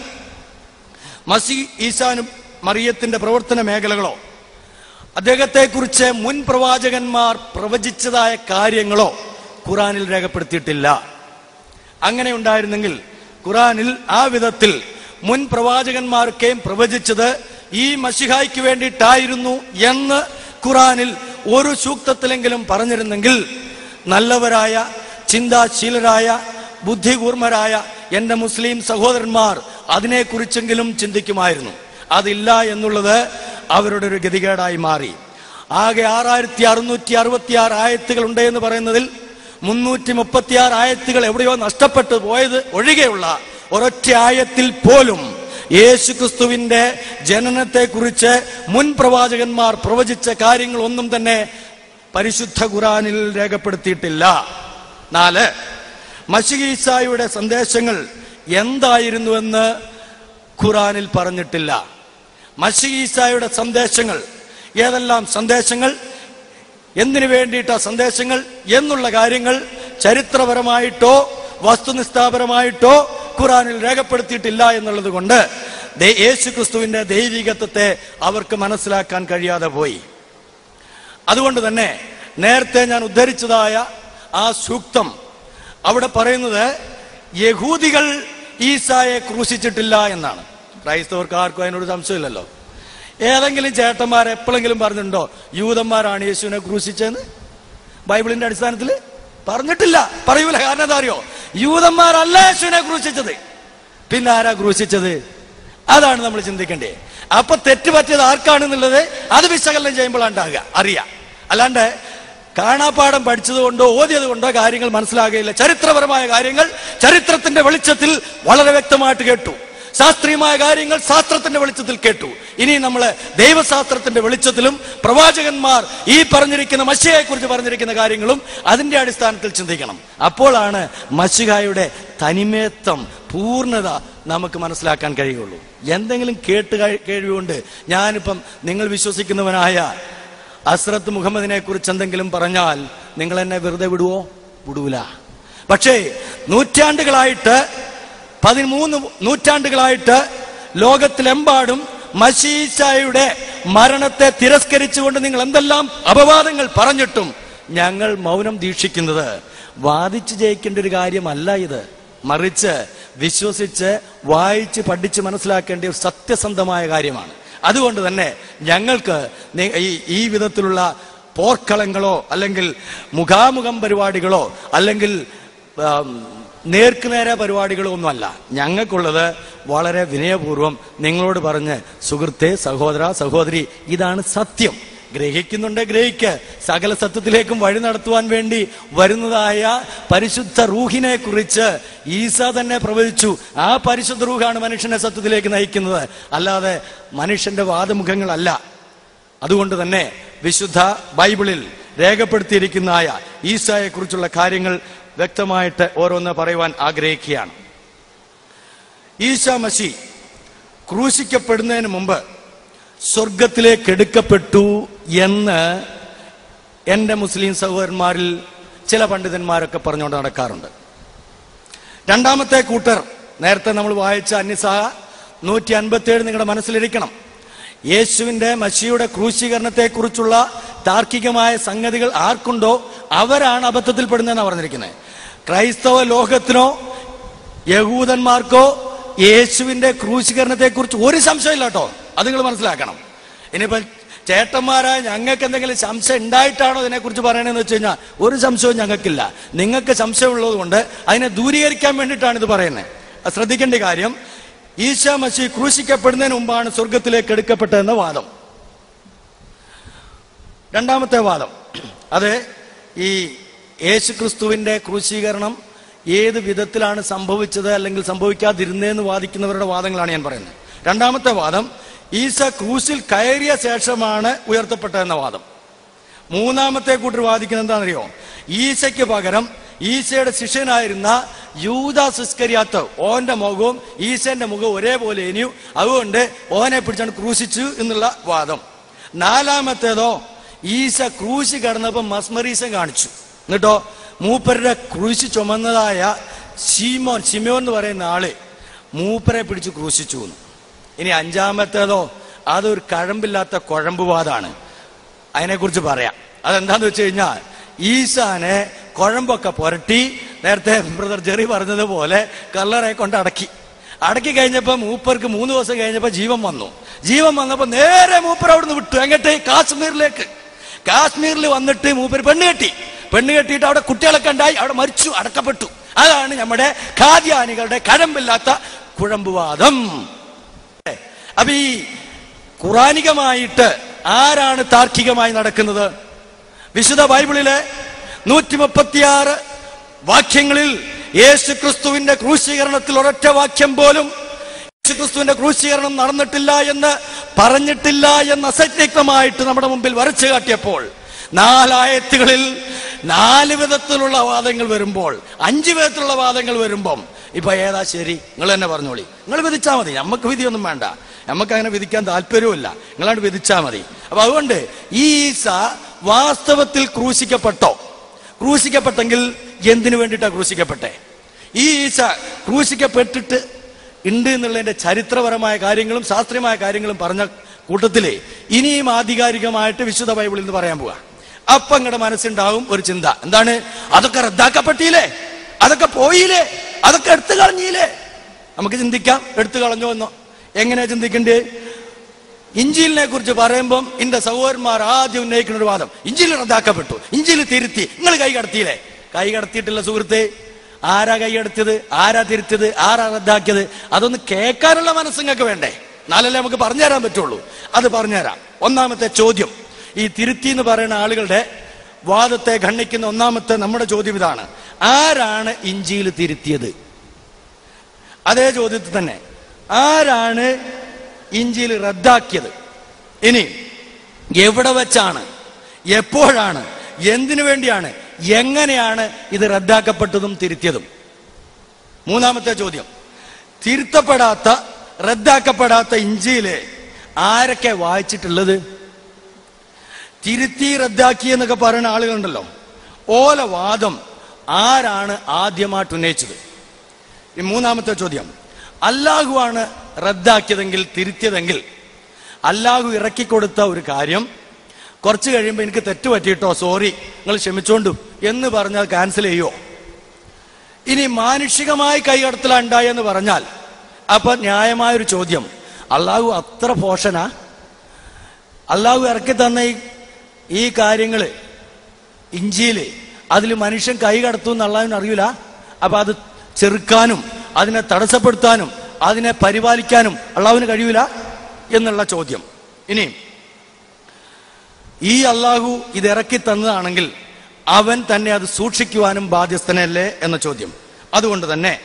മസി ഈശാനും മറിയത്തിന്റെ പ്രവർത്തന മേഖലകളോ അദ്ദേഹത്തെക്കുറിച്ച് മുൻ പ്രവാചകന്മാർ പ്രവചിച്ചതായ കാര്യങ്ങളോ ഖുറാനിൽ രേഖപ്പെടുത്തിയിട്ടില്ല അങ്ങനെ ഉണ്ടായിരുന്നെങ്കിൽ ഖുറാനിൽ ആ വിധത്തിൽ മുൻ പ്രവാചകന്മാർക്കെയും പ്രവചിച്ചത് ഈ മഷിഹായ്ക്ക് വേണ്ടിയിട്ടായിരുന്നു എന്ന് ഖുറാനിൽ ഒരു സൂക്തത്തിലെങ്കിലും പറഞ്ഞിരുന്നെങ്കിൽ നല്ലവരായ ചിന്താശീലരായ ബുദ്ധികൂർമ്മരായ എന്റെ മുസ്ലിം സഹോദരന്മാർ അതിനെക്കുറിച്ചെങ്കിലും ചിന്തിക്കുമായിരുന്നു അതില്ല എന്നുള്ളത് അവരുടെ ഒരു ഗതികേടായി മാറി ആകെ ആറായിരത്തി അറുന്നൂറ്റി അറുപത്തി ആറ് ആയത്തുകൾ ഉണ്ട് എന്ന് പറയുന്നതിൽ മുന്നൂറ്റി മുപ്പത്തി ആറ് ആയത്തുകൾ എവിടെയോ നഷ്ടപ്പെട്ടു പോയത് ഒഴികെയുള്ള ഒരൊറ്റ ആയത്തിൽ പോലും യേശു ക്രിസ്തുവിന്റെ ജനനത്തെ കുറിച്ച് മുൻ പ്രവാചകന്മാർ പ്രവചിച്ച കാര്യങ്ങൾ ഒന്നും തന്നെ പരിശുദ്ധ ഖുറാനിൽ രേഖപ്പെടുത്തിയിട്ടില്ല നാല് മഷിഗീസായുടെ സന്ദേശങ്ങൾ എന്തായിരുന്നുവെന്ന് ഖുറാനിൽ പറഞ്ഞിട്ടില്ല മഷിഗീസായുടെ സന്ദേശങ്ങൾ ഏതെല്ലാം സന്ദേശങ്ങൾ എന്തിനു വേണ്ടിയിട്ടാ സന്ദേശങ്ങൾ എന്നുള്ള കാര്യങ്ങൾ ചരിത്രപരമായിട്ടോ വസ്തുനിഷ്ഠാപരമായിട്ടോ ഖുറാനിൽ രേഖപ്പെടുത്തിയിട്ടില്ല എന്നുള്ളത് കൊണ്ട് ദേ- യേശു ക്രിസ്തുവിന്റെ ദൈവികത്വത്തെ അവർക്ക് മനസ്സിലാക്കാൻ കഴിയാതെ പോയി അതുകൊണ്ട് തന്നെ നേരത്തെ ഞാൻ ഉദ്ധരിച്ചതായ ആ സൂക്തം അവിടെ പറയുന്നത് യഹൂദികൾ ഈസായെ ക്രൂശിച്ചിട്ടില്ല എന്നാണ് ക്രൈസ്തവർക്ക് ആർക്കും അതിനോട് സംശയമില്ലല്ലോ ഏതെങ്കിലും ചേട്ടന്മാർ എപ്പോഴെങ്കിലും പറഞ്ഞിട്ടുണ്ടോ യൂതന്മാരാണ് യേശുവിനെ ക്രൂശിച്ചതെന്ന് ബൈബിളിന്റെ അടിസ്ഥാനത്തിൽ പറഞ്ഞിട്ടില്ല പറയൂല കാരണം എന്താ അറിയോ യൂതന്മാരല്ല യേശുവിനെ ക്രൂശിച്ചത് പിന്നെ ആരാ ക്രൂശിച്ചത് അതാണ് നമ്മൾ ചിന്തിക്കേണ്ടത് അപ്പൊ തെറ്റ് പറ്റിയത് ആർക്കാണെന്നുള്ളത് അത് വിശകലനം ചെയ്യുമ്പോഴാണ് ഉണ്ടാകുക അറിയാം അല്ലാണ്ട് കാണാപ്പാഠം പഠിച്ചത് കൊണ്ടോ ഓതിയത് കൊണ്ടോ കാര്യങ്ങൾ മനസ്സിലാകുകയില്ല ചരിത്രപരമായ കാര്യങ്ങൾ ചരിത്രത്തിന്റെ വെളിച്ചത്തിൽ വളരെ വ്യക്തമായിട്ട് കേട്ടു ശാസ്ത്രീയമായ കാര്യങ്ങൾ ശാസ്ത്രത്തിന്റെ വെളിച്ചത്തിൽ കേട്ടു ഇനി നമ്മൾ ദൈവശാസ്ത്രത്തിന്റെ വെളിച്ചത്തിലും പ്രവാചകന്മാർ ഈ പറഞ്ഞിരിക്കുന്ന മഷിയെ കുറിച്ച് പറഞ്ഞിരിക്കുന്ന കാര്യങ്ങളും അതിന്റെ അടിസ്ഥാനത്തിൽ ചിന്തിക്കണം അപ്പോഴാണ് മഷികായുടെ തനിമേത്വം പൂർണ്ണത നമുക്ക് മനസ്സിലാക്കാൻ കഴിയുള്ളൂ എന്തെങ്കിലും കേട്ട് കഴി- കേൾവികൊണ്ട് ഞാനിപ്പം നിങ്ങൾ വിശ്വസിക്കുന്നവനായ അസ്രത്ത് മുഹമ്മദിനെ കുറിച്ച് എന്തെങ്കിലും പറഞ്ഞാൽ നിങ്ങൾ എന്നെ വെറുതെ വിടുവോ വിടൂല പക്ഷേ നൂറ്റാണ്ടുകളായിട്ട് പതിമൂന്ന് നൂറ്റാണ്ടുകളായിട്ട് ലോകത്തിലെമ്പാടും മഷീശായുടെ മരണത്തെ തിരസ്കരിച്ചുകൊണ്ട് നിങ്ങൾ എന്തെല്ലാം അപവാദങ്ങൾ പറഞ്ഞിട്ടും ഞങ്ങൾ മൗനം ദീക്ഷിക്കുന്നത് വാദിച്ചു ജയിക്കേണ്ട ഒരു കാര്യമല്ല ഇത് മറിച്ച് വിശ്വസിച്ച് വായിച്ച് പഠിച്ച് മനസ്സിലാക്കേണ്ട ഒരു സത്യസന്ധമായ കാര്യമാണ് അതുകൊണ്ട് തന്നെ ഞങ്ങൾക്ക് നി- ഈ ഈ വിധത്തിലുള്ള പോർക്കളങ്ങളോ അല്ലെങ്കിൽ മുഖാമുഖം പരിപാടികളോ അല്ലെങ്കിൽ ആം, നേർക്കുനേരെ പരിപാടികളോ ഒന്നുമല്ല ഞങ്ങൾക്കുള്ളത് വളരെ വിനയപൂർവ്വം നിങ്ങളോട് പറഞ്ഞ് സുഹൃത്തെ സഹോദര സഹോദരി ഇതാണ് സത്യം ഗ്രഹിക്കുന്നുണ്ട് ഗ്രഹിക്ക് സകല സത്യത്തിലേക്കും വഴി നടത്തുവാൻ വേണ്ടി വരുന്നതായ പരിശുദ്ധ റൂഹിനെ കുറിച്ച് ഈസ തന്നെ പ്രവചിച്ചു ആ പരിശുദ്ധ റൂഹാണ് മനുഷ്യനെ സത്യത്തിലേക്ക് നയിക്കുന്നത് അല്ലാതെ മനുഷ്യന്റെ വാദമുഖങ്ങളല്ല അതുകൊണ്ട് തന്നെ വിശുദ്ധ ബൈബിളിൽ രേഖപ്പെടുത്തിയിരിക്കുന്നതായ ഈസായെ കുറിച്ചുള്ള കാര്യങ്ങൾ വ്യക്തമായിട്ട് ഓരോന്ന് പറയുവാൻ ആഗ്രഹിക്കുകയാണ് ഈശ മസി ക്രൂശിക്കപ്പെടുന്നതിന് മുമ്പ് സ്വർഗത്തിലേക്ക് എടുക്കപ്പെട്ടു എന്ന് എൻ്റെ മുസ്ലിം സഹോദരന്മാരിൽ ചില പണ്ഡിതന്മാരൊക്കെ പറഞ്ഞുകൊണ്ട് നടക്കാറുണ്ട് രണ്ടാമത്തെ കൂട്ടർ നേരത്തെ നമ്മൾ വായിച്ച അന്യസഹ നൂറ്റി അൻപത്തി ഏഴ് നിങ്ങളുടെ മനസ്സിലിരിക്കണം യേശുവിന്റെ മഷിയുടെ ക്രൂശീകരണത്തെ കുറിച്ചുള്ള താർക്കികമായ സംഗതികൾ ആർക്കുണ്ടോ അവരാണ് അബദ്ധത്തിൽപ്പെടുന്നതെന്നാണ് പറഞ്ഞിരിക്കുന്നത് ക്രൈസ്തവ ലോകത്തിനോ യഹൂദന്മാർക്കോ യേശുവിന്റെ ക്രൂശീകരണത്തെ കുറിച്ച് ഒരു സംശയമില്ല കേട്ടോ അത് നിങ്ങൾ മനസ്സിലാക്കണം ഇനിയിപ്പോ ചേട്ടന്മാരായ ഞങ്ങൾക്ക് എന്തെങ്കിലും സംശയം ഉണ്ടായിട്ടാണോ ഇതിനെക്കുറിച്ച് പറയണമെന്ന് വെച്ച് കഴിഞ്ഞാൽ ഒരു സംശയവും ഞങ്ങൾക്കില്ല നിങ്ങൾക്ക് സംശയമുള്ളത് കൊണ്ട് അതിനെ ദൂരീകരിക്കാൻ വേണ്ടിയിട്ടാണ് ഇത് പറയുന്നത് അത് ശ്രദ്ധിക്കേണ്ട കാര്യം ഈശോ മസി ക്രൂശിക്കപ്പെടുന്നതിന് മുമ്പാണ് സ്വർഗത്തിലേക്ക് എടുക്കപ്പെട്ടതെന്ന വാദം രണ്ടാമത്തെ വാദം അത് ഈ യേശു ക്രിസ്തുവിന്റെ ക്രൂശീകരണം ഏത് വിധത്തിലാണ് സംഭവിച്ചത് അല്ലെങ്കിൽ സംഭവിക്കാതിരുന്നതെന്ന് വാദിക്കുന്നവരുടെ വാദങ്ങളാണ് ഞാൻ പറയുന്നത് രണ്ടാമത്തെ വാദം ഈസ ക്രൂശിൽ കയറിയ ശേഷമാണ് ഉയർത്തപ്പെട്ടതെന്ന വാദം മൂന്നാമത്തെ കൂട്ടർ വാദിക്കുന്നത് എന്താണെന്നറിയോ ഈശയ്ക്ക് പകരം ഈശയുടെ ശിഷ്യനായിരുന്ന യൂദാ സിസ്കരിയാത്ത ഓന്റെ മുഖവും ഈശന്റെ മുഖവും ഒരേപോലെ ഇനിയും അതുകൊണ്ട് ഓനെ പിടിച്ചാണ് ക്രൂശിച്ചു എന്നുള്ള വാദം നാലാമത്തേതോ ഈശ ക്രൂശി കടന്നപ്പോ മസ്മറീസം കാണിച്ചു എന്നിട്ടോ മൂപ്പരുടെ ക്രൂശി ചുമന്നതായ ശീമോൻ ശിമോൻ എന്ന് പറയുന്ന ആള് മൂപ്പരെ പിടിച്ച് ക്രൂശിച്ചു എന്ന് ഇനി അഞ്ചാമത്തേതോ അതൊരു കഴമ്പില്ലാത്ത കുഴമ്പുവാദാണ് അതിനെക്കുറിച്ച് പറയാം അതെന്താന്ന് വെച്ച് കഴിഞ്ഞാൽ ഈശാനെ കുഴമ്പൊക്കെ പുരട്ടി നേരത്തെ ബ്രദർ ജെറി പറഞ്ഞതുപോലെ കല്ലറെ കൊണ്ട് അടക്കി അടക്കി കഴിഞ്ഞപ്പോ മൂപ്പർക്ക് മൂന്ന് ദിവസം കഴിഞ്ഞപ്പോ ജീവൻ വന്നു ജീവൻ വന്നപ്പോ നേരെ മൂപ്പർ അവിടുന്ന് വിട്ടു എങ്ങോട്ട് കാശ്മീരിലേക്ക് കാശ്മീരിൽ വന്നിട്ട് മൂപ്പർ പെണ്ണ് കെട്ടി പെണ്ണ് കെട്ടിയിട്ട് അവിടെ കുട്ടികളൊക്കെ ഉണ്ടായി അവിടെ മരിച്ചു അടക്കപ്പെട്ടു അതാണ് നമ്മുടെ ഖാദ്യാനികളുടെ കഴമ്പില്ലാത്ത കുഴമ്പുവാദം അപ്പൊ ഈ ഖുറാനികമായിട്ട് ആരാണ് താർക്കികമായി നടക്കുന്നത് വിശുദ്ധ ബൈബിളിലെ നൂറ്റി മുപ്പത്തിയാറ് വാക്യങ്ങളിൽ യേശു ക്രിസ്തുവിന്റെ ക്രൂശീകരണത്തിൽ ഒരൊറ്റ വാക്യം പോലും യേശു ക്രിസ്തുവിന്റെ ക്രൂശീകരണം നടന്നിട്ടില്ല എന്ന് പറഞ്ഞിട്ടില്ല എന്ന് അസത്യക്തമായിട്ട് നമ്മുടെ മുമ്പിൽ വരച്ചു കാട്ടിയപ്പോൾ നാലായത്തുകളിൽ നാല് വിധത്തിലുള്ള വാദങ്ങൾ വരുമ്പോൾ അഞ്ച് വിധത്തിലുള്ള വാദങ്ങൾ വരുമ്പം ഇപ്പൊ ഏതാ ശരി നിങ്ങൾ തന്നെ പറഞ്ഞോളി നിങ്ങൾ വിധിച്ചാൽ മതി നമുക്ക് വിധിയൊന്നും വേണ്ട നമുക്ക് അങ്ങനെ വിധിക്കാൻ താല്പര്യവുമില്ല നിങ്ങളാണ്ട് വിധിച്ചാൽ മതി അപ്പൊ അതുകൊണ്ട് ഈ ഈസ വാസ്തവത്തിൽ ക്രൂശിക്കപ്പെട്ടോ ക്രൂശിക്കപ്പെട്ടെങ്കിൽ എന്തിനു വേണ്ടിയിട്ടാ ക്രൂശിക്കപ്പെട്ടെ ഈ ഈസ ക്രൂശിക്കപ്പെട്ടിട്ട് ഉണ്ട് എന്നുള്ളതിന്റെ ചരിത്രപരമായ കാര്യങ്ങളും ശാസ്ത്രീയമായ കാര്യങ്ങളും പറഞ്ഞ കൂട്ടത്തില് ഇനിയും ആധികാരികമായിട്ട് വിശുദ്ധ ബൈബിളിൽ നിന്ന് പറയാൻ പോവാ അപ്പൊ നിങ്ങളുടെ മനസ്സുണ്ടാവും ഒരു ചിന്ത എന്താണ് അതൊക്കെ റദ്ദാക്കപ്പെട്ടില്ലേ അതൊക്കെ പോയില്ലേ അതൊക്കെ എടുത്തു കളഞ്ഞില്ലേ നമുക്ക് ചിന്തിക്കാം എടുത്തു കളഞ്ഞോ എന്നോ എങ്ങനെയാ ചിന്തിക്കണ്ടേ ഇഞ്ചിലിനെ കുറിച്ച് പറയുമ്പം എന്റെ സഹോദരന്മാർ ആദ്യം ഉന്നയിക്കുന്ന ഒരു വാദം ഇഞ്ചിൽ റദ്ദാക്കപ്പെട്ടു ഇഞ്ചിൽ തിരുത്തി നിങ്ങൾ കൈ കടത്തിയില്ലേ കൈ കടത്തിയിട്ടില്ല സുഹൃത്തെ ആരാ കൈ കടത്തിയത് ആരാ തിരുത്തിയത് ആരാ റദ്ദാക്കിയത് അതൊന്ന് കേൾക്കാനുള്ള മനസ്സ് നിങ്ങൾക്ക് വേണ്ടേ എന്നാലല്ലേ നമുക്ക് പറഞ്ഞുതരാൻ പറ്റുള്ളൂ അത് പറഞ്ഞുതരാം ഒന്നാമത്തെ ചോദ്യം ഈ തിരുത്തി എന്ന് പറയുന്ന ആളുകളുടെ വാദത്തെ ഖണ്ഡിക്കുന്ന ഒന്നാമത്തെ നമ്മുടെ ചോദ്യം ഇതാണ് ആരാണ് ഇഞ്ചിയിൽ തിരുത്തിയത് അതേ ചോദ്യത്തിൽ തന്നെ ആരാണ് ഇഞ്ചിയിൽ റദ്ദാക്കിയത് ഇനി എവിടെ വെച്ചാണ് എപ്പോഴാണ് എന്തിനു വേണ്ടിയാണ് എങ്ങനെയാണ് ഇത് റദ്ദാക്കപ്പെട്ടതും തിരുത്തിയതും മൂന്നാമത്തെ ചോദ്യം തിരുത്തപ്പെടാത്ത റദ്ദാക്കപ്പെടാത്ത ഇഞ്ചിയില് ആരൊക്കെ വായിച്ചിട്ടുള്ളത് തിരുത്തി റദ്ദാക്കി എന്നൊക്കെ പറയുന്ന ആളുകളുണ്ടല്ലോ ഓല വാദം ആരാണ് ആദ്യമായിട്ട് ഉന്നയിച്ചത് ഈ മൂന്നാമത്തെ ചോദ്യം അല്ലാഹുവാണ് റദ്ദാക്കിയതെങ്കിൽ തിരുത്തിയതെങ്കിൽ അല്ലാഹു ഇറക്കിക്കൊടുത്ത ഒരു കാര്യം കുറച്ച് കഴിയുമ്പോൾ എനിക്ക് തെറ്റ് പറ്റിയിട്ടോ സോറി നിങ്ങൾ ക്ഷമിച്ചോണ്ടു എന്ന് പറഞ്ഞാൽ ക്യാൻസൽ ചെയ്യുമോ ഇനി മാനുഷികമായി കൈകടത്തലുണ്ടായെന്ന് പറഞ്ഞാൽ അപ്പൊ ന്യായമായൊരു ചോദ്യം അള്ളാഹു അത്ര പോഷനാ അള്ളാഹു ഇറക്കി തന്ന ഈ ഈ കാര്യങ്ങള് ഇഞ്ചിയില് അതിൽ മനുഷ്യൻ കൈ കടത്തും അള്ളാഹുവിന് അറിയില്ല അപ്പൊ അത് ചെറുക്കാനും അതിനെ തടസ്സപ്പെടുത്താനും അതിനെ പരിപാലിക്കാനും അള്ളാഹുവിന് കഴിയൂല എന്നുള്ള ചോദ്യം ഇനി ഈ അള്ളാഹു ഇത് ഇറക്കി തന്നതാണെങ്കിൽ അവൻ തന്നെ അത് സൂക്ഷിക്കുവാനും ബാധ്യസ്ഥനല്ലേ എന്ന ചോദ്യം അതുകൊണ്ട് തന്നെ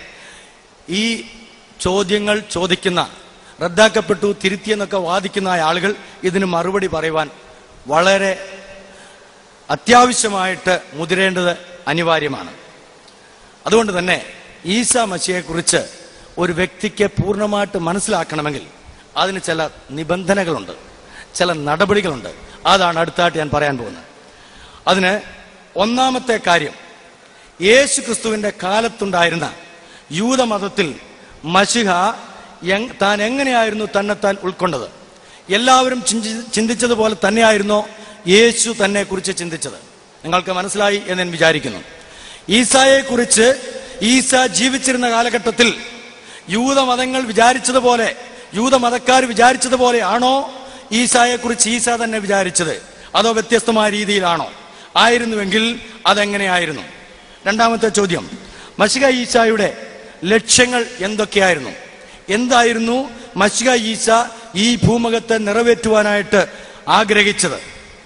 ഈ ചോദ്യങ്ങൾ ചോദിക്കുന്ന റദ്ദാക്കപ്പെട്ടു തിരുത്തിയെന്നൊക്കെ വാദിക്കുന്ന ആളുകൾ ഇതിന് മറുപടി പറയുവാൻ വളരെ അത്യാവശ്യമായിട്ട് മുതിരേണ്ടത് അനിവാര്യമാണ് അതുകൊണ്ട് തന്നെ ഈസ മസിയെക്കുറിച്ച് ഒരു വ്യക്തിക്ക് പൂർണ്ണമായിട്ട് മനസ്സിലാക്കണമെങ്കിൽ അതിന് ചില നിബന്ധനകളുണ്ട് ചില നടപടികളുണ്ട് അതാണ് അടുത്തായിട്ട് ഞാൻ പറയാൻ പോകുന്നത് അതിന് ഒന്നാമത്തെ കാര്യം യേശു ക്രിസ്തുവിന്റെ കാലത്തുണ്ടായിരുന്ന യൂതമതത്തിൽ മഷിഹ എങ്- താൻ എങ്ങനെയായിരുന്നു തന്നെത്താൻ ഉൾക്കൊണ്ടത് എല്ലാവരും ചിന്തി- ചിന്തിച്ചതുപോലെ തന്നെയായിരുന്നോ യേശു തന്നെ കുറിച്ച് ചിന്തിച്ചത് നിങ്ങൾക്ക് മനസ്സിലായി എന്ന് ഞാൻ വിചാരിക്കുന്നു ഈസായെ കുറിച്ച് ഈസ ജീവിച്ചിരുന്ന കാലഘട്ടത്തിൽ യൂതമതങ്ങൾ വിചാരിച്ചതുപോലെ യൂതമതക്കാർ വിചാരിച്ചതുപോലെ ആണോ ഈസായെ കുറിച്ച് ഈസ തന്നെ വിചാരിച്ചത് അതോ വ്യത്യസ്തമായ രീതിയിലാണോ ആയിരുന്നുവെങ്കിൽ അതെങ്ങനെയായിരുന്നു രണ്ടാമത്തെ ചോദ്യം മഷിക ഈസായുടെ ലക്ഷ്യങ്ങൾ എന്തൊക്കെയായിരുന്നു എന്തായിരുന്നു മഷിക ഈസ ഈ ഭൂമുഖത്തെ നിറവേറ്റുവാനായിട്ട് ആഗ്രഹിച്ചത്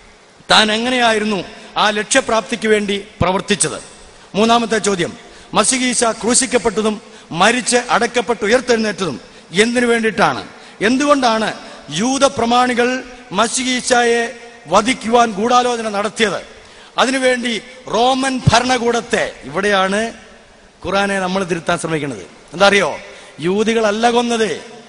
താൻ എങ്ങനെയായിരുന്നു ആ ലക്ഷ്യപ്രാപ്തിക്ക് വേണ്ടി പ്രവർത്തിച്ചത് മൂന്നാമത്തെ ചോദ്യം മസിഗീസ ക്രൂശിക്കപ്പെട്ടതും മരിച്ച് അടക്കപ്പെട്ട് ഉയർത്തെഴുന്നേറ്റതും എന്തിനു വേണ്ടിയിട്ടാണ് എന്തുകൊണ്ടാണ് യൂത പ്രമാണികൾ മസിഗീസയെ വധിക്കുവാൻ ഗൂഢാലോചന നടത്തിയത് അതിനുവേണ്ടി റോമൻ ഭരണകൂടത്തെ ഇവിടെയാണ് ഖുറാനെ നമ്മൾ തിരുത്താൻ ശ്രമിക്കുന്നത് എന്താ അറിയോ യൂതികളല്ല കൊന്നത്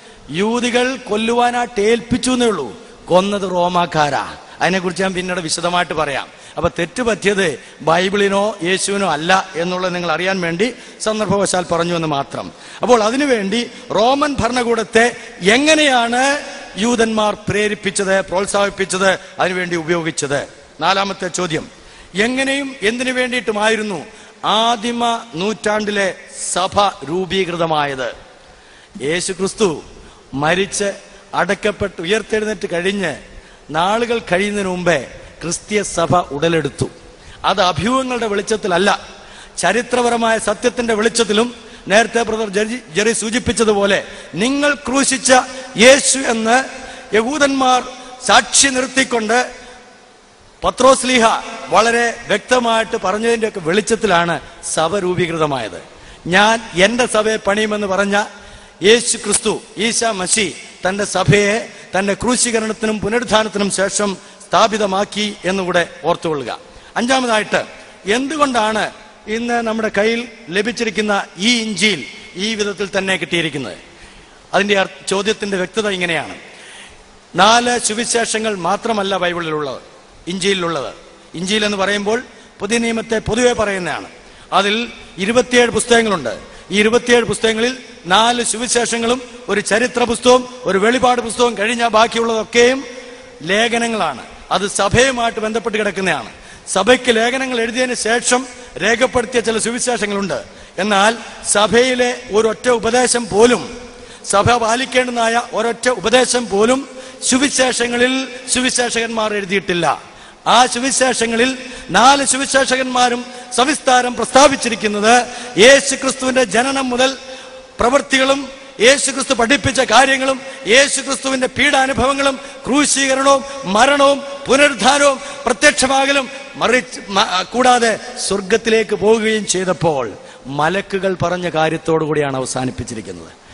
യൂതികൾ കൊല്ലുവാനായിട്ട് ഏൽപ്പിച്ചു എന്നേ ഉള്ളൂ കൊന്നത് റോമാക്കാരാ അതിനെക്കുറിച്ച് ഞാൻ പിന്നീട് വിശദമായിട്ട് പറയാം അപ്പൊ തെറ്റ് പറ്റിയത് ബൈബിളിനോ യേശുവിനോ അല്ല എന്നുള്ളത് നിങ്ങൾ അറിയാൻ വേണ്ടി സന്ദർഭവശാൽ പറഞ്ഞു എന്ന് മാത്രം അപ്പോൾ അതിനുവേണ്ടി റോമൻ ഭരണകൂടത്തെ എങ്ങനെയാണ് യൂതന്മാർ പ്രേരിപ്പിച്ചത് പ്രോത്സാഹിപ്പിച്ചത് അതിനുവേണ്ടി ഉപയോഗിച്ചത് നാലാമത്തെ ചോദ്യം എങ്ങനെയും എന്തിനു വേണ്ടിയിട്ടുമായിരുന്നു ആദിമ നൂറ്റാണ്ടിലെ സഭ രൂപീകൃതമായത് യേശു ക്രിസ്തു മരിച്ച് അടക്കപ്പെട്ട് ഉയർത്തെഴുന്നേറ്റ് കഴിഞ്ഞ് നാളുകൾ കഴിയുന്നതിന് മുമ്പേ ക്രിസ്തീയ സഭ ഉടലെടുത്തു അത് അഭ്യൂഹങ്ങളുടെ വെളിച്ചത്തിലല്ല ചരിത്രപരമായ സത്യത്തിന്റെ വെളിച്ചത്തിലും നേരത്തെ ബ്രദർ ജെറി ജെറി സൂചിപ്പിച്ചതുപോലെ നിങ്ങൾ ക്രൂശിച്ച യേശു എന്ന് യഹൂദന്മാർ സാക്ഷി നിർത്തിക്കൊണ്ട് പത്രോസ്ലീഹ വളരെ വ്യക്തമായിട്ട് പറഞ്ഞതിന്റെ ഒക്കെ വെളിച്ചത്തിലാണ് സഭ രൂപീകൃതമായത് ഞാൻ എന്റെ സഭയെ പണിയുമെന്ന് പറഞ്ഞ യേശു ക്രിസ്തു ഈശ മസി തന്റെ സഭയെ തന്റെ ക്രൂശീകരണത്തിനും പുനരുദ്ധാനത്തിനും ശേഷം സ്ഥാപിതമാക്കി എന്നുകൂടെ ഓർത്തുകൊള്ളുക അഞ്ചാമതായിട്ട് എന്തുകൊണ്ടാണ് ഇന്ന് നമ്മുടെ കയ്യിൽ ലഭിച്ചിരിക്കുന്ന ഈ ഇഞ്ചിയിൽ ഈ വിധത്തിൽ തന്നെ കിട്ടിയിരിക്കുന്നത് അതിന്റെ അർ- ചോദ്യത്തിന്റെ വ്യക്തത ഇങ്ങനെയാണ് നാല് സുവിശേഷങ്ങൾ മാത്രമല്ല ബൈബിളിലുള്ളത് ഇഞ്ചിയിലുള്ളത് ഇഞ്ചിയിൽ എന്ന് പറയുമ്പോൾ പുതിയ നിയമത്തെ പൊതുവെ പറയുന്നതാണ് അതിൽ ഇരുപത്തിയേഴ് പുസ്തകങ്ങളുണ്ട് ഈ ഇരുപത്തിയേഴ് പുസ്തകങ്ങളിൽ നാല് സുവിശേഷങ്ങളും ഒരു ചരിത്ര പുസ്തകവും ഒരു വെളിപാട് പുസ്തകവും കഴിഞ്ഞ ബാക്കിയുള്ളതൊക്കെയും ലേഖനങ്ങളാണ് അത് സഭയുമായിട്ട് ബന്ധപ്പെട്ട് കിടക്കുന്നതാണ് സഭയ്ക്ക് ലേഖനങ്ങൾ എഴുതിയതിന് ശേഷം രേഖപ്പെടുത്തിയ ചില സുവിശേഷങ്ങളുണ്ട് എന്നാൽ സഭയിലെ ഒരൊറ്റ ഉപദേശം പോലും സഭ പാലിക്കേണ്ടതായ ഒരൊറ്റ ഉപദേശം പോലും സുവിശേഷങ്ങളിൽ സുവിശേഷകന്മാർ എഴുതിയിട്ടില്ല ആ സുവിശേഷങ്ങളിൽ നാല് സുവിശേഷകന്മാരും സവിസ്താരം പ്രസ്താവിച്ചിരിക്കുന്നത് യേശു ക്രിസ്തുവിന്റെ ജനനം മുതൽ പ്രവൃത്തികളും യേശു ക്രിസ്തു പഠിപ്പിച്ച കാര്യങ്ങളും യേശു ക്രിസ്തുവിന്റെ പീഡാനുഭവങ്ങളും ക്രൂശീകരണവും മരണവും പുനരുദ്ധാനവും പ്രത്യക്ഷമാകലും മറിച്ച് മ- കൂടാതെ സ്വർഗത്തിലേക്ക് പോവുകയും ചെയ്തപ്പോൾ മലക്കുകൾ പറഞ്ഞ കാര്യത്തോടു കൂടിയാണ് അവസാനിപ്പിച്ചിരിക്കുന്നത്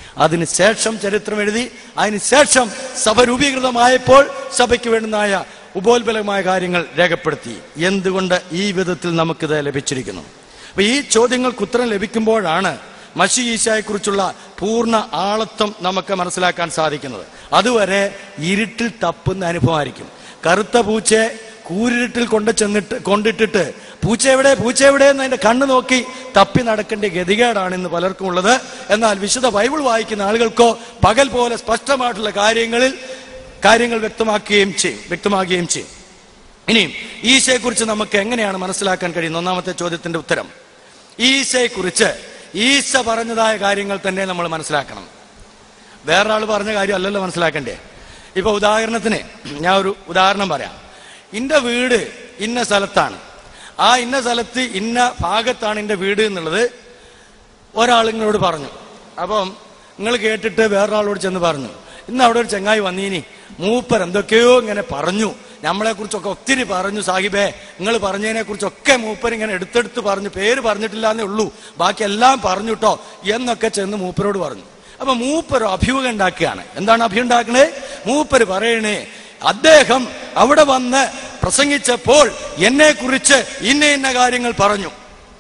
അതിനുശേഷം ചരിത്രം എഴുതി അതിനുശേഷം സഭ രൂപീകൃതമായപ്പോൾ സഭയ്ക്ക് വേണ്ടുന്നതായ ഉപോത്ബലമായ കാര്യങ്ങൾ രേഖപ്പെടുത്തി എന്തുകൊണ്ട് ഈ വിധത്തിൽ നമുക്കിത് ലഭിച്ചിരിക്കുന്നു അപ്പൊ ഈ ചോദ്യങ്ങൾക്ക് ഉത്തരം ലഭിക്കുമ്പോഴാണ് മഷി ഈശായെക്കുറിച്ചുള്ള പൂർണ്ണ ആളത്വം നമുക്ക് മനസ്സിലാക്കാൻ സാധിക്കുന്നത് അതുവരെ ഇരുട്ടിൽ തപ്പുന്ന അനുഭവമായിരിക്കും കറുത്ത പൂച്ചയെ കൂരിരുട്ടിൽ കൊണ്ട് ചെന്നിട്ട് കൊണ്ടിട്ടിട്ട് പൂച്ച എവിടെ പൂച്ച എവിടെ എന്ന് അതിന്റെ കണ്ണ് നോക്കി തപ്പി നടക്കേണ്ട ഗതികേടാണ് ഇന്ന് പലർക്കും ഉള്ളത് എന്നാൽ വിശുദ്ധ ബൈബിൾ വായിക്കുന്ന ആളുകൾക്കോ പകൽ പോലെ സ്പഷ്ടമായിട്ടുള്ള കാര്യങ്ങളിൽ കാര്യങ്ങൾ വ്യക്തമാക്കുകയും ചെയ്യും വ്യക്തമാക്കുകയും ചെയ്യും ഇനിയും ഈശയെക്കുറിച്ച് നമുക്ക് എങ്ങനെയാണ് മനസ്സിലാക്കാൻ കഴിയുന്നത് ഒന്നാമത്തെ ചോദ്യത്തിന്റെ ഉത്തരം ഈശയെക്കുറിച്ച് ഈശ പറഞ്ഞതായ കാര്യങ്ങൾ തന്നെ നമ്മൾ മനസ്സിലാക്കണം വേറൊരാൾ പറഞ്ഞ കാര്യം അല്ലല്ലോ മനസ്സിലാക്കണ്ടേ ഇപ്പൊ ഉദാഹരണത്തിന് ഞാൻ ഒരു ഉദാഹരണം പറയാം ഇന്റെ വീട് ഇന്ന സ്ഥലത്താണ് ആ ഇന്ന സ്ഥലത്ത് ഇന്ന ഭാഗത്താണ് എന്റെ വീട് എന്നുള്ളത് ഒരാൾ നിങ്ങളോട് പറഞ്ഞു അപ്പം നിങ്ങൾ കേട്ടിട്ട് വേറൊരാളോട് ചെന്ന് പറഞ്ഞു ഇന്ന് അവിടെ ഒരു ചങ്ങായി വന്നീനി മൂപ്പർ എന്തൊക്കെയോ ഇങ്ങനെ പറഞ്ഞു നമ്മളെ കുറിച്ചൊക്കെ ഒത്തിരി പറഞ്ഞു സാഹിബേ നിങ്ങൾ പറഞ്ഞതിനെ കുറിച്ചൊക്കെ മൂപ്പർ ഇങ്ങനെ എടുത്തെടുത്ത് പറഞ്ഞു പേര് പറഞ്ഞിട്ടില്ല എന്നേ ഉള്ളൂ ബാക്കി എല്ലാം പറഞ്ഞു കേട്ടോ എന്നൊക്കെ ചെന്ന് മൂപ്പരോട് പറഞ്ഞു അപ്പൊ മൂപ്പർ അഭ്യൂഹം ഉണ്ടാക്കുകയാണ് എന്താണ് അഭ്യൂഹം ഉണ്ടാക്കണേ മൂപ്പർ പറയണേ അദ്ദേഹം അവിടെ വന്ന് പ്രസംഗിച്ചപ്പോൾ എന്നെ കുറിച്ച് ഇന്ന ഇന്ന കാര്യങ്ങൾ പറഞ്ഞു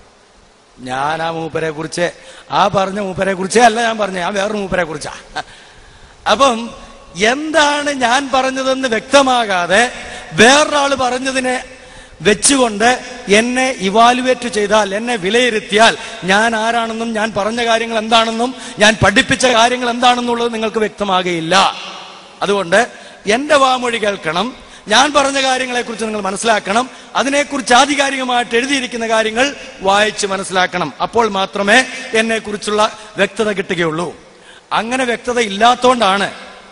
ഞാൻ ആ മൂപ്പരെ കുറിച്ച് ആ പറഞ്ഞ മൂപ്പരെ കുറിച്ചേ അല്ല ഞാൻ പറഞ്ഞ ഞാൻ വേറൊരു മൂപ്പരെ കുറിച്ചാ അപ്പം എന്താണ് ഞാൻ പറഞ്ഞതെന്ന് വ്യക്തമാകാതെ വേറൊരാൾ പറഞ്ഞതിനെ വെച്ചുകൊണ്ട് എന്നെ ഇവാലുവേറ്റ് ചെയ്താൽ എന്നെ വിലയിരുത്തിയാൽ ഞാൻ ആരാണെന്നും ഞാൻ പറഞ്ഞ കാര്യങ്ങൾ എന്താണെന്നും ഞാൻ പഠിപ്പിച്ച കാര്യങ്ങൾ എന്താണെന്നുള്ളത് നിങ്ങൾക്ക് വ്യക്തമാകുകയില്ല അതുകൊണ്ട് എന്റെ വാമൊഴി കേൾക്കണം ഞാൻ പറഞ്ഞ കാര്യങ്ങളെക്കുറിച്ച് നിങ്ങൾ മനസ്സിലാക്കണം അതിനെക്കുറിച്ച് ആധികാരികമായിട്ട് എഴുതിയിരിക്കുന്ന കാര്യങ്ങൾ വായിച്ച് മനസ്സിലാക്കണം അപ്പോൾ മാത്രമേ എന്നെക്കുറിച്ചുള്ള വ്യക്തത കിട്ടുകയുള്ളൂ അങ്ങനെ വ്യക്തത ഇല്ലാത്തതുകൊണ്ടാണ്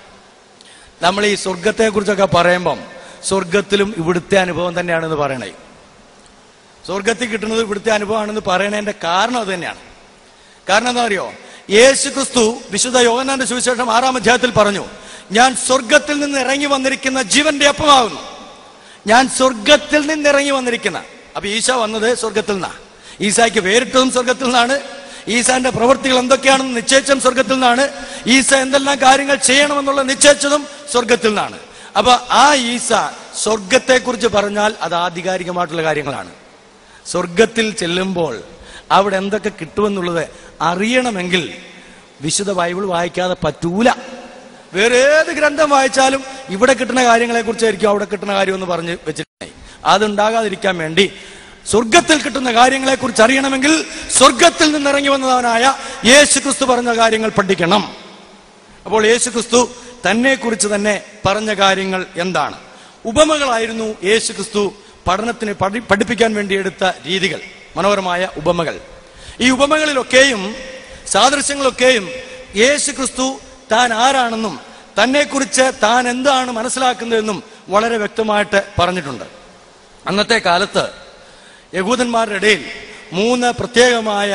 നമ്മൾ ഈ സ്വർഗത്തെക്കുറിച്ചൊക്കെ പറയുമ്പം സ്വർഗത്തിലും ഇവിടുത്തെ അനുഭവം തന്നെയാണെന്ന് പറയണേ സ്വർഗത്തിൽ കിട്ടുന്നത് ഇവിടുത്തെ അനുഭവമാണെന്ന് പറയണതിന്റെ കാരണം അത് തന്നെയാണ് കാരണം എന്താ അറിയോ യേശു ക്രിസ്തു വിശുദ്ധ യോഹനാന്റെ സുവിശേഷം ആറാം അധ്യായത്തിൽ പറഞ്ഞു ഞാൻ സ്വർഗത്തിൽ നിന്ന് ഇറങ്ങി വന്നിരിക്കുന്ന ജീവന്റെ അപ്പമാകുന്നു ഞാൻ സ്വർഗത്തിൽ നിന്ന് ഇറങ്ങി വന്നിരിക്കുന്ന അപ്പൊ ഈശ വന്നത് സ്വർഗത്തിൽ നിന്നാ ഈസായ്ക്ക് വേറിട്ടതും സ്വർഗത്തിൽ നിന്നാണ് ഈസാന്റെ പ്രവൃത്തികൾ എന്തൊക്കെയാണെന്ന് നിശ്ചയിച്ചതും സ്വർഗത്തിൽ നിന്നാണ് ഈസ എന്തെല്ലാം കാര്യങ്ങൾ ചെയ്യണമെന്നുള്ള നിശ്ചയിച്ചതും സ്വർഗത്തിൽ നിന്നാണ് അപ്പൊ ആ ഈസ സ്വർഗത്തെക്കുറിച്ച് പറഞ്ഞാൽ അത് ആധികാരികമായിട്ടുള്ള കാര്യങ്ങളാണ് സ്വർഗത്തിൽ ചെല്ലുമ്പോൾ അവിടെ എന്തൊക്കെ കിട്ടുമെന്നുള്ളത് അറിയണമെങ്കിൽ വിശുദ്ധ ബൈബിൾ വായിക്കാതെ പറ്റൂല വേറെ ഏത് ഗ്രന്ഥം വായിച്ചാലും ഇവിടെ കിട്ടുന്ന കാര്യങ്ങളെ കുറിച്ചായിരിക്കും അവിടെ കിട്ടുന്ന കാര്യം എന്ന് പറഞ്ഞ് വെച്ചിട്ടുണ്ടായി അതുണ്ടാകാതിരിക്കാൻ വേണ്ടി സ്വർഗത്തിൽ കിട്ടുന്ന കാര്യങ്ങളെ കുറിച്ച് അറിയണമെങ്കിൽ സ്വർഗത്തിൽ നിന്നിറങ്ങി വന്നവനായ യേശു ക്രിസ്തു പറഞ്ഞ കാര്യങ്ങൾ പഠിക്കണം അപ്പോൾ യേശു ക്രിസ്തു തന്നെ കുറിച്ച് തന്നെ പറഞ്ഞ കാര്യങ്ങൾ എന്താണ് ഉപമകളായിരുന്നു യേശു ക്രിസ്തു പഠനത്തിന് പഠി- പഠിപ്പിക്കാൻ വേണ്ടി എടുത്ത രീതികൾ മനോഹരമായ ഉപമകൾ ഈ ഉപമകളിലൊക്കെയും സാദൃശ്യങ്ങളൊക്കെയും യേശു ക്രിസ്തു താൻ ആരാണെന്നും തന്നെക്കുറിച്ച് താൻ എന്താണ് മനസ്സിലാക്കുന്നതെന്നും വളരെ വ്യക്തമായിട്ട് പറഞ്ഞിട്ടുണ്ട് അന്നത്തെ കാലത്ത് യഹൂദന്മാരുടെ ഇടയിൽ മൂന്ന് പ്രത്യേകമായ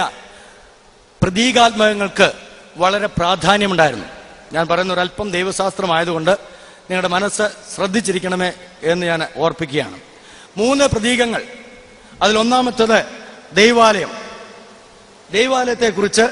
പ്രതീകാത്മകങ്ങൾക്ക് വളരെ പ്രാധാന്യമുണ്ടായിരുന്നു ഞാൻ പറയുന്ന ഒരല്പം ദൈവശാസ്ത്രമായതുകൊണ്ട് നിങ്ങളുടെ മനസ്സ് ശ്രദ്ധിച്ചിരിക്കണമേ എന്ന് ഞാൻ ഓർപ്പിക്കുകയാണ് മൂന്ന് പ്രതീകങ്ങൾ അതിലൊന്നാമത്തത് ദൈവാലയം ദൈവാലയത്തെക്കുറിച്ച്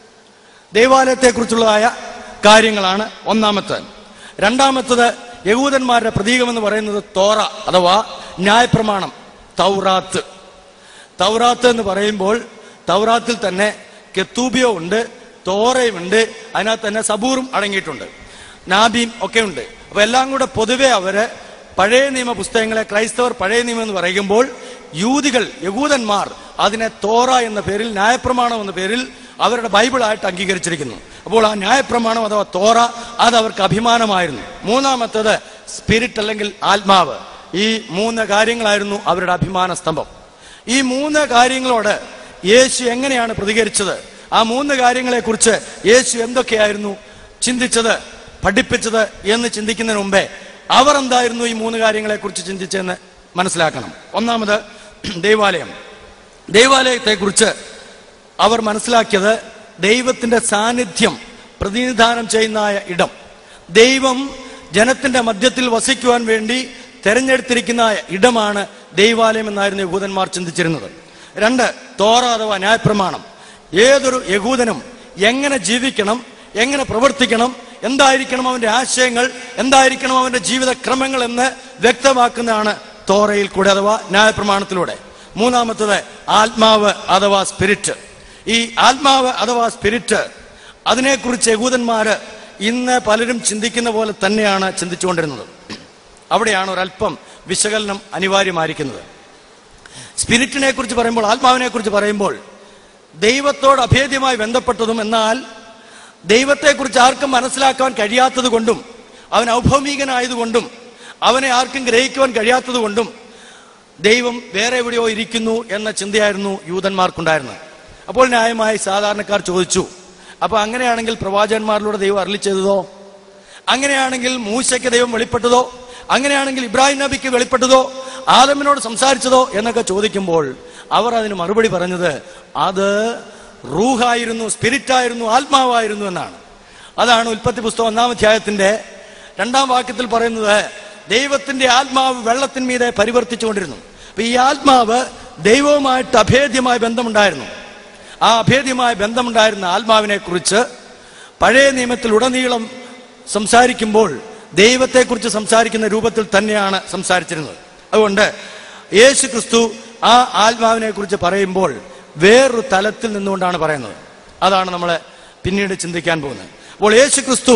ദൈവാലയത്തെക്കുറിച്ചുള്ളതായ കാര്യങ്ങളാണ് ഒന്നാമത്തത് രണ്ടാമത്തത് യഹൂദന്മാരുടെ പ്രതീകം എന്ന് പറയുന്നത് തോറ അഥവാ ന്യായപ്രമാണം തൗറാത്ത് തൗറാത്ത് എന്ന് പറയുമ്പോൾ തൗറാത്തിൽ തന്നെ കെത്തൂബിയോ ഉണ്ട് തോറയുമുണ്ട് അതിനകത്ത് തന്നെ സബൂറും അടങ്ങിയിട്ടുണ്ട് നാബീം ഒക്കെ ഉണ്ട് അപ്പൊ എല്ലാം കൂടെ പൊതുവെ അവര് പഴയ നിയമ പുസ്തകങ്ങളെ ക്രൈസ്തവർ പഴയ നിയമം എന്ന് പറയുമ്പോൾ യൂതികൾ യഹൂദന്മാർ അതിനെ തോറ എന്ന പേരിൽ ന്യായപ്രമാണം എന്ന പേരിൽ അവരുടെ ബൈബിളായിട്ട് അംഗീകരിച്ചിരിക്കുന്നു അപ്പോൾ ആ ന്യായപ്രമാണം അഥവാ തോറ അത് അവർക്ക് അഭിമാനമായിരുന്നു മൂന്നാമത്തത് സ്പിരിറ്റ് അല്ലെങ്കിൽ ആത്മാവ് ഈ മൂന്ന് കാര്യങ്ങളായിരുന്നു അവരുടെ അഭിമാന സ്തംഭം ഈ മൂന്ന് കാര്യങ്ങളോട് യേശു എങ്ങനെയാണ് പ്രതികരിച്ചത് ആ മൂന്ന് കാര്യങ്ങളെക്കുറിച്ച് യേശു എന്തൊക്കെയായിരുന്നു ചിന്തിച്ചത് പഠിപ്പിച്ചത് എന്ന് ചിന്തിക്കുന്നതിന് മുമ്പേ അവർ എന്തായിരുന്നു ഈ മൂന്ന് കാര്യങ്ങളെക്കുറിച്ച് ചിന്തിച്ചതെന്ന് മനസ്സിലാക്കണം ഒന്നാമത് ദൈവാലയം ദൈവാലയത്തെക്കുറിച്ച് അവർ മനസ്സിലാക്കിയത് ദൈവത്തിന്റെ സാന്നിധ്യം പ്രതിനിധാനം ചെയ്യുന്ന ഇടം ദൈവം ജനത്തിന്റെ മധ്യത്തിൽ വസിക്കുവാൻ വേണ്ടി തെരഞ്ഞെടുത്തിരിക്കുന്ന ഇടമാണ് ദൈവാലയം എന്നായിരുന്നു യഹൂദന്മാർ ചിന്തിച്ചിരുന്നത് രണ്ട് തോറ അഥവാ ന്യായപ്രമാണം ഏതൊരു യഹൂദനും എങ്ങനെ ജീവിക്കണം എങ്ങനെ പ്രവർത്തിക്കണം എന്തായിരിക്കണം അവന്റെ ആശയങ്ങൾ എന്തായിരിക്കണം അവന്റെ ജീവിതക്രമങ്ങൾ എന്ന് വ്യക്തമാക്കുന്നതാണ് തോറയിൽ കൂടെ അഥവാ ന്യായപ്രമാണത്തിലൂടെ മൂന്നാമത്തത് ആത്മാവ് അഥവാ സ്പിരിറ്റ് ഈ ആത്മാവ് അഥവാ സ്പിരിറ്റ് അതിനെക്കുറിച്ച് യഹൂദന്മാര് ഇന്ന് പലരും ചിന്തിക്കുന്ന പോലെ തന്നെയാണ് ചിന്തിച്ചുകൊണ്ടിരുന്നത് അവിടെയാണ് ഒരല്പം വിശകലനം അനിവാര്യമായിരിക്കുന്നത് സ്പിരിറ്റിനെ കുറിച്ച് പറയുമ്പോൾ ആത്മാവിനെ കുറിച്ച് പറയുമ്പോൾ ദൈവത്തോട് അഭേദ്യമായി ബന്ധപ്പെട്ടതും എന്നാൽ ദൈവത്തെക്കുറിച്ച് ആർക്കും മനസ്സിലാക്കാൻ കഴിയാത്തത് കൊണ്ടും അവൻ ഔഭൗമികനായതുകൊണ്ടും അവനെ ആർക്കും ഗ്രഹിക്കുവാൻ കഴിയാത്തത് കൊണ്ടും ദൈവം വേറെ എവിടെയോ ഇരിക്കുന്നു എന്ന ചിന്തയായിരുന്നു യൂതന്മാർക്കുണ്ടായിരുന്നത് അപ്പോൾ ന്യായമായി സാധാരണക്കാർ ചോദിച്ചു അപ്പൊ അങ്ങനെയാണെങ്കിൽ പ്രവാചകന്മാരിലൂടെ ദൈവം അരളി ചെയ്തതോ അങ്ങനെയാണെങ്കിൽ മൂശയ്ക്ക് ദൈവം വെളിപ്പെട്ടതോ അങ്ങനെയാണെങ്കിൽ ഇബ്രാഹിം നബിക്ക് വെളിപ്പെട്ടതോ ആദമിനോട് സംസാരിച്ചതോ എന്നൊക്കെ ചോദിക്കുമ്പോൾ അവർ അതിന് മറുപടി പറഞ്ഞത് അത് റൂഹായിരുന്നു സ്പിരിറ്റായിരുന്നു ആത്മാവായിരുന്നു എന്നാണ് അതാണ് ഉൽപ്പത്തി പുസ്തകം ഒന്നാം അധ്യായത്തിന്റെ രണ്ടാം വാക്യത്തിൽ പറയുന്നത് ദൈവത്തിന്റെ ആത്മാവ് വെള്ളത്തിന്മീതെ പരിവർത്തിച്ചുകൊണ്ടിരുന്നു അപ്പൊ ഈ ആത്മാവ് ദൈവവുമായിട്ട് അഭേദ്യമായ ബന്ധമുണ്ടായിരുന്നു ആ അഭേദ്യമായ ബന്ധമുണ്ടായിരുന്ന ആത്മാവിനെ കുറിച്ച് പഴയ നിയമത്തിൽ ഉടനീളം സംസാരിക്കുമ്പോൾ ദൈവത്തെക്കുറിച്ച് സംസാരിക്കുന്ന രൂപത്തിൽ തന്നെയാണ് സംസാരിച്ചിരുന്നത് അതുകൊണ്ട് യേശു ക്രിസ്തു ആ ആത്മാവിനെ കുറിച്ച് പറയുമ്പോൾ വേറൊരു തലത്തിൽ നിന്നുകൊണ്ടാണ് പറയുന്നത് അതാണ് നമ്മൾ പിന്നീട് ചിന്തിക്കാൻ പോകുന്നത് അപ്പോൾ യേശു ക്രിസ്തു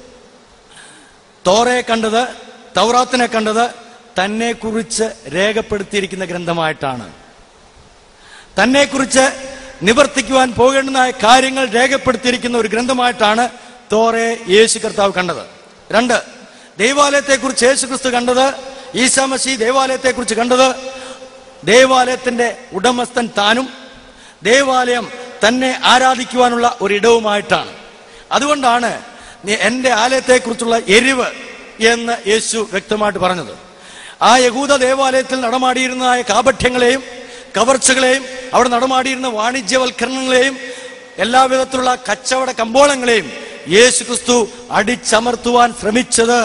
തോറയെ കണ്ടത് തൗറാത്തിനെ കണ്ടത് തന്നെ കുറിച്ച് രേഖപ്പെടുത്തിയിരിക്കുന്ന ഗ്രന്ഥമായിട്ടാണ് തന്നെ കുറിച്ച് നിവർത്തിക്കുവാൻ പോകേണ്ടുന്ന കാര്യങ്ങൾ രേഖപ്പെടുത്തിയിരിക്കുന്ന ഒരു ഗ്രന്ഥമായിട്ടാണ് തോറെ യേശു കർത്താവ് കണ്ടത് രണ്ട് ദൈവാലയത്തെക്കുറിച്ച് യേശു ക്രിസ്തു കണ്ടത് ഈശാ മസി ദേവാലയത്തെക്കുറിച്ച് കണ്ടത് ദേവാലയത്തിന്റെ ഉടമസ്ഥൻ താനും ദേവാലയം തന്നെ ആരാധിക്കുവാനുള്ള ഒരിടവുമായിട്ടാണ് അതുകൊണ്ടാണ് നീ- എന്റെ ആലയത്തെക്കുറിച്ചുള്ള എരിവ് എന്ന് യേശു വ്യക്തമായിട്ട് പറഞ്ഞത് ആ യഹൂദ ദേവാലയത്തിൽ നടമാടിയിരുന്ന കാപഠ്യങ്ങളെയും കവർച്ചകളെയും അവിടെ നടമാടിയിരുന്ന വാണിജ്യവൽക്കരണങ്ങളെയും എല്ലാവിധത്തിലുള്ള കച്ചവട കമ്പോളങ്ങളെയും യേശു ക്രിസ്തു അടിച്ചമർത്തുവാൻ ശ്രമിച്ചത്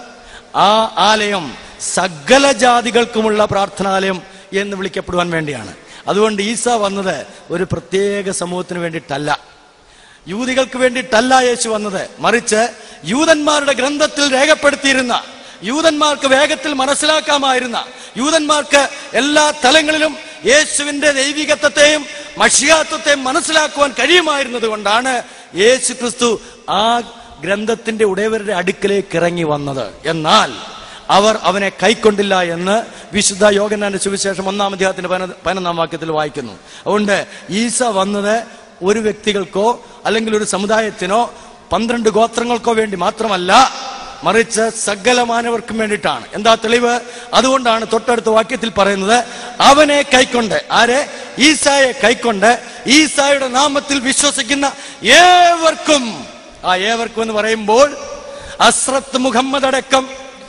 ആ ആലയം സകല ജാതികൾക്കുമുള്ള പ്രാർത്ഥനാലയം എന്ന് വിളിക്കപ്പെടുവാൻ വേണ്ടിയാണ് അതുകൊണ്ട് ഈസ വന്നത് ഒരു പ്രത്യേക സമൂഹത്തിന് വേണ്ടിയിട്ടല്ല യൂതികൾക്ക് വേണ്ടിയിട്ടല്ല യേശു വന്നത് മറിച്ച് യൂതന്മാരുടെ ഗ്രന്ഥത്തിൽ രേഖപ്പെടുത്തിയിരുന്ന യൂതന്മാർക്ക് വേഗത്തിൽ മനസ്സിലാക്കാമായിരുന്ന യൂതന്മാർക്ക് എല്ലാ തലങ്ങളിലും യേശുവിന്റെ ദൈവികത്വത്തെയും മഷിയാത്വത്തെയും മനസ്സിലാക്കുവാൻ കഴിയുമായിരുന്നത് കൊണ്ടാണ് യേശു ക്രിസ്തു ആ ഗ്രന്ഥത്തിന്റെ ഉടയവരുടെ അടുക്കലേക്ക് ഇറങ്ങി വന്നത് എന്നാൽ അവർ അവനെ കൈക്കൊണ്ടില്ല എന്ന് വിശുദ്ധ യോഗനാന്റെ സുവിശേഷം ഒന്നാം അധ്യായത്തിന്റെ പതിനൊ- പതിനൊന്നാം വാക്യത്തിൽ വായിക്കുന്നു അതുകൊണ്ട് ഈസ വന്നത് ഒരു വ്യക്തികൾക്കോ അല്ലെങ്കിൽ ഒരു സമുദായത്തിനോ പന്ത്രണ്ട് ഗോത്രങ്ങൾക്കോ വേണ്ടി മാത്രമല്ല മറിച്ച് സകല മാനവർക്കും വേണ്ടിയിട്ടാണ് എന്താ തെളിവ് അതുകൊണ്ടാണ് തൊട്ടടുത്ത വാക്യത്തിൽ പറയുന്നത് അവനെ കൈക്കൊണ്ട് ആരെ ഈസായെ കൈക്കൊണ്ട് ഈസായുടെ നാമത്തിൽ വിശ്വസിക്കുന്ന ഏവർക്കും ആ ഏവർക്കും എന്ന് പറയുമ്പോൾ അസ്രത്ത് മുഹമ്മദ് അടക്കം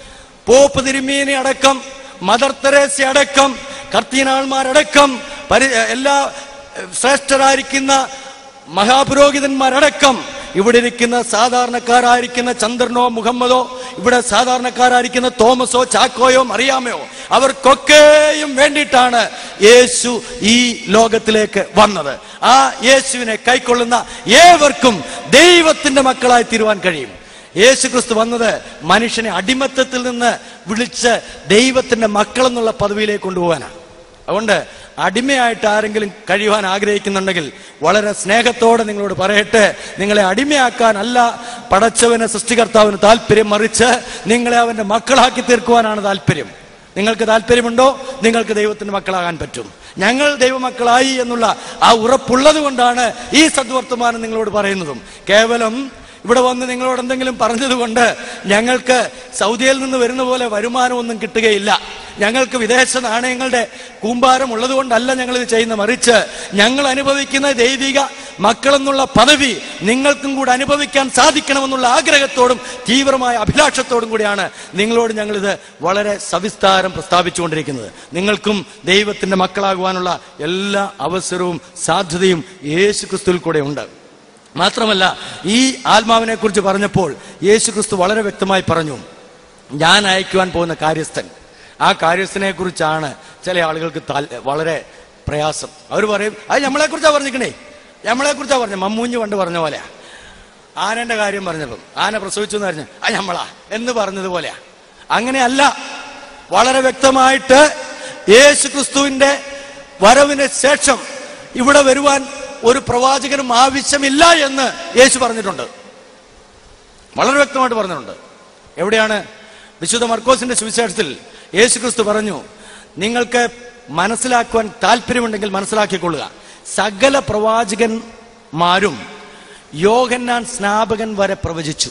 പോപ്പ് തിരുമേനി അടക്കം മദർ തെരേസ അടക്കം കർത്തീനാൾമാരടക്കം പരി എല്ലാ എഹ്, ശ്രേഷ്ഠരായിരിക്കുന്ന മഹാപുരോഹിതന്മാരടക്കം ഇവിടെ ഇരിക്കുന്ന സാധാരണക്കാരായിരിക്കുന്ന ചന്ദ്രനോ മുഹമ്മദോ ഇവിടെ സാധാരണക്കാരായിരിക്കുന്ന തോമസോ ചാക്കോയോ മറിയാമയോ അവർക്കൊക്കെയും വേണ്ടിയിട്ടാണ് യേശു ഈ ലോകത്തിലേക്ക് വന്നത് ആ യേശുവിനെ കൈക്കൊള്ളുന്ന ഏവർക്കും ദൈവത്തിന്റെ മക്കളായി തീരുവാൻ കഴിയും യേശു ക്രിസ്തു വന്നത് മനുഷ്യനെ അടിമത്തത്തിൽ നിന്ന് വിളിച്ച് ദൈവത്തിന്റെ മക്കളെന്നുള്ള പദവിയിലേക്ക് കൊണ്ടുപോകാനാണ് അതുകൊണ്ട് അടിമയായിട്ട് ആരെങ്കിലും കഴിയുവാൻ ആഗ്രഹിക്കുന്നുണ്ടെങ്കിൽ വളരെ സ്നേഹത്തോടെ നിങ്ങളോട് പറയട്ടെ നിങ്ങളെ അടിമയാക്കാനല്ല പടച്ചവന് സൃഷ്ടികർത്താവിന് താല്പര്യം മറിച്ച് നിങ്ങളെ അവന്റെ മക്കളാക്കി തീർക്കുവാനാണ് താല്പര്യം നിങ്ങൾക്ക് താല്പര്യമുണ്ടോ നിങ്ങൾക്ക് ദൈവത്തിന്റെ മക്കളാകാൻ പറ്റും ഞങ്ങൾ ദൈവമക്കളായി എന്നുള്ള ആ ഉറപ്പുള്ളത് കൊണ്ടാണ് ഈ സദ്വർത്തമാനം നിങ്ങളോട് പറയുന്നതും കേവലം ഇവിടെ വന്ന് നിങ്ങളോട് എന്തെങ്കിലും പറഞ്ഞതുകൊണ്ട് ഞങ്ങൾക്ക് സൗദിയിൽ നിന്ന് വരുന്ന പോലെ വരുമാനമൊന്നും കിട്ടുകയില്ല ഞങ്ങൾക്ക് വിദേശ നാണയങ്ങളുടെ കൂമ്പാരം ഉള്ളത് കൊണ്ടല്ല ഞങ്ങൾ ഇത് ചെയ്യുന്ന മറിച്ച് ഞങ്ങൾ അനുഭവിക്കുന്ന ദൈവിക മക്കളെന്നുള്ള പദവി നിങ്ങൾക്കും കൂടെ അനുഭവിക്കാൻ സാധിക്കണമെന്നുള്ള ആഗ്രഹത്തോടും തീവ്രമായ അഭിലാഷത്തോടും കൂടിയാണ് നിങ്ങളോട് ഞങ്ങളിത് വളരെ സവിസ്താരം പ്രസ്താവിച്ചുകൊണ്ടിരിക്കുന്നത് നിങ്ങൾക്കും ദൈവത്തിന്റെ മക്കളാകുവാനുള്ള എല്ലാ അവസരവും സാധ്യതയും യേശു ക്രിസ്തുവിൽ കൂടെ ഉണ്ട് മാത്രമല്ല ഈ ആത്മാവിനെ കുറിച്ച് പറഞ്ഞപ്പോൾ യേശു ക്രിസ്തു വളരെ വ്യക്തമായി പറഞ്ഞു ഞാൻ അയക്കുവാൻ പോകുന്ന കാര്യസ്ഥൻ ആ കാര്യസ്ഥനെ കുറിച്ചാണ് ചില ആളുകൾക്ക് താൽ- വളരെ പ്രയാസം അവർ പറയും അത് നമ്മളെ കുറിച്ചാ പറഞ്ഞിരിക്കണേ നമ്മളെ കുറിച്ചാ പറഞ്ഞ മമ്മൂഞ്ഞ് പണ്ട് പറഞ്ഞ പോലെ ആനന്റെ കാര്യം പറഞ്ഞല്ലോ ആന പ്രസവിച്ചു എന്ന് പറഞ്ഞ ആ ഞമ്മളാ എന്ന് പറഞ്ഞതുപോലെയാ അങ്ങനെയല്ല വളരെ വ്യക്തമായിട്ട് യേശു ക്രിസ്തുവിന്റെ വരവിന് ശേഷം ഇവിടെ വരുവാൻ ഒരു പ്രവാചകനും ആവശ്യമില്ല എന്ന് യേശു പറഞ്ഞിട്ടുണ്ട് വളരെ വ്യക്തമായിട്ട് പറഞ്ഞിട്ടുണ്ട് എവിടെയാണ് വിശുദ്ധ മർക്കോസിന്റെ സുവിശേഷത്തിൽ യേശു ക്രിസ്തു പറഞ്ഞു നിങ്ങൾക്ക് മനസ്സിലാക്കുവാൻ താല്പര്യമുണ്ടെങ്കിൽ മനസ്സിലാക്കിക്കൊള്ളുക സകല പ്രവാചകന്മാരും യോഹന്നാൻ സ്നാപകൻ വരെ പ്രവചിച്ചു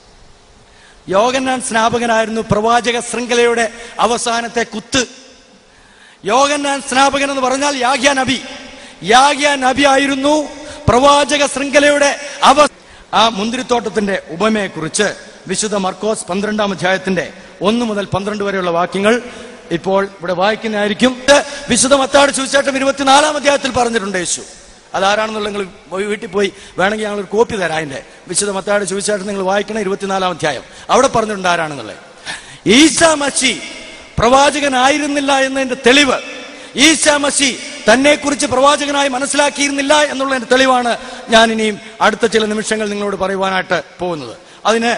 യോഹന്നാൻ സ്നാപകനായിരുന്നു പ്രവാചക ശൃംഖലയുടെ അവസാനത്തെ കുത്ത് യോഹന്നാൻ സ്നാപകൻ എന്ന് പറഞ്ഞാൽ യാഗ്യ നബി യാഗ്യ നബി ആയിരുന്നു പ്രവാചക ശൃംഖലയുടെ അവ ആ മുന്തിരിത്തോട്ടത്തിന്റെ ഉപമയെക്കുറിച്ച് വിശുദ്ധ മർക്കോസ് പന്ത്രണ്ടാം അധ്യായത്തിന്റെ ഒന്ന് മുതൽ പന്ത്രണ്ട് വരെയുള്ള വാക്യങ്ങൾ ഇപ്പോൾ ഇവിടെ വായിക്കുന്നതായിരിക്കും ഇത് വിശുദ്ധ മത്താട് സുവിശേഷം ഇരുപത്തിനാലാം അധ്യായത്തിൽ പറഞ്ഞിട്ടുണ്ട് യേശു അതാരാണെന്നുള്ള നിങ്ങൾ വീട്ടിൽ പോയി വേണമെങ്കിൽ ഞങ്ങൾ ഒരു കോപ്പി തരാം അതിന്റെ വിശുദ്ധ മത്താട് സുവിശേഷം നിങ്ങൾ വായിക്കണം ഇരുപത്തിനാലാം അധ്യായം അവിടെ പറഞ്ഞിട്ടുണ്ട് ആരാണെന്നുള്ളത് ഈസാ മച്ചി പ്രവാചകനായിരുന്നില്ല എന്നതിന്റെ തെളിവ് ഈസാ മസി തന്നെ കുറിച്ച് പ്രവാചകനായി മനസ്സിലാക്കിയിരുന്നില്ല എന്നുള്ളതിന്റെ തെളിവാണ് ഞാൻ ഇനിയും അടുത്ത ചില നിമിഷങ്ങൾ നിങ്ങളോട് പറയുവാനായിട്ട് പോകുന്നത് അതിന്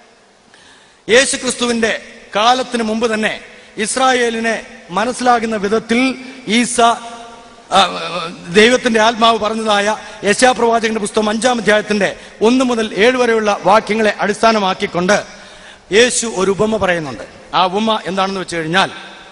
യേശു ക്രിസ്തുവിന്റെ കാലത്തിന് മുമ്പ് തന്നെ ഇസ്രായേലിനെ മനസ്സിലാകുന്ന വിധത്തിൽ ഈസ ആ, ദൈവത്തിന്റെ ആത്മാവ് പറഞ്ഞതായ യശാപ്രവാചകന്റെ പുസ്തകം അഞ്ചാം അധ്യായത്തിന്റെ ഒന്ന് മുതൽ ഏഴ് വരെയുള്ള വാക്യങ്ങളെ അടിസ്ഥാനമാക്കിക്കൊണ്ട് യേശു ഒരു ഉപമ പറയുന്നുണ്ട് ആ ഉപമ എന്താണെന്ന് വെച്ച് കഴിഞ്ഞാൽ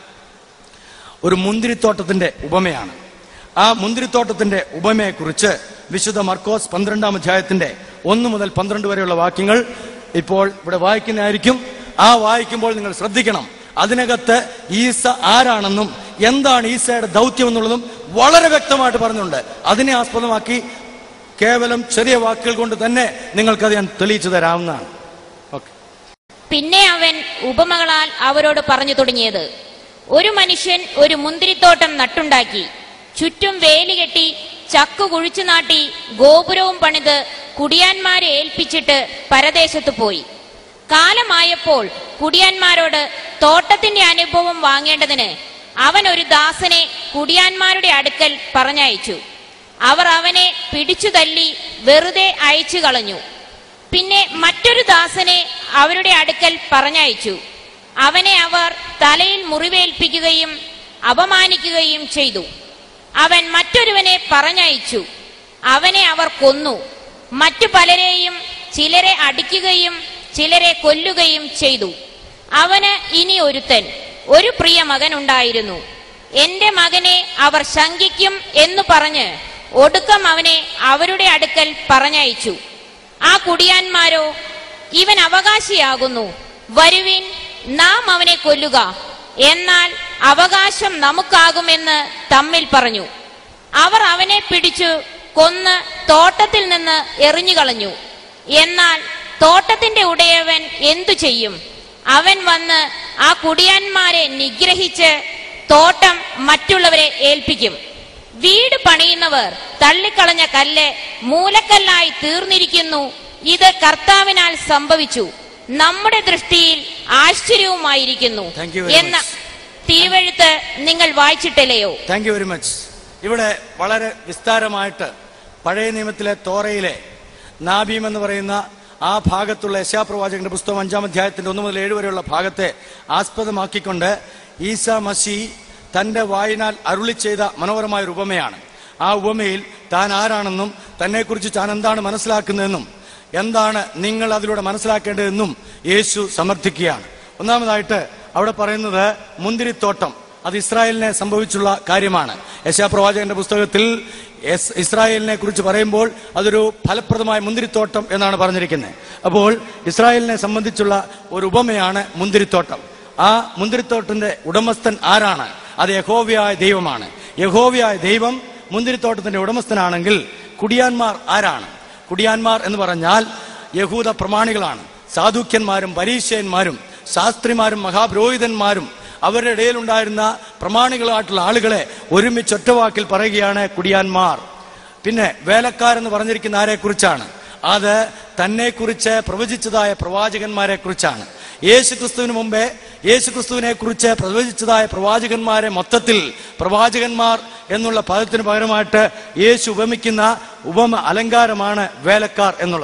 ഒരു മുന്തിരിത്തോട്ടത്തിന്റെ ഉപമയാണ് ആ മുന്തിരിത്തോട്ടത്തിന്റെ ഉപമയെക്കുറിച്ച് വിശുദ്ധ മർക്കോസ് പന്ത്രണ്ടാം അധ്യായത്തിന്റെ ഒന്ന് മുതൽ പന്ത്രണ്ട് വരെയുള്ള വാക്യങ്ങൾ ഇപ്പോൾ ഇവിടെ വായിക്കുന്നതായിരിക്കും ആ വായിക്കുമ്പോൾ നിങ്ങൾ ശ്രദ്ധിക്കണം അതിനകത്ത് ഈസ ആരാണെന്നും എന്താണ് ഈസയുടെ ദൗത്യം എന്നുള്ളതും വളരെ വ്യക്തമായിട്ട് പറഞ്ഞിട്ടുണ്ട് അതിനെ ആസ്പദമാക്കി കേവലം ചെറിയ വാക്കുകൾ കൊണ്ട് തന്നെ നിങ്ങൾക്കത് ഞാൻ തെളിയിച്ചു തരാവുന്നതാണ് ഓക്കെ പിന്നെ അവൻ ഉപമകളാൽ അവരോട് പറഞ്ഞു തുടങ്ങിയത് ഒരു മനുഷ്യൻ ഒരു മുന്തിരിത്തോട്ടം നട്ടുണ്ടാക്കി ചുറ്റും വേലി കെട്ടി ചക്കു കുഴിച്ചു നാട്ടി ഗോപുരവും പണിത് കുടിയാന്മാരെ ഏൽപ്പിച്ചിട്ട് പരദേശത്ത് പോയി കാലമായപ്പോൾ കുടിയാന്മാരോട് തോട്ടത്തിന്റെ അനുഭവം വാങ്ങേണ്ടതിന് അവൻ ഒരു ദാസനെ കുടിയാന്മാരുടെ അടുക്കൽ പറഞ്ഞയച്ചു അവർ അവനെ പിടിച്ചു തല്ലി വെറുതെ അയച്ചു കളഞ്ഞു പിന്നെ മറ്റൊരു ദാസനെ അവരുടെ അടുക്കൽ പറഞ്ഞയച്ചു അവനെ അവർ തലയിൽ മുറിവേൽപ്പിക്കുകയും അപമാനിക്കുകയും ചെയ്തു അവൻ മറ്റൊരുവനെ പറഞ്ഞയച്ചു അവനെ അവർ കൊന്നു മറ്റു പലരെയും ചിലരെ അടിക്കുകയും ചിലരെ കൊല്ലുകയും ചെയ്തു അവന് ഇനി ഒരുത്തൻ ഒരു പ്രിയ മകൻ ഉണ്ടായിരുന്നു എന്റെ മകനെ അവർ ശങ്കിക്കും എന്നു പറഞ്ഞ് ഒടുക്കം അവനെ അവരുടെ അടുക്കൽ പറഞ്ഞയച്ചു ആ കുടിയാന്മാരോ ഇവൻ അവകാശിയാകുന്നു വരുവിൻ നാം അവനെ കൊല്ലുക എന്നാൽ അവകാശം നമുക്കാകുമെന്ന് തമ്മിൽ പറഞ്ഞു അവർ അവനെ പിടിച്ചു കൊന്ന് തോട്ടത്തിൽ നിന്ന് എറിഞ്ഞുകളഞ്ഞു എന്നാൽ തോട്ടത്തിന്റെ ഉടയവൻ എന്തു ചെയ്യും അവൻ വന്ന് ആ കുടിയാന്മാരെ നിഗ്രഹിച്ച് തോട്ടം മറ്റുള്ളവരെ ഏൽപ്പിക്കും വീട് പണിയുന്നവർ തള്ളിക്കളഞ്ഞ കല്ല് മൂലക്കല്ലായി തീർന്നിരിക്കുന്നു ഇത് കർത്താവിനാൽ സംഭവിച്ചു നമ്മുടെ ദൃഷ്ടിയിൽ ആശ്ചര്യവുമായിരിക്കുന്നു Thank you very എന്ന much. തിരുവഴുത്ത് നിങ്ങൾ വായിച്ചിട്ടില്ലയോ താങ്ക് യു വെരി മച്ച് ഇവിടെ വളരെ വിസ്താരമായിട്ട് പഴയ നിയമത്തിലെ തോറയിലെ നാബീം എന്ന് പറയുന്ന ആ ഭാഗത്തുള്ള യശാപ്രവാചകന്റെ പുസ്തകം അഞ്ചാം അധ്യായത്തിന്റെ ഒന്ന് മുതൽ ഏഴ് വരെയുള്ള ഭാഗത്തെ ആസ്പദമാക്കിക്കൊണ്ട് ഈസ മസി തന്റെ വായിനാൽ അരുളി ചെയ്ത മനോഹരമായ ഒരു ഉപമയാണ് ആ ഉപമയിൽ താൻ ആരാണെന്നും തന്നെക്കുറിച്ച് താൻ എന്താണ് മനസ്സിലാക്കുന്നതെന്നും എന്താണ് നിങ്ങൾ അതിലൂടെ മനസ്സിലാക്കേണ്ടതെന്നും യേശു സമർത്ഥിക്കുകയാണ് ഒന്നാമതായിട്ട് അവിടെ പറയുന്നത് മുന്തിരിത്തോട്ടം അത് ഇസ്രായേലിനെ സംഭവിച്ചുള്ള കാര്യമാണ് യശാപ്രവാചകന്റെ പുസ്തകത്തിൽ എസ് ഇസ്രായേലിനെ കുറിച്ച് പറയുമ്പോൾ അതൊരു ഫലപ്രദമായ മുന്തിരിത്തോട്ടം എന്നാണ് പറഞ്ഞിരിക്കുന്നത് അപ്പോൾ ഇസ്രായേലിനെ സംബന്ധിച്ചുള്ള ഒരു ഉപമയാണ് മുന്തിരിത്തോട്ടം ആ മുന്തിരിത്തോട്ടത്തിന്റെ ഉടമസ്ഥൻ ആരാണ് അത് യഹോവയായ ദൈവമാണ് യഹോവയായ ദൈവം മുന്തിരിത്തോട്ടത്തിന്റെ ഉടമസ്ഥനാണെങ്കിൽ കുടിയാന്മാർ ആരാണ് കുടിയാന്മാർ എന്ന് പറഞ്ഞാൽ യഹൂദ പ്രമാണികളാണ് സാധുക്യന്മാരും പരീക്ഷയന്മാരും ശാസ്ത്രിമാരും മഹാപുരോഹിതന്മാരും അവരുടെ ഇടയിലുണ്ടായിരുന്ന പ്രമാണികളായിട്ടുള്ള ആളുകളെ ഒരുമിച്ച് ഒറ്റവാക്കിൽ പറയുകയാണ് കുടിയാന്മാർ പിന്നെ വേലക്കാരെന്ന് പറഞ്ഞിരിക്കുന്ന ആരെ കുറിച്ചാണ് അത് തന്നെ കുറിച്ച് പ്രവചിച്ചതായ പ്രവാചകന്മാരെ കുറിച്ചാണ് യേശു ക്രിസ്തുവിന് മുമ്പേ യേശു ക്രിസ്തുവിനെ കുറിച്ച് പ്രവചിച്ചതായ പ്രവാചകന്മാരെ മൊത്തത്തിൽ പ്രവാചകന്മാർ എന്നുള്ള പദത്തിന് പകരമായിട്ട് യേശു ഉപമിക്കുന്ന ഉപമ അലങ്കാരമാണ് വേലക്കാർ എന്നുള്ളത്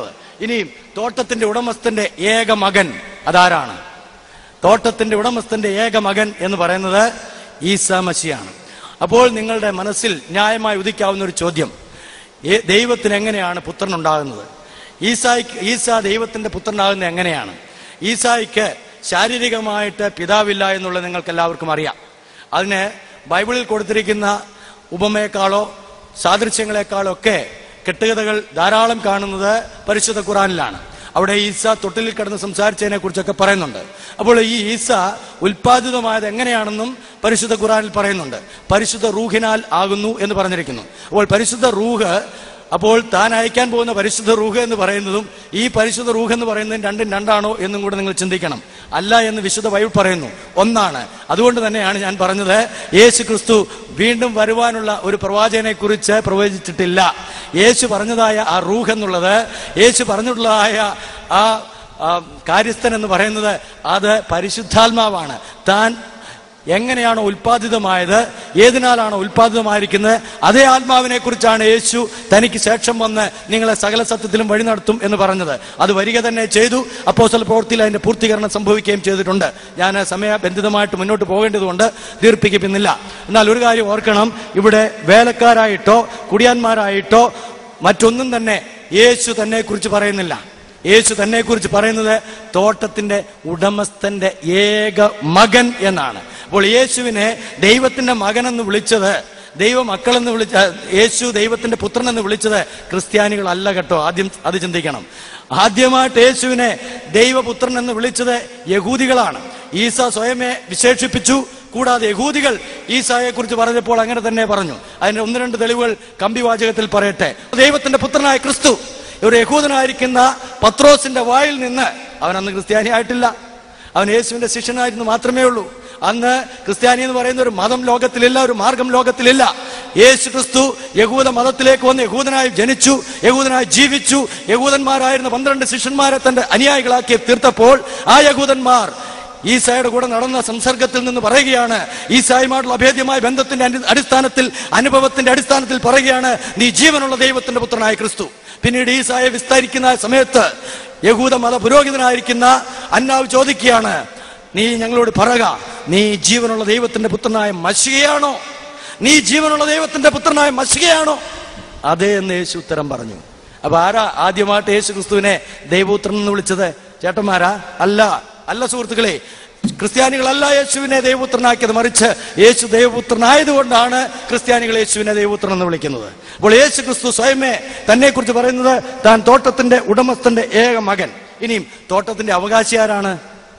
ഇനിയും തോട്ടത്തിന്റെ ഉടമസ്ഥന്റെ ഏക മകൻ അതാരാണ് തോട്ടത്തിന്റെ ഉടമസ്ഥന്റെ ഏക മകൻ എന്ന് പറയുന്നത് ഈസാ മസിയാണ് അപ്പോൾ നിങ്ങളുടെ മനസ്സിൽ ന്യായമായി ഉദിക്കാവുന്ന ഒരു ചോദ്യം ഏ- ദൈവത്തിന് എങ്ങനെയാണ് പുത്രൻ ഉണ്ടാകുന്നത് ഈസായിക്ക് ഈസാ ദൈവത്തിന്റെ പുത്രനാകുന്നത് എങ്ങനെയാണ് ഈസായിക്ക് ശാരീരികമായിട്ട് പിതാവില്ല എന്നുള്ളത് നിങ്ങൾക്ക് എല്ലാവർക്കും അറിയാം അതിന് ബൈബിളിൽ കൊടുത്തിരിക്കുന്ന ഉപമയെക്കാളോ സാദൃശ്യങ്ങളെക്കാളോ ഒക്കെ കെട്ടുകഥകൾ ധാരാളം കാണുന്നത് പരിശുദ്ധ ഖുറാനിലാണ് അവിടെ ഈസ തൊട്ടിലിൽ കിടന്ന് സംസാരിച്ചതിനെ കുറിച്ചൊക്കെ പറയുന്നുണ്ട് അപ്പോൾ ഈ ഈസ ഉൽപാദിതമായത് എങ്ങനെയാണെന്നും പരിശുദ്ധ ഖുറാനിൽ പറയുന്നുണ്ട് പരിശുദ്ധ റൂഹിനാൽ ആകുന്നു എന്ന് പറഞ്ഞിരിക്കുന്നു അപ്പോൾ പരിശുദ്ധ റൂഹ് അപ്പോൾ താൻ അയക്കാൻ പോകുന്ന പരിശുദ്ധ റൂഹ് എന്ന് പറയുന്നതും ഈ പരിശുദ്ധ റൂഹ് എന്ന് പറയുന്നതും രണ്ടും രണ്ടാണോ എന്നും കൂടെ നിങ്ങൾ ചിന്തിക്കണം അല്ല എന്ന് വിശുദ്ധ ബൈബിൾ പറയുന്നു ഒന്നാണ് അതുകൊണ്ട് തന്നെയാണ് ഞാൻ പറഞ്ഞത് യേശു ക്രിസ്തു വീണ്ടും വരുവാനുള്ള ഒരു പ്രവാചകനെ കുറിച്ച് പ്രവചിച്ചിട്ടില്ല യേശു പറഞ്ഞതായ ആ റൂഹ് എന്നുള്ളത് യേശു പറഞ്ഞിട്ടുള്ളതായ ആ ആ, കാര്യസ്ഥൻ എന്ന് പറയുന്നത് അത് പരിശുദ്ധാത്മാവാണ് താൻ എങ്ങനെയാണോ ഉൽപ്പാദിതമായത് ഏതിനാലാണോ ഉൽപ്പാദിതമായിരിക്കുന്നത് അതേ ആത്മാവിനെ കുറിച്ചാണ് യേശു തനിക്ക് ശേഷം വന്ന് നിങ്ങളെ സകല സത്യത്തിലും വഴി നടത്തും എന്ന് പറഞ്ഞത് അത് വരിക തന്നെ ചെയ്തു അപ്പോസ്തല പ്രവൃത്തിയിൽ അതിന്റെ പൂർത്തീകരണം സംഭവിക്കുകയും ചെയ്തിട്ടുണ്ട് ഞാൻ സമയബന്ധിതമായിട്ട് മുന്നോട്ട് പോകേണ്ടതുകൊണ്ട് ദീർഘിപ്പിക്കുന്നില്ല എന്നാൽ ഒരു കാര്യം ഓർക്കണം ഇവിടെ വേലക്കാരായിട്ടോ കുടിയാന്മാരായിട്ടോ മറ്റൊന്നും തന്നെ യേശു തന്നെ കുറിച്ച് പറയുന്നില്ല യേശു തന്നെ കുറിച്ച് പറയുന്നത് തോട്ടത്തിന്റെ ഉടമസ്ഥന്റെ ഏക മകൻ എന്നാണ് അപ്പോൾ യേശുവിനെ ദൈവത്തിന്റെ മകൻ എന്ന് വിളിച്ചത് ദൈവ മക്കളെന്ന് വിളിച്ച യേശു ദൈവത്തിന്റെ പുത്രൻ എന്ന് വിളിച്ചത് ക്രിസ്ത്യാനികളല്ല കേട്ടോ ആദ്യം അത് ചിന്തിക്കണം ആദ്യമായിട്ട് യേശുവിനെ ദൈവപുത്രൻ എന്ന് വിളിച്ചത് യഹൂദികളാണ് ഈസ സ്വയമേ വിശേഷിപ്പിച്ചു കൂടാതെ യഹൂദികൾ ഈസായെ കുറിച്ച് പറഞ്ഞപ്പോൾ അങ്ങനെ തന്നെ പറഞ്ഞു അതിന്റെ ഒന്ന് രണ്ട് തെളിവുകൾ കമ്പിവാചകത്തിൽ പറയട്ടെ ദൈവത്തിന്റെ പുത്രനായ ക്രിസ്തു ഒരു യഹൂദനായിരിക്കുന്ന പത്രോസിന്റെ വായിൽ നിന്ന് അവൻ അന്ന് ക്രിസ്ത്യാനി ആയിട്ടില്ല അവൻ യേശുവിന്റെ ശിഷ്യനായിരുന്നു മാത്രമേ ഉള്ളൂ അന്ന് ക്രിസ്ത്യാനി എന്ന് പറയുന്ന ഒരു മതം ലോകത്തിലില്ല ഒരു മാർഗം ലോകത്തിലില്ല യേശു ക്രിസ്തു യഹൂദ മതത്തിലേക്ക് വന്ന് യഹൂദനായി ജനിച്ചു യഹൂദനായി ജീവിച്ചു യഹൂദന്മാരായിരുന്ന പന്ത്രണ്ട് ശിഷ്യന്മാരെ തന്റെ അനുയായികളാക്കി തീർത്തപ്പോൾ ആ യഹൂദന്മാർ ഈസായുടെ കൂടെ നടന്ന സംസർഗത്തിൽ നിന്ന് പറയുകയാണ് ഈസായുമായിട്ടുള്ള അഭേദ്യമായ ബന്ധത്തിന്റെ അടി- അടിസ്ഥാനത്തിൽ അനുഭവത്തിന്റെ അടിസ്ഥാനത്തിൽ പറയുകയാണ് നീ ജീവനുള്ള ദൈവത്തിന്റെ പുത്രനായ ക്രിസ്തു പിന്നീട് ഈസായെ വിസ്തരിക്കുന്ന സമയത്ത് യഹൂദ മത പുരോഹിതനായിരിക്കുന്ന അന്നാവ് ചോദിക്കുകയാണ് നീ ഞങ്ങളോട് പറക നീ ജീവനുള്ള ദൈവത്തിന്റെ പുത്രനായ മഷികയാണോ നീ ജീവനുള്ള ദൈവത്തിന്റെ പുത്രനായ മഷികയാണോ അതെ എന്ന് യേശു ഉത്തരം പറഞ്ഞു അപ്പൊ ആരാ ആദ്യമായിട്ട് യേശു ക്രിസ്തുവിനെ ദൈവപുത്രൻ എന്ന് വിളിച്ചത് ചേട്ടന്മാരാ അല്ല അല്ല സുഹൃത്തുക്കളെ ക്രിസ്ത്യാനികളല്ല യേശുവിനെ ദൈവപുത്രനാക്കിയത് മറിച്ച് യേശു ദൈവപുത്രനായതുകൊണ്ടാണ് ക്രിസ്ത്യാനികൾ യേശുവിനെ ദൈവപുത്രൻ എന്ന് വിളിക്കുന്നത് അപ്പോൾ യേശു ക്രിസ്തു സ്വയമേ തന്നെ കുറിച്ച് പറയുന്നത് താൻ തോട്ടത്തിന്റെ ഉടമസ്ഥന്റെ ഏക മകൻ ഇനിയും തോട്ടത്തിന്റെ അവകാശി ആരാണ്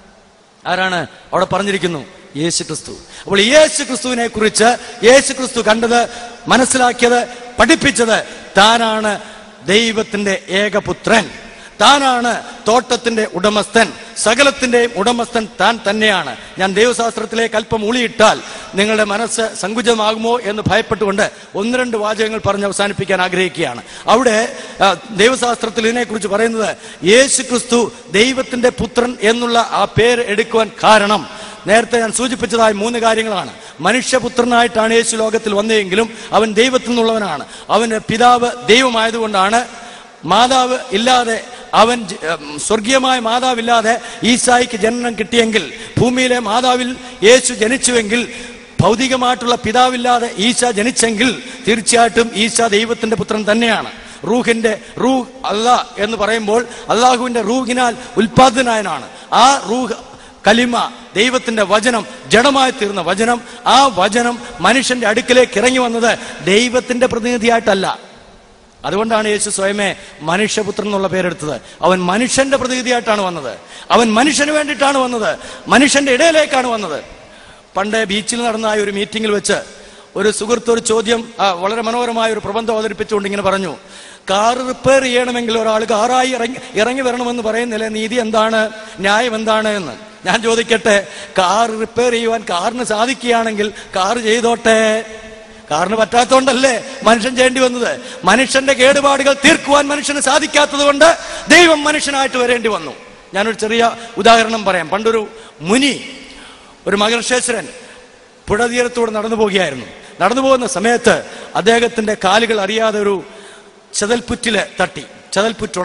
ആരാണ് അവിടെ പറഞ്ഞിരിക്കുന്നു യേശു ക്രിസ്തു അപ്പോൾ യേശു ക്രിസ്തുവിനെ കുറിച്ച് യേശു ക്രിസ്തു കണ്ടത് മനസ്സിലാക്കിയത് പഠിപ്പിച്ചത് താനാണ് ദൈവത്തിന്റെ ഏകപുത്രൻ താനാണ് തോട്ടത്തിന്റെ ഉടമസ്ഥൻ സകലത്തിന്റെയും ഉടമസ്ഥൻ താൻ തന്നെയാണ് ഞാൻ ദൈവശാസ്ത്രത്തിലേക്ക് അല്പം ഉളിയിട്ടാൽ നിങ്ങളുടെ മനസ്സ് സങ്കുചമാകുമോ എന്ന് ഭയപ്പെട്ടുകൊണ്ട് ഒന്ന് രണ്ട് വാചകങ്ങൾ പറഞ്ഞ് അവസാനിപ്പിക്കാൻ ആഗ്രഹിക്കുകയാണ് അവിടെ ആ, ദൈവശാസ്ത്രത്തിൽ ഇതിനെക്കുറിച്ച് പറയുന്നത് യേശു ക്രിസ്തു ദൈവത്തിന്റെ പുത്രൻ എന്നുള്ള ആ പേര് എടുക്കുവാൻ കാരണം നേരത്തെ ഞാൻ സൂചിപ്പിച്ചതായ മൂന്ന് കാര്യങ്ങളാണ് മനുഷ്യപുത്രനായിട്ടാണ് യേശു ലോകത്തിൽ വന്നതെങ്കിലും അവൻ ദൈവത്തിൽ നിന്നുള്ളവനാണ് അവന്റെ പിതാവ് ദൈവമായതുകൊണ്ടാണ് മാതാവ് ഇല്ലാതെ അവൻ ജ- ഉം, സ്വർഗീയമായ മാതാവില്ലാതെ ഈസായിക്ക് ജനനം കിട്ടിയെങ്കിൽ ഭൂമിയിലെ മാതാവിൽ യേശു ജനിച്ചുവെങ്കിൽ ഭൗതികമായിട്ടുള്ള പിതാവില്ലാതെ ഈശ ജനിച്ചെങ്കിൽ തീർച്ചയായിട്ടും ഈശ ദൈവത്തിന്റെ പുത്രൻ തന്നെയാണ് റൂഹിന്റെ റൂഹ് അല്ലാ എന്ന് പറയുമ്പോൾ അള്ളാഹുവിന്റെ റൂഹിനാൽ ഉൽപാദനായനാണ് ആ റൂഹ് കലിമ ദൈവത്തിന്റെ വചനം ജഡമായി തീർന്ന വചനം ആ വചനം മനുഷ്യന്റെ അടുക്കിലേക്ക് ഇറങ്ങി വന്നത് ദൈവത്തിന്റെ പ്രതിനിധിയായിട്ടല്ല അതുകൊണ്ടാണ് യേശു സ്വയമേ മനുഷ്യപുത്രൻ എന്നുള്ള പേരെടുത്തത് അവൻ മനുഷ്യന്റെ പ്രതിനിധിയായിട്ടാണ് വന്നത് അവൻ മനുഷ്യന് വേണ്ടിയിട്ടാണ് വന്നത് മനുഷ്യന്റെ ഇടയിലേക്കാണ് വന്നത് പണ്ട് ബീച്ചിൽ നടന്ന ആ ഒരു മീറ്റിംഗിൽ വെച്ച് ഒരു സുഹൃത്ത് ഒരു ചോദ്യം ആ, വളരെ മനോഹരമായ ഒരു പ്രബന്ധം അവതരിപ്പിച്ചുകൊണ്ട് ഇങ്ങനെ പറഞ്ഞു കാർ റിപ്പയർ ചെയ്യണമെങ്കിൽ ഒരാൾ കാറായി ഇറങ്ങി ഇറങ്ങി വരണമെന്ന് പറയുന്നില്ലേ നീതി എന്താണ് ന്യായം എന്താണ് എന്ന് ഞാൻ ചോദിക്കട്ടെ കാർ റിപ്പയർ ചെയ്യുവാൻ കാറിന് സാധിക്കുകയാണെങ്കിൽ കാർ ചെയ്തോട്ടെ കാറിന് പറ്റാത്തോണ്ടല്ലേ മനുഷ്യൻ ചെയ്യേണ്ടി വന്നത് മനുഷ്യന്റെ കേടുപാടുകൾ തീർക്കുവാൻ മനുഷ്യന് സാധിക്കാത്തത് കൊണ്ട് ദൈവം മനുഷ്യനായിട്ട് വരേണ്ടി വന്നു ഞാനൊരു ചെറിയ ഉദാഹരണം പറയാം പണ്ടൊരു മുനി ഒരു മകർഷേശ്വരൻ പുഴതീരത്തൂടെ നടന്നു പോകുകയായിരുന്നു നടന്നു പോകുന്ന സമയത്ത് അദ്ദേഹത്തിന്റെ കാലുകൾ അറിയാതെ ഒരു ചതൽപുറ്റില് തട്ടി ചതൽപുറ്റുടഞ്ഞു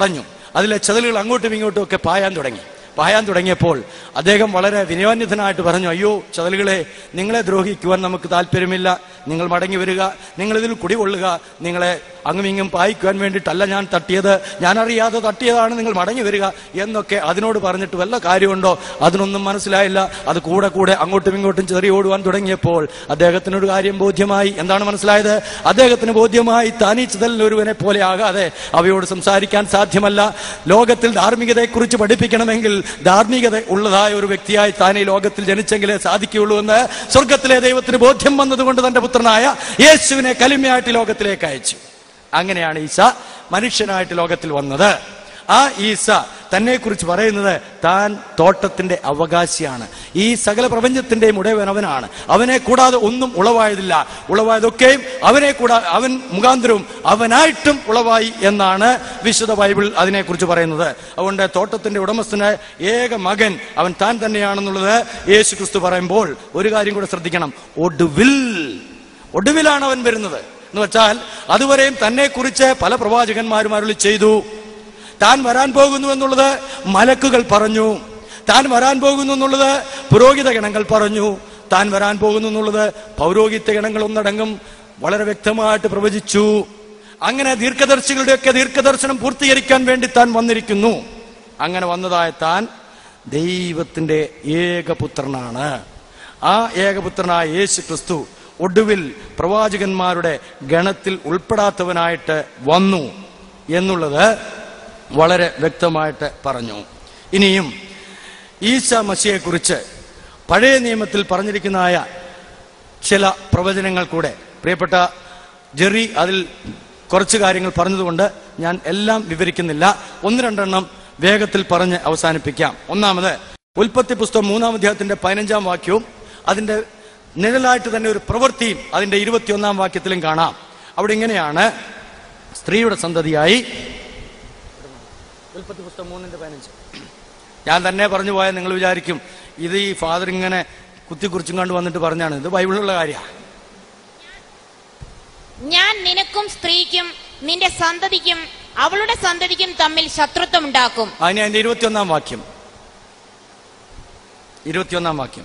അതിലെ ചതലുകൾ അങ്ങോട്ടും ഇങ്ങോട്ടും ഒക്കെ പായാൻ തുടങ്ങി പായാൻ തുടങ്ങിയപ്പോൾ അദ്ദേഹം വളരെ വിനയോന്യതനായിട്ട് പറഞ്ഞു അയ്യോ ചതലുകളെ നിങ്ങളെ ദ്രോഹിക്കുവാൻ നമുക്ക് താല്പര്യമില്ല നിങ്ങൾ മടങ്ങി വരിക നിങ്ങൾ ഇതിൽ കുടികൊള്ളുക നിങ്ങളെ അങ്ങും ഇങ്ങും പായിക്കുവാൻ വേണ്ടിയിട്ടല്ല ഞാൻ തട്ടിയത് ഞാൻ അറിയാതെ തട്ടിയതാണ് നിങ്ങൾ മടങ്ങി വരിക എന്നൊക്കെ അതിനോട് പറഞ്ഞിട്ട് വല്ല കാര്യമുണ്ടോ അതിനൊന്നും മനസ്സിലായില്ല അത് കൂടെ കൂടെ അങ്ങോട്ടും ഇങ്ങോട്ടും ചെറിയ ഓടുവാൻ തുടങ്ങിയപ്പോൾ അദ്ദേഹത്തിനൊരു കാര്യം ബോധ്യമായി എന്താണ് മനസ്സിലായത് അദ്ദേഹത്തിന് ബോധ്യമായി താനീ ചിതലിൽ ഒരുവനെ പോലെ ആകാതെ അവയോട് സംസാരിക്കാൻ സാധ്യമല്ല ലോകത്തിൽ ധാർമ്മികതയെക്കുറിച്ച് പഠിപ്പിക്കണമെങ്കിൽ ധാർമ്മികത ഉള്ളതായ ഒരു വ്യക്തിയായി താൻ ഈ ലോകത്തിൽ ജനിച്ചെങ്കിലേ സാധിക്കുകയുള്ളൂ എന്ന് സ്വർഗത്തിലെ ദൈവത്തിന് ബോധ്യം വന്നതുകൊണ്ട് തന്റെ പുത്രനായ യേശുവിനെ കലിമയായിട്ട് ഈ ലോകത്തിലേക്ക് അയച്ചു അങ്ങനെയാണ് ഈസ മനുഷ്യനായിട്ട് ലോകത്തിൽ വന്നത് ആ ഈസ തന്നെ കുറിച്ച് പറയുന്നത് താൻ തോട്ടത്തിന്റെ അവകാശിയാണ് ഈ സകല പ്രപഞ്ചത്തിന്റെയും ഉടയവൻ അവനാണ് അവനെ കൂടാതെ ഒന്നും ഉളവായതില്ല ഉളവായതൊക്കെയും അവനെ കൂടാ അവൻ മുഖാന്തരവും അവനായിട്ടും ഉളവായി എന്നാണ് വിശുദ്ധ ബൈബിൾ അതിനെക്കുറിച്ച് പറയുന്നത് അതുകൊണ്ട് തോട്ടത്തിന്റെ ഉടമസ്ഥന് ഏക മകൻ അവൻ താൻ തന്നെയാണെന്നുള്ളത് യേശു ക്രിസ്തു പറയുമ്പോൾ ഒരു കാര്യം കൂടെ ശ്രദ്ധിക്കണം ഒടുവിൽ ഒടുവിലാണ് അവൻ വരുന്നത് എന്ന് വെച്ചാൽ അതുവരെയും തന്നെ കുറിച്ച് പല പ്രവാചകന്മാരും അരുളി ചെയ്തു താൻ വരാൻ പോകുന്നു എന്നുള്ളത് മലക്കുകൾ പറഞ്ഞു താൻ വരാൻ പോകുന്നു എന്നുള്ളത് പുരോഹിത ഗണങ്ങൾ പറഞ്ഞു താൻ വരാൻ പോകുന്നു എന്നുള്ളത് പൗരോഹിത്യ ഗണങ്ങൾ ഒന്നടങ്കം വളരെ വ്യക്തമായിട്ട് പ്രവചിച്ചു അങ്ങനെ ദീർഘദർശികളുടെയൊക്കെ ദീർഘദർശനം പൂർത്തീകരിക്കാൻ വേണ്ടി താൻ വന്നിരിക്കുന്നു അങ്ങനെ വന്നതായ താൻ ദൈവത്തിന്റെ ഏകപുത്രനാണ് ആ ഏകപുത്രനായ യേശു ക്രിസ്തു ഒടുവിൽ പ്രവാചകന്മാരുടെ ഗണത്തിൽ ഉൾപ്പെടാത്തവനായിട്ട് വന്നു എന്നുള്ളത് വളരെ വ്യക്തമായിട്ട് പറഞ്ഞു ഇനിയും ഈശ മസിയെക്കുറിച്ച് പഴയ നിയമത്തിൽ പറഞ്ഞിരിക്കുന്നതായ ചില പ്രവചനങ്ങൾ കൂടെ പ്രിയപ്പെട്ട ജെറി അതിൽ കുറച്ച് കാര്യങ്ങൾ പറഞ്ഞതുകൊണ്ട് ഞാൻ എല്ലാം വിവരിക്കുന്നില്ല ഒന്ന് രണ്ടെണ്ണം വേഗത്തിൽ പറഞ്ഞ് അവസാനിപ്പിക്കാം ഒന്നാമത് ഉൽപ്പത്തി പുസ്തകം മൂന്നാം അധ്യായത്തിന്റെ പതിനഞ്ചാം വാക്യവും അതിന്റെ നിഴലായിട്ട് തന്നെ ഒരു പ്രവൃത്തിയും അതിന്റെ ഇരുപത്തിയൊന്നാം വാക്യത്തിലും കാണാം അവിടെ ഇങ്ങനെയാണ് സ്ത്രീയുടെ സന്തതിയായി ഉൽപ്പത്തി പുസ്തകം മൂന്നിന്റെ പതിനഞ്ച് ഞാൻ തന്നെ പറഞ്ഞു പോയാൽ നിങ്ങൾ വിചാരിക്കും ഇത് ഈ ഫാദർ ഇങ്ങനെ കുത്തിക്കുറിച്ചും കണ്ട് വന്നിട്ട് പറഞ്ഞാണ് ഇത് ബൈബിളിലുള്ള കാര്യമാണ് ഞാൻ നിനക്കും സ്ത്രീക്കും നിന്റെ സന്തതിക്കും അവളുടെ സന്തതിക്കും തമ്മിൽ ശത്രുത്വം ഉണ്ടാക്കും അതിന് അതിന്റെ ഇരുപത്തിയൊന്നാം വാക്യം ഇരുപത്തിയൊന്നാം വാക്യം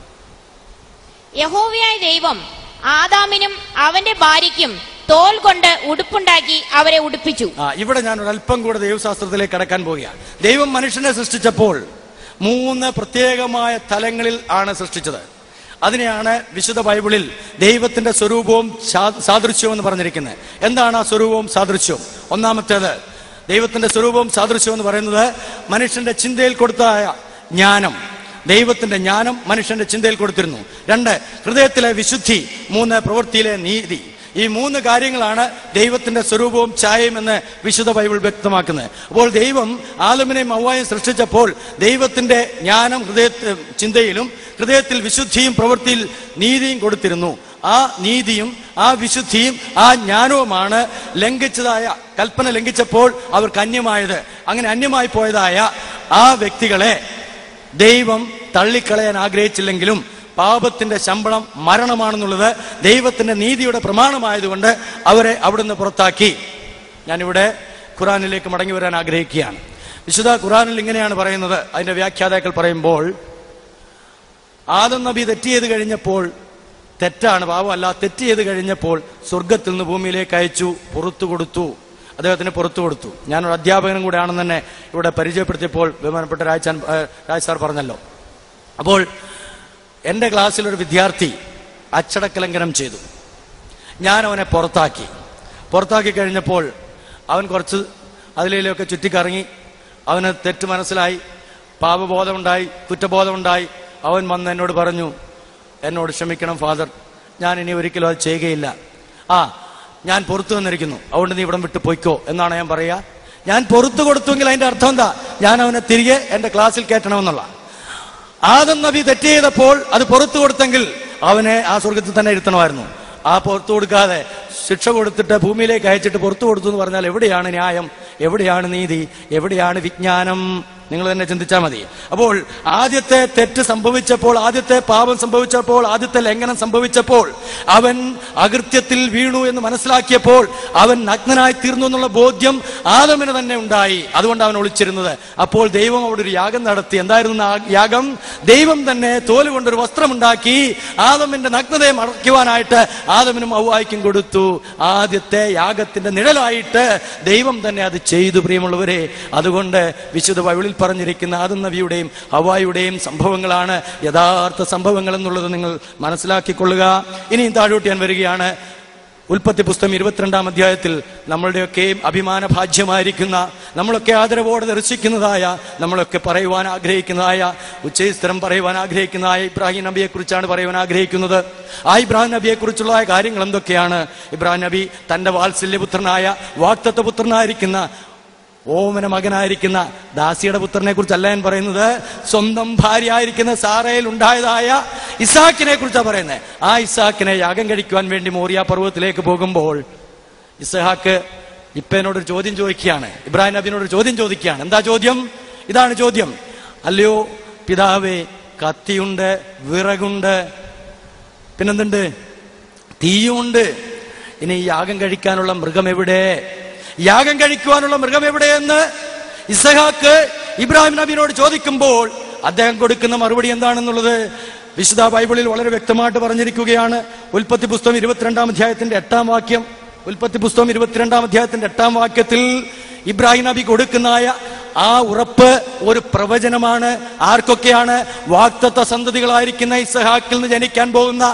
യഹോവയായ ദൈവം ആദാമിനും അവന്റെ ഭാര്യയ്ക്കും തോൽ കൊണ്ട് ഉടുപ്പുണ്ടാക്കി അവരെ ഉടുപ്പിച്ചു ആ ഇവിടെ ഞാൻ ഒരു അല്പം കൂടെ ദൈവശാസ്ത്രത്തിലേക്ക് കടക്കാൻ പോവുകയാണ് ദൈവം മനുഷ്യനെ സൃഷ്ടിച്ചപ്പോൾ മൂന്ന് പ്രത്യേകമായ തലങ്ങളിൽ ആണ് സൃഷ്ടിച്ചത് അതിനെയാണ് വിശുദ്ധ ബൈബിളിൽ ദൈവത്തിന്റെ സ്വരൂപവും സാ- സാദൃശ്യവും എന്ന് പറഞ്ഞിരിക്കുന്നത് എന്താണ് ആ സ്വരൂപവും സാദൃശ്യവും ഒന്നാമത്തേത് ദൈവത്തിന്റെ സ്വരൂപവും സാദൃശ്യവും എന്ന് പറയുന്നത് മനുഷ്യന്റെ ചിന്തയിൽ കൊടുത്തായ ജ്ഞാനം ദൈവത്തിന്റെ ജ്ഞാനം മനുഷ്യന്റെ ചിന്തയിൽ കൊടുത്തിരുന്നു രണ്ട് ഹൃദയത്തിലെ വിശുദ്ധി മൂന്ന് പ്രവൃത്തിയിലെ നീതി ഈ മൂന്ന് കാര്യങ്ങളാണ് ദൈവത്തിന്റെ സ്വരൂപവും ഛായയും എന്ന് വിശുദ്ധ ബൈബിൾ വ്യക്തമാക്കുന്നത് അപ്പോൾ ദൈവം ആലമിനെയും മൗവായും സൃഷ്ടിച്ചപ്പോൾ ദൈവത്തിന്റെ ജ്ഞാനം ഹൃദയ ചിന്തയിലും ഹൃദയത്തിൽ വിശുദ്ധിയും പ്രവൃത്തിയിൽ നീതിയും കൊടുത്തിരുന്നു ആ നീതിയും ആ വിശുദ്ധിയും ആ ജ്ഞാനവുമാണ് ലംഘിച്ചതായ കൽപ്പന ലംഘിച്ചപ്പോൾ അവർക്ക് അന്യമായത് അങ്ങനെ അന്യമായി പോയതായ ആ വ്യക്തികളെ ദൈവം തള്ളിക്കളയാൻ ആഗ്രഹിച്ചില്ലെങ്കിലും പാപത്തിന്റെ ശമ്പളം മരണമാണെന്നുള്ളത് ദൈവത്തിന്റെ നീതിയുടെ പ്രമാണമായതുകൊണ്ട് അവരെ അവിടുന്ന് പുറത്താക്കി ഞാനിവിടെ ഖുറാനിലേക്ക് മടങ്ങി വരാൻ ആഗ്രഹിക്കുകയാണ് വിശുദ്ധ ഖുറാനിൽ ഇങ്ങനെയാണ് പറയുന്നത് അതിന്റെ വ്യാഖ്യാതാക്കൾ പറയുമ്പോൾ ആദം നബി തെറ്റ് ചെയ്ത് കഴിഞ്ഞപ്പോൾ തെറ്റാണ് പാവമല്ല തെറ്റ് ചെയ്ത് കഴിഞ്ഞപ്പോൾ സ്വർഗത്തിൽ നിന്ന് ഭൂമിയിലേക്ക് അയച്ചു പുറത്തു കൊടുത്തു അദ്ദേഹത്തിന് പുറത്തു കൊടുത്തു ഞാനൊരു അധ്യാപകനും കൂടെയാണെന്ന് തന്നെ ഇവിടെ പരിചയപ്പെടുത്തിയപ്പോൾ ബഹുമാനപ്പെട്ട രാജ് രാജ് സാർ പറഞ്ഞല്ലോ അപ്പോൾ എൻ്റെ ക്ലാസ്സിലൊരു വിദ്യാർത്ഥി അച്ചടക്കലംഘനം ചെയ്തു ഞാൻ അവനെ പുറത്താക്കി പുറത്താക്കി കഴിഞ്ഞപ്പോൾ അവൻ കുറച്ച് അതിലൊക്കെ ചുറ്റിക്കറങ്ങി അവന് തെറ്റ് മനസ്സിലായി പാപബോധമുണ്ടായി കുറ്റബോധമുണ്ടായി അവൻ വന്ന് എന്നോട് പറഞ്ഞു എന്നോട് ക്ഷമിക്കണം ഫാദർ ഞാൻ ഇനി ഒരിക്കലും അത് ചെയ്യുകയില്ല ആ ഞാൻ പുറത്തു വന്നിരിക്കുന്നു അതുകൊണ്ട് നീ ഇവിടം വിട്ട് പൊയ്ക്കോ എന്നാണ് ഞാൻ പറയുക ഞാൻ പുറത്തു കൊടുത്തുവെങ്കിൽ അതിന്റെ അർത്ഥം എന്താ ഞാൻ അവനെ തിരികെ എന്റെ ക്ലാസ്സിൽ കയറ്റണമെന്നുള്ള ആദം നബി തെറ്റ് ചെയ്തപ്പോൾ അത് പുറത്തു കൊടുത്തെങ്കിൽ അവനെ ആ സ്വർഗത്തിൽ തന്നെ ഇരുത്തണമായിരുന്നു ആ പുറത്തു കൊടുക്കാതെ ശിക്ഷ കൊടുത്തിട്ട് ഭൂമിയിലേക്ക് അയച്ചിട്ട് പുറത്തു കൊടുത്തു എന്ന് പറഞ്ഞാൽ എവിടെയാണ് ന്യായം എവിടെയാണ് നീതി എവിടെയാണ് വിജ്ഞാനം നിങ്ങൾ തന്നെ ചിന്തിച്ചാൽ മതി അപ്പോൾ ആദ്യത്തെ തെറ്റ് സംഭവിച്ചപ്പോൾ ആദ്യത്തെ പാപം സംഭവിച്ചപ്പോൾ ആദ്യത്തെ ലംഘനം സംഭവിച്ചപ്പോൾ അവൻ അകൃത്യത്തിൽ വീണു എന്ന് മനസ്സിലാക്കിയപ്പോൾ അവൻ നഗ്നനായി തീർന്നു എന്നുള്ള ബോധ്യം ആദമിന് തന്നെ ഉണ്ടായി അതുകൊണ്ട് അവൻ ഒളിച്ചിരുന്നത് അപ്പോൾ ദൈവം അവിടെ ഒരു യാഗം നടത്തി എന്തായിരുന്നു ആ യാഗം ദൈവം തന്നെ തോല് കൊണ്ടൊരു വസ്ത്രമുണ്ടാക്കി ആദമിന്റെ നഗ്നതയെ മറയ്ക്കുവാനായിട്ട് ആദമിനും ഔവായിക്കും കൊടുത്തു ആദ്യത്തെ യാഗത്തിന്റെ നിഴലായിട്ട് ദൈവം തന്നെ അത് ചെയ്തു പ്രിയമുള്ളവരെ അതുകൊണ്ട് വിശുദ്ധ ബൈബിളിൽ പറഞ്ഞിരിക്കുന്ന ആദം നബിയുടെയും ഹവായുടെയും സംഭവങ്ങളാണ് യഥാർത്ഥ സംഭവങ്ങൾ എന്നുള്ളത് നിങ്ങൾ മനസ്സിലാക്കിക്കൊള്ളുക ഇനിയും താഴോട്ട് ഞാൻ വരികയാണ് ഉൽപ്പത്തി പുസ്തകം ഇരുപത്തിരണ്ടാം അധ്യായത്തിൽ നമ്മളുടെയൊക്കെയും അഭിമാന ഭാജ്യമായിരിക്കുന്ന നമ്മളൊക്കെ ആദരവോടെ ദർശിക്കുന്നതായ നമ്മളൊക്കെ പറയുവാൻ ആഗ്രഹിക്കുന്നതായ ഉച്ചസ്ഥിരം പറയുവാൻ ആഗ്രഹിക്കുന്നതായ ഇബ്രാഹിം നബിയെ കുറിച്ചാണ് പറയുവാൻ ആഗ്രഹിക്കുന്നത് ആ ഇബ്രാഹിം നബിയെ കുറിച്ചുള്ള കാര്യങ്ങൾ എന്തൊക്കെയാണ് ഇബ്രാഹിം നബി തന്റെ വാത്സല്യപുത്രനായ വാക്തത്വ പുത്രനായിരിക്കുന്ന ഓമന മകനായിരിക്കുന്ന ദാസിയുടെ പുത്രനെ കുറിച്ചല്ല ഞാൻ പറയുന്നത് സ്വന്തം ഭാര്യയായിരിക്കുന്ന സാറയിൽ ഉണ്ടായതായ ഇസാക്കിനെ കുറിച്ചാണ് പറയുന്നത് ആ ഇസാക്കിനെ യാഗം കഴിക്കുവാൻ വേണ്ടി മോറിയ പർവ്വതത്തിലേക്ക് പോകുമ്പോൾ ഇസഹാക്ക് ഇപ്പനോടൊരു ചോദ്യം ചോദിക്കുകയാണ് ഇബ്രാഹിം നബിനോട് ഒരു ചോദ്യം ചോദിക്കുകയാണ് എന്താ ചോദ്യം ഇതാണ് ചോദ്യം അല്ലയോ പിതാവേ കത്തിയുണ്ട് വിറകുണ്ട് പിന്നെന്തുണ്ട് തീയുണ്ട് ഇനി ഈ യാഗം കഴിക്കാനുള്ള മൃഗം എവിടെ യാഗം കഴിക്കുവാനുള്ള മൃഗം എവിടെയെന്ന് ഇസഹാക്ക് ഇബ്രാഹിം നബിനോട് ചോദിക്കുമ്പോൾ അദ്ദേഹം കൊടുക്കുന്ന മറുപടി എന്താണെന്നുള്ളത് വിശുദ്ധ ബൈബിളിൽ വളരെ വ്യക്തമായിട്ട് പറഞ്ഞിരിക്കുകയാണ് ഉൽപ്പത്തി പുസ്തകം ഇരുപത്തിരണ്ടാം അധ്യായത്തിന്റെ എട്ടാം വാക്യം ഉൽപ്പത്തി പുസ്തകം ഇരുപത്തിരണ്ടാം അധ്യായത്തിന്റെ എട്ടാം വാക്യത്തിൽ ഇബ്രാഹിം നബി കൊടുക്കുന്നതായ ആ ഉറപ്പ് ഒരു പ്രവചനമാണ് ആർക്കൊക്കെയാണ് വാക്തത്വ സന്തതികളായിരിക്കുന്ന ഇസഹാക്കിൽ നിന്ന് ജനിക്കാൻ പോകുന്ന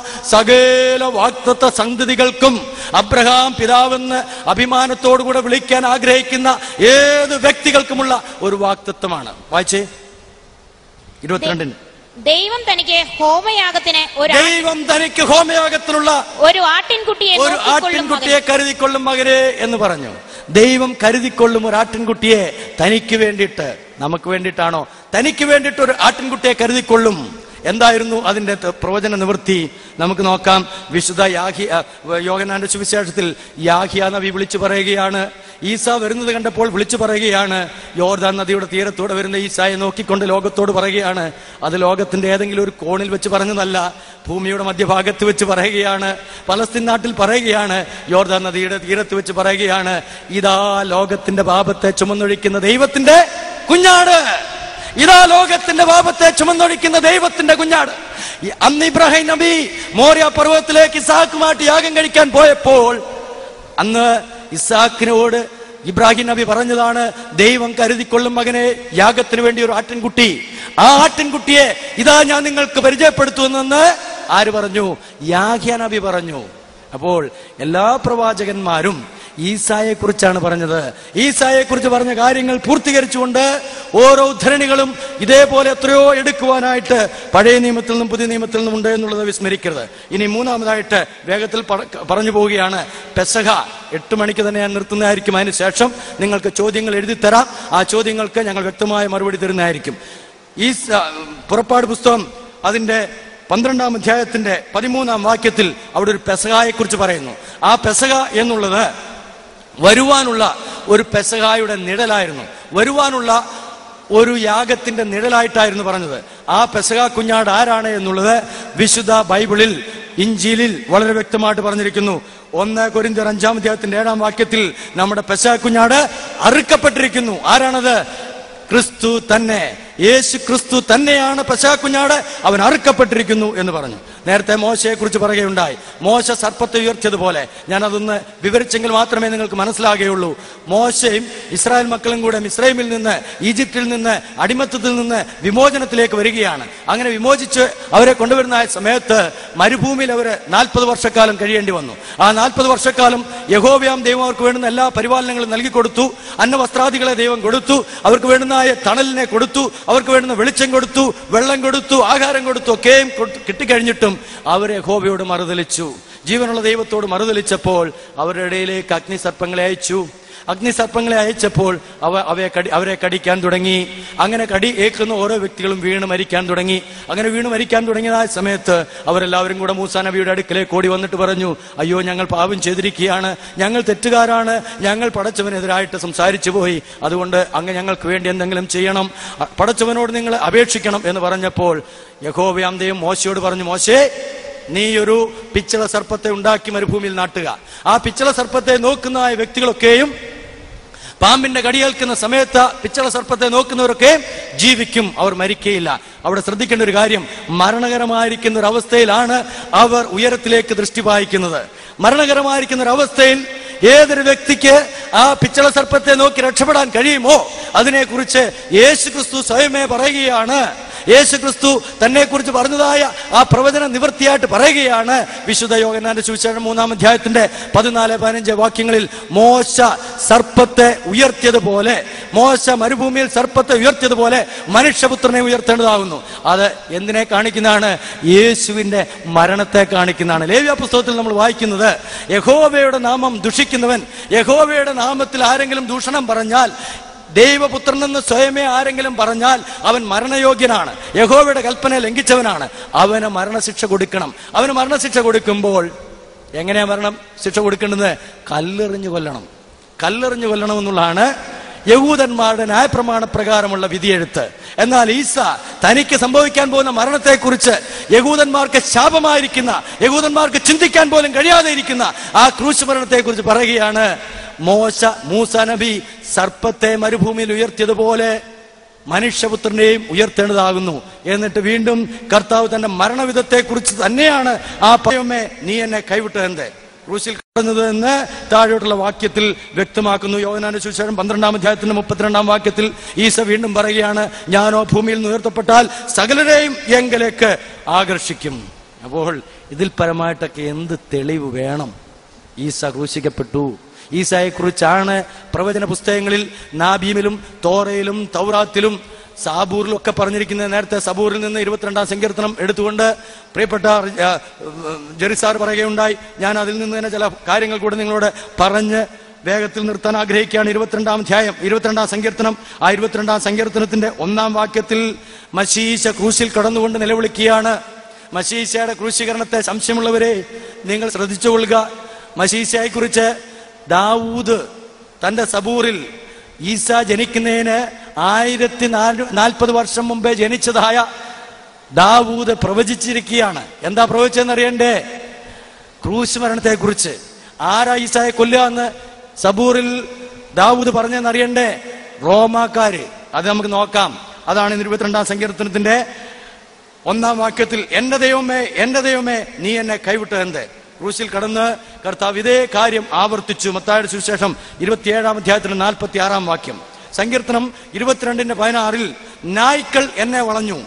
സകല വാക്തത്വ സന്തതികൾക്കും അബ്രഹാം പിതാവെന്ന് അഭിമാനത്തോടുകൂടെ വിളിക്കാൻ ആഗ്രഹിക്കുന്ന ഏത് വ്യക്തികൾക്കുമുള്ള ഒരു വാക്തത്വമാണ് വായിച്ചേ ഇരുപത്തിരണ്ടിന് ദൈവം തനിക്ക് ഹോമയാഗത്തിന് ഒരു ആ- ദൈവം തനിക്ക് ഹോമയാഗത്തിനുള്ള ഒരു ആട്ടിൻകുട്ടിയെ ഒരു നോക്കിക്കൊള്ളും ആട്ടിൻകുട്ടിയെ മകനെ. കരുതിക്കൊള്ളും മകരെ എന്ന് പറഞ്ഞു ദൈവം കരുതിക്കൊള്ളും ഒരു ആട്ടിൻകുട്ടിയെ തനിക്ക് വേണ്ടിയിട്ട് നമുക്ക് വേണ്ടിയിട്ടാണോ തനിക്ക് വേണ്ടിയിട്ട് ഒരു ആട്ടിൻകുട്ടിയെ കരുതിക്കൊള്ളും എന്തായിരുന്നു അതിന്റെ ത- പ്രവചന നിവൃത്തി നമുക്ക് നോക്കാം വിശുദ്ധ യാഹി ആ, യോഹന്നാന്റെ സുവിശേഷത്തിൽ യാഹിയ നബി വിളിച്ചു പറയുകയാണ് ഈസ വരുന്നത് കണ്ടപ്പോൾ വിളിച്ചു പറയുകയാണ് യോർദാൻ നദിയുടെ തീരത്തൂടെ വരുന്ന ഈസായെ നോക്കിക്കൊണ്ട് ലോകത്തോട് പറയുകയാണ് അത് ലോകത്തിന്റെ ഏതെങ്കിലും ഒരു കോണിൽ വെച്ച് പറഞ്ഞതല്ല ഭൂമിയുടെ മധ്യഭാഗത്ത് വെച്ച് പറയുകയാണ് പലസ്തീൻ നാട്ടിൽ പറയുകയാണ് യോർദാൻ നദിയുടെ തീരത്ത് വെച്ച് പറയുകയാണ് ഇതാ ലോകത്തിന്റെ പാപത്തെ ചുമന്നൊഴിക്കുന്ന ദൈവത്തിന്റെ കുഞ്ഞാട് ഇതാ ലോകത്തിന്റെ പാപത്തെ ചുമന്നൊഴിക്കുന്ന ദൈവത്തിന്റെ കുഞ്ഞാട് ഈ അന്ന് ഇബ്രാഹിം നബി മോര്യ പർവ്വതത്തിലേക്ക് ഇസാക്കുമായിട്ട് യാഗം കഴിക്കാൻ പോയപ്പോൾ അന്ന് ഇസാക്കിനോട് ഇബ്രാഹിം നബി പറഞ്ഞതാണ് ദൈവം കരുതിക്കൊള്ളും മകനെ യാഗത്തിന് വേണ്ടി ഒരു ആട്ടിൻകുട്ടി ആ ആട്ടിൻകുട്ടിയെ ഇതാ ഞാൻ നിങ്ങൾക്ക് പരിചയപ്പെടുത്തുന്നെന്ന് ആര് പറഞ്ഞു യാഹ്യ നബി പറഞ്ഞു അപ്പോൾ എല്ലാ പ്രവാചകന്മാരും ഈസായെ കുറിച്ചാണ് പറഞ്ഞത് ഈസായെ കുറിച്ച് പറഞ്ഞ കാര്യങ്ങൾ പൂർത്തീകരിച്ചുകൊണ്ട് ഓരോ ഉദ്ധരണികളും ഇതേപോലെ എത്രയോ എടുക്കുവാനായിട്ട് പഴയ നിയമത്തിൽ നിന്നും പുതിയ നിയമത്തിൽ നിന്നും ഉണ്ട് എന്നുള്ളത് വിസ്മരിക്കരുത് ഇനി മൂന്നാമതായിട്ട് വേഗത്തിൽ പറ- പറഞ്ഞു പോവുകയാണ് പെസഹ എട്ട് മണിക്ക് തന്നെ ഞാൻ നിർത്തുന്നതായിരിക്കും അതിന് ശേഷം നിങ്ങൾക്ക് ചോദ്യങ്ങൾ എഴുതി തരാം ആ ചോദ്യങ്ങൾക്ക് ഞങ്ങൾ വ്യക്തമായ മറുപടി തരുന്നതായിരിക്കും ഈ സ- പുറപ്പാട് പുസ്തകം അതിന്റെ പന്ത്രണ്ടാം അധ്യായത്തിന്റെ പതിമൂന്നാം വാക്യത്തിൽ അവിടെ ഒരു പെസഹായെ കുറിച്ച് പറയുന്നു ആ പെസഹ എന്നുള്ളത് വരുവാനുള്ള ഒരു പെസഹായുടെ നിഴലായിരുന്നു വരുവാനുള്ള ഒരു യാഗത്തിന്റെ നിഴലായിട്ടായിരുന്നു പറഞ്ഞത് ആ പെസഹ കുഞ്ഞാട് ആരാണ് എന്നുള്ളത് വിശുദ്ധ ബൈബിളിൽ ഇഞ്ചിലിൽ വളരെ വ്യക്തമായിട്ട് പറഞ്ഞിരിക്കുന്നു ഒന്ന് കൊരിന്തിയർ അഞ്ചാം അധ്യായത്തിന്റെ ഏഴാം വാക്യത്തിൽ നമ്മുടെ പെസഹ കുഞ്ഞാട് അറുക്കപ്പെട്ടിരിക്കുന്നു ആരാണത് ക്രിസ്തു തന്നെ യേശു ക്രിസ്തു തന്നെയാണ് പശാക്കുഞ്ഞാട് അവൻ അറുക്കപ്പെട്ടിരിക്കുന്നു എന്ന് പറഞ്ഞു നേരത്തെ മോശയെ കുറിച്ച് പറയുകയുണ്ടായി മോശ സർപ്പത്തെ ഉയർത്തിയതുപോലെ ഞാൻ അതൊന്ന് വിവരിച്ചെങ്കിൽ മാത്രമേ നിങ്ങൾക്ക് മനസ്സിലാകുകയുള്ളൂ മോശയും ഇസ്രായേൽ മക്കളും കൂടെ ഇസ്രായേലിൽ നിന്ന് ഈജിപ്തിൽ നിന്ന് അടിമത്തത്തിൽ നിന്ന് വിമോചനത്തിലേക്ക് വരികയാണ് അങ്ങനെ വിമോചിച്ച് അവരെ കൊണ്ടുവരുന്ന ആ സമയത്ത് മരുഭൂമിയിൽ അവർ നാൽപ്പത് വർഷക്കാലം കഴിയേണ്ടി വന്നു ആ നാൽപ്പത് വർഷക്കാലം യഹോവയാം ദൈവം അവർക്ക് വേണ്ടുന്ന എല്ലാ പരിപാലനങ്ങളും നൽകി കൊടുത്തു അന്നവസ്ത്രാദികളെ ദൈവം കൊടുത്തു അവർക്ക് വേണ്ടുന്ന തണലിനെ കൊടുത്തു അവർക്ക് വേണ്ടുന്ന വെളിച്ചം കൊടുത്തു വെള്ളം കൊടുത്തു ആഹാരം കൊടുത്തു ഒക്കെയും കൊടുത്തു- കിട്ടിക്കഴിഞ്ഞിട്ടും അവർ യഹോവയോട് മറുതലിച്ചു ജീവനുള്ള ദൈവത്തോട് മറുതലിച്ചപ്പോൾ അവരുടെ ഇടയിലേക്ക് അഗ്നിസർപ്പങ്ങളെ അയച്ചു അഗ്നിസർപ്പങ്ങളെ അയച്ചപ്പോൾ അവ അവയെ കടി അവരെ കടിക്കാൻ തുടങ്ങി അങ്ങനെ കടി ഏക്കുന്ന ഓരോ വ്യക്തികളും വീണ് മരിക്കാൻ തുടങ്ങി അങ്ങനെ വീണ് മരിക്കാൻ തുടങ്ങിയതായ സമയത്ത് അവരെല്ലാവരും കൂടെ മൂസാ നബിയുടെ അടുക്കലേക്ക് ഓടി വന്നിട്ട് പറഞ്ഞു അയ്യോ ഞങ്ങൾ പാപം ചെയ്തിരിക്കുകയാണ് ഞങ്ങൾ തെറ്റുകാരാണ് ഞങ്ങൾ പടച്ചവനെതിരായിട്ട് സംസാരിച്ചു പോയി അതുകൊണ്ട് അങ്ങ് ഞങ്ങൾക്ക് വേണ്ടി എന്തെങ്കിലും ചെയ്യണം അ- പടച്ചവനോട് നിങ്ങൾ അപേക്ഷിക്കണം എന്ന് പറഞ്ഞപ്പോൾ യഹോവയാം ദൈവം മോശയോട് പറഞ്ഞു മോശേ നീ ഒരു പിച്ചള സർപ്പത്തെ ഉണ്ടാക്കി മരുഭൂമിയിൽ നാട്ടുക ആ പിച്ചള സർപ്പത്തെ നോക്കുന്ന വ്യക്തികളൊക്കെയും പാമ്പിന്റെ കടിയേൽക്കുന്ന സമയത്ത് പിച്ചള സർപ്പത്തെ നോക്കുന്നവരൊക്കെ ജീവിക്കും അവർ മരിക്കയില്ല അവിടെ ശ്രദ്ധിക്കേണ്ട ഒരു കാര്യം മരണകരമായിരിക്കുന്ന ഒരു അവസ്ഥയിലാണ് അവർ ഉയരത്തിലേക്ക് ദൃഷ്ടി പായിക്കുന്നത് മരണകരമായിരിക്കുന്ന ഒരു അവസ്ഥയിൽ ഏതൊരു വ്യക്തിക്ക് ആ പിച്ചള സർപ്പത്തെ നോക്കി രക്ഷപ്പെടാൻ കഴിയുമോ അതിനെക്കുറിച്ച് യേശു ക്രിസ്തു സ്വയമേ പറയുകയാണ് യേശു ക്രിസ്തു തന്നെ കുറിച്ച് പറഞ്ഞതായ ആ പ്രവചന നിവൃത്തിയായിട്ട് പറയുകയാണ് വിശുദ്ധ യോഗനാന്റെ സുവിശേഷം മൂന്നാം അധ്യായത്തിന്റെ പതിനാല് പതിനഞ്ച് വാക്യങ്ങളിൽ മോശ സർപ്പത്തെ ഉയർത്തിയതുപോലെ മോശ മരുഭൂമിയിൽ സർപ്പത്തെ ഉയർത്തിയതുപോലെ മനുഷ്യപുത്രനെ ഉയർത്തേണ്ടതാകുന്നു അത് എന്തിനെ കാണിക്കുന്നതാണ് യേശുവിന്റെ മരണത്തെ കാണിക്കുന്നതാണ് ലേവ്യ പുസ്തകത്തിൽ നമ്മൾ വായിക്കുന്നത് യഹോവയുടെ നാമം ദുഷിക്കുന്നവൻ യഹോവയുടെ നാമത്തിൽ ആരെങ്കിലും ദൂഷണം പറഞ്ഞാൽ ദൈവപുത്രൻ എന്ന് സ്വയമേ ആരെങ്കിലും പറഞ്ഞാൽ അവൻ മരണയോഗ്യനാണ് യഹോവയുടെ കൽപ്പന ലംഘിച്ചവനാണ് അവന് മരണശിക്ഷ കൊടുക്കണം അവന് മരണശിക്ഷ കൊടുക്കുമ്പോൾ എങ്ങനെയാ മരണം ശിക്ഷ കൊടുക്കേണ്ടത് കല്ലെറിഞ്ഞു കൊല്ലണം കല്ലെറിഞ്ഞു കൊല്ലണം എന്നുള്ളതാണ് യഹൂദന്മാരുടെ ന്യായപ്രമാണ പ്രകാരമുള്ള വിധിയെഴുത്ത് എന്നാൽ ഈസ തനിക്ക് സംഭവിക്കാൻ പോകുന്ന മരണത്തെക്കുറിച്ച് യഹൂദന്മാർക്ക് ശാപമായിരിക്കുന്ന യഹൂദന്മാർക്ക് ചിന്തിക്കാൻ പോലും കഴിയാതെ ഇരിക്കുന്ന ആ ക്രൂശ് മരണത്തെക്കുറിച്ച് പറയുകയാണ് മോശ മൂസ നബി സർപ്പത്തെ മരുഭൂമിയിൽ ഉയർത്തിയതുപോലെ മനുഷ്യപുത്രനെയും ഉയർത്തേണ്ടതാകുന്നു എന്നിട്ട് വീണ്ടും കർത്താവ് തന്റെ മരണവിധത്തെ കുറിച്ച് തന്നെയാണ് ആ പയമേ നീ എന്നെ കൈവിട്ടതെന്ത് ക്രൂശിൽ കിടന്നത് എന്ന് താഴോട്ടുള്ള വാക്യത്തിൽ വ്യക്തമാക്കുന്നു യോഹനാന്റെ സുവിശേഷം പന്ത്രണ്ടാം അധ്യായത്തിന്റെ മുപ്പത്തിരണ്ടാം വാക്യത്തിൽ ഈസ വീണ്ടും പറയുകയാണ് ഞാനോ ഭൂമിയിൽ നിന്ന് ഉയർത്തപ്പെട്ടാൽ സകലരെയും എങ്കിലേക്ക് ആകർഷിക്കും അപ്പോൾ ഇതിൽ പരമായിട്ടൊക്കെ എന്ത് തെളിവ് വേണം ഈസ ക്രൂശിക്കപ്പെട്ടു ഈസായെ കുറിച്ചാണ് പ്രവചന പുസ്തകങ്ങളിൽ നാബീമിലും തോറയിലും തൗറാത്തിലും സാബൂറിലും ഒക്കെ പറഞ്ഞിരിക്കുന്നത് നേരത്തെ സബൂറിൽ നിന്ന് ഇരുപത്തിരണ്ടാം സങ്കീർത്തനം എടുത്തുകൊണ്ട് പ്രിയപ്പെട്ട ആ, ജെറിസാർ പറയുകയുണ്ടായി ഞാൻ അതിൽ നിന്ന് തന്നെ ചില കാര്യങ്ങൾ കൂടെ നിങ്ങളോട് പറഞ്ഞ് വേഗത്തിൽ നിർത്താൻ ആഗ്രഹിക്കുകയാണ് ഇരുപത്തിരണ്ടാം അധ്യായം ഇരുപത്തിരണ്ടാം സങ്കീർത്തനം ആ ഇരുപത്തിരണ്ടാം സങ്കീർത്തനത്തിന്റെ ഒന്നാം വാക്യത്തിൽ മശീശ ക്രൂശിൽ കടന്നുകൊണ്ട് നിലവിളിക്കുകയാണ് മശീശയുടെ ക്രൂശീകരണത്തെ സംശയമുള്ളവരെ നിങ്ങൾ ശ്രദ്ധിച്ചുകൊള്ളുക മശീശയെ കുറിച്ച് ദാവൂദ് തന്റെ സബൂറിൽ ഈസ ജനിക്കുന്നതിന് ആയിരത്തി നാൽപ്പത് വർഷം മുമ്പേ ജനിച്ചതായ ദാവൂദ് പ്രവചിച്ചിരിക്കുകയാണ് എന്താ പ്രവചിച്ചതെന്ന് അറിയണ്ടേ ക്രൂശ് മരണത്തെ കുറിച്ച് ആരാ ഈസായെ കൊല്ലുക എന്ന് സബൂറിൽ ദാവൂദ് പറഞ്ഞെന്ന് അറിയണ്ടേ റോമാക്കാര് അത് നമുക്ക് നോക്കാം അതാണ് ഇന്ന് ഇരുപത്തിരണ്ടാം സങ്കീർത്തനത്തിന്റെ ഒന്നാം വാക്യത്തിൽ എന്റെ ദൈവമേ എന്റെ ദൈവമേ നീ എന്നെ കൈവിട്ടതെന്ത് ക്രൂശിൽ കടന്ന് കർത്താവ് ഇതേ കാര്യം ആവർത്തിച്ചു മത്തായുടെ സുവിശേഷം ഇരുപത്തിയേഴാം അധ്യായത്തിന് നാൽപ്പത്തി ആറാം വാക്യം സങ്കീർത്തനം ഇരുപത്തിരണ്ടിന്റെ പതിനാറിൽ നായ്ക്കൾ എന്നെ വളഞ്ഞു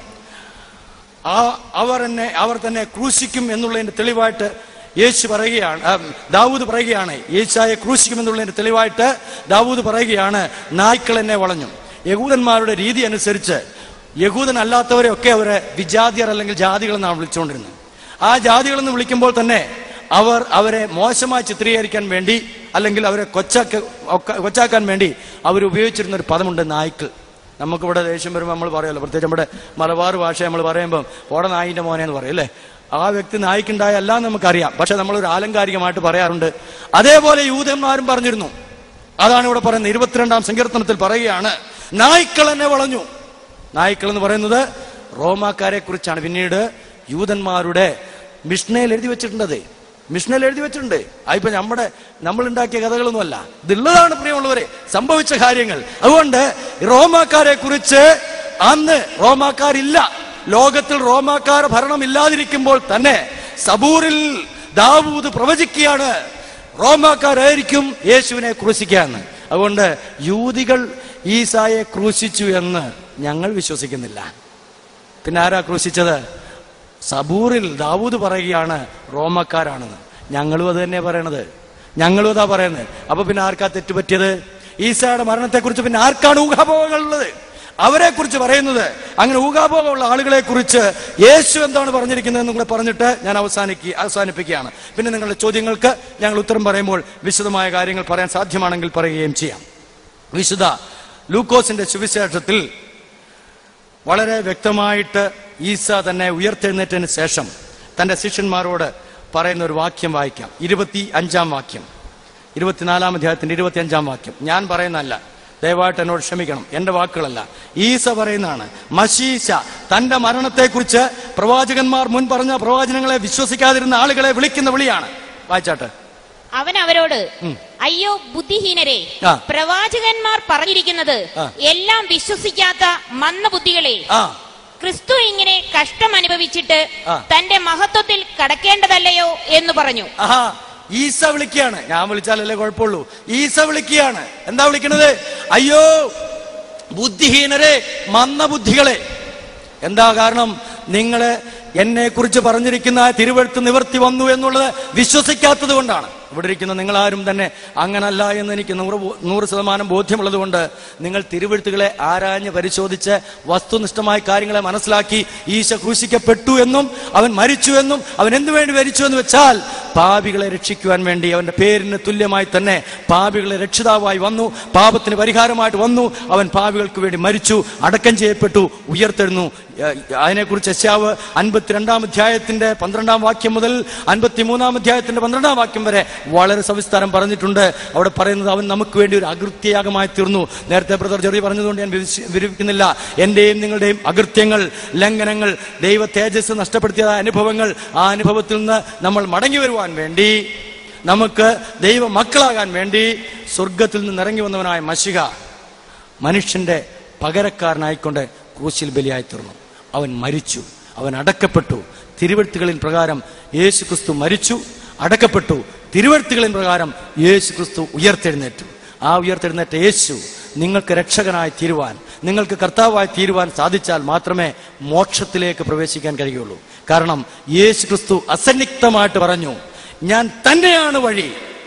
ആ അവർ എന്നെ അവർ തന്നെ ക്രൂശിക്കും എന്നുള്ളതിന്റെ തെളിവായിട്ട് യേശു പറയുകയാണ് ആ, ദാവൂദ് പറയുകയാണ് യേശായെ ക്രൂശിക്കും എന്നുള്ളതിന്റെ തെളിവായിട്ട് ദാവൂദ് പറയുകയാണ് നായ്ക്കൾ എന്നെ വളഞ്ഞു യഹൂദന്മാരുടെ രീതി അനുസരിച്ച് യഹൂദനല്ലാത്തവരെ ഒക്കെ അവരെ വിജാതിയർ അല്ലെങ്കിൽ ജാതികൾ എന്നാണ് വിളിച്ചുകൊണ്ടിരുന്നത് ആ ജാതികൾ എന്ന് വിളിക്കുമ്പോൾ തന്നെ അവർ അവരെ മോശമായി ചിത്രീകരിക്കാൻ വേണ്ടി അല്ലെങ്കിൽ അവരെ കൊച്ചാക്ക ഒക്കെ- കൊച്ചാക്കാൻ വേണ്ടി അവർ ഉപയോഗിച്ചിരുന്ന ഒരു പദമുണ്ട് നായ്ക്കൾ നമുക്കിവിടെ ദേഷ്യം വരുമ്പോൾ നമ്മൾ പറയുമല്ലോ പ്രത്യേകിച്ച് നമ്മുടെ മലബാർ ഭാഷ നമ്മൾ പറയുമ്പോൾ ഓടെ നായിന്റെ മോനെ എന്ന് പറയും അല്ലേ ആ വ്യക്തി നായിക്കുണ്ടായ അല്ല എന്ന് നമുക്കറിയാം പക്ഷെ നമ്മളൊരു ആലങ്കാരികമായിട്ട് പറയാറുണ്ട് അതേപോലെ യൂതന്മാരും പറഞ്ഞിരുന്നു അതാണ് ഇവിടെ പറയുന്നത് ഇരുപത്തിരണ്ടാം സങ്കീർത്തനത്തിൽ പറയുകയാണ് നായ്ക്കൾ എന്നെ വളഞ്ഞു നായ്ക്കൾ എന്ന് പറയുന്നത് റോമാക്കാരെ കുറിച്ചാണ് പിന്നീട് യൂതന്മാരുടെ മിഷ്ണയിൽ എഴുതി വെച്ചിട്ടുണ്ടത് മിഷ്ണയിൽ എഴുതി വെച്ചിട്ടുണ്ട് അതിപ്പോ നമ്മുടെ നമ്മൾ ഉണ്ടാക്കിയ കഥകളൊന്നുമല്ല ഇതുള്ളതാണ് പ്രിയമുള്ളവരെ സംഭവിച്ച കാര്യങ്ങൾ അതുകൊണ്ട് റോമാക്കാരെ കുറിച്ച് അന്ന് റോമാക്കാരില്ല ലോകത്തിൽ റോമാക്കാർ ഭരണം ഇല്ലാതിരിക്കുമ്പോൾ തന്നെ സബൂറിൽ ദാവൂദ് പ്രവചിക്കുകയാണ് റോമാക്കാരായിരിക്കും യേശുവിനെ ക്രൂശിക്കാന്ന് അതുകൊണ്ട് യൂതികൾ ഈസായെ ക്രൂശിച്ചു എന്ന് ഞങ്ങൾ വിശ്വസിക്കുന്നില്ല പിന്നെ ആരാ ക്രൂശിച്ചത് സബൂറിൽ ദാവൂദ് പറയുകയാണ് റോമക്കാരാണെന്ന് ഞങ്ങളും അത് തന്നെ പറയണത് ഞങ്ങളും അതാ പറയുന്നത് അപ്പൊ പിന്നെ ആർക്കാ തെറ്റുപറ്റിയത് ഈസയുടെ മരണത്തെക്കുറിച്ച് പിന്നെ ആർക്കാണ് ഊഹാപോഹങ്ങളുള്ളത് അവരെ കുറിച്ച് പറയുന്നത് അങ്ങനെ ഊഹാഭോഗമുള്ള ആളുകളെ കുറിച്ച് യേശു എന്താണ് പറഞ്ഞിരിക്കുന്നതെന്നും കൂടെ പറഞ്ഞിട്ട് ഞാൻ അവസാനിക്കുക അവസാനിപ്പിക്കുകയാണ് പിന്നെ നിങ്ങളുടെ ചോദ്യങ്ങൾക്ക് ഞങ്ങൾ ഉത്തരം പറയുമ്പോൾ വിശദമായ കാര്യങ്ങൾ പറയാൻ സാധ്യമാണെങ്കിൽ പറയുകയും ചെയ്യാം വിശുദ്ധ ലൂക്കോസിന്റെ സുവിശേഷത്തിൽ വളരെ വ്യക്തമായിട്ട് ഈസ തന്നെ ഉയർത്തെഴുന്നേറ്റതിന് ശേഷം തന്റെ ശിഷ്യന്മാരോട് പറയുന്ന ഒരു വാക്യം വായിക്കാം ഇരുപത്തി അഞ്ചാം വാക്യം ഇരുപത്തിനാലാം അധ്യായത്തിന്റെ ഇരുപത്തി അഞ്ചാം വാക്യം ഞാൻ പറയുന്നതല്ല ദയവായിട്ട് എന്നോട് ക്ഷമിക്കണം എന്റെ വാക്കുകളല്ല ഈസ പറയുന്നതാണ് മഷീശ തന്റെ മരണത്തെക്കുറിച്ച് പ്രവാചകന്മാർ മുൻ പറഞ്ഞ പ്രവാചനങ്ങളെ വിശ്വസിക്കാതിരുന്ന ആളുകളെ വിളിക്കുന്ന വിളിയാണ് വായിച്ചാട്ടെ അവൻ അവരോട് അയ്യോ ബുദ്ധിഹീനരെ ആ. പ്രവാചകന്മാർ പറഞ്ഞിരിക്കുന്നത് ആ. എല്ലാം വിശ്വസിക്കാത്ത മന്ദബുദ്ധികളെ ആ ക്രിസ്തു ഇങ്ങനെ കഷ്ടം അനുഭവിച്ചിട്ട് ആ. തന്റെ മഹത്വത്തിൽ കടക്കേണ്ടതല്ലയോ എന്ന് പറഞ്ഞു ആഹാ ഈസ വിളിക്കുകയാണ് ഞാൻ വിളിച്ചാലല്ലേ കുഴപ്പമുള്ളൂ ഈസ വിളിക്കുകയാണ് എന്താ വിളിക്കണത് അയ്യോ ബുദ്ധിഹീനരെ മന്ദബുദ്ധികളെ എന്താ കാരണം നിങ്ങള് എന്നെ കുറിച്ച് പറഞ്ഞിരിക്കുന്ന ആ തിരുവഴുത്ത് നിവർത്തി വന്നു എന്നുള്ളത് വിശ്വസിക്കാത്തത് കൊണ്ടാണ് ഇവിടെ ഇരിക്കുന്ന നിങ്ങളാരും തന്നെ അങ്ങനല്ല എന്ന് എനിക്ക് നൂറ് ബോ- നൂറ് ശതമാനം ബോധ്യമുള്ളത് കൊണ്ട് നിങ്ങൾ തിരുവഴുത്തുകളെ ആരാഞ്ഞ് പരിശോധിച്ച് വസ്തുനിഷ്ഠമായ കാര്യങ്ങളെ മനസ്സിലാക്കി ഈശ ക്രൂശിക്കപ്പെട്ടു എന്നും അവൻ മരിച്ചു എന്നും അവൻ എന്തു വേണ്ടി മരിച്ചു എന്ന് വെച്ചാൽ പാപികളെ രക്ഷിക്കുവാൻ വേണ്ടി അവന്റെ പേരിന് തുല്യമായി തന്നെ പാപികളെ രക്ഷിതാവായി വന്നു പാപത്തിന് പരിഹാരമായിട്ട് വന്നു അവൻ പാപികൾക്ക് വേണ്ടി മരിച്ചു അടക്കം ചെയ്യപ്പെട്ടു ഉയർത്തെഴുന്നു ഏഹ് അതിനെക്കുറിച്ച് യശാവ് അൻപത്തിരണ്ടാം അധ്യായത്തിന്റെ പന്ത്രണ്ടാം വാക്യം മുതൽ അൻപത്തിമൂന്നാം അധ്യായത്തിന്റെ പന്ത്രണ്ടാം വാക്യം വരെ വളരെ സവിസ്താരം പറഞ്ഞിട്ടുണ്ട് അവിടെ പറയുന്നത് അവൻ നമുക്ക് വേണ്ടി ഒരു അകൃത്യയാഗമായി തീർന്നു നേരത്തെ ബ്രദർ ചെറിയ പറഞ്ഞതുകൊണ്ട് ഞാൻ വിവരിച്ച്- വിവരിക്കുന്നില്ല എന്റെയും നിങ്ങളുടെയും അകൃത്യങ്ങൾ ലംഘനങ്ങൾ ദൈവ തേജസ് നഷ്ടപ്പെടുത്തിയതായ അനുഭവങ്ങൾ ആ അനുഭവത്തിൽ നിന്ന് നമ്മൾ മടങ്ങി വരുവാൻ വേണ്ടി നമുക്ക് ദൈവ മക്കളാകാൻ വേണ്ടി സ്വർഗത്തിൽ നിന്ന് ഇറങ്ങി വന്നവനായ മഷിക മനുഷ്യന്റെ പകരക്കാരനായിക്കൊണ്ട് ക്രൂശിൽ ബലിയായി തീർന്നു അവൻ മരിച്ചു അവൻ അടക്കപ്പെട്ടു തിരുവഴുത്തുകളിൻ പ്രകാരം യേശു ക്രിസ്തു മരിച്ചു അടക്കപ്പെട്ടു തിരുവഴുത്തുകളിൻ പ്രകാരം യേശു ക്രിസ്തു ഉയർത്തെഴുന്നേറ്റു ആ ഉയർത്തെഴുന്നേറ്റ യേശു നിങ്ങൾക്ക് രക്ഷകനായി തീരുവാൻ നിങ്ങൾക്ക് കർത്താവായി തീരുവാൻ സാധിച്ചാൽ മാത്രമേ മോക്ഷത്തിലേക്ക് പ്രവേശിക്കാൻ കഴിയുള്ളൂ കാരണം യേശു ക്രിസ്തു അസന്നിഗ്ധമായിട്ട് പറഞ്ഞു ഞാൻ തന്നെയാണ് വഴി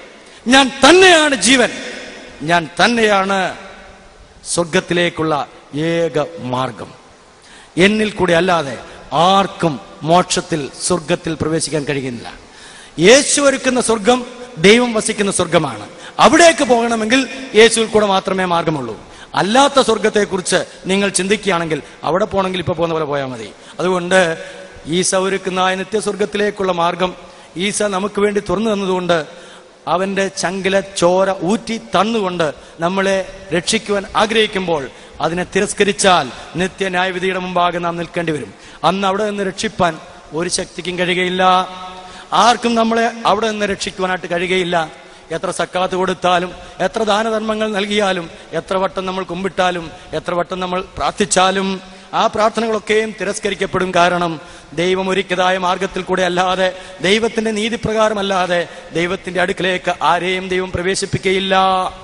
ഞാൻ തന്നെയാണ് ജീവൻ ഞാൻ തന്നെയാണ് സ്വർഗത്തിലേക്കുള്ള ഏക മാർഗം എന്നിൽ കൂടി അല്ലാതെ ആർക്കും മോക്ഷത്തിൽ സ്വർഗത്തിൽ പ്രവേശിക്കാൻ കഴിയുന്നില്ല യേശു ഒരുക്കുന്ന സ്വർഗം ദൈവം വസിക്കുന്ന സ്വർഗമാണ് അവിടേക്ക് പോകണമെങ്കിൽ യേശുവിൽ കൂടെ മാത്രമേ മാർഗമുള്ളൂ അല്ലാത്ത സ്വർഗത്തെക്കുറിച്ച് നിങ്ങൾ ചിന്തിക്കുകയാണെങ്കിൽ അവിടെ പോകണമെങ്കിൽ ഇപ്പൊ പോകുന്ന പോലെ പോയാൽ മതി അതുകൊണ്ട് ഈസ ഒരുക്കുന്ന ആ നിത്യസ്വർഗത്തിലേക്കുള്ള മാർഗം ഈസ നമുക്ക് വേണ്ടി തുറന്നു തന്നതുകൊണ്ട് അവന്റെ ചങ്കിലെ ചോര ഊറ്റി തന്നുകൊണ്ട് നമ്മളെ രക്ഷിക്കുവാൻ ആഗ്രഹിക്കുമ്പോൾ അതിനെ തിരസ്കരിച്ചാൽ നിത്യ ന്യായവിധിയുടെ മുമ്പാകെ നാം നിൽക്കേണ്ടി വരും അന്ന് അവിടെ നിന്ന് രക്ഷിപ്പാൻ ഒരു ശക്തിക്കും കഴിയുകയില്ല ആർക്കും നമ്മളെ അവിടെ നിന്ന് രക്ഷിക്കുവാനായിട്ട് കഴിയുകയില്ല എത്ര സക്കാത്ത് കൊടുത്താലും എത്ര ദാനധർമ്മങ്ങൾ നൽകിയാലും എത്ര വട്ടം നമ്മൾ കുമ്പിട്ടാലും എത്ര വട്ടം നമ്മൾ പ്രാർത്ഥിച്ചാലും ആ പ്രാർത്ഥനകളൊക്കെയും തിരസ്കരിക്കപ്പെടും കാരണം ദൈവം ഒരുക്കിയതായ മാർഗത്തിൽ കൂടെ അല്ലാതെ ദൈവത്തിന്റെ നീതിപ്രകാരം അല്ലാതെ ദൈവത്തിന്റെ അടുക്കലേക്ക് ആരെയും ദൈവം പ്രവേശിപ്പിക്കുകയില്ല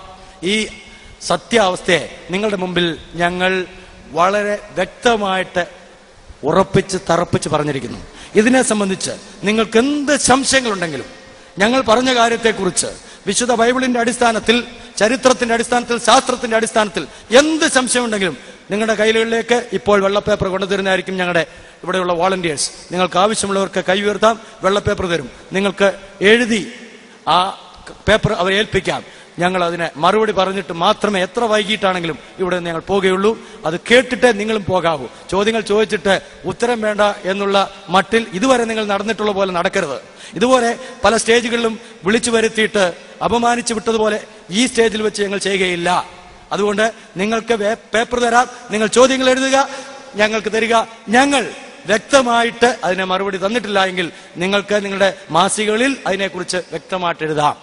ഈ സത്യാവസ്ഥയെ നിങ്ങളുടെ മുമ്പിൽ ഞങ്ങൾ വളരെ വ്യക്തമായിട്ട് ഉറപ്പിച്ച് തറപ്പിച്ച് പറഞ്ഞിരിക്കുന്നു ഇതിനെ സംബന്ധിച്ച് നിങ്ങൾക്ക് എന്ത് സംശയങ്ങളുണ്ടെങ്കിലും ഞങ്ങൾ പറഞ്ഞ കാര്യത്തെക്കുറിച്ച് വിശുദ്ധ ബൈബിളിന്റെ അടിസ്ഥാനത്തിൽ ചരിത്രത്തിന്റെ അടിസ്ഥാനത്തിൽ ശാസ്ത്രത്തിന്റെ അടിസ്ഥാനത്തിൽ എന്ത് സംശയമുണ്ടെങ്കിലും നിങ്ങളുടെ കൈകളിലേക്ക് ഇപ്പോൾ വെള്ളപ്പേപ്പർ കൊണ്ടുതരുന്നതായിരിക്കും ഞങ്ങളുടെ ഇവിടെയുള്ള വോളണ്ടിയേഴ്സ് നിങ്ങൾക്ക് ആവശ്യമുള്ളവർക്ക് കൈ ഉയർത്താം വെള്ളപ്പേപ്പർ തരും നിങ്ങൾക്ക് എഴുതി ആ പേപ്പർ അവരെ ഏൽപ്പിക്കാം ഞങ്ങൾ അതിനെ മറുപടി പറഞ്ഞിട്ട് മാത്രമേ എത്ര വൈകിട്ടാണെങ്കിലും ഇവിടെ നിന്ന് ഞങ്ങൾ പോകുകയുള്ളൂ അത് കേട്ടിട്ടേ നിങ്ങളും പോകാവൂ ചോദ്യങ്ങൾ ചോദിച്ചിട്ട് ഉത്തരം വേണ്ട എന്നുള്ള മട്ടിൽ ഇതുവരെ നിങ്ങൾ നടന്നിട്ടുള്ള പോലെ നടക്കരുത് ഇതുപോലെ പല സ്റ്റേജുകളിലും വിളിച്ചു വരുത്തിയിട്ട് അപമാനിച്ചു വിട്ടതുപോലെ ഈ സ്റ്റേജിൽ വെച്ച് ഞങ്ങൾ ചെയ്യുകയില്ല അതുകൊണ്ട് നിങ്ങൾക്ക് വേ- പേപ്പർ തരാം നിങ്ങൾ ചോദ്യങ്ങൾ എഴുതുക ഞങ്ങൾക്ക് തരിക ഞങ്ങൾ വ്യക്തമായിട്ട് അതിനെ മറുപടി തന്നിട്ടില്ല എങ്കിൽ നിങ്ങൾക്ക് നിങ്ങളുടെ മാസികകളിൽ അതിനെക്കുറിച്ച് വ്യക്തമായിട്ട് എഴുതാം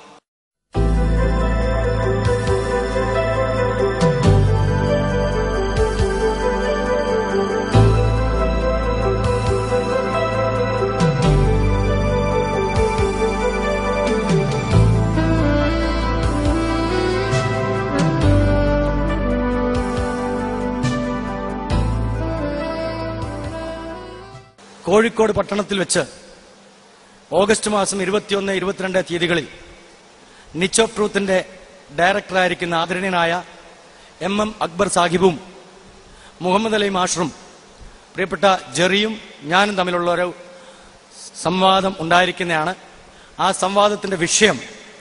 കോഴിക്കോട് പട്ടണത്തിൽ വെച്ച് ഓഗസ്റ്റ് മാസം ഇരുപത്തിയൊന്ന് ഇരുപത്തിരണ്ട് തീയതികളിൽ നിച്ച് ഓഫ് ട്രൂത്തിന്റെ ഡയറക്ടറായിരിക്കുന്ന ആദരണീയനായ എം എം അക്ബർ സാഹിബും മുഹമ്മദ് അലി മാഷറും പ്രിയപ്പെട്ട ജെറിയും ഞാനും തമ്മിലുള്ള ഒരു സംവാദം ഉണ്ടായിരിക്കുന്നതാണ് ആ സംവാദത്തിന്റെ വിഷയം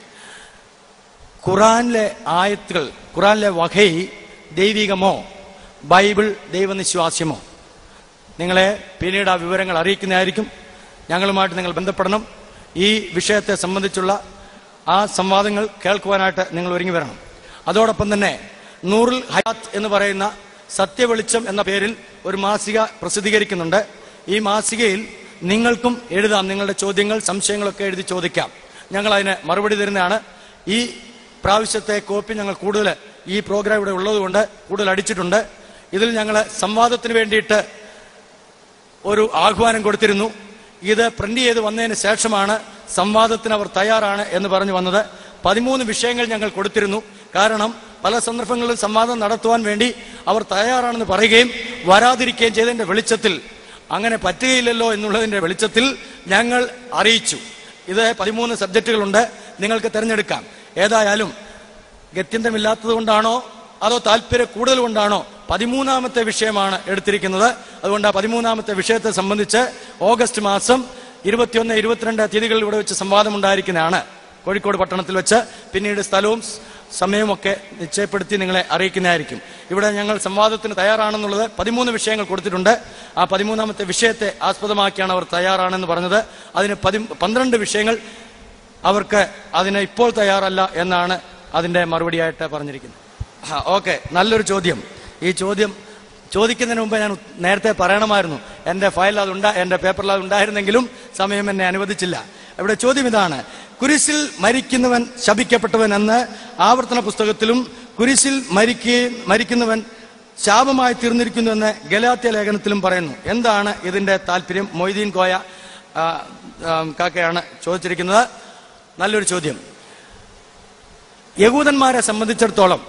ഖുറാനിലെ ആയത്തുകൾ ഖുറാനിലെ വഹൈ ദൈവികമോ ബൈബിൾ ദൈവനിശ്വാസ്യമോ നിങ്ങളെ പിന്നീട് ആ വിവരങ്ങൾ അറിയിക്കുന്നതായിരിക്കും ഞങ്ങളുമായിട്ട് നിങ്ങൾ ബന്ധപ്പെടണം ഈ വിഷയത്തെ സംബന്ധിച്ചുള്ള ആ സംവാദങ്ങൾ കേൾക്കുവാനായിട്ട് നിങ്ങൾ ഒരുങ്ങി വരണം അതോടൊപ്പം തന്നെ നൂറുൽ ഹയാത്ത് എന്ന് പറയുന്ന സത്യവെളിച്ചം എന്ന പേരിൽ ഒരു മാസിക പ്രസിദ്ധീകരിക്കുന്നുണ്ട് ഈ മാസികയിൽ നിങ്ങൾക്കും എഴുതാം നിങ്ങളുടെ ചോദ്യങ്ങൾ സംശയങ്ങളൊക്കെ എഴുതി ചോദിക്കാം ഞങ്ങൾ അതിന് മറുപടി തരുന്നതാണ് ഈ പ്രാവശ്യത്തെ കോപ്പി ഞങ്ങൾ കൂടുതൽ ഈ പ്രോഗ്രാം ഇവിടെ ഉള്ളതുകൊണ്ട് കൂടുതൽ അടിച്ചിട്ടുണ്ട് ഇതിൽ ഞങ്ങൾ സംവാദത്തിന് വേണ്ടിയിട്ട് ഒരു ആഹ്വാനം കൊടുത്തിരുന്നു ഇത് പ്രിന്റ് ചെയ്ത് വന്നതിന് ശേഷമാണ് സംവാദത്തിന് അവർ തയ്യാറാണ് എന്ന് പറഞ്ഞു വന്നത് പതിമൂന്ന് വിഷയങ്ങൾ ഞങ്ങൾ കൊടുത്തിരുന്നു കാരണം പല സന്ദർഭങ്ങളിലും സംവാദം നടത്തുവാൻ വേണ്ടി അവർ തയ്യാറാണെന്ന് പറയുകയും വരാതിരിക്കുകയും ചെയ്തതിന്റെ വെളിച്ചത്തിൽ അങ്ങനെ പറ്റുകയില്ലല്ലോ എന്നുള്ളതിന്റെ വെളിച്ചത്തിൽ ഞങ്ങൾ അറിയിച്ചു ഇത് പതിമൂന്ന് സബ്ജക്റ്റുകളുണ്ട് നിങ്ങൾക്ക് തിരഞ്ഞെടുക്കാം ഏതായാലും ഗത്യന്തരമില്ലാത്തത് കൊണ്ടാണോ അതോ താല്പര്യം കൂടുതൽ കൊണ്ടാണോ പതിമൂന്നാമത്തെ വിഷയമാണ് എടുത്തിരിക്കുന്നത് അതുകൊണ്ട് ആ പതിമൂന്നാമത്തെ വിഷയത്തെ സംബന്ധിച്ച് ഓഗസ്റ്റ് മാസം ഇരുപത്തിയൊന്ന് ഇരുപത്തിരണ്ട് തീയതികളിൽ ഇവിടെ വെച്ച് സംവാദം ഉണ്ടായിരിക്കുന്നതാണ് കോഴിക്കോട് പട്ടണത്തിൽ വെച്ച് പിന്നീട് സ്ഥലവും സ് സമയവും ഒക്കെ നിശ്ചയപ്പെടുത്തി നിങ്ങളെ അറിയിക്കുന്നതായിരിക്കും ഇവിടെ ഞങ്ങൾ സംവാദത്തിന് തയ്യാറാണെന്നുള്ളത് പതിമൂന്ന് വിഷയങ്ങൾ കൊടുത്തിട്ടുണ്ട് ആ പതിമൂന്നാമത്തെ വിഷയത്തെ ആസ്പദമാക്കിയാണ് അവർ തയ്യാറാണെന്ന് പറഞ്ഞത് അതിന് പതി പന്ത്രണ്ട് വിഷയങ്ങൾ അവർക്ക് അതിന് ഇപ്പോൾ തയ്യാറല്ല എന്നാണ് അതിന്റെ മറുപടിയായിട്ട് പറഞ്ഞിരിക്കുന്നത് ഓക്കെ നല്ലൊരു ചോദ്യം ഈ ചോദ്യം ചോദിക്കുന്നതിന് മുമ്പ് ഞാൻ നേരത്തെ പറയണമായിരുന്നു എന്റെ ഫയൽ അതുണ്ടാ എന്റെ പേപ്പറിൽ അത് ഉണ്ടായിരുന്നെങ്കിലും സമയം എന്നെ അനുവദിച്ചില്ല ഇവിടെ ചോദ്യം ഇതാണ് കുരിശിൽ മരിക്കുന്നവൻ ശപിക്കപ്പെട്ടവൻ എന്ന് ആവർത്തന പുസ്തകത്തിലും കുരിശിൽ മരിക്കുകയും മരിക്കുന്നവൻ ശാപമായി തീർന്നിരിക്കുന്നുവെന്ന് ഗലാത്യ ലേഖനത്തിലും പറയുന്നു എന്താണ് ഇതിന്റെ താല്പര്യം മൊയ്തീൻ കോയ ആ, ആ, കാക്കയാണ് ചോദിച്ചിരിക്കുന്നത് നല്ലൊരു ചോദ്യം യഹൂദന്മാരെ സംബന്ധിച്ചിടത്തോളം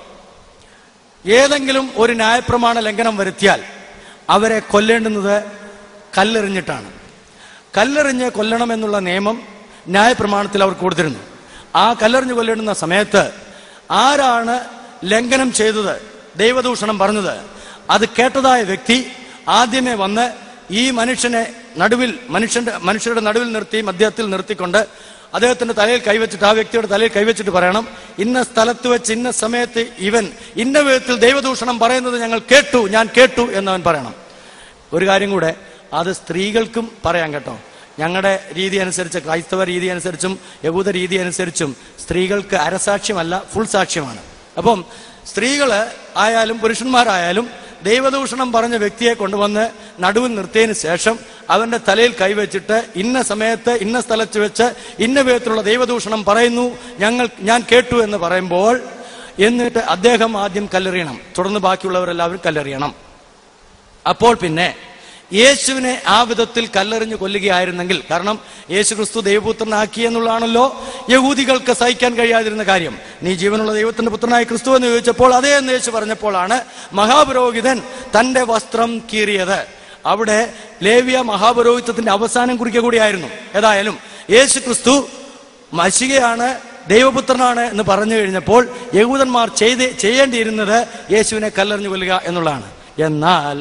ഏതെങ്കിലും ഒരു ന്യായപ്രമാണ ലംഘനം വരുത്തിയാൽ അവരെ കൊല്ലേണ്ടുന്നത് കല്ലെറിഞ്ഞിട്ടാണ് കല്ലെറിഞ്ഞ് കൊല്ലണമെന്നുള്ള നിയമം ന്യായപ്രമാണത്തിൽ അവർ കൊടുത്തിരുന്നു ആ കല്ലെറിഞ്ഞ് കൊല്ലേണ്ടുന്ന സമയത്ത് ആരാണ് ലംഘനം ചെയ്തത് ദൈവദൂഷണം പറഞ്ഞത് അത് കേട്ടതായ വ്യക്തി ആദ്യമേ വന്ന് ഈ മനുഷ്യനെ നടുവിൽ മനുഷ്യന്റെ മനുഷ്യരുടെ നടുവിൽ നിർത്തി മധ്യത്തിൽ നിർത്തിക്കൊണ്ട് അദ്ദേഹത്തിന്റെ തലയിൽ കൈവച്ചിട്ട് ആ വ്യക്തിയുടെ തലയിൽ കൈവച്ചിട്ട് പറയണം ഇന്ന സ്ഥലത്ത് വെച്ച് ഇന്ന സമയത്ത് ഇവൻ ഇന്ന വിധത്തിൽ ദൈവദൂഷണം പറയുന്നത് ഞങ്ങൾ കേട്ടു ഞാൻ കേട്ടു എന്നവൻ പറയണം ഒരു കാര്യം കൂടെ അത് സ്ത്രീകൾക്കും പറയാം കേട്ടോ ഞങ്ങളുടെ രീതി അനുസരിച്ച് ക്രൈസ്തവ രീതി അനുസരിച്ചും യഹൂദ രീതി അനുസരിച്ചും സ്ത്രീകൾക്ക് അരസാക്ഷ്യമല്ല ഫുൾ സാക്ഷ്യമാണ് അപ്പം സ്ത്രീകള് ആയാലും പുരുഷന്മാരായാലും ദൈവദൂഷണം പറഞ്ഞ വ്യക്തിയെ കൊണ്ടുവന്ന് നടുവിൽ നിർത്തിയതിന് ശേഷം അവന്റെ തലയിൽ കൈവച്ചിട്ട് ഇന്ന സമയത്ത് ഇന്ന സ്ഥലത്ത് വെച്ച് ഇന്ന വിധത്തിലുള്ള ദൈവദൂഷണം പറയുന്നു ഞങ്ങൾ ഞാൻ കേട്ടു എന്ന് പറയുമ്പോൾ എന്നിട്ട് അദ്ദേഹം ആദ്യം കല്ലെറിയണം തുടർന്ന് ബാക്കിയുള്ളവരെല്ലാവരും കല്ലെറിയണം അപ്പോൾ പിന്നെ യേശുവിനെ ആ വിധത്തിൽ കല്ലെറിഞ്ഞ് കൊല്ലുകയായിരുന്നെങ്കിൽ കാരണം യേശു ക്രിസ്തു ദൈവപുത്രനാക്കി എന്നുള്ളതാണല്ലോ യഹൂദികൾക്ക് സഹിക്കാൻ കഴിയാതിരുന്ന കാര്യം നീ ജീവനുള്ള ദൈവത്തിന്റെ പുത്രനായ ക്രിസ്തു എന്ന് ചോദിച്ചപ്പോൾ അതേ എന്ന് യേശു പറഞ്ഞപ്പോഴാണ് മഹാപുരോഹിതൻ തന്റെ വസ്ത്രം കീറിയത് അവിടെ ലേവിയ മഹാപുരോഹിതത്തിന്റെ അവസാനം കുറിക്കുക കൂടിയായിരുന്നു ഏതായാലും യേശു ക്രിസ്തു മഷികയാണ് ദൈവപുത്രനാണ് എന്ന് പറഞ്ഞു കഴിഞ്ഞപ്പോൾ യഹൂദന്മാർ ചെയ്ത് ചെയ്യേണ്ടിയിരുന്നത് യേശുവിനെ കല്ലെറിഞ്ഞു കൊല്ലുക എന്നുള്ളതാണ് എന്നാൽ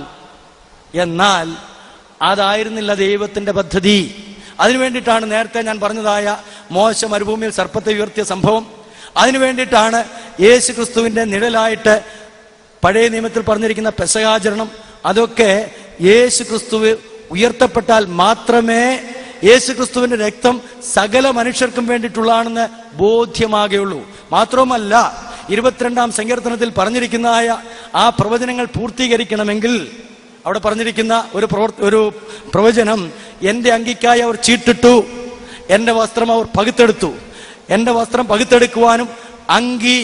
എന്നാൽ അതായിരുന്നില്ല ദൈവത്തിന്റെ പദ്ധതി അതിനു വേണ്ടിയിട്ടാണ് നേരത്തെ ഞാൻ പറഞ്ഞതായ മോശ മരുഭൂമിയിൽ സർപ്പത്തെ ഉയർത്തിയ സംഭവം അതിനു വേണ്ടിയിട്ടാണ് യേശു ക്രിസ്തുവിന്റെ നിഴലായിട്ട് പഴയ നിയമത്തിൽ പറഞ്ഞിരിക്കുന്ന പെസകാചരണം അതൊക്കെ യേശു ക്രിസ്തു ഉയർത്തപ്പെട്ടാൽ മാത്രമേ യേശു ക്രിസ്തുവിന്റെ രക്തം സകല മനുഷ്യർക്കും വേണ്ടിയിട്ടുള്ളതാണെന്ന് ബോധ്യമാകുകയുള്ളൂ മാത്രവുമല്ല ഇരുപത്തിരണ്ടാം സങ്കീർത്തനത്തിൽ പറഞ്ഞിരിക്കുന്നതായ ആ പ്രവചനങ്ങൾ പൂർത്തീകരിക്കണമെങ്കിൽ അവിടെ പറഞ്ഞിരിക്കുന്ന ഒരു പ്രവർ- ഒരു പ്രവചനം എന്റെ അങ്കിക്കായി അവർ ചീട്ടിട്ടു എന്റെ വസ്ത്രം അവർ പകുത്തെടുത്തു എന്റെ വസ്ത്രം പകുത്തെടുക്കുവാനും അങ്കി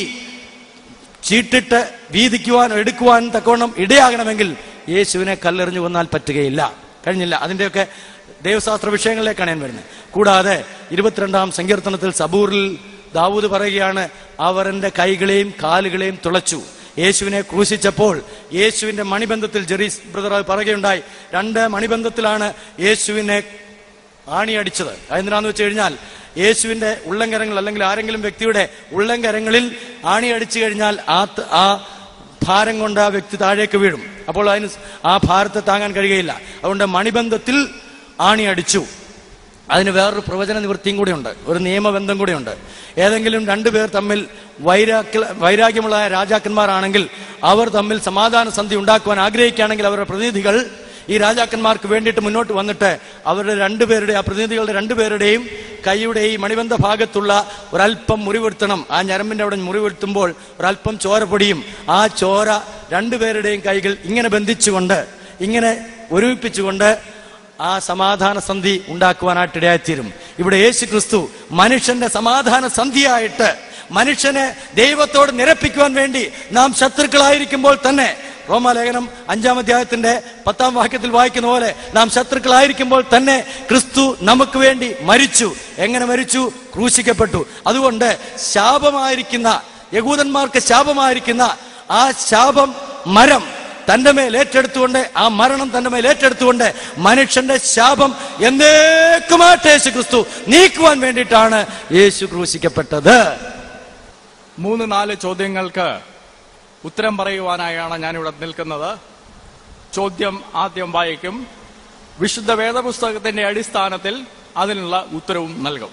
ചീട്ടിട്ട് വീതിക്കുവാനും എടുക്കുവാനും തക്കവണ്ണം ഇടയാകണമെങ്കിൽ യേശുവിനെ കല്ലെറിഞ്ഞു കൊന്നാൽ പറ്റുകയില്ല കഴിഞ്ഞില്ല അതിന്റെയൊക്കെ ദൈവശാസ്ത്ര വിഷയങ്ങളിലേക്കാണ് ഞാൻ വരുന്നത് കൂടാതെ ഇരുപത്തിരണ്ടാം സങ്കീർത്തനത്തിൽ സബൂറിൽ ദാവൂദ് പറയുകയാണ് അവർ എന്റെ കൈകളെയും കാലുകളെയും തുളച്ചു യേശുവിനെ ക്രൂശിച്ചപ്പോൾ യേശുവിന്റെ മണിബന്ധത്തിൽ ജെറീസ് ബ്രദർ അത് പറയുകയുണ്ടായി രണ്ട് മണിബന്ധത്തിലാണ് യേശുവിനെ ആണിയടിച്ചത് അതെന്തിനാന്ന് വെച്ച് കഴിഞ്ഞാൽ യേശുവിന്റെ ഉള്ളങ്കരങ്ങൾ അല്ലെങ്കിൽ ആരെങ്കിലും വ്യക്തിയുടെ ഉള്ളങ്കരങ്ങളിൽ ആണിയടിച്ചു കഴിഞ്ഞാൽ ആ ത- ആ ഭാരം കൊണ്ട് ആ വ്യക്തി താഴേക്ക് വീഴും അപ്പോൾ അതിന് ആ ഭാരത്തെ താങ്ങാൻ കഴിയുകയില്ല അതുകൊണ്ട് മണിബന്ധത്തിൽ ആണി അടിച്ചു അതിന് വേറൊരു പ്രവചന നിവൃത്തിയും കൂടിയുണ്ട് ഒരു നിയമബന്ധം കൂടിയുണ്ട് ഏതെങ്കിലും രണ്ടുപേർ തമ്മിൽ വൈരാഗ്യ വൈരാഗ്യമുള്ള രാജാക്കന്മാരാണെങ്കിൽ അവർ തമ്മിൽ സമാധാന സന്ധി ഉണ്ടാക്കുവാൻ ആഗ്രഹിക്കുകയാണെങ്കിൽ അവരുടെ പ്രതിനിധികൾ ഈ രാജാക്കന്മാർക്ക് വേണ്ടിയിട്ട് മുന്നോട്ട് വന്നിട്ട് അവരുടെ രണ്ടുപേരുടെ ആ പ്രതിനിധികളുടെ രണ്ടുപേരുടെയും കൈയുടെ ഈ മണിബന്ധ ഭാഗത്തുള്ള ഒരല്പം മുറിവെടുത്തണം ആ ഞരമ്പിന്റെ അവിടെ മുറിവെടുത്തുമ്പോൾ ഒരല്പം ചോര പൊടിയും ആ ചോര രണ്ടുപേരുടെയും കൈകൾ ഇങ്ങനെ ബന്ധിച്ചുകൊണ്ട് ഇങ്ങനെ ഒരുമിപ്പിച്ചുകൊണ്ട് ആ സമാധാന സന്ധി ഉണ്ടാക്കുവാനായിട്ട് ഇടയായിത്തീരും ഇവിടെ യേശു ക്രിസ്തു മനുഷ്യന്റെ സമാധാന സന്ധിയായിട്ട് മനുഷ്യനെ ദൈവത്തോട് നിരപ്പിക്കുവാൻ വേണ്ടി നാം ശത്രുക്കളായിരിക്കുമ്പോൾ തന്നെ റോമാലേഖനം അഞ്ചാം അധ്യായത്തിന്റെ പത്താം വാക്യത്തിൽ വായിക്കുന്ന പോലെ നാം ശത്രുക്കളായിരിക്കുമ്പോൾ തന്നെ ക്രിസ്തു നമുക്ക് വേണ്ടി മരിച്ചു എങ്ങനെ മരിച്ചു ക്രൂശിക്കപ്പെട്ടു അതുകൊണ്ട് ശാപമായിരിക്കുന്ന യകൂദന്മാർക്ക് ശാപമായിരിക്കുന്ന ആ ശാപം മരം തന്റെ മേൽ ഏറ്റെടുത്തുകൊണ്ട് ആ മരണം തന്റെ മേൽ ഏറ്റെടുത്തുകൊണ്ട് മനുഷ്യന്റെ ശാപം എന്നേക്കുമായിട്ട് യേശു ക്രിസ്തു നീക്കുവാൻ വേണ്ടിയിട്ടാണ് യേശു ക്രൂശിക്കപ്പെട്ടത് മൂന്ന് നാല് ചോദ്യങ്ങൾക്ക് ഉത്തരം പറയുവാനായാണ് ഞാനിവിടെ നിൽക്കുന്നത് ചോദ്യം ആദ്യം വായിക്കും വിശുദ്ധ വേദപുസ്തകത്തിന്റെ അടിസ്ഥാനത്തിൽ അതിനുള്ള ഉത്തരവും നൽകും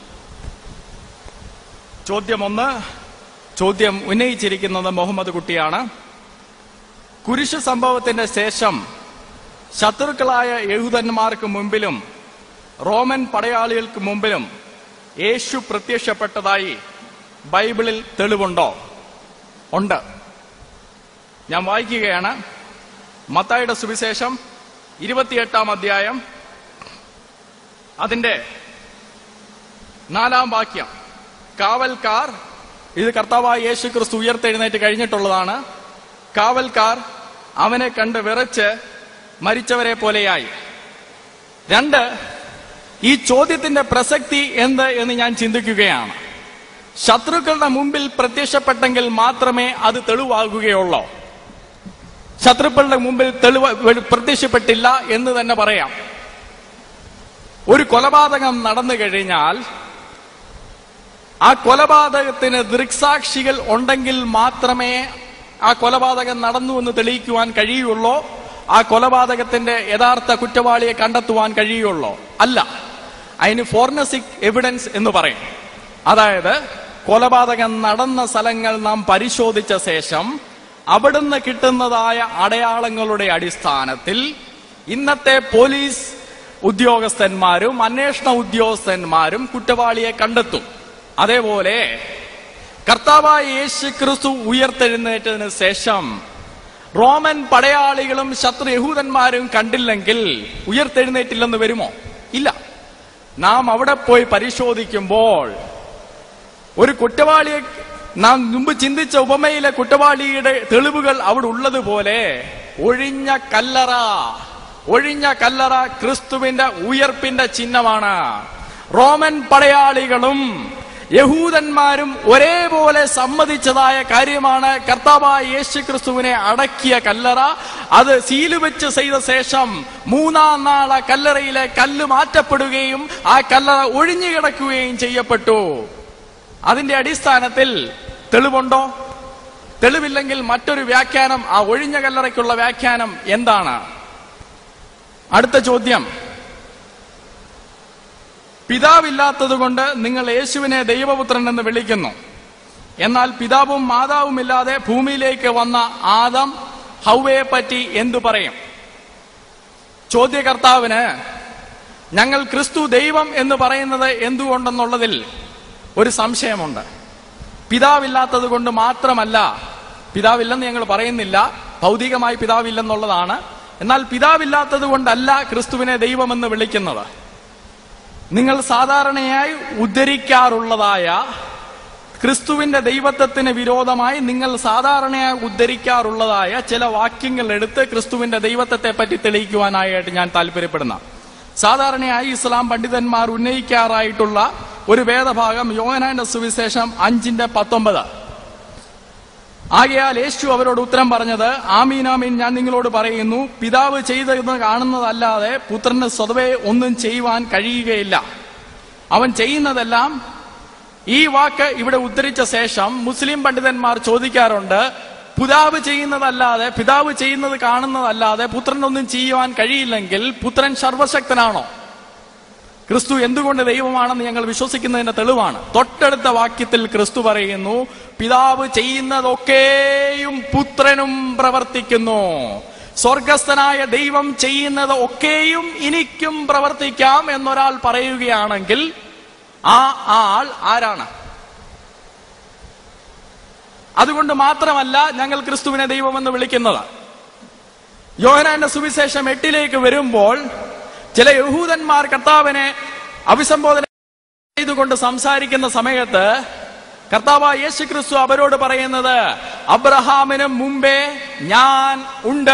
ചോദ്യം ഒന്ന് ചോദ്യം ഉന്നയിച്ചിരിക്കുന്നത് മുഹമ്മദ് കുട്ടിയാണ് കുരിശ് സംഭവത്തിന്റെ ശേഷം ശത്രുക്കളായ യഹൂദന്മാർക്ക് മുമ്പിലും റോമൻ പടയാളികൾക്ക് മുമ്പിലും യേശു പ്രത്യക്ഷപ്പെട്ടതായി ബൈബിളിൽ തെളിവുണ്ടോ ഉണ്ട് ഞാൻ വായിക്കുകയാണ് മത്തായുടെ സുവിശേഷം ഇരുപത്തിയെട്ടാം അധ്യായം അതിന്റെ നാലാം വാക്യം കാവൽക്കാർ ഇത് കർത്താവായ യേശു ക്രിസ്തു ഉയർത്തെഴുന്നേറ്റ് കഴിഞ്ഞിട്ടുള്ളതാണ് കാവൽക്കാർ അവനെ കണ്ട് വിറച്ച് മരിച്ചവരെ പോലെയായി രണ്ട് ഈ ചോദ്യത്തിന്റെ പ്രസക്തി എന്ത് എന്ന് ഞാൻ ചിന്തിക്കുകയാണ് ശത്രുക്കളുടെ മുമ്പിൽ പ്രത്യക്ഷപ്പെട്ടെങ്കിൽ മാത്രമേ അത് തെളിവാകുകയുള്ളൂ ശത്രുക്കളുടെ മുമ്പിൽ തെളിവ് പ്രത്യക്ഷപ്പെട്ടില്ല എന്ന് തന്നെ പറയാം ഒരു കൊലപാതകം നടന്നു കഴിഞ്ഞാൽ ആ കൊലപാതകത്തിന് ദൃക്സാക്ഷികൾ ഉണ്ടെങ്കിൽ മാത്രമേ ആ കൊലപാതകം നടന്നു എന്ന് തെളിയിക്കുവാൻ കഴിയുള്ളൂ ആ കൊലപാതകത്തിന്റെ യഥാർത്ഥ കുറ്റവാളിയെ കണ്ടെത്തുവാൻ കഴിയുള്ളൂ അല്ല അതിന് ഫോർനസിക് എവിഡൻസ് എന്ന് പറയും അതായത് കൊലപാതകം നടന്ന സ്ഥലങ്ങൾ നാം പരിശോധിച്ച ശേഷം അവിടുന്ന് കിട്ടുന്നതായ അടയാളങ്ങളുടെ അടിസ്ഥാനത്തിൽ ഇന്നത്തെ പോലീസ് ഉദ്യോഗസ്ഥന്മാരും അന്വേഷണ ഉദ്യോഗസ്ഥന്മാരും കുറ്റവാളിയെ കണ്ടെത്തും അതേപോലെ കർത്താവായ യേശു ക്രിസ്തു ഉയർത്തെഴുന്നേറ്റതിന് ശേഷം റോമൻ പടയാളികളും ശത്രു യഹൂദന്മാരും കണ്ടില്ലെങ്കിൽ ഉയർത്തെഴുന്നേറ്റില്ലെന്ന് വരുമോ ഇല്ല നാം അവിടെ പോയി പരിശോധിക്കുമ്പോൾ ഒരു കുറ്റവാളിയെ നാം മുമ്പ് ചിന്തിച്ച ഉപമയിലെ കുറ്റവാളിയുടെ തെളിവുകൾ അവിടെ ഉള്ളതുപോലെ ഒഴിഞ്ഞ കല്ലറ ഒഴിഞ്ഞ കല്ലറ ക്രിസ്തുവിന്റെ ഉയർപ്പിന്റെ ചിഹ്നമാണ് റോമൻ പടയാളികളും യഹൂദന്മാരും ഒരേപോലെ സമ്മതിച്ചതായ കാര്യമാണ് കർത്താവായ യേശു ക്രിസ്തുവിനെ അടക്കിയ കല്ലറ അത് സീല് വെച്ച് ചെയ്ത ശേഷം മൂന്നാം നാൾ ആ കല്ലറയിലെ കല്ല് മാറ്റപ്പെടുകയും ആ കല്ലറ ഒഴിഞ്ഞു കിടക്കുകയും ചെയ്യപ്പെട്ടു അതിന്റെ അടിസ്ഥാനത്തിൽ തെളിവുണ്ടോ തെളിവില്ലെങ്കിൽ മറ്റൊരു വ്യാഖ്യാനം ആ ഒഴിഞ്ഞ കല്ലറയ്ക്കുള്ള വ്യാഖ്യാനം എന്താണ് അടുത്ത ചോദ്യം പിതാവില്ലാത്തതുകൊണ്ട് നിങ്ങൾ യേശുവിനെ ദൈവപുത്രൻ എന്ന് വിളിക്കുന്നു എന്നാൽ പിതാവും മാതാവും ഇല്ലാതെ ഭൂമിയിലേക്ക് വന്ന ആദം ഹൗവയെ പറ്റി എന്തു പറയും ചോദ്യകർത്താവിന് ഞങ്ങൾ ക്രിസ്തു ദൈവം എന്ന് പറയുന്നത് എന്തുകൊണ്ടെന്നുള്ളതിൽ ഒരു സംശയമുണ്ട് പിതാവില്ലാത്തത് കൊണ്ട് മാത്രമല്ല പിതാവില്ലെന്ന് ഞങ്ങൾ പറയുന്നില്ല ഭൗതികമായി പിതാവില്ലെന്നുള്ളതാണ് എന്നാൽ പിതാവില്ലാത്തത് കൊണ്ടല്ല ക്രിസ്തുവിനെ ദൈവമെന്ന് വിളിക്കുന്നത് നിങ്ങൾ സാധാരണയായി ഉദ്ധരിക്കാറുള്ളതായ ക്രിസ്തുവിന്റെ ദൈവത്വത്തിന് വിരോധമായി നിങ്ങൾ സാധാരണയായി ഉദ്ധരിക്കാറുള്ളതായ ചില വാക്യങ്ങൾ എടുത്ത് ക്രിസ്തുവിന്റെ ദൈവത്വത്തെ പറ്റി തെളിയിക്കുവാനായിട്ട് ഞാൻ താല്പര്യപ്പെടുന്ന സാധാരണയായി ഇസ്ലാം പണ്ഡിതന്മാർ ഉന്നയിക്കാറായിട്ടുള്ള ഒരു വേദഭാഗം യോഹനാന്റെ സുവിശേഷം അഞ്ചിന്റെ പത്തൊമ്പത് ആകയാൽ യേശു അവരോട് ഉത്തരം പറഞ്ഞത് ആമീൻ ആമീൻ ഞാൻ നിങ്ങളോട് പറയുന്നു പിതാവ് ചെയ്തെന്ന് കാണുന്നതല്ലാതെ പുത്രന് സ്വതവേ ഒന്നും ചെയ്യുവാൻ കഴിയുകയില്ല അവൻ ചെയ്യുന്നതെല്ലാം ഈ വാക്ക് ഇവിടെ ഉദ്ധരിച്ച ശേഷം മുസ്ലിം പണ്ഡിതന്മാർ ചോദിക്കാറുണ്ട് പിതാവ് ചെയ്യുന്നതല്ലാതെ പിതാവ് ചെയ്യുന്നത് കാണുന്നതല്ലാതെ പുത്രനൊന്നും ചെയ്യുവാൻ കഴിയില്ലെങ്കിൽ പുത്രൻ സർവശക്തനാണോ ക്രിസ്തു എന്തുകൊണ്ട് ദൈവമാണെന്ന് ഞങ്ങൾ വിശ്വസിക്കുന്നതിന്റെ തെളിവാണ് തൊട്ടടുത്ത വാക്യത്തിൽ ക്രിസ്തു പറയുന്നു പിതാവ് ചെയ്യുന്നതൊക്കെയും പുത്രനും പ്രവർത്തിക്കുന്നു സ്വർഗസ്ഥനായ ദൈവം ചെയ്യുന്നത് ഒക്കെയും എനിക്കും പ്രവർത്തിക്കാം എന്നൊരാൾ പറയുകയാണെങ്കിൽ ആ ആൾ ആരാണ് അതുകൊണ്ട് മാത്രമല്ല ഞങ്ങൾ ക്രിസ്തുവിനെ ദൈവമെന്ന് വിളിക്കുന്നത് യോഹനാന്റെ സുവിശേഷം എട്ടിലേക്ക് വരുമ്പോൾ ചില യഹൂദന്മാർ കർത്താവിനെ അഭിസംബോധന ചെയ്തുകൊണ്ട് സംസാരിക്കുന്ന സമയത്ത് കർത്താവ് യേശു ക്രിസ്തു അവരോട് പറയുന്നത് അബ്രഹാമിന് മുമ്പേ ഞാൻ ഉണ്ട്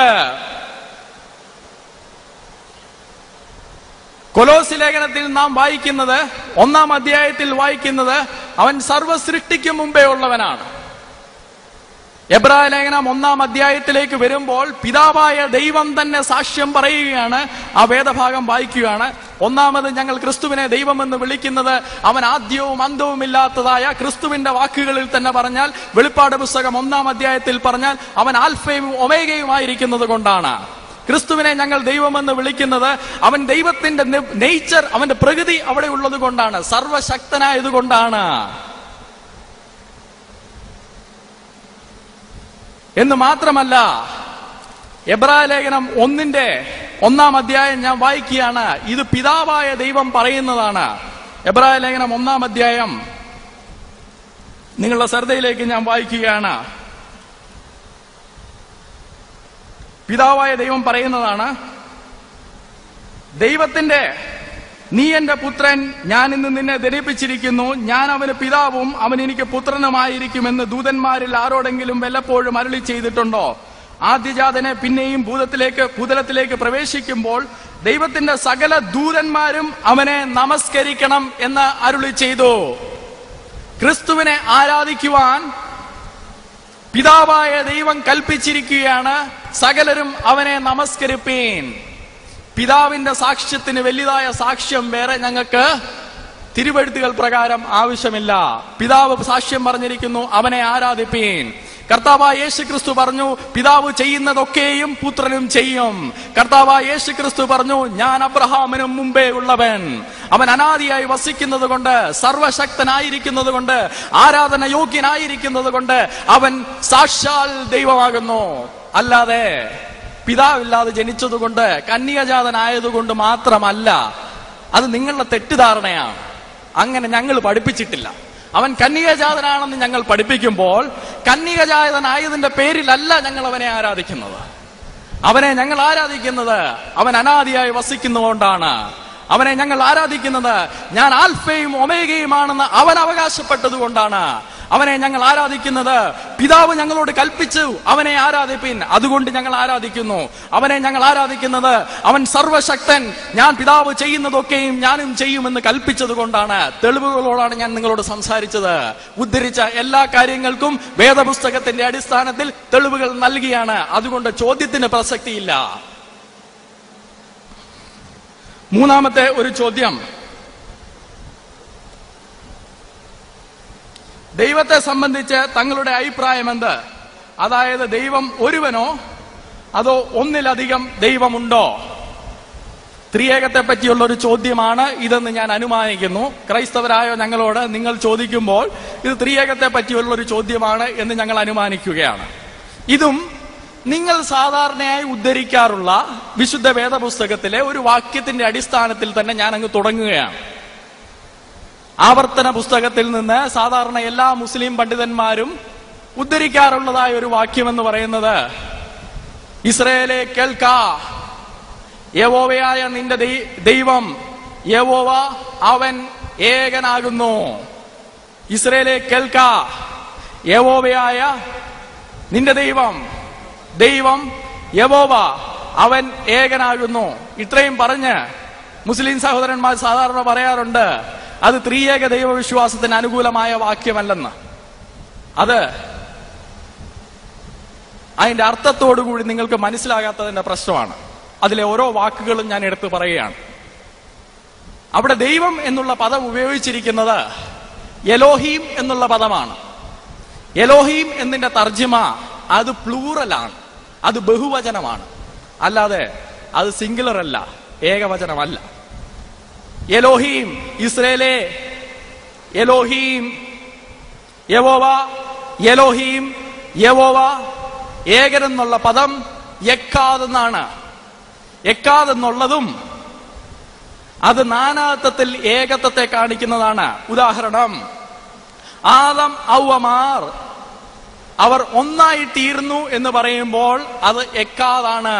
കൊലോസി ലേഖനത്തിൽ നാം വായിക്കുന്നത് ഒന്നാം അധ്യായത്തിൽ വായിക്കുന്നത് അവൻ സർവസൃഷ്ടിക്ക് മുമ്പേ ഉള്ളവനാണ് എബ്രായ ലേഖനം ഒന്നാം അധ്യായത്തിലേക്ക് വരുമ്പോൾ പിതാവായ ദൈവം തന്നെ സാക്ഷ്യം പറയുകയാണ് ആ വേദഭാഗം വായിക്കുകയാണ് ഒന്നാമത് ഞങ്ങൾ ക്രിസ്തുവിനെ ദൈവമെന്ന് വിളിക്കുന്നത് അവൻ ആദ്യവും അന്തവും ഇല്ലാത്തതായ ക്രിസ്തുവിന്റെ വാക്കുകളിൽ തന്നെ പറഞ്ഞാൽ വെളിപ്പാട് പുസ്തകം ഒന്നാം അധ്യായത്തിൽ പറഞ്ഞാൽ അവൻ ആൽഫയും ഒമേഗയുമായിരിക്കുന്നത് കൊണ്ടാണ് ക്രിസ്തുവിനെ ഞങ്ങൾ ദൈവമെന്ന് വിളിക്കുന്നത് അവൻ ദൈവത്തിന്റെ നേച്ചർ അവന്റെ പ്രകൃതി അവിടെ ഉള്ളത് കൊണ്ടാണ് സർവശക്തനായത് കൊണ്ടാണ് എന്ന് മാത്രമല്ല എബ്രായ ലേഖനം ഒന്നിന്റെ ഒന്നാം അധ്യായം ഞാൻ വായിക്കുകയാണ് ഇത് പിതാവായ ദൈവം പറയുന്നതാണ് എബ്രായ ലേഖനം ഒന്നാം അധ്യായം നിങ്ങളുടെ ശ്രദ്ധയിലേക്ക് ഞാൻ വായിക്കുകയാണ് പിതാവായ ദൈവം പറയുന്നതാണ് ദൈവത്തിന്റെ നീ എന്റെ പുത്രൻ ഞാൻ ഇന്ന് നിന്നെ ധരിപ്പിച്ചിരിക്കുന്നു ഞാൻ അവന് പിതാവും അവൻ എനിക്ക് പുത്രനുമായിരിക്കുമെന്ന് ദൂതന്മാരിൽ ആരോടെങ്കിലും വല്ലപ്പോഴും അരുളി ചെയ്തിട്ടുണ്ടോ ആദ്യജാതനെ പിന്നെയും ഭൂതത്തിലേക്ക് ഭൂതലത്തിലേക്ക് പ്രവേശിക്കുമ്പോൾ ദൈവത്തിന്റെ സകല ദൂതന്മാരും അവനെ നമസ്കരിക്കണം എന്ന് അരുളി ചെയ്തു ക്രിസ്തുവിനെ ആരാധിക്കുവാൻ പിതാവായ ദൈവം കൽപ്പിച്ചിരിക്കുകയാണ് സകലരും അവനെ നമസ്കരിപ്പീൻ പിതാവിന്റെ സാക്ഷ്യത്തിന് വലിയതായ സാക്ഷ്യം വേറെ ഞങ്ങൾക്ക് തിരുവെഴുത്തുകൾ പ്രകാരം ആവശ്യമില്ല പിതാവ് സാക്ഷ്യം പറഞ്ഞിരിക്കുന്നു അവനെ ആരാധിപ്പീൻ കർത്താവായ യേശു ക്രിസ്തു പറഞ്ഞു പിതാവ് ചെയ്യുന്നതൊക്കെയും പുത്രനും ചെയ്യും കർത്താവായ യേശു ക്രിസ്തു പറഞ്ഞു ഞാൻ അബ്രഹാമിനും മുമ്പേ ഉള്ളവൻ അവൻ അനാദിയായി വസിക്കുന്നത് കൊണ്ട് സർവശക്തനായിരിക്കുന്നത് കൊണ്ട് ആരാധന യോഗ്യനായിരിക്കുന്നത് കൊണ്ട് അവൻ സാക്ഷാൽ ദൈവമാകുന്നു അല്ലാതെ പിതാവില്ലാതെ ജനിച്ചതുകൊണ്ട് കന്യകജാതനായതുകൊണ്ട് മാത്രമല്ല അത് നിങ്ങളുടെ തെറ്റിദ്ധാരണയാണ് അങ്ങനെ ഞങ്ങൾ പഠിപ്പിച്ചിട്ടില്ല അവൻ കന്യകജാതനാണെന്ന് ഞങ്ങൾ പഠിപ്പിക്കുമ്പോൾ കന്യകജാതനായതിന്റെ പേരിലല്ല ഞങ്ങൾ അവനെ ആരാധിക്കുന്നത് അവനെ ഞങ്ങൾ ആരാധിക്കുന്നത് അവൻ അനാദിയായി വസിക്കുന്നതുകൊണ്ടാണ് അവനെ ഞങ്ങൾ ആരാധിക്കുന്നത് ഞാൻ ആൽഫയും ഒമേഗയുമാണെന്ന് അവൻ അവകാശപ്പെട്ടത് കൊണ്ടാണ് അവനെ ഞങ്ങൾ ആരാധിക്കുന്നത് പിതാവ് ഞങ്ങളോട് കൽപ്പിച്ചു അവനെ ആരാധിപ്പിൻ അതുകൊണ്ട് ഞങ്ങൾ ആരാധിക്കുന്നു അവനെ ഞങ്ങൾ ആരാധിക്കുന്നത് അവൻ സർവശക്തൻ ഞാൻ പിതാവ് ചെയ്യുന്നതൊക്കെയും ഞാനും ചെയ്യുമെന്ന് കൽപ്പിച്ചത് കൊണ്ടാണ് തെളിവുകളോടാണ് ഞാൻ നിങ്ങളോട് സംസാരിച്ചത് ഉദ്ധരിച്ച എല്ലാ കാര്യങ്ങൾക്കും വേദപുസ്തകത്തിന്റെ അടിസ്ഥാനത്തിൽ തെളിവുകൾ നൽകിയാണ് അതുകൊണ്ട് ചോദ്യത്തിന് പ്രസക്തിയില്ല മൂന്നാമത്തെ ഒരു ചോദ്യം ദൈവത്തെ സംബന്ധിച്ച് തങ്ങളുടെ അഭിപ്രായം എന്ത് അതായത് ദൈവം ഒരുവനോ അതോ ഒന്നിലധികം ദൈവമുണ്ടോ ത്രിയേകത്തെ പറ്റിയുള്ള ഒരു ചോദ്യമാണ് ഇതെന്ന് ഞാൻ അനുമാനിക്കുന്നു ക്രൈസ്തവരായ ഞങ്ങളോട് നിങ്ങൾ ചോദിക്കുമ്പോൾ ഇത് ത്രിയേകത്തെ പറ്റിയുള്ള ഒരു ചോദ്യമാണ് എന്ന് ഞങ്ങൾ അനുമാനിക്കുകയാണ് ഇതും നിങ്ങൾ സാധാരണയായി ഉദ്ധരിക്കാറുള്ള വിശുദ്ധ വേദപുസ്തകത്തിലെ ഒരു വാക്യത്തിന്റെ അടിസ്ഥാനത്തിൽ തന്നെ ഞാൻ അങ്ങ് തുടങ്ങുകയാണ് ആവർത്തന പുസ്തകത്തിൽ നിന്ന് സാധാരണ എല്ലാ മുസ്ലിം പണ്ഡിതന്മാരും ഉദ്ധരിക്കാറുള്ളതായ ഒരു വാക്യം എന്ന് പറയുന്നത് ഇസ്രയേലെ കേൾക്ക യവോവയായ നിന്റെ ദൈ- ദൈവം യവോവ അവൻ ഏകനാകുന്നു ഇസ്രയേലെ കേൾക്ക യവോവയായ നിന്റെ ദൈവം ദൈവം യവോവ അവൻ ഏകനാകുന്നു ഇത്രയും പറഞ്ഞ് മുസ്ലിം സഹോദരന്മാർ സാധാരണ പറയാറുണ്ട് അത് ത്രിയേക ദൈവവിശ്വാസത്തിന് അനുകൂലമായ വാക്യമല്ലെന്ന് അത് അതിന്റെ അർത്ഥത്തോടുകൂടി നിങ്ങൾക്ക് മനസ്സിലാകാത്തതിന്റെ പ്രശ്നമാണ് അതിലെ ഓരോ വാക്കുകളും ഞാൻ എടുത്തു പറയുകയാണ് അവിടെ ദൈവം എന്നുള്ള പദം ഉപയോഗിച്ചിരിക്കുന്നത് എലോഹീം എന്നുള്ള പദമാണ് എലോഹീം എന്നതിന്റെ തർജിമ അത് പ്ലൂറലാണ് അത് ബഹുവചനമാണ് അല്ലാതെ അത് സിംഗുലർ അല്ല ഏകവചനമല്ല എലോഹീം ഇസ്രേലേ എലോഹീം യവോവ എലോഹീം യവോവ ഏകനെന്നുള്ള പദം എക്കാതെന്നാണ് എക്കാതെന്നുള്ളതും അത് നാനാത്വത്തിൽ ഏകത്വത്തെ കാണിക്കുന്നതാണ് ഉദാഹരണം ആദം ഔവമാർ അവർ ഒന്നായി തീർന്നു എന്ന് പറയുമ്പോൾ അത് എക്കാതാണ്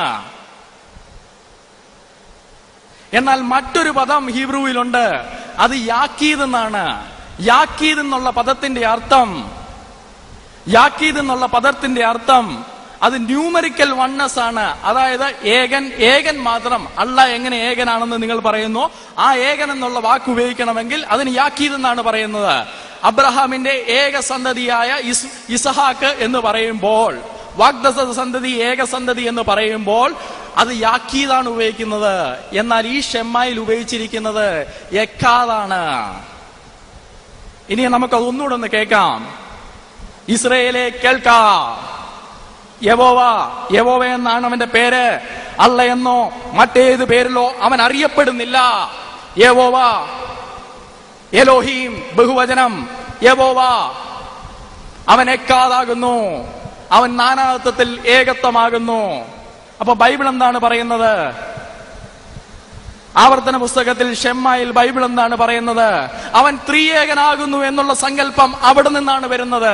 എന്നാൽ മറ്റൊരു പദം ഹീബ്രുവിലുണ്ട് അത് യാക്കീദ് എന്നാണ് യാക്കീദ് എന്നുള്ള പദത്തിന്റെ അർത്ഥം യാക്കീദ് എന്നുള്ള പദത്തിന്റെ അർത്ഥം അത് ന്യൂമറിക്കൽ വണ്ണസ് ആണ് അതായത് ഏകൻ ഏകൻ മാത്രം അല്ല എങ്ങനെ ഏകനാണെന്ന് നിങ്ങൾ പറയുന്നു ആ ഏകൻ എന്നുള്ള വാക്ക് ഉപയോഗിക്കണമെങ്കിൽ അതിന് യാക്കീദ് എന്നാണ് പറയുന്നത് അബ്രഹാമിന്റെ ഏക സന്തതിയായ ഇസ് ഇസഹാക്ക് എന്ന് പറയുമ്പോൾ വാഗ്ദത്ത സന്തതി ഏക സന്തതി എന്ന് പറയുമ്പോൾ അത് യാക്കീതാണ് ഉപയോഗിക്കുന്നത് എന്നാൽ ഈ ഷെമ്മായിൽ ഉപയോഗിച്ചിരിക്കുന്നത് എക്കാതാണ് ഇനി നമുക്കത് ഒന്നുകൂടെ ഒന്ന് കേൾക്കാം ഇസ്രയേലെ കേൾക്കാ യവോവ യവോവ എന്നാണ് അവന്റെ പേര് അല്ല എന്നോ മറ്റേത് പേരിലോ അവൻ അറിയപ്പെടുന്നില്ല യവോവ എലോഹീം ബഹുവചനം യവോവ അവൻ എക്കാതാകുന്നു അവൻ നാനാത്വത്തിൽ ഏകത്വമാകുന്നു അപ്പൊ ബൈബിൾ എന്താണ് പറയുന്നത് ആവർത്തന പുസ്തകത്തിൽ ഷെമ്മായിൽ ബൈബിൾ എന്താണ് പറയുന്നത് അവൻ ത്രിയേകനാകുന്നു എന്നുള്ള സങ്കല്പം അവിടെ നിന്നാണ് വരുന്നത്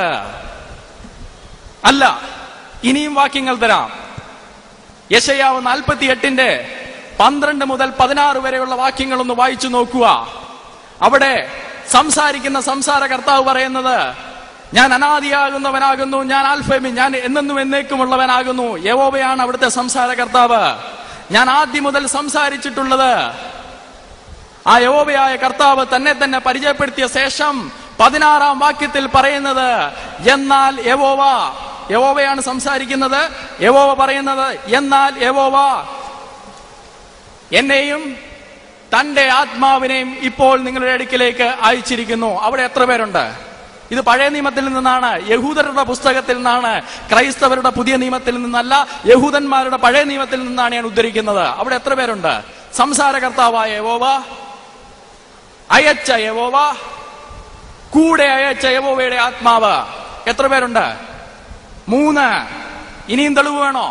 അല്ല ഇനിയും വാക്യങ്ങൾ തരാം യശയാവ് നാൽപ്പത്തി എട്ടിന്റെ പന്ത്രണ്ട് മുതൽ പതിനാറ് വരെയുള്ള വാക്യങ്ങൾ ഒന്ന് വായിച്ചു നോക്കുക അവിടെ സംസാരിക്കുന്ന സംസാര കർത്താവ് പറയുന്നത് ഞാൻ അനാദിയാകുന്നവനാകുന്നു ഞാൻ ആൽഫമി ഞാൻ എന്നെന്നും എന്നേക്കുമുള്ളവനാകുന്നു യവോവയാണ് അവിടുത്തെ സംസാര കർത്താവ് ഞാൻ ആദ്യം മുതൽ സംസാരിച്ചിട്ടുള്ളത് ആ യവോവയായ കർത്താവ് തന്നെ തന്നെ പരിചയപ്പെടുത്തിയ ശേഷം പതിനാറാം വാക്യത്തിൽ പറയുന്നത് എന്നാൽ യവോവ യവോവയാണ് സംസാരിക്കുന്നത് യവോവ പറയുന്നത് എന്നാൽ യവോവ എന്നെയും തന്റെ ആത്മാവിനെയും ഇപ്പോൾ നിങ്ങളുടെ അടുക്കിലേക്ക് അയച്ചിരിക്കുന്നു അവിടെ എത്ര പേരുണ്ട് ഇത് പഴയ നിയമത്തിൽ നിന്നാണ് യഹൂദരുടെ പുസ്തകത്തിൽ നിന്നാണ് ക്രൈസ്തവരുടെ പുതിയ നിയമത്തിൽ നിന്നല്ല യഹൂദന്മാരുടെ പഴയ നിയമത്തിൽ നിന്നാണ് ഞാൻ ഉദ്ധരിക്കുന്നത് അവിടെ എത്ര പേരുണ്ട് സംസാരകർത്താവായ യവോവ അയച്ച യവോവ കൂടെ അയച്ച യവോവയുടെ ആത്മാവ് എത്ര പേരുണ്ട് മൂന്ന് ഇനിയും തെളിവ് വേണോ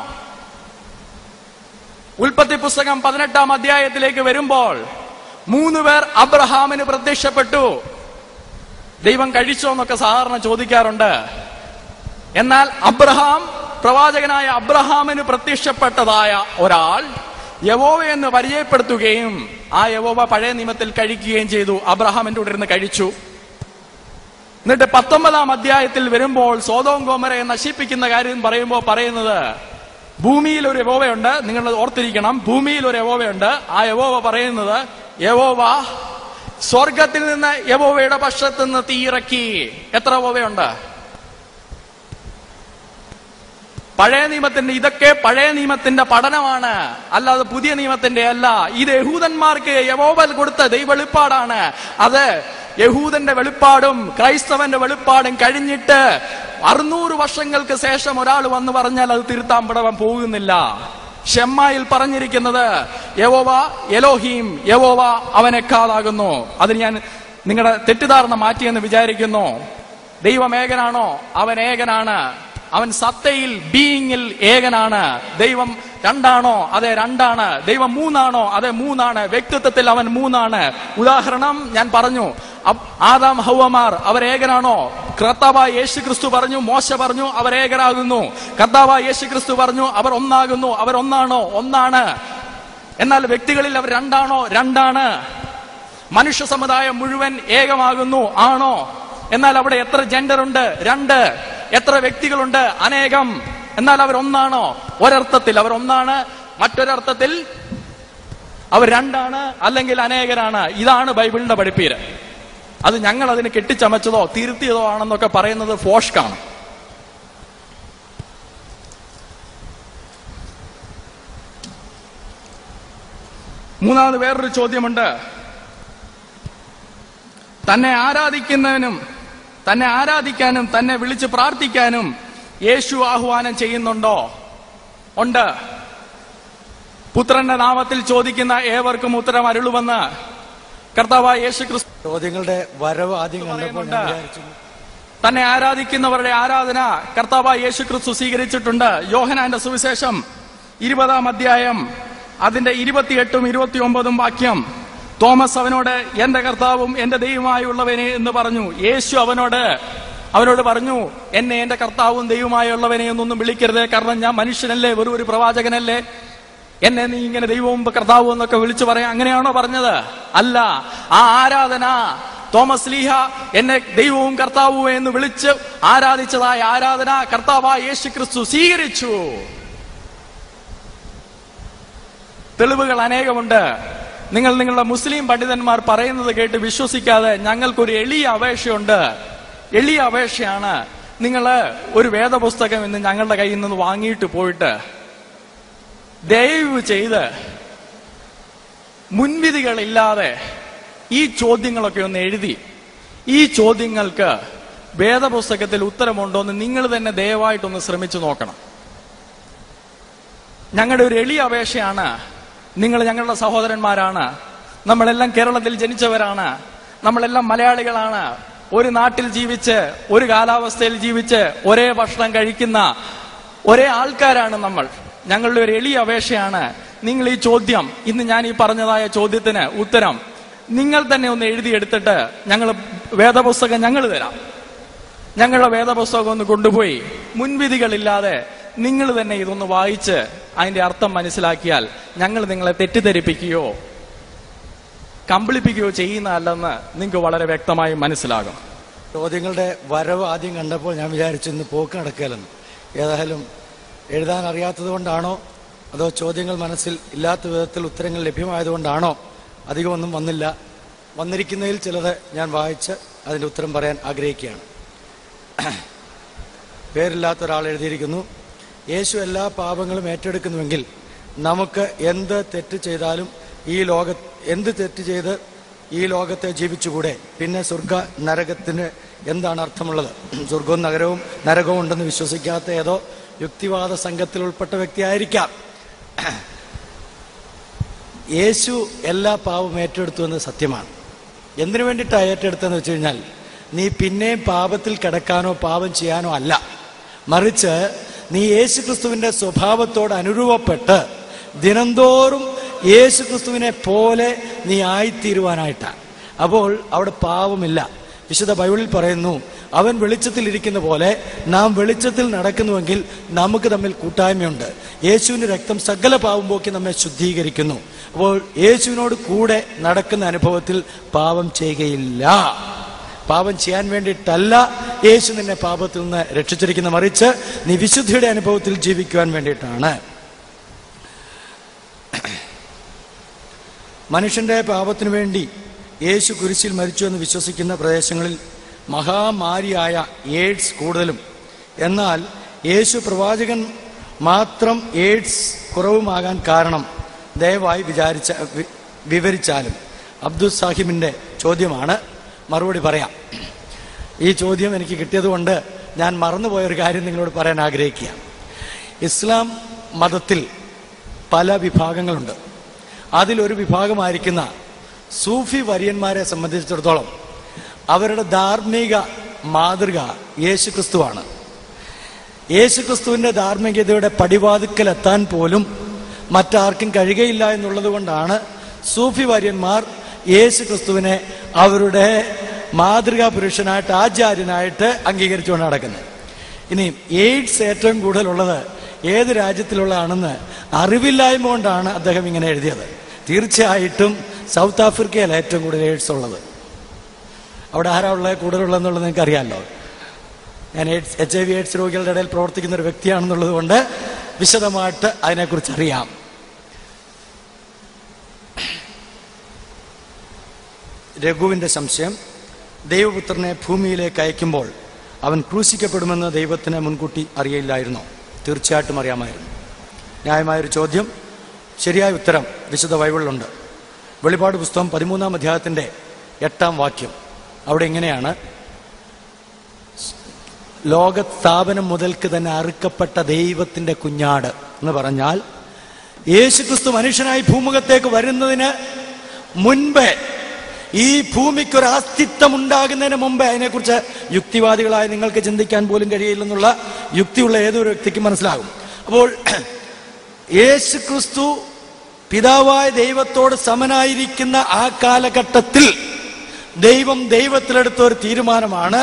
ഉൽപ്പത്തി പുസ്തകം പതിനെട്ടാം അധ്യായത്തിലേക്ക് വരുമ്പോൾ മൂന്ന് പേർ അബ്രഹാമിന് പ്രത്യക്ഷപ്പെട്ടു ദൈവം കഴിച്ചോ എന്നൊക്കെ സാധാരണ ചോദിക്കാറുണ്ട് എന്നാൽ അബ്രഹാം പ്രവാചകനായ അബ്രഹാമിന് പ്രത്യക്ഷപ്പെട്ടതായ ഒരാൾ യവോവ എന്ന് പരിചയപ്പെടുത്തുകയും ആ യവോവ പഴയ നിയമത്തിൽ കഴിക്കുകയും ചെയ്തു അബ്രഹാമിന്റെ കൂടെ ഇരുന്ന് കഴിച്ചു എന്നിട്ട് പത്തൊമ്പതാം അധ്യായത്തിൽ വരുമ്പോൾ സോതോം ഗോമരയെ നശിപ്പിക്കുന്ന കാര്യം പറയുമ്പോൾ പറയുന്നത് ഭൂമിയിൽ ഒരു യവോവയുണ്ട് നിങ്ങൾ ഓർത്തിരിക്കണം ഭൂമിയിൽ ഒരു യവോവയുണ്ട് ആ യവോവ പറയുന്നത് യവോവ സ്വർഗത്തിൽ നിന്ന് യവോവയുടെ പക്ഷത്ത് നിന്ന് തീയിറക്കി എത്ര യവോവയുണ്ട് പഴയ നിയമത്തിന്റെ ഇതൊക്കെ പഴയ നിയമത്തിന്റെ പഠനമാണ് അല്ലാതെ പുതിയ നിയമത്തിന്റെ അല്ല ഇത് യഹൂദന്മാർക്ക് യവോവൽ കൊടുത്ത ദൈവവെളിപ്പാടാണ് അത് യഹൂദന്റെ വെളിപ്പാടും ക്രൈസ്തവന്റെ വെളിപ്പാടും കഴിഞ്ഞിട്ട് അറുന്നൂറ് വർഷങ്ങൾക്ക് ശേഷം ഒരാൾ വന്ന് പറഞ്ഞാൽ അത് തിരുത്താൻ പടവൻ പോകുന്നില്ല ഷെമ്മായിൽ പറഞ്ഞിരിക്കുന്നത് യവോവ എലോഹീം യവോവ അവനെക്കാളാകുന്നു അതിന് ഞാൻ നിങ്ങളുടെ തെറ്റിദ്ധാരണ മാറ്റിയെന്ന് വിചാരിക്കുന്നു ദൈവം ഏകനാണോ അവൻ ഏകനാണ് അവൻ സത്തയിൽ ബീയിങ്ങിൽ ഏകനാണ് ദൈവം രണ്ടാണോ അതെ രണ്ടാണ് ദൈവം മൂന്നാണോ അതെ മൂന്നാണ് വ്യക്തിത്വത്തിൽ അവൻ മൂന്നാണ് ഉദാഹരണം ഞാൻ പറഞ്ഞു അബ്- ആദാം ഹൗവമാർ അവർ ഏകനാണോ കർത്താവായ യേശു ക്രിസ്തു പറഞ്ഞു മോശ പറഞ്ഞു അവർ ഏകനാകുന്നു കർത്താവായ യേശു ക്രിസ്തു പറഞ്ഞു അവർ ഒന്നാകുന്നു അവർ ഒന്നാണോ ഒന്നാണ് എന്നാൽ വ്യക്തികളിൽ അവർ രണ്ടാണോ രണ്ടാണ് മനുഷ്യ സമുദായം മുഴുവൻ ഏകമാകുന്നു ആണോ എന്നാൽ അവിടെ എത്ര ജെൻഡർ ഉണ്ട് രണ്ട് എത്ര വ്യക്തികളുണ്ട് അനേകം എന്നാൽ അവർ ഒന്നാണോ ഒരർത്ഥത്തിൽ അവർ ഒന്നാണ് മറ്റൊരർത്ഥത്തിൽ അവർ രണ്ടാണ് അല്ലെങ്കിൽ അനേകരാണ് ഇതാണ് ബൈബിളിന്റെ പഠിപ്പീര് അത് ഞങ്ങൾ അതിന് കെട്ടിച്ചമച്ചതോ തിരുത്തിയതോ ആണെന്നൊക്കെ പറയുന്നത് ഫോഷ്കാണ് മൂന്നാമത് വേറൊരു ചോദ്യമുണ്ട് തന്നെ ആരാധിക്കുന്നതിനും തന്നെ ആരാധിക്കാനും തന്നെ വിളിച്ച് പ്രാർത്ഥിക്കാനും യേശു ആഹ്വാനം ചെയ്യുന്നുണ്ടോ ഉണ്ട് പുത്രന്റെ നാമത്തിൽ ചോദിക്കുന്ന ഏവർക്കും ഉത്തരം അരുളുമെന്ന് കർത്താവായ യേശു ക്രിസ്തു ചോദ്യങ്ങളുടെ വരവ് ആദ്യം കണ്ടപ്പോൾ ഞാൻ പറയുന്നുണ്ട്. വിചാരിച്ചു തന്നെ ആരാധിക്കുന്നവരുടെ ആരാധന കർത്താവായ യേശു ക്രിസ്തു സ്വീകരിച്ചിട്ടുണ്ട് യോഹനാന്റെ സുവിശേഷം ഇരുപതാം അധ്യായം അതിന്റെ ഇരുപത്തിയെട്ടും ഇരുപത്തിയൊമ്പതും വാക്യം തോമസ് അവനോട് എന്റെ കർത്താവും എന്റെ ദൈവമായുള്ളവനെ എന്ന് പറഞ്ഞു യേശു അവനോട് അവനോട് പറഞ്ഞു എന്നെ എന്റെ കർത്താവും ദൈവമായുള്ളവനെ എന്നൊന്നും വിളിക്കരുത് കാരണം ഞാൻ മനുഷ്യനല്ലേ വെറും ഒരു പ്രവാചകനല്ലേ എന്നെ നീ ഇങ്ങനെ ദൈവവും കർത്താവും എന്നൊക്കെ വിളിച്ചു പറയാം അങ്ങനെയാണോ പറഞ്ഞത് അല്ല ആ ആരാധന തോമസ് ലീഹ എന്നെ ദൈവവും കർത്താവും എന്ന് വിളിച്ച് ആരാധിച്ചതായ ആരാധന കർത്താവായ യേശു ക്രിസ്തു സ്വീകരിച്ചു തെളിവുകൾ അനേകമുണ്ട് നിങ്ങൾ നിങ്ങളുടെ മുസ്ലിം പണ്ഡിതന്മാർ പറയുന്നത് കേട്ട് വിശ്വസിക്കാതെ ഞങ്ങൾക്കൊരു എളിയ അപേക്ഷയുണ്ട് എളിയ അപേക്ഷയാണ് നിങ്ങൾ ഒരു വേദപുസ്തകം ഇന്ന് ഞങ്ങളുടെ കയ്യിൽ നിന്ന് വാങ്ങിയിട്ട് പോയിട്ട് ദയവ് ചെയ്ത് മുൻവിധികളില്ലാതെ ഈ ചോദ്യങ്ങളൊക്കെ ഒന്ന് എഴുതി ഈ ചോദ്യങ്ങൾക്ക് വേദപുസ്തകത്തിൽ ഉത്തരമുണ്ടോ എന്ന് നിങ്ങൾ തന്നെ ദയവായിട്ടൊന്ന് ശ്രമിച്ചു നോക്കണം ഞങ്ങളുടെ ഒരു എളിയ അപേക്ഷയാണ് നിങ്ങൾ ഞങ്ങളുടെ സഹോദരന്മാരാണ് നമ്മളെല്ലാം കേരളത്തിൽ ജനിച്ചവരാണ് നമ്മളെല്ലാം മലയാളികളാണ് ഒരു നാട്ടിൽ ജീവിച്ച് ഒരു കാലാവസ്ഥയിൽ ജീവിച്ച് ഒരേ ഭക്ഷണം കഴിക്കുന്ന ഒരേ ആൾക്കാരാണ് നമ്മൾ ഞങ്ങളുടെ ഒരു എളിയ അപേക്ഷയാണ് നിങ്ങൾ ഈ ചോദ്യം ഇന്ന് ഞാൻ ഈ പറഞ്ഞതായ ചോദ്യത്തിന് ഉത്തരം നിങ്ങൾ തന്നെ ഒന്ന് എഴുതിയെടുത്തിട്ട് ഞങ്ങൾ വേദപുസ്തകം ഞങ്ങൾ തരാം ഞങ്ങളുടെ വേദപുസ്തകം ഒന്ന് കൊണ്ടുപോയി മുൻവിധികളില്ലാതെ നിങ്ങൾ തന്നെ ഇതൊന്ന് വായിച്ച് അതിന്റെ അർത്ഥം മനസ്സിലാക്കിയാൽ ഞങ്ങൾ നിങ്ങളെ തെറ്റിദ്ധരിപ്പിക്കുകയോ കമ്പിളിപ്പിക്കുകയോ ചെയ്യുന്നതല്ലെന്ന് നിങ്ങൾക്ക് വളരെ വ്യക്തമായി മനസ്സിലാകും ചോദ്യങ്ങളുടെ വരവ് ആദ്യം കണ്ടപ്പോൾ ഞാൻ വിചാരിച്ചു ഇന്ന് പോക്ക് നടക്കുകയല്ലെന്ന് ഏതായാലും എഴുതാൻ അറിയാത്തത് കൊണ്ടാണോ അതോ ചോദ്യങ്ങൾ മനസ്സിൽ ഇല്ലാത്ത വിധത്തിൽ ഉത്തരങ്ങൾ ലഭ്യമായതുകൊണ്ടാണോ അധികമൊന്നും വന്നില്ല വന്നിരിക്കുന്നതിൽ ചിലത് ഞാൻ വായിച്ച് അതിന്റെ ഉത്തരം പറയാൻ ആഗ്രഹിക്കുകയാണ് പേരില്ലാത്ത ഒരാൾ എഴുതിയിരിക്കുന്നു യേശു എല്ലാ പാപങ്ങളും ഏറ്റെടുക്കുന്നുവെങ്കിൽ നമുക്ക് എന്ത് തെറ്റ് ചെയ്താലും ഈ ലോക എന്ത് തെറ്റ് ചെയ്ത് ഈ ലോകത്തെ ജീവിച്ചുകൂടെ പിന്നെ സ്വർഗ നരകത്തിന് എന്താണ് അർത്ഥമുള്ളത് സ്വർഗവും നഗരവും നരകവും ഉണ്ടെന്ന് വിശ്വസിക്കാത്ത ഏതോ യുക്തിവാദ സംഘത്തിൽ ഉൾപ്പെട്ട വ്യക്തിയായിരിക്കാം യേശു എല്ലാ പാപവും ഏറ്റെടുത്തു എന്ന് സത്യമാണ് എന്തിനു വേണ്ടിയിട്ടാണ് ഏറ്റെടുത്തതെന്ന് വെച്ച് കഴിഞ്ഞാൽ നീ പിന്നെയും പാപത്തിൽ കിടക്കാനോ പാപം ചെയ്യാനോ അല്ല മറിച്ച് നീ യേശു ക്രിസ്തുവിന്റെ സ്വഭാവത്തോട് അനുരൂപപ്പെട്ട് ദിനംതോറും യേശു ക്രിസ്തുവിനെ പോലെ നീ ആയിത്തീരുവാനായിട്ടാണ് അപ്പോൾ അവിടെ പാവമില്ല വിശുദ്ധ ബൈബിളിൽ പറയുന്നു അവൻ വെളിച്ചത്തിൽ ഇരിക്കുന്ന പോലെ നാം വെളിച്ചത്തിൽ നടക്കുന്നുവെങ്കിൽ നമുക്ക് തമ്മിൽ കൂട്ടായ്മയുണ്ട് യേശുവിന്റെ രക്തം സകല പാവം പോക്കി നമ്മെ ശുദ്ധീകരിക്കുന്നു അപ്പോൾ യേശുവിനോട് കൂടെ നടക്കുന്ന അനുഭവത്തിൽ പാപം ചെയ്യുകയില്ല പാപം ചെയ്യാൻ വേണ്ടിയിട്ടല്ല യേശു നിന്നെ പാപത്തിൽ നിന്ന് രക്ഷിച്ചിരിക്കുന്ന മറിച്ച് നീ വിശുദ്ധിയുടെ അനുഭവത്തിൽ ജീവിക്കുവാൻ വേണ്ടിയിട്ടാണ് മനുഷ്യന്റെ പാപത്തിനു വേണ്ടി യേശു കുരിശിൽ മരിച്ചു എന്ന് വിശ്വസിക്കുന്ന പ്രദേശങ്ങളിൽ മഹാമാരിയായ എയ്ഡ്സ് കൂടുതലും എന്നാൽ യേശു പ്രവാചകൻ മാത്രം എയ്ഡ്സ് കുറവുമാകാൻ കാരണം ദയവായി വിചാരിച്ച വി- വിവരിച്ചാലും അബ്ദുൽ സാഹിബിന്റെ ചോദ്യമാണ് മറുപടി പറയാം ഈ ചോദ്യം എനിക്ക് കിട്ടിയതുകൊണ്ട് ഞാൻ മറന്നുപോയ ഒരു കാര്യം നിങ്ങളോട് പറയാൻ ആഗ്രഹിക്കുക ഇസ്ലാം മതത്തിൽ പല വിഭാഗങ്ങളുണ്ട് അതിലൊരു വിഭാഗമായിരിക്കുന്ന സൂഫി വര്യന്മാരെ സംബന്ധിച്ചിടത്തോളം അവരുടെ ധാർമ്മിക മാതൃക യേശുക്രിസ്തുവാണ് യേശുക്രിസ്തുവിന്റെ ധാർമ്മികതയുടെ പടിവാതുക്കൽ എത്താൻ പോലും മറ്റാർക്കും കഴിയുകയില്ല എന്നുള്ളത് കൊണ്ടാണ് സൂഫി വര്യന്മാർ യേശുക്രിസ്തുവിനെ അവരുടെ മാതൃകാ പുരുഷനായിട്ട് ആചാര്യനായിട്ട് അംഗീകരിച്ചുകൊണ്ട് നടക്കുന്നത് ഇനി എയ്ഡ്സ് ഏറ്റവും കൂടുതലുള്ളത് ഏത് രാജ്യത്തിലുള്ളതാണെന്ന് അറിവില്ലായ്മ കൊണ്ടാണ് അദ്ദേഹം ഇങ്ങനെ എഴുതിയത് തീർച്ചയായിട്ടും സൗത്ത് ആഫ്രിക്കയിലാണ് ഏറ്റവും കൂടുതൽ എയ്ഡ്സ് ഉള്ളത് അവിടെ ആരാ ഉള്ളത് കൂടുതലുള്ളതെന്നുള്ളത് നിങ്ങൾക്ക് അറിയാമല്ലോ ഞാൻ AIDS H I V AIDS രോഗികളുടെ ഇടയിൽ പ്രവർത്തിക്കുന്ന ഒരു വ്യക്തിയാണെന്നുള്ളത് കൊണ്ട് വിശദമായിട്ട് അതിനെക്കുറിച്ച് അറിയാം രഘുവിന്റെ സംശയം ദൈവപുത്രനെ ഭൂമിയിലേക്ക് അയക്കുമ്പോൾ അവൻ ക്രൂശിക്കപ്പെടുമെന്ന് ദൈവത്തിന് മുൻകൂട്ടി അറിയില്ലായിരുന്നോ തീർച്ചയായിട്ടും അറിയാമായിരുന്നു ന്യായമായൊരു ചോദ്യം ശരിയായ ഉത്തരം വിശുദ്ധ ബൈബിളിലുണ്ട് വെളിപാട് പുസ്തകം പതിമൂന്നാം അധ്യായത്തിന്റെ എട്ടാം വാക്യം അവിടെ ഇങ്ങനെയാണ് ലോകസ്ഥാപനം മുതൽക്ക് തന്നെ അറുക്കപ്പെട്ട ദൈവത്തിന്റെ കുഞ്ഞാട് എന്ന് പറഞ്ഞാൽ യേശുക്രിസ്തു മനുഷ്യനായി ഭൂമുഖത്തേക്ക് വരുന്നതിന് മുൻപേ ഈ ഭൂമിക്ക് ഒരു അസ്തിത്വം ഉണ്ടാകുന്നതിന് മുമ്പേ അതിനെക്കുറിച്ച് യുക്തിവാദികളായ നിങ്ങൾക്ക് ചിന്തിക്കാൻ പോലും കഴിയില്ലെന്നുള്ള യുക്തിയുള്ള ഏതൊരു വ്യക്തിക്കും മനസ്സിലാകും അപ്പോൾ യേശുക്രിസ്തു പിതാവായ ദൈവത്തോട് സമനായിരിക്കുന്ന ആ കാലഘട്ടത്തിൽ ദൈവം ദൈവത്തിലെടുത്ത ഒരു തീരുമാനമാണ്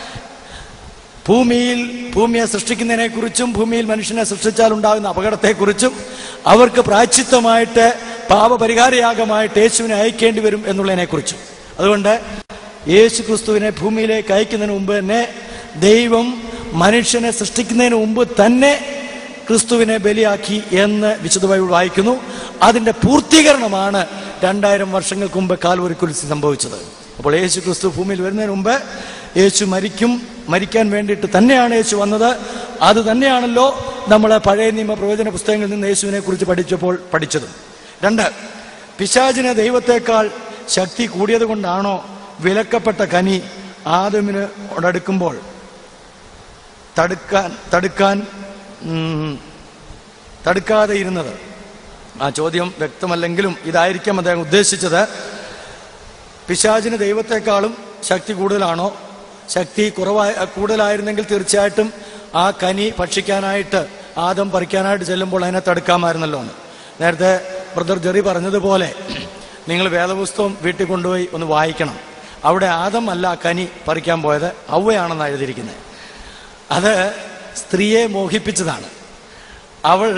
ഭൂമിയിൽ ഭൂമിയെ സൃഷ്ടിക്കുന്നതിനെ കുറിച്ചും ഭൂമിയിൽ മനുഷ്യനെ സൃഷ്ടിച്ചാൽ ഉണ്ടാകുന്ന അപകടത്തെക്കുറിച്ചും അവർക്ക് പ്രാച്ചിത്വമായിട്ട് പാപപരിഹാരയാഗമായിട്ട് യേശുവിനെ അയക്കേണ്ടി വരും എന്നുള്ളതിനെ കുറിച്ചും അതുകൊണ്ട് യേശു ക്രിസ്തുവിനെ ഭൂമിയിലേക്ക് അയക്കുന്നതിന് മുമ്പ് തന്നെ ദൈവം മനുഷ്യനെ സൃഷ്ടിക്കുന്നതിന് മുമ്പ് തന്നെ ക്രിസ്തുവിനെ ബലിയാക്കി എന്ന് വിശുദ്ധ ബൈബിൾ വായിക്കുന്നു അതിന്റെ പൂർത്തീകരണമാണ് രണ്ടായിരം വർഷങ്ങൾക്ക് മുമ്പ് കാൽവരി കുരിശ് സംഭവിച്ചത് അപ്പോൾ യേശു ക്രിസ്തു ഭൂമിയിൽ വരുന്നതിന് മുമ്പ് യേശു മരിക്കും മരിക്കാൻ വേണ്ടിയിട്ട് തന്നെയാണ് യേശു വന്നത് അത് തന്നെയാണല്ലോ നമ്മൾ പഴയ നിയമ പ്രവചന പുസ്തകങ്ങളിൽ നിന്ന് യേശുവിനെ കുറിച്ച് പഠിച്ചപ്പോൾ പഠിച്ചതും രണ്ട് പിശാചിന് ദൈവത്തെക്കാൾ ശക്തി കൂടിയത് കൊണ്ടാണോ വിലക്കപ്പെട്ട കനി ആദമിന് അടുക്കുമ്പോൾ തടുക്കാൻ തടുക്കാൻ ഉം, തടുക്കാതെ ഇരുന്നത് ആ ചോദ്യം വ്യക്തമല്ലെങ്കിലും ഇതായിരിക്കാം അദ്ദേഹം ഉദ്ദേശിച്ചത് പിശാചിന് ദൈവത്തെക്കാളും ശക്തി കൂടുതലാണോ ശക്തി കുറവായ കൂടുതലായിരുന്നെങ്കിൽ തീർച്ചയായിട്ടും ആ കനി ഭക്ഷിക്കാനായിട്ട് ആദം പറിക്കാനായിട്ട് ചെല്ലുമ്പോൾ അതിനെ തടുക്കാമായിരുന്നല്ലോ എന്ന് നേരത്തെ ബ്രദർ ജെറി പറഞ്ഞതുപോലെ നിങ്ങൾ വേദപുസ്തകം വീട്ടിൽ കൊണ്ടുപോയി ഒന്ന് വായിക്കണം അവിടെ ആദം അല്ല ആ കനി പറിക്കാൻ പോയത് ഔവയാണെന്നാണ് എഴുതിയിരിക്കുന്നത് അത് സ്ത്രീയെ മോഹിപ്പിച്ചതാണ് അവൾ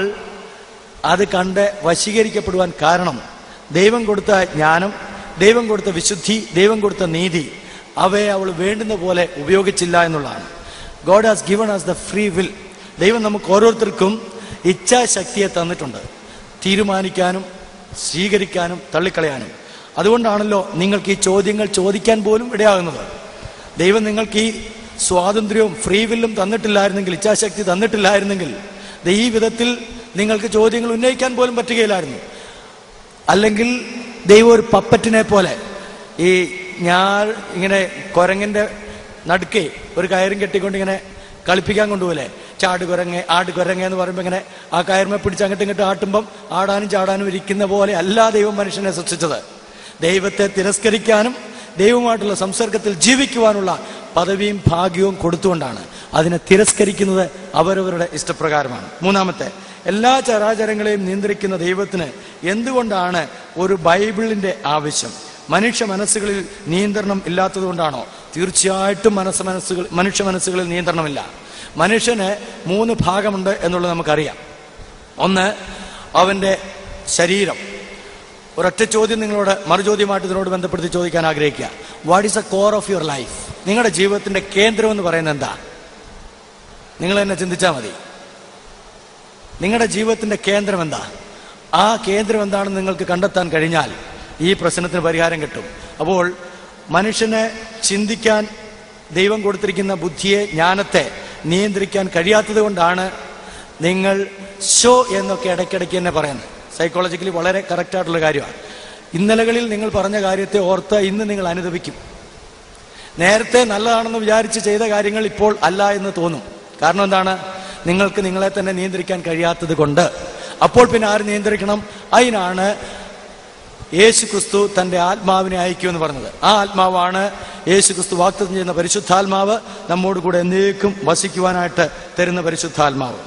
അത് കണ്ട് വശീകരിക്കപ്പെടുവാൻ കാരണം ദൈവം കൊടുത്ത ജ്ഞാനം ദൈവം കൊടുത്ത വിശുദ്ധി ദൈവം കൊടുത്ത നീതി അവയെ അവൾ വേണ്ടുന്ന പോലെ ഉപയോഗിച്ചില്ല എന്നുള്ളതാണ് God has given us the free will ദൈവം നമുക്ക് ഓരോരുത്തർക്കും ഇച്ഛാശക്തിയെ തന്നിട്ടുണ്ട് തീരുമാനിക്കാനും സ്വീകരിക്കാനും തള്ളിക്കളയാനും അതുകൊണ്ടാണല്ലോ നിങ്ങൾക്ക് ഈ ചോദ്യങ്ങൾ ചോദിക്കാൻ പോലും ഇടയാകുന്നത് ദൈവം നിങ്ങൾക്ക് ഈ സ്വാതന്ത്ര്യവും ഫ്രീ വില്ലും തന്നിട്ടില്ലായിരുന്നെങ്കിൽ ഇച്ഛാശക്തി തന്നിട്ടില്ലായിരുന്നെങ്കിൽ ദേ ഈ വിധത്തിൽ നിങ്ങൾക്ക് ചോദ്യങ്ങൾ ഉന്നയിക്കാൻ പോലും പറ്റുകയില്ലായിരുന്നു അല്ലെങ്കിൽ ദൈവം ഒരു പപ്പറ്റിനെ പോലെ ഈ ഞാൻ ഇങ്ങനെ കുരങ്ങിന്റെ നടുക്കേ ഒരു കയറും കെട്ടിക്കൊണ്ട് ഇങ്ങനെ കളിപ്പിക്കാൻ കൊണ്ടുപോലെ ചാട് കുരങ്ങ് ആട് കുരങ്ങ് എന്ന് പറയുമ്പോൾ ഇങ്ങനെ ആ കയറുമെ പിടിച്ച് അങ്ങോട്ടും ഇങ്ങോട്ടും ആട്ടുമ്പം ആടാനും ചാടാനും ഇരിക്കുന്ന പോലെ അല്ല ദൈവം മനുഷ്യനെ സൃഷ്ടിച്ചത് ദൈവത്തെ തിരസ്കരിക്കാനും ദൈവമായിട്ടുള്ള സംസർഗത്തിൽ ജീവിക്കുവാനുള്ള പദവിയും ഭാഗ്യവും കൊടുത്തുകൊണ്ടാണ് അതിനെ തിരസ്കരിക്കുന്നത് അവരവരുടെ ഇഷ്ടപ്രകാരമാണ് മൂന്നാമത്തെ എല്ലാ ചരാചരങ്ങളെയും നിയന്ത്രിക്കുന്ന ദൈവത്തിന് എന്തുകൊണ്ടാണ് ഒരു ബൈബിളിന്റെ ആവശ്യം മനുഷ്യ മനസ്സുകളിൽ നിയന്ത്രണം ഇല്ലാത്തതുകൊണ്ടാണോ തീർച്ചയായിട്ടും മനസ്സ് മനസ്സുകൾ മനുഷ്യ മനസ്സുകളിൽ നിയന്ത്രണമില്ല മനുഷ്യന് മൂന്ന് ഭാഗമുണ്ട് എന്നുള്ളത് നമുക്കറിയാം ഒന്ന് അവന്റെ ശരീരം ഒരൊറ്റ ചോദ്യം നിങ്ങളോട് മറുചോദ്യമായിട്ട് ഇതിനോട് ബന്ധപ്പെടുത്തി ചോദിക്കാൻ ആഗ്രഹിക്കുക what is a core of your life നിങ്ങളുടെ ജീവിതത്തിന്റെ കേന്ദ്രം എന്ന് പറയുന്നത് എന്താ നിങ്ങൾ തന്നെ ചിന്തിച്ചാൽ മതി നിങ്ങളുടെ ജീവിതത്തിന്റെ കേന്ദ്രം എന്താ ആ കേന്ദ്രം എന്താണെന്ന് നിങ്ങൾക്ക് കണ്ടെത്താൻ കഴിഞ്ഞാൽ ഈ പ്രശ്നത്തിന് പരിഹാരം കിട്ടും അപ്പോൾ മനുഷ്യനെ ചിന്തിക്കാൻ ദൈവം കൊടുത്തിരിക്കുന്ന ബുദ്ധിയെ ജ്ഞാനത്തെ നിയന്ത്രിക്കാൻ കഴിയാത്തത് കൊണ്ടാണ് നിങ്ങൾ ഷോ എന്നൊക്കെ ഇടയ്ക്കിടയ്ക്ക് തന്നെ പറയുന്നത് സൈക്കോളജിക്കലി വളരെ കറക്റ്റ് ആയിട്ടുള്ള കാര്യമാണ് ഇന്നലകളിൽ നിങ്ങൾ പറഞ്ഞ കാര്യത്തെ ഓർത്ത് ഇന്ന് നിങ്ങൾ അനുദപിക്കും നേരത്തെ നല്ലതാണെന്ന് വിചാരിച്ച് ചെയ്ത കാര്യങ്ങൾ ഇപ്പോൾ അല്ല എന്ന് തോന്നും കാരണം എന്താണ് നിങ്ങൾക്ക് നിങ്ങളെ തന്നെ നിയന്ത്രിക്കാൻ കഴിയാത്തത് കൊണ്ട് അപ്പോൾ പിന്നെ ആര് നിയന്ത്രിക്കണം അതിനാണ് യേശു ക്രിസ്തു തന്റെ ആത്മാവിനെ അയക്കുമെന്ന് പറഞ്ഞത് ആ ആത്മാവാണ് യേശു ക്രിസ്തു വാക്തത്വം ചെയ്യുന്ന പരിശുദ്ധാത്മാവ് നമ്മോട് കൂടെ എന്നേക്കും വസിക്കുവാനായിട്ട് തരുന്ന പരിശുദ്ധാത്മാവ്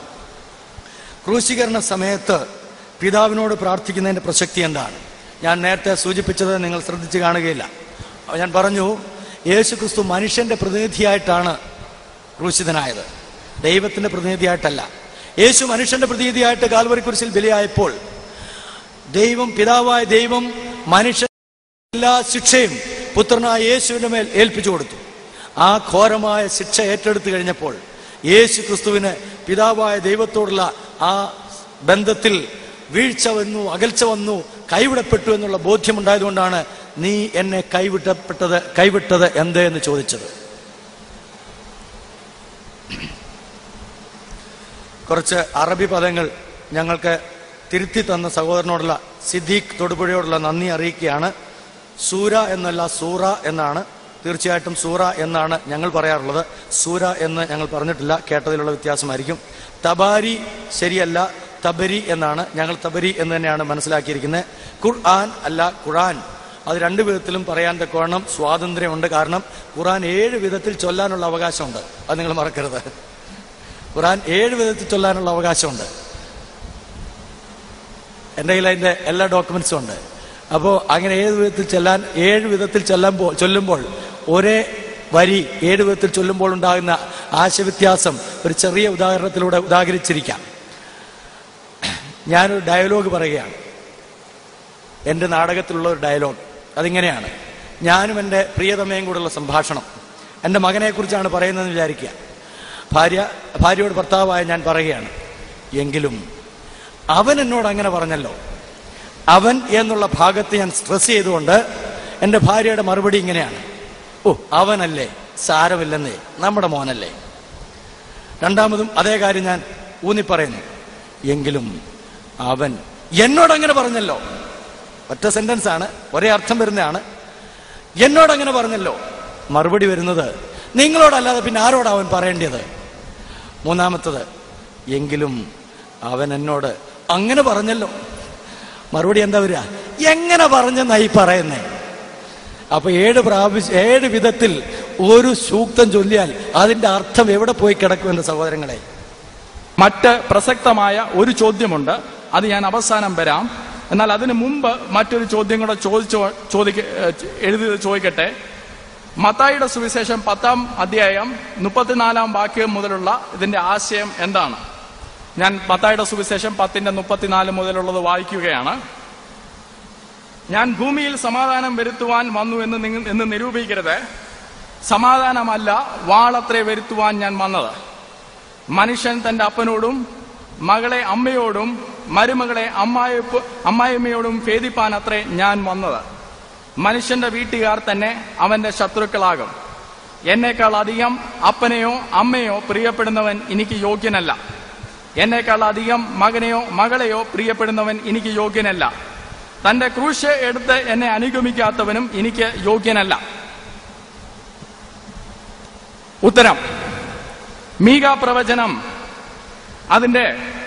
ക്രൂശീകരണ സമയത്ത് പിതാവിനോട് പ്രാർത്ഥിക്കുന്നതിന്റെ പ്രസക്തി എന്താണ് ഞാൻ നേരത്തെ സൂചിപ്പിച്ചത് നിങ്ങൾ ശ്രദ്ധിച്ചു കാണുകയില്ല അപ്പോൾ ഞാൻ പറഞ്ഞു യേശു ക്രിസ്തു മനുഷ്യന്റെ പ്രതിനിധിയായിട്ടാണ് ക്രൂശിതനായത് ദൈവത്തിന്റെ പ്രതിനിധിയായിട്ടല്ല യേശു മനുഷ്യന്റെ പ്രതിനിധിയായിട്ട് കാൽവരി കുരിശിൽ ബലിയായപ്പോൾ ദൈവം പിതാവായ ദൈവം മനുഷ്യ എല്ലാ ശിക്ഷയും പുത്രനായ യേശുവിന്റെ മേൽ ഏൽപ്പിച്ചു കൊടുത്തു ആ ഘോരമായ ശിക്ഷ ഏറ്റെടുത്തു കഴിഞ്ഞപ്പോൾ യേശു ക്രിസ്തുവിന് പിതാവായ ദൈവത്തോടുള്ള ആ ബന്ധത്തിൽ വീഴ്ച വന്നു അകൽച്ച വന്നു കൈവിടപ്പെട്ടു എന്നുള്ള ബോധ്യമുണ്ടായതുകൊണ്ടാണ് നീ എന്നെ കൈവിട്ടപ്പെട്ടത് കൈവിട്ടത് എന്ത് എന്ന് ചോദിച്ചത് കുറച്ച് അറബി പദങ്ങൾ ഞങ്ങൾക്ക് തിരുത്തി തന്ന സഹോദരനോടുള്ള സിദ്ദീഖ് തൊടുപുഴയോടുള്ള നന്ദി അറിയിക്കുകയാണ് സൂര എന്നല്ല സൂറ എന്നാണ് തീർച്ചയായിട്ടും സൂറ എന്നാണ് ഞങ്ങൾ പറയാറുള്ളത് സൂര എന്ന് ഞങ്ങൾ പറഞ്ഞിട്ടില്ല കേട്ടതിലുള്ള വ്യത്യാസമായിരിക്കും തബാരി ശരിയല്ല തബരി എന്നാണ് ഞങ്ങൾ തബരി എന്ന് തന്നെയാണ് മനസ്സിലാക്കിയിരിക്കുന്നത് ഖുർആൻ അല്ല ഖുറാൻ അത് രണ്ട് വിധത്തിലും പറയാൻ തക്കവണ്ണം സ്വാതന്ത്ര്യമുണ്ട് കാരണം ഖുറാൻ ഏഴ് വിധത്തിൽ ചൊല്ലാനുള്ള അവകാശമുണ്ട് അത് നിങ്ങൾ മറക്കരുത് ഖുറാൻ ഏഴ് വിധത്തിൽ ചൊല്ലാനുള്ള അവകാശമുണ്ട് എൻ്റെ കയ്യിൽ അതിൻ്റെ എല്ലാ ഡോക്യുമെന്റ്സും ഉണ്ട് അപ്പോൾ അങ്ങനെ ഏത് വിധത്തിൽ ചെല്ലാൻ ഏഴ് വിധത്തിൽ ചെല്ലുമ്പോൾ ചൊല്ലുമ്പോൾ ഒരേ വരി ഏഴ് വിധത്തിൽ ചൊല്ലുമ്പോൾ ഉണ്ടാകുന്ന ആശയവ്യത്യാസം ഒരു ചെറിയ ഉദാഹരണത്തിലൂടെ ഉദാഹരിച്ചിരിക്കാം ഞാനൊരു ഡയലോഗ് പറയുകയാണ് എൻ്റെ നാടകത്തിലുള്ള ഒരു ഡയലോഗ് അതിങ്ങനെയാണ് ഞാനും എൻ്റെ പ്രിയതമയും കൂടെയുള്ള സംഭാഷണം എൻ്റെ മകനെക്കുറിച്ചാണ് പറയുന്നതെന്ന് വിചാരിക്കുക ഭാര്യ ഭാര്യയോട് ഭർത്താവായ ഞാൻ പറയുകയാണ് എങ്കിലും അവൻ എന്നോട് അങ്ങനെ പറഞ്ഞല്ലോ അവൻ എന്നുള്ള ഭാഗത്ത് ഞാൻ സ്ട്രെസ് ചെയ്തുകൊണ്ട് എൻ്റെ ഭാര്യയുടെ മറുപടി ഇങ്ങനെയാണ് ഓ അവനല്ലേ സാരമില്ലെന്നേ നമ്മുടെ മോനല്ലേ രണ്ടാമതും അതേ കാര്യം ഞാൻ ഊന്നി പറയുന്നു എങ്കിലും അവൻ എന്നോട് അങ്ങനെ പറഞ്ഞല്ലോ ഒറ്റ സെന്റൻസ് ആണ് ഒരേ അർത്ഥം വരുന്നതാണ് എന്നോട് അങ്ങനെ പറഞ്ഞല്ലോ മറുപടി വരുന്നത് നിങ്ങളോടല്ലാതെ പിന്നെ ആരോടാ അവൻ പറയേണ്ടത് മൂന്നാമത്തത് എങ്കിലും അവൻ എന്നോട് അങ്ങനെ പറഞ്ഞല്ലോ മറുപടി എന്താ വരിക എങ്ങനെ പറഞ്ഞെന്നായി പറയുന്നേ അപ്പൊ ഏഴ് പ്രാവശ്യം ഏഴ് വിധത്തിൽ ഒരു സൂക്തം ചൊല്ലിയാൽ അതിന്റെ അർത്ഥം എവിടെ പോയി കിടക്കും എന്റെ സഹോദരങ്ങളെ മറ്റ് പ്രസക്തമായ ഒരു ചോദ്യമുണ്ട് അത് ഞാൻ അവസാനം വരാം എന്നാൽ അതിനു മുമ്പ് മറ്റൊരു ചോദ്യം കൂടെ ചോദിച്ചു ചോദിക്ക ഏഹ് എഴുതി ചോദിക്കട്ടെ മത്തായിയുടെ സുവിശേഷം പത്താം അധ്യായം മുപ്പത്തിനാലാം വാക്യം മുതലുള്ള ഇതിന്റെ ആശയം എന്താണ് ഞാൻ മത്തായിയുടെ സുവിശേഷം പത്തിന്റെ മുപ്പത്തിനാല് മുതലുള്ളത് വായിക്കുകയാണ് ഞാൻ ഭൂമിയിൽ സമാധാനം വരുത്തുവാൻ വന്നു എന്ന് നിങ്ങൾ എന്ന് നിരൂപിക്കരുത് സമാധാനമല്ല വാളത്രേ വരുത്തുവാൻ ഞാൻ വന്നത് മനുഷ്യൻ തന്റെ അപ്പനോടും മകളെ അമ്മയോടും മരുമകളെ അമ്മായപ്പ അമ്മായിമ്മയോടും ഭേദിപ്പാൻ അത്രേ ഞാൻ വന്നത് മനുഷ്യന്റെ വീട്ടുകാർ തന്നെ അവന്റെ ശത്രുക്കളാകും എന്നേക്കാൾ അധികം അപ്പനെയോ അമ്മയോ പ്രിയപ്പെടുന്നവൻ എനിക്ക് യോഗ്യനല്ല എന്നേക്കാൾ അധികം മകനെയോ മകളെയോ പ്രിയപ്പെടുന്നവൻ എനിക്ക് യോഗ്യനല്ല തന്റെ ക്രൂശ് എടുത്ത് എന്നെ അനുഗമിക്കാത്തവനും എനിക്ക് യോഗ്യനല്ല ഉത്തരം മീക പ്രവചനം അതിന്റെ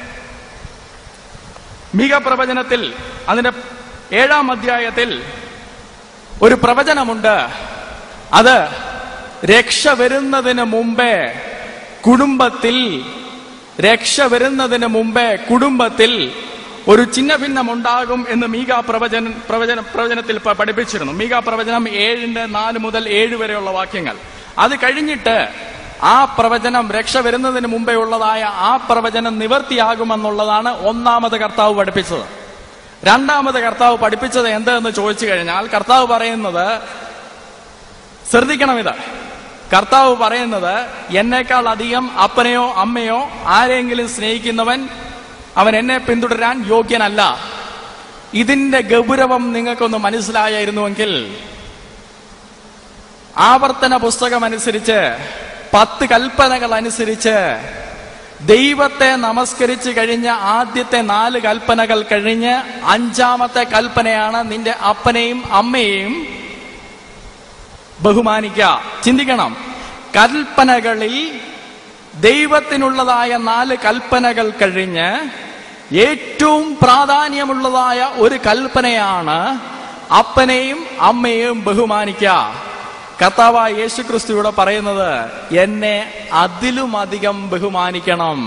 മീക പ്രവചനത്തിൽ അതിന്റെ ഏഴാം അധ്യായത്തിൽ ഒരു പ്രവചനമുണ്ട് അത് രക്ഷ വരുന്നതിന് മുമ്പേ കുടുംബത്തിൽ രക്ഷ വരുന്നതിന് മുമ്പേ കുടുംബത്തിൽ ഒരു ചിഹ്ന ഭിന്നം ഉണ്ടാകും എന്ന് മീക പ്രവചന പ്രവചന പ്രവചനത്തിൽ പ- പഠിപ്പിച്ചിരുന്നു മീക പ്രവചനം ഏഴിന്റെ നാല് മുതൽ ഏഴ് വരെയുള്ള വാക്യങ്ങൾ അത് കഴിഞ്ഞിട്ട് ആ പ്രവചനം രക്ഷ വരുന്നതിന് മുമ്പേ ഉള്ളതായ ആ പ്രവചനം നിവർത്തിയാകുമെന്നുള്ളതാണ് ഒന്നാമത് കർത്താവ് പഠിപ്പിച്ചത് രണ്ടാമത് കർത്താവ് പഠിപ്പിച്ചത് എന്തെന്ന് ചോദിച്ചു കഴിഞ്ഞാൽ കർത്താവ് പറയുന്നത് ശ്രദ്ധിക്കണം ഇത് കർത്താവ് പറയുന്നത് എന്നേക്കാൾ അധികം അപ്പനെയോ അമ്മയോ ആരെങ്കിലും സ്നേഹിക്കുന്നവൻ അവൻ എന്നെ പിന്തുടരാൻ യോഗ്യനല്ല ഇതിന്റെ ഗൗരവം നിങ്ങൾക്കൊന്ന് മനസ്സിലായിരുന്നുവെങ്കിൽ ആവർത്തന പുസ്തകം അനുസരിച്ച് പത്ത് കൽപ്പനകൾ അനുസരിച്ച് ദൈവത്തെ നമസ്കരിച്ച് കഴിഞ്ഞ ആദ്യത്തെ നാല് കൽപ്പനകൾ കഴിഞ്ഞ് അഞ്ചാമത്തെ കൽപ്പനയാണ് നിന്റെ അപ്പനെയും അമ്മയെയും ബഹുമാനിക്കുക ചിന്തിക്കണം കൽപ്പനകളിൽ ദൈവത്തിനുള്ളതായ നാല് കൽപ്പനകൾ കഴിഞ്ഞ് ഏറ്റവും പ്രാധാന്യമുള്ളതായ ഒരു കൽപ്പനയാണ് അപ്പനെയും അമ്മയെയും ബഹുമാനിക്കുക കർത്താവായ യേശു ക്രിസ്തുവിടെ പറയുന്നത് എന്നെ അതിലുമധികം ബഹുമാനിക്കണം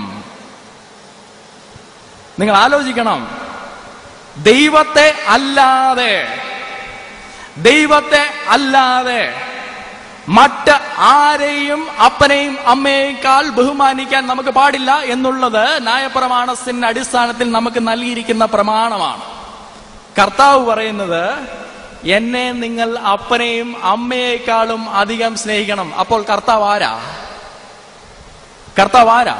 നിങ്ങൾ ആലോചിക്കണം ദൈവത്തെ അല്ലാതെ ദൈവത്തെ അല്ലാതെ മറ്റ് ആരെയും അപ്പനെയും അമ്മയേക്കാൾ ബഹുമാനിക്കാൻ നമുക്ക് പാടില്ല എന്നുള്ളത് ന്യായപ്രമാണത്തിന്റെ അടിസ്ഥാനത്തിൽ നമുക്ക് നൽകിയിരിക്കുന്ന പ്രമാണമാണ് കർത്താവ് പറയുന്നത് എന്നെ നിങ്ങൾ അപ്പനെയും അമ്മയേക്കാളും അധികം സ്നേഹിക്കണം അപ്പോൾ കർത്താവ് ആരാ കർത്താവ് ആരാ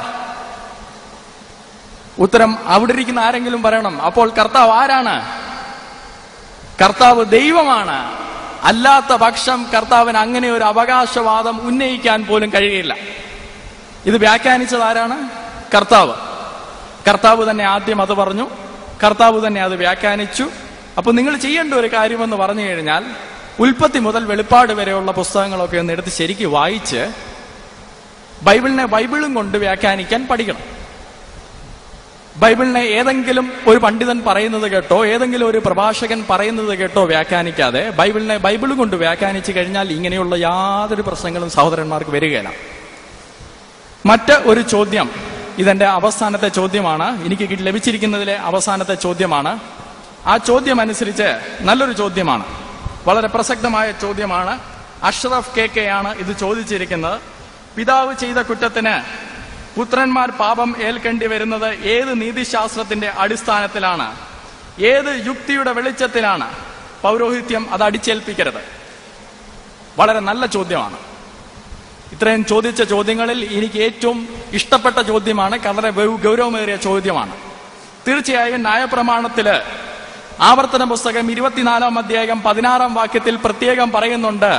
ഉത്തരം അവിടെ ഇരിക്കുന്ന ആരെങ്കിലും പറയണം അപ്പോൾ കർത്താവ് ആരാണ് കർത്താവ് ദൈവമാണ് അല്ലാത്ത പക്ഷം കർത്താവിന് അങ്ങനെ ഒരു അവകാശവാദം ഉന്നയിക്കാൻ പോലും കഴിയില്ല ഇത് വ്യാഖ്യാനിച്ചത് ആരാണ് കർത്താവ് കർത്താവ് തന്നെ ആദ്യം അത് പറഞ്ഞു കർത്താവ് തന്നെ അത് വ്യാഖ്യാനിച്ചു അപ്പൊ നിങ്ങൾ ചെയ്യേണ്ട ഒരു കാര്യമെന്ന് പറഞ്ഞു കഴിഞ്ഞാൽ ഉൽപ്പത്തി മുതൽ വെളിപ്പാട് വരെയുള്ള പുസ്തകങ്ങളൊക്കെ ഒന്ന് എടുത്ത് ശരിക്ക് വായിച്ച് ബൈബിളിനെ ബൈബിളും കൊണ്ട് വ്യാഖ്യാനിക്കാൻ പഠിക്കണം ബൈബിളിനെ ഏതെങ്കിലും ഒരു പണ്ഡിതൻ പറയുന്നത് കേട്ടോ ഏതെങ്കിലും ഒരു പ്രഭാഷകൻ പറയുന്നത് കേട്ടോ വ്യാഖ്യാനിക്കാതെ ബൈബിളിനെ ബൈബിളും കൊണ്ട് വ്യാഖ്യാനിച്ചു കഴിഞ്ഞാൽ ഇങ്ങനെയുള്ള യാതൊരു പ്രശ്നങ്ങളും സഹോദരന്മാർക്ക് വരികയില്ല മറ്റ് ഒരു ചോദ്യം ഇതെന്റെ അവസാനത്തെ ചോദ്യമാണ് എനിക്ക് കിട്ടി- ലഭിച്ചിരിക്കുന്നതിലെ അവസാനത്തെ ചോദ്യമാണ് ആ ചോദ്യം അനുസരിച്ച് നല്ലൊരു ചോദ്യമാണ് വളരെ പ്രസക്തമായ ചോദ്യമാണ് അഷ്റഫ് കെ കെ ആണ് ഇത് ചോദിച്ചിരിക്കുന്നത് പിതാവ് ചെയ്ത കുറ്റത്തിന് പുത്രന്മാർ പാപം ഏൽക്കേണ്ടി വരുന്നത് ഏത് നീതിശാസ്ത്രത്തിന്റെ അടിസ്ഥാനത്തിലാണ് ഏത് യുക്തിയുടെ വെളിച്ചത്തിലാണ് പൗരോഹിത്യം അത് അടിച്ചേൽപ്പിക്കരുത് വളരെ നല്ല ചോദ്യമാണ് ഇത്രയും ചോദിച്ച ചോദ്യങ്ങളിൽ എനിക്ക് ഏറ്റവും ഇഷ്ടപ്പെട്ട ചോദ്യമാണ് വളരെ ഗൗ- ഗൗരവമേറിയ ചോദ്യമാണ് തീർച്ചയായും ന്യായപ്രമാണത്തില് ആവർത്തന പുസ്തകം ഇരുപത്തിനാലാം അധ്യായം പതിനാറാം വാക്യത്തിൽ പ്രത്യേകം പറയുന്നുണ്ട്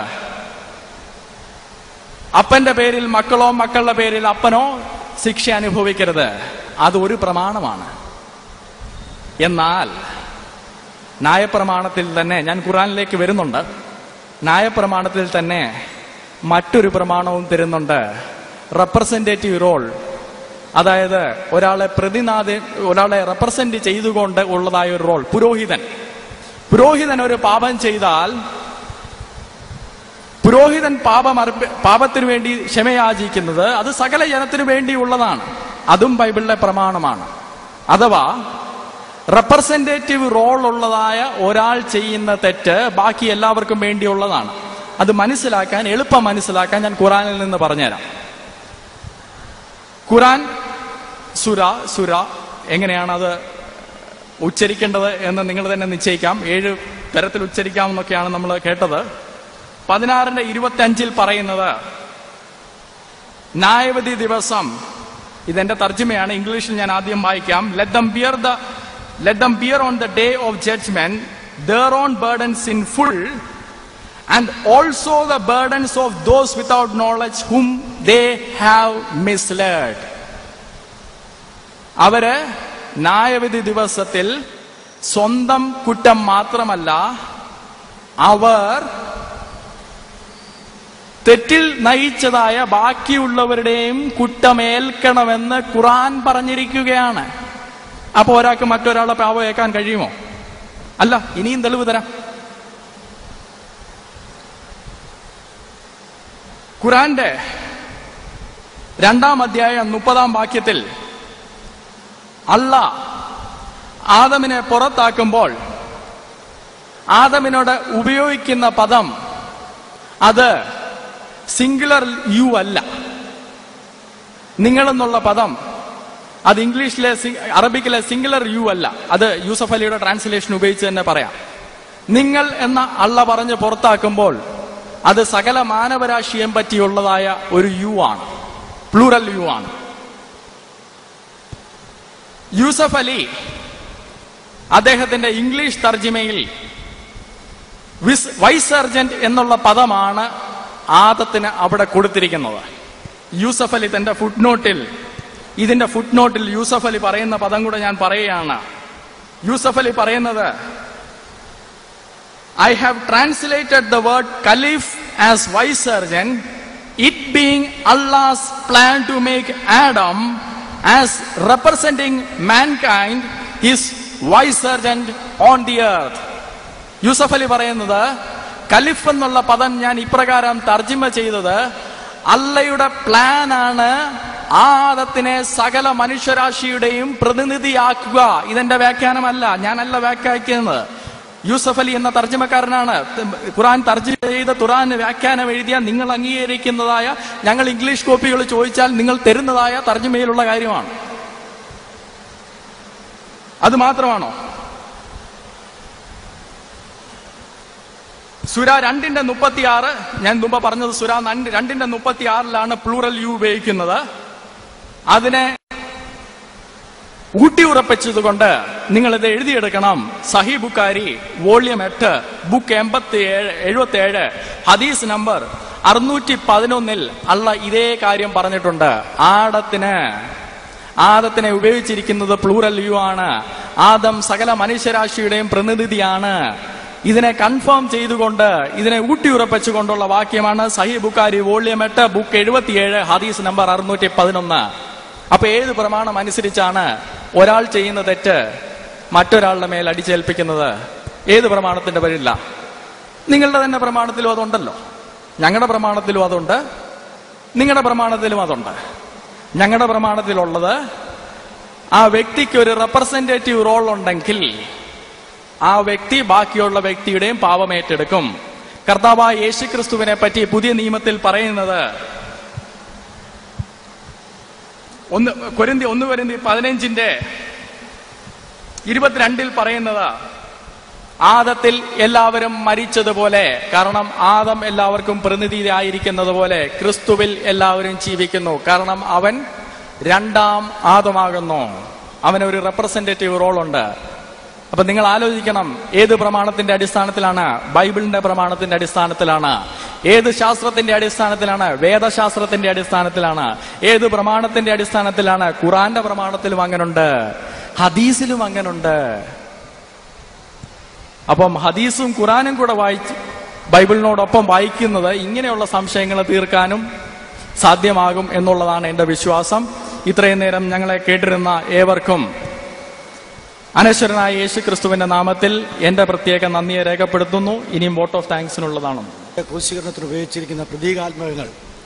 അപ്പന്റെ പേരിൽ മക്കളോ മക്കളുടെ പേരിൽ അപ്പനോ ശിക്ഷ അനുഭവിക്കരുത് അത് ഒരു പ്രമാണമാണ് എന്നാൽ ന്യായപ്രമാണത്തിൽ തന്നെ ഞാൻ ഖുറാനിലേക്ക് വരുന്നുണ്ട് ന്യായപ്രമാണത്തിൽ തന്നെ മറ്റൊരു പ്രമാണവും തരുന്നുണ്ട് റെപ്രസെന്റേറ്റീവ് റോൾ അതായത് ഒരാളെ പ്രതിനാഥ ഒരാളെ റെപ്രസെന്റ് ചെയ്തുകൊണ്ട് ഉള്ളതായ ഒരു റോൾ പുരോഹിതൻ പുരോഹിതൻ ഒരു പാപം ചെയ്താൽ പുരോഹിതൻ പാപം അർപ്പ പാപത്തിനു വേണ്ടി ക്ഷമയാചിക്കുന്നത് അത് സകല ജനത്തിനു വേണ്ടിയുള്ളതാണ് അതും ബൈബിളിലെ പ്രമാണമാണ് അഥവാ റെപ്രസെന്റേറ്റീവ് റോൾ ഉള്ളതായ ഒരാൾ ചെയ്യുന്ന തെറ്റ് ബാക്കി എല്ലാവർക്കും വേണ്ടിയുള്ളതാണ് അത് മനസ്സിലാക്കാൻ എളുപ്പം മനസ്സിലാക്കാൻ ഞാൻ ഖുറാനിൽ നിന്ന് പറഞ്ഞുതരാം ഖുറാൻ സുര സുര എങ്ങനെയാണ് അത് ഉച്ചരിക്കേണ്ടത് എന്ന് നിങ്ങൾ തന്നെ നിശ്ചയിക്കാം ഏഴ് തരത്തിൽ ഉച്ചരിക്കാമെന്നൊക്കെയാണ് നമ്മൾ കേട്ടത് പതിനാറിന്റെ ഇരുപത്തി അഞ്ചിൽ പറയുന്നത് ന്യായവധി ദിവസം ഇതെന്റെ തർജ്ജമയാണ് ഇംഗ്ലീഷിൽ ഞാൻ ആദ്യം വായിക്കാം let them bear the let them bear on the day of judgment their own burdens in full and also the burdens of those without knowledge whom they have misled അവര് ന്യായവിധി ദിവസത്തിൽ സ്വന്തം കുറ്റം മാത്രമല്ല അവർ തെറ്റിൽ നയിച്ചതായ ബാക്കിയുള്ളവരുടെയും കുറ്റമേൽക്കണമെന്ന് ഖുറാൻ പറഞ്ഞിരിക്കുകയാണ് അപ്പൊ ഒരാൾക്ക് മറ്റൊരാളെ പാവം ഏക്കാൻ കഴിയുമോ അല്ല ഇനിയും തെളിവ് തരാം ഖുറാന്റെ രണ്ടാം അധ്യായം മുപ്പതാം വാക്യത്തിൽ അല്ല ആദമിനെ പുറത്താക്കുമ്പോൾ ആദമിനോട് ഉപയോഗിക്കുന്ന പദം അത് സിംഗുലർ യു അല്ല നിങ്ങൾ എന്നുള്ള പദം അത് ഇംഗ്ലീഷിലെ സി- അറബിക്കിലെ സിംഗുലർ യു അല്ല അത് യൂസഫ് അലിയുടെ ട്രാൻസ്ലേഷൻ ഉപയോഗിച്ച് തന്നെ പറയാം നിങ്ങൾ എന്ന അള്ള പറഞ്ഞ് പുറത്താക്കുമ്പോൾ അത് സകല മാനവരാശിയെ പറ്റിയുള്ളതായ ഒരു യു ആണ് പ്ലൂറൽ യു ആണ് യൂസഫ് അലി അദ്ദേഹത്തിന്റെ ഇംഗ്ലീഷ് തർജിമയിൽ വിസ് വൈസ് സർജന്റ് എന്നുള്ള പദമാണ് ആദത്തിന് അവിടെ കൊടുത്തിരിക്കുന്നത് യൂസഫ് അലി തന്റെ ഫുട് നോട്ടിൽ ഇതിന്റെ ഫുട് നോട്ടിൽ യൂസഫ് അലി പറയുന്ന പദം കൂടെ ഞാൻ പറയുകയാണ് യൂസഫ് അലി പറയുന്നത് I have translated the word കലീഫ് as vicegerent it being Allah's plan to make Adam as representing mankind his vicegerent on the earth Yusuf Ali പറയുന്നത് കലിഫ് എന്നുള്ള പദം ഞാൻ ഇപ്രകാരം തർജിമ ചെയ്തത് അല്ലയുടെ പ്ലാനാണ് ആദത്തിനെ സകല മനുഷ്യരാശിയുടെയും പ്രതിനിധിയാക്കുക ഇതെന്റെ വ്യാഖ്യാനമല്ല ഞാനല്ല വ്യാഖ്യാനിക്കുന്നത് യൂസഫ് അലി എന്ന തർജ്ജമക്കാരനാണ് ഖുറാൻ തർജ്ജമ ചെയ്ത ഖുറാൻ വ്യാഖ്യാനം എഴുതിയ നിങ്ങൾ അംഗീകരിക്കുന്നതായ ഞങ്ങൾ ഇംഗ്ലീഷ് കോപ്പികൾ ചോദിച്ചാൽ നിങ്ങൾ തരുന്നതായ തർജ്ജമയിലുള്ള കാര്യമാണ് അത് മാത്രമാണോ സുര രണ്ടിന്റെ മുപ്പത്തിയാറ് ഞാൻ മുമ്പ് പറഞ്ഞത് സുര രണ്ട് രണ്ടിന്റെ മുപ്പത്തി ആറിലാണ് പ്ലൂറൽ യു ഉപയോഗിക്കുന്നത് അതിനെ ഊട്ടിയുറപ്പിച്ചതുകൊണ്ട് നിങ്ങൾ ഇത് എഴുതിയെടുക്കണം സഹി ബുക്കാരി വോള്യം എട്ട് ബുക്ക് എൺപത്തി ഏഴ് എഴുപത്തി ഏഴ് ഹദീസ് നമ്പർ അറുന്നൂറ്റി പതിനൊന്നിൽ അള്ള ഇതേ കാര്യം പറഞ്ഞിട്ടുണ്ട് ആടത്തിന് ആദത്തിനെ ഉപയോഗിച്ചിരിക്കുന്നത് പ്ലൂറൽ യു ആണ് ആദം സകല മനുഷ്യരാശിയുടെയും പ്രതിനിധിയാണ് ഇതിനെ കൺഫേം ചെയ്തുകൊണ്ട് ഇതിനെ ഊട്ടിയുറപ്പിച്ചുകൊണ്ടുള്ള വാക്യമാണ് സഹി ബുക്കാരി വോള്യം എട്ട് ബുക്ക് എഴുപത്തിയേഴ് ഹദീസ് നമ്പർ അറുന്നൂറ്റി പതിനൊന്ന് അപ്പൊ ഏത് പ്രമാണം അനുസരിച്ചാണ് ഒരാൾ ചെയ്യുന്ന തെറ്റ് മറ്റൊരാളുടെ മേൽ അടിച്ചേൽപ്പിക്കുന്നത് ഏത് പ്രമാണത്തിന്റെ പേരില്ല നിങ്ങളുടെ തന്നെ പ്രമാണത്തിലും അതുണ്ടല്ലോ ഞങ്ങളുടെ പ്രമാണത്തിലും അതുണ്ട് നിങ്ങളുടെ പ്രമാണത്തിലും അതുണ്ട് ഞങ്ങളുടെ പ്രമാണത്തിലുള്ളത് ആ വ്യക്തിക്ക് ഒരു റെപ്രസെന്റേറ്റീവ് റോൾ ഉണ്ടെങ്കിൽ ആ വ്യക്തി ബാക്കിയുള്ള വ്യക്തിയുടെയും പാപം ഏറ്റെടുക്കും കർത്താവായ യേശു ക്രിസ്തുവിനെ പറ്റി പുതിയ നിയമത്തിൽ പറയുന്നത് ഒന്ന് കൊരിന്തി ഒന്ന് കൊരിന്തി പതിനഞ്ചിന്റെ ഇരുപത്തിരണ്ടിൽ പറയുന്നത് ആദത്തിൽ എല്ലാവരും മരിച്ചതുപോലെ കാരണം ആദം എല്ലാവർക്കും പ്രതിനിധിയായിരിക്കുന്നത് പോലെ ക്രിസ്തുവിൽ എല്ലാവരും ജീവിക്കുന്നു കാരണം അവൻ രണ്ടാം ആദമാകുന്നു അവന് ഒരു റെപ്രസെന്റേറ്റീവ് റോൾ ഉണ്ട് അപ്പൊ നിങ്ങൾ ആലോചിക്കണം ഏത് പ്രമാണത്തിന്റെ അടിസ്ഥാനത്തിലാണ് ബൈബിളിന്റെ പ്രമാണത്തിന്റെ അടിസ്ഥാനത്തിലാണ് ഏത് ശാസ്ത്രത്തിന്റെ അടിസ്ഥാനത്തിലാണ് വേദശാസ്ത്രത്തിന്റെ അടിസ്ഥാനത്തിലാണ് ഏത് പ്രമാണത്തിന്റെ അടിസ്ഥാനത്തിലാണ് ഖുറാന്റെ പ്രമാണത്തിലും അങ്ങനുണ്ട് ഹദീസിലും അങ്ങനുണ്ട് അപ്പം ഹദീസും ഖുറാനും കൂടെ വായിച്ച് ബൈബിളിനോടൊപ്പം വായിക്കുന്നത് ഇങ്ങനെയുള്ള സംശയങ്ങൾ തീർക്കാനും സാധ്യമാകും എന്നുള്ളതാണ് എന്റെ വിശ്വാസം ഇത്രയും നേരം ഞങ്ങളെ കേട്ടിരുന്ന ഏവർക്കും അനശ്വരനായ യേശു ക്രിസ്തുവിന്റെ നാമത്തിൽ എന്റെ പ്രത്യേക നന്ദിയെ രേഖപ്പെടുത്തുന്നു ഇനിയും വോട്ട് ഓഫ് താങ്ക്സിനുള്ളതാണ് ക്രൂശീകരണത്തിന് ഉപയോഗിച്ചിരിക്കുന്ന പ്രതീകാത്മകങ്ങൾ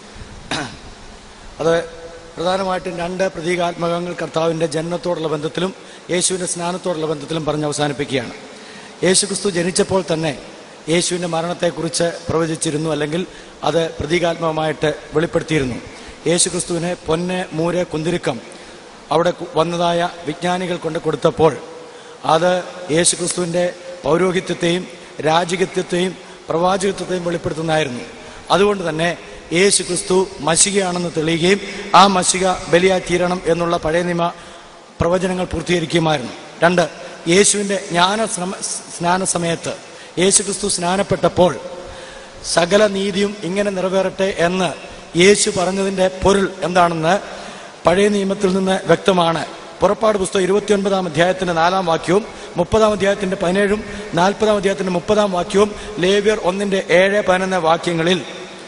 അത് പ്രധാനമായിട്ടും രണ്ട് പ്രതീകാത്മകങ്ങൾ കർത്താവിൻ്റെ ജനനത്തോടുള്ള ബന്ധത്തിലും യേശുവിൻ്റെ സ്നാനത്തോടുള്ള ബന്ധത്തിലും പറഞ്ഞ് അവസാനിപ്പിക്കുകയാണ് യേശുക്രിസ്തു ജനിച്ചപ്പോൾ തന്നെ യേശുവിൻ്റെ മരണത്തെക്കുറിച്ച് പ്രവചിച്ചിരുന്നു അല്ലെങ്കിൽ അത് പ്രതീകാത്മകമായിട്ട് വെളിപ്പെടുത്തിയിരുന്നു യേശുക്രിസ്തുവിനെ പൊന്ന് മൂര് കുന്തിരുക്കം അവിടെ കു- വന്നതായ വിജ്ഞാനികൾ കൊണ്ട് കൊടുത്തപ്പോൾ അത് യേശുക്രിസ്തുവിൻ്റെ പൗരോഹിത്യത്തെയും രാജകത്വത്തെയും പ്രവാചകത്വത്തെയും വെളിപ്പെടുത്തുന്നതായിരുന്നു അതുകൊണ്ട് തന്നെ യേശു ക്രിസ്തു മഷികയാണെന്ന് തെളിയുകയും ആ മഷിക ബലിയായി തീരണം എന്നുള്ള പഴയ നിയമ പ്രവചനങ്ങൾ പൂർത്തീകരിക്കുമായിരുന്നു രണ്ട് യേശുവിൻ്റെ ജ്ഞാന ശ്രമ സ്നാന സമയത്ത് യേശു ക്രിസ്തു സ്നാനപ്പെട്ടപ്പോൾ സകല നീതിയും ഇങ്ങനെ നിറവേറട്ടെ എന്ന് യേശു പറഞ്ഞതിൻ്റെ പൊരുൾ എന്താണെന്ന് പഴയ നിയമത്തിൽ നിന്ന് വ്യക്തമാണ് പുറപ്പാട് പുസ്തകം ഇരുപത്തിയൊൻപതാം അധ്യായത്തിന്റെ നാലാം വാക്യവും മുപ്പതാം അധ്യായത്തിന്റെ പതിനേഴും നാൽപ്പതാം അധ്യായത്തിന്റെ മുപ്പതാം വാക്യവും ലേവ്യർ ഒന്നിന്റെ ഏഴ് പതിനൊന്ന് വാക്യങ്ങളിൽ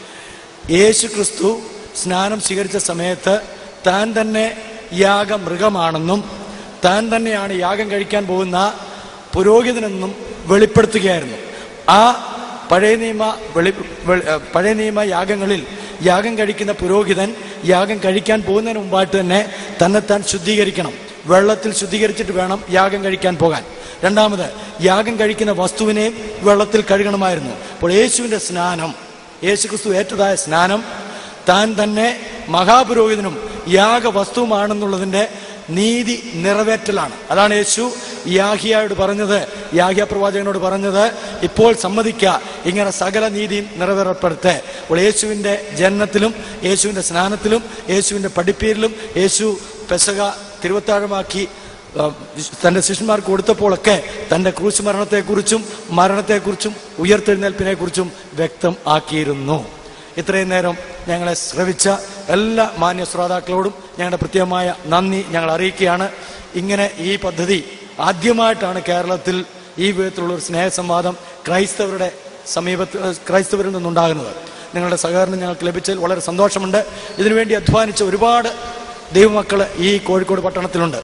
യേശു ക്രിസ്തു സ്നാനം സ്വീകരിച്ച സമയത്ത് താൻ തന്നെ യാഗമൃഗമാണെന്നും താൻ തന്നെയാണ് യാഗം കഴിക്കാൻ പോകുന്ന പുരോഹിതനെന്നും വെളിപ്പെടുത്തുകയായിരുന്നു ആ പഴയ നിയമ വെളി വെളി- ഏ, പഴയ നിയമ യാഗങ്ങളിൽ യാഗം കഴിക്കുന്ന പുരോഹിതൻ യാഗം കഴിക്കാൻ പോകുന്നതിന് മുമ്പായിട്ട് തന്നെ തന്നെത്താൻ ശുദ്ധീകരിക്കണം വെള്ളത്തിൽ ശുദ്ധീകരിച്ചിട്ട് വേണം യാഗം കഴിക്കാൻ പോകാൻ രണ്ടാമത് യാഗം കഴിക്കുന്ന വസ്തുവിനെയും വെള്ളത്തിൽ കഴുകണമായിരുന്നു അപ്പോൾ യേശുവിന്റെ സ്നാനം യേശുക്രിസ്തു ഏറ്റതായ സ്നാനം താൻ തന്നെ മഹാപുരോഹിതനും യാഗവസ്തുവുമാണെന്നുള്ളതിന്റെ നീതി നിറവേറ്റലാണ് അതാണ് യേശു യാഹിയായോട് പറഞ്ഞത് യാഹിയ പ്രവാചകനോട് പറഞ്ഞത് ഇപ്പോൾ സമ്മതിക്ക ഇങ്ങനെ സകല നീതിയും നിറവേറപ്പെടുത്തെ അപ്പോൾ യേശുവിന്റെ ജനനത്തിലും യേശുവിന്റെ സ്നാനത്തിലും യേശുവിന്റെ പഠിപ്പീരിലും യേശു പെസക തിരുവത്താഴമാക്കി ആ, തന്റെ ശിഷ്യന്മാർക്ക് കൊടുത്തപ്പോഴൊക്കെ തന്റെ ക്രൂശ് മരണത്തെക്കുറിച്ചും മരണത്തെക്കുറിച്ചും ഉയർത്തെഴുന്നേൽപ്പിനെക്കുറിച്ചും വ്യക്തം ആക്കിയിരുന്നു ഇത്രയും നേരം ഞങ്ങളെ ശ്രവിച്ച എല്ലാ മാന്യ ശ്രോതാക്കളോടും ഞങ്ങളുടെ പ്രത്യേകമായ നന്ദി ഞങ്ങൾ അറിയിക്കുകയാണ് ഇങ്ങനെ ഈ പദ്ധതി ആദ്യമായിട്ടാണ് കേരളത്തിൽ ഈ വിധത്തിലുള്ള ഒരു സ്നേഹസംവാദം ക്രൈസ്തവരുടെ സമീപത്ത് ഏഹ്, ക്രൈസ്തവരിൽ നിന്നുണ്ടാകുന്നത് നിങ്ങളുടെ സഹകരണം ഞങ്ങൾക്ക് ലഭിച്ചതിൽ വളരെ സന്തോഷമുണ്ട് ഇതിനുവേണ്ടി അധ്വാനിച്ച ഒരുപാട് ദൈവമക്കൾ ഈ കോഴിക്കോട് പട്ടണത്തിലുണ്ട്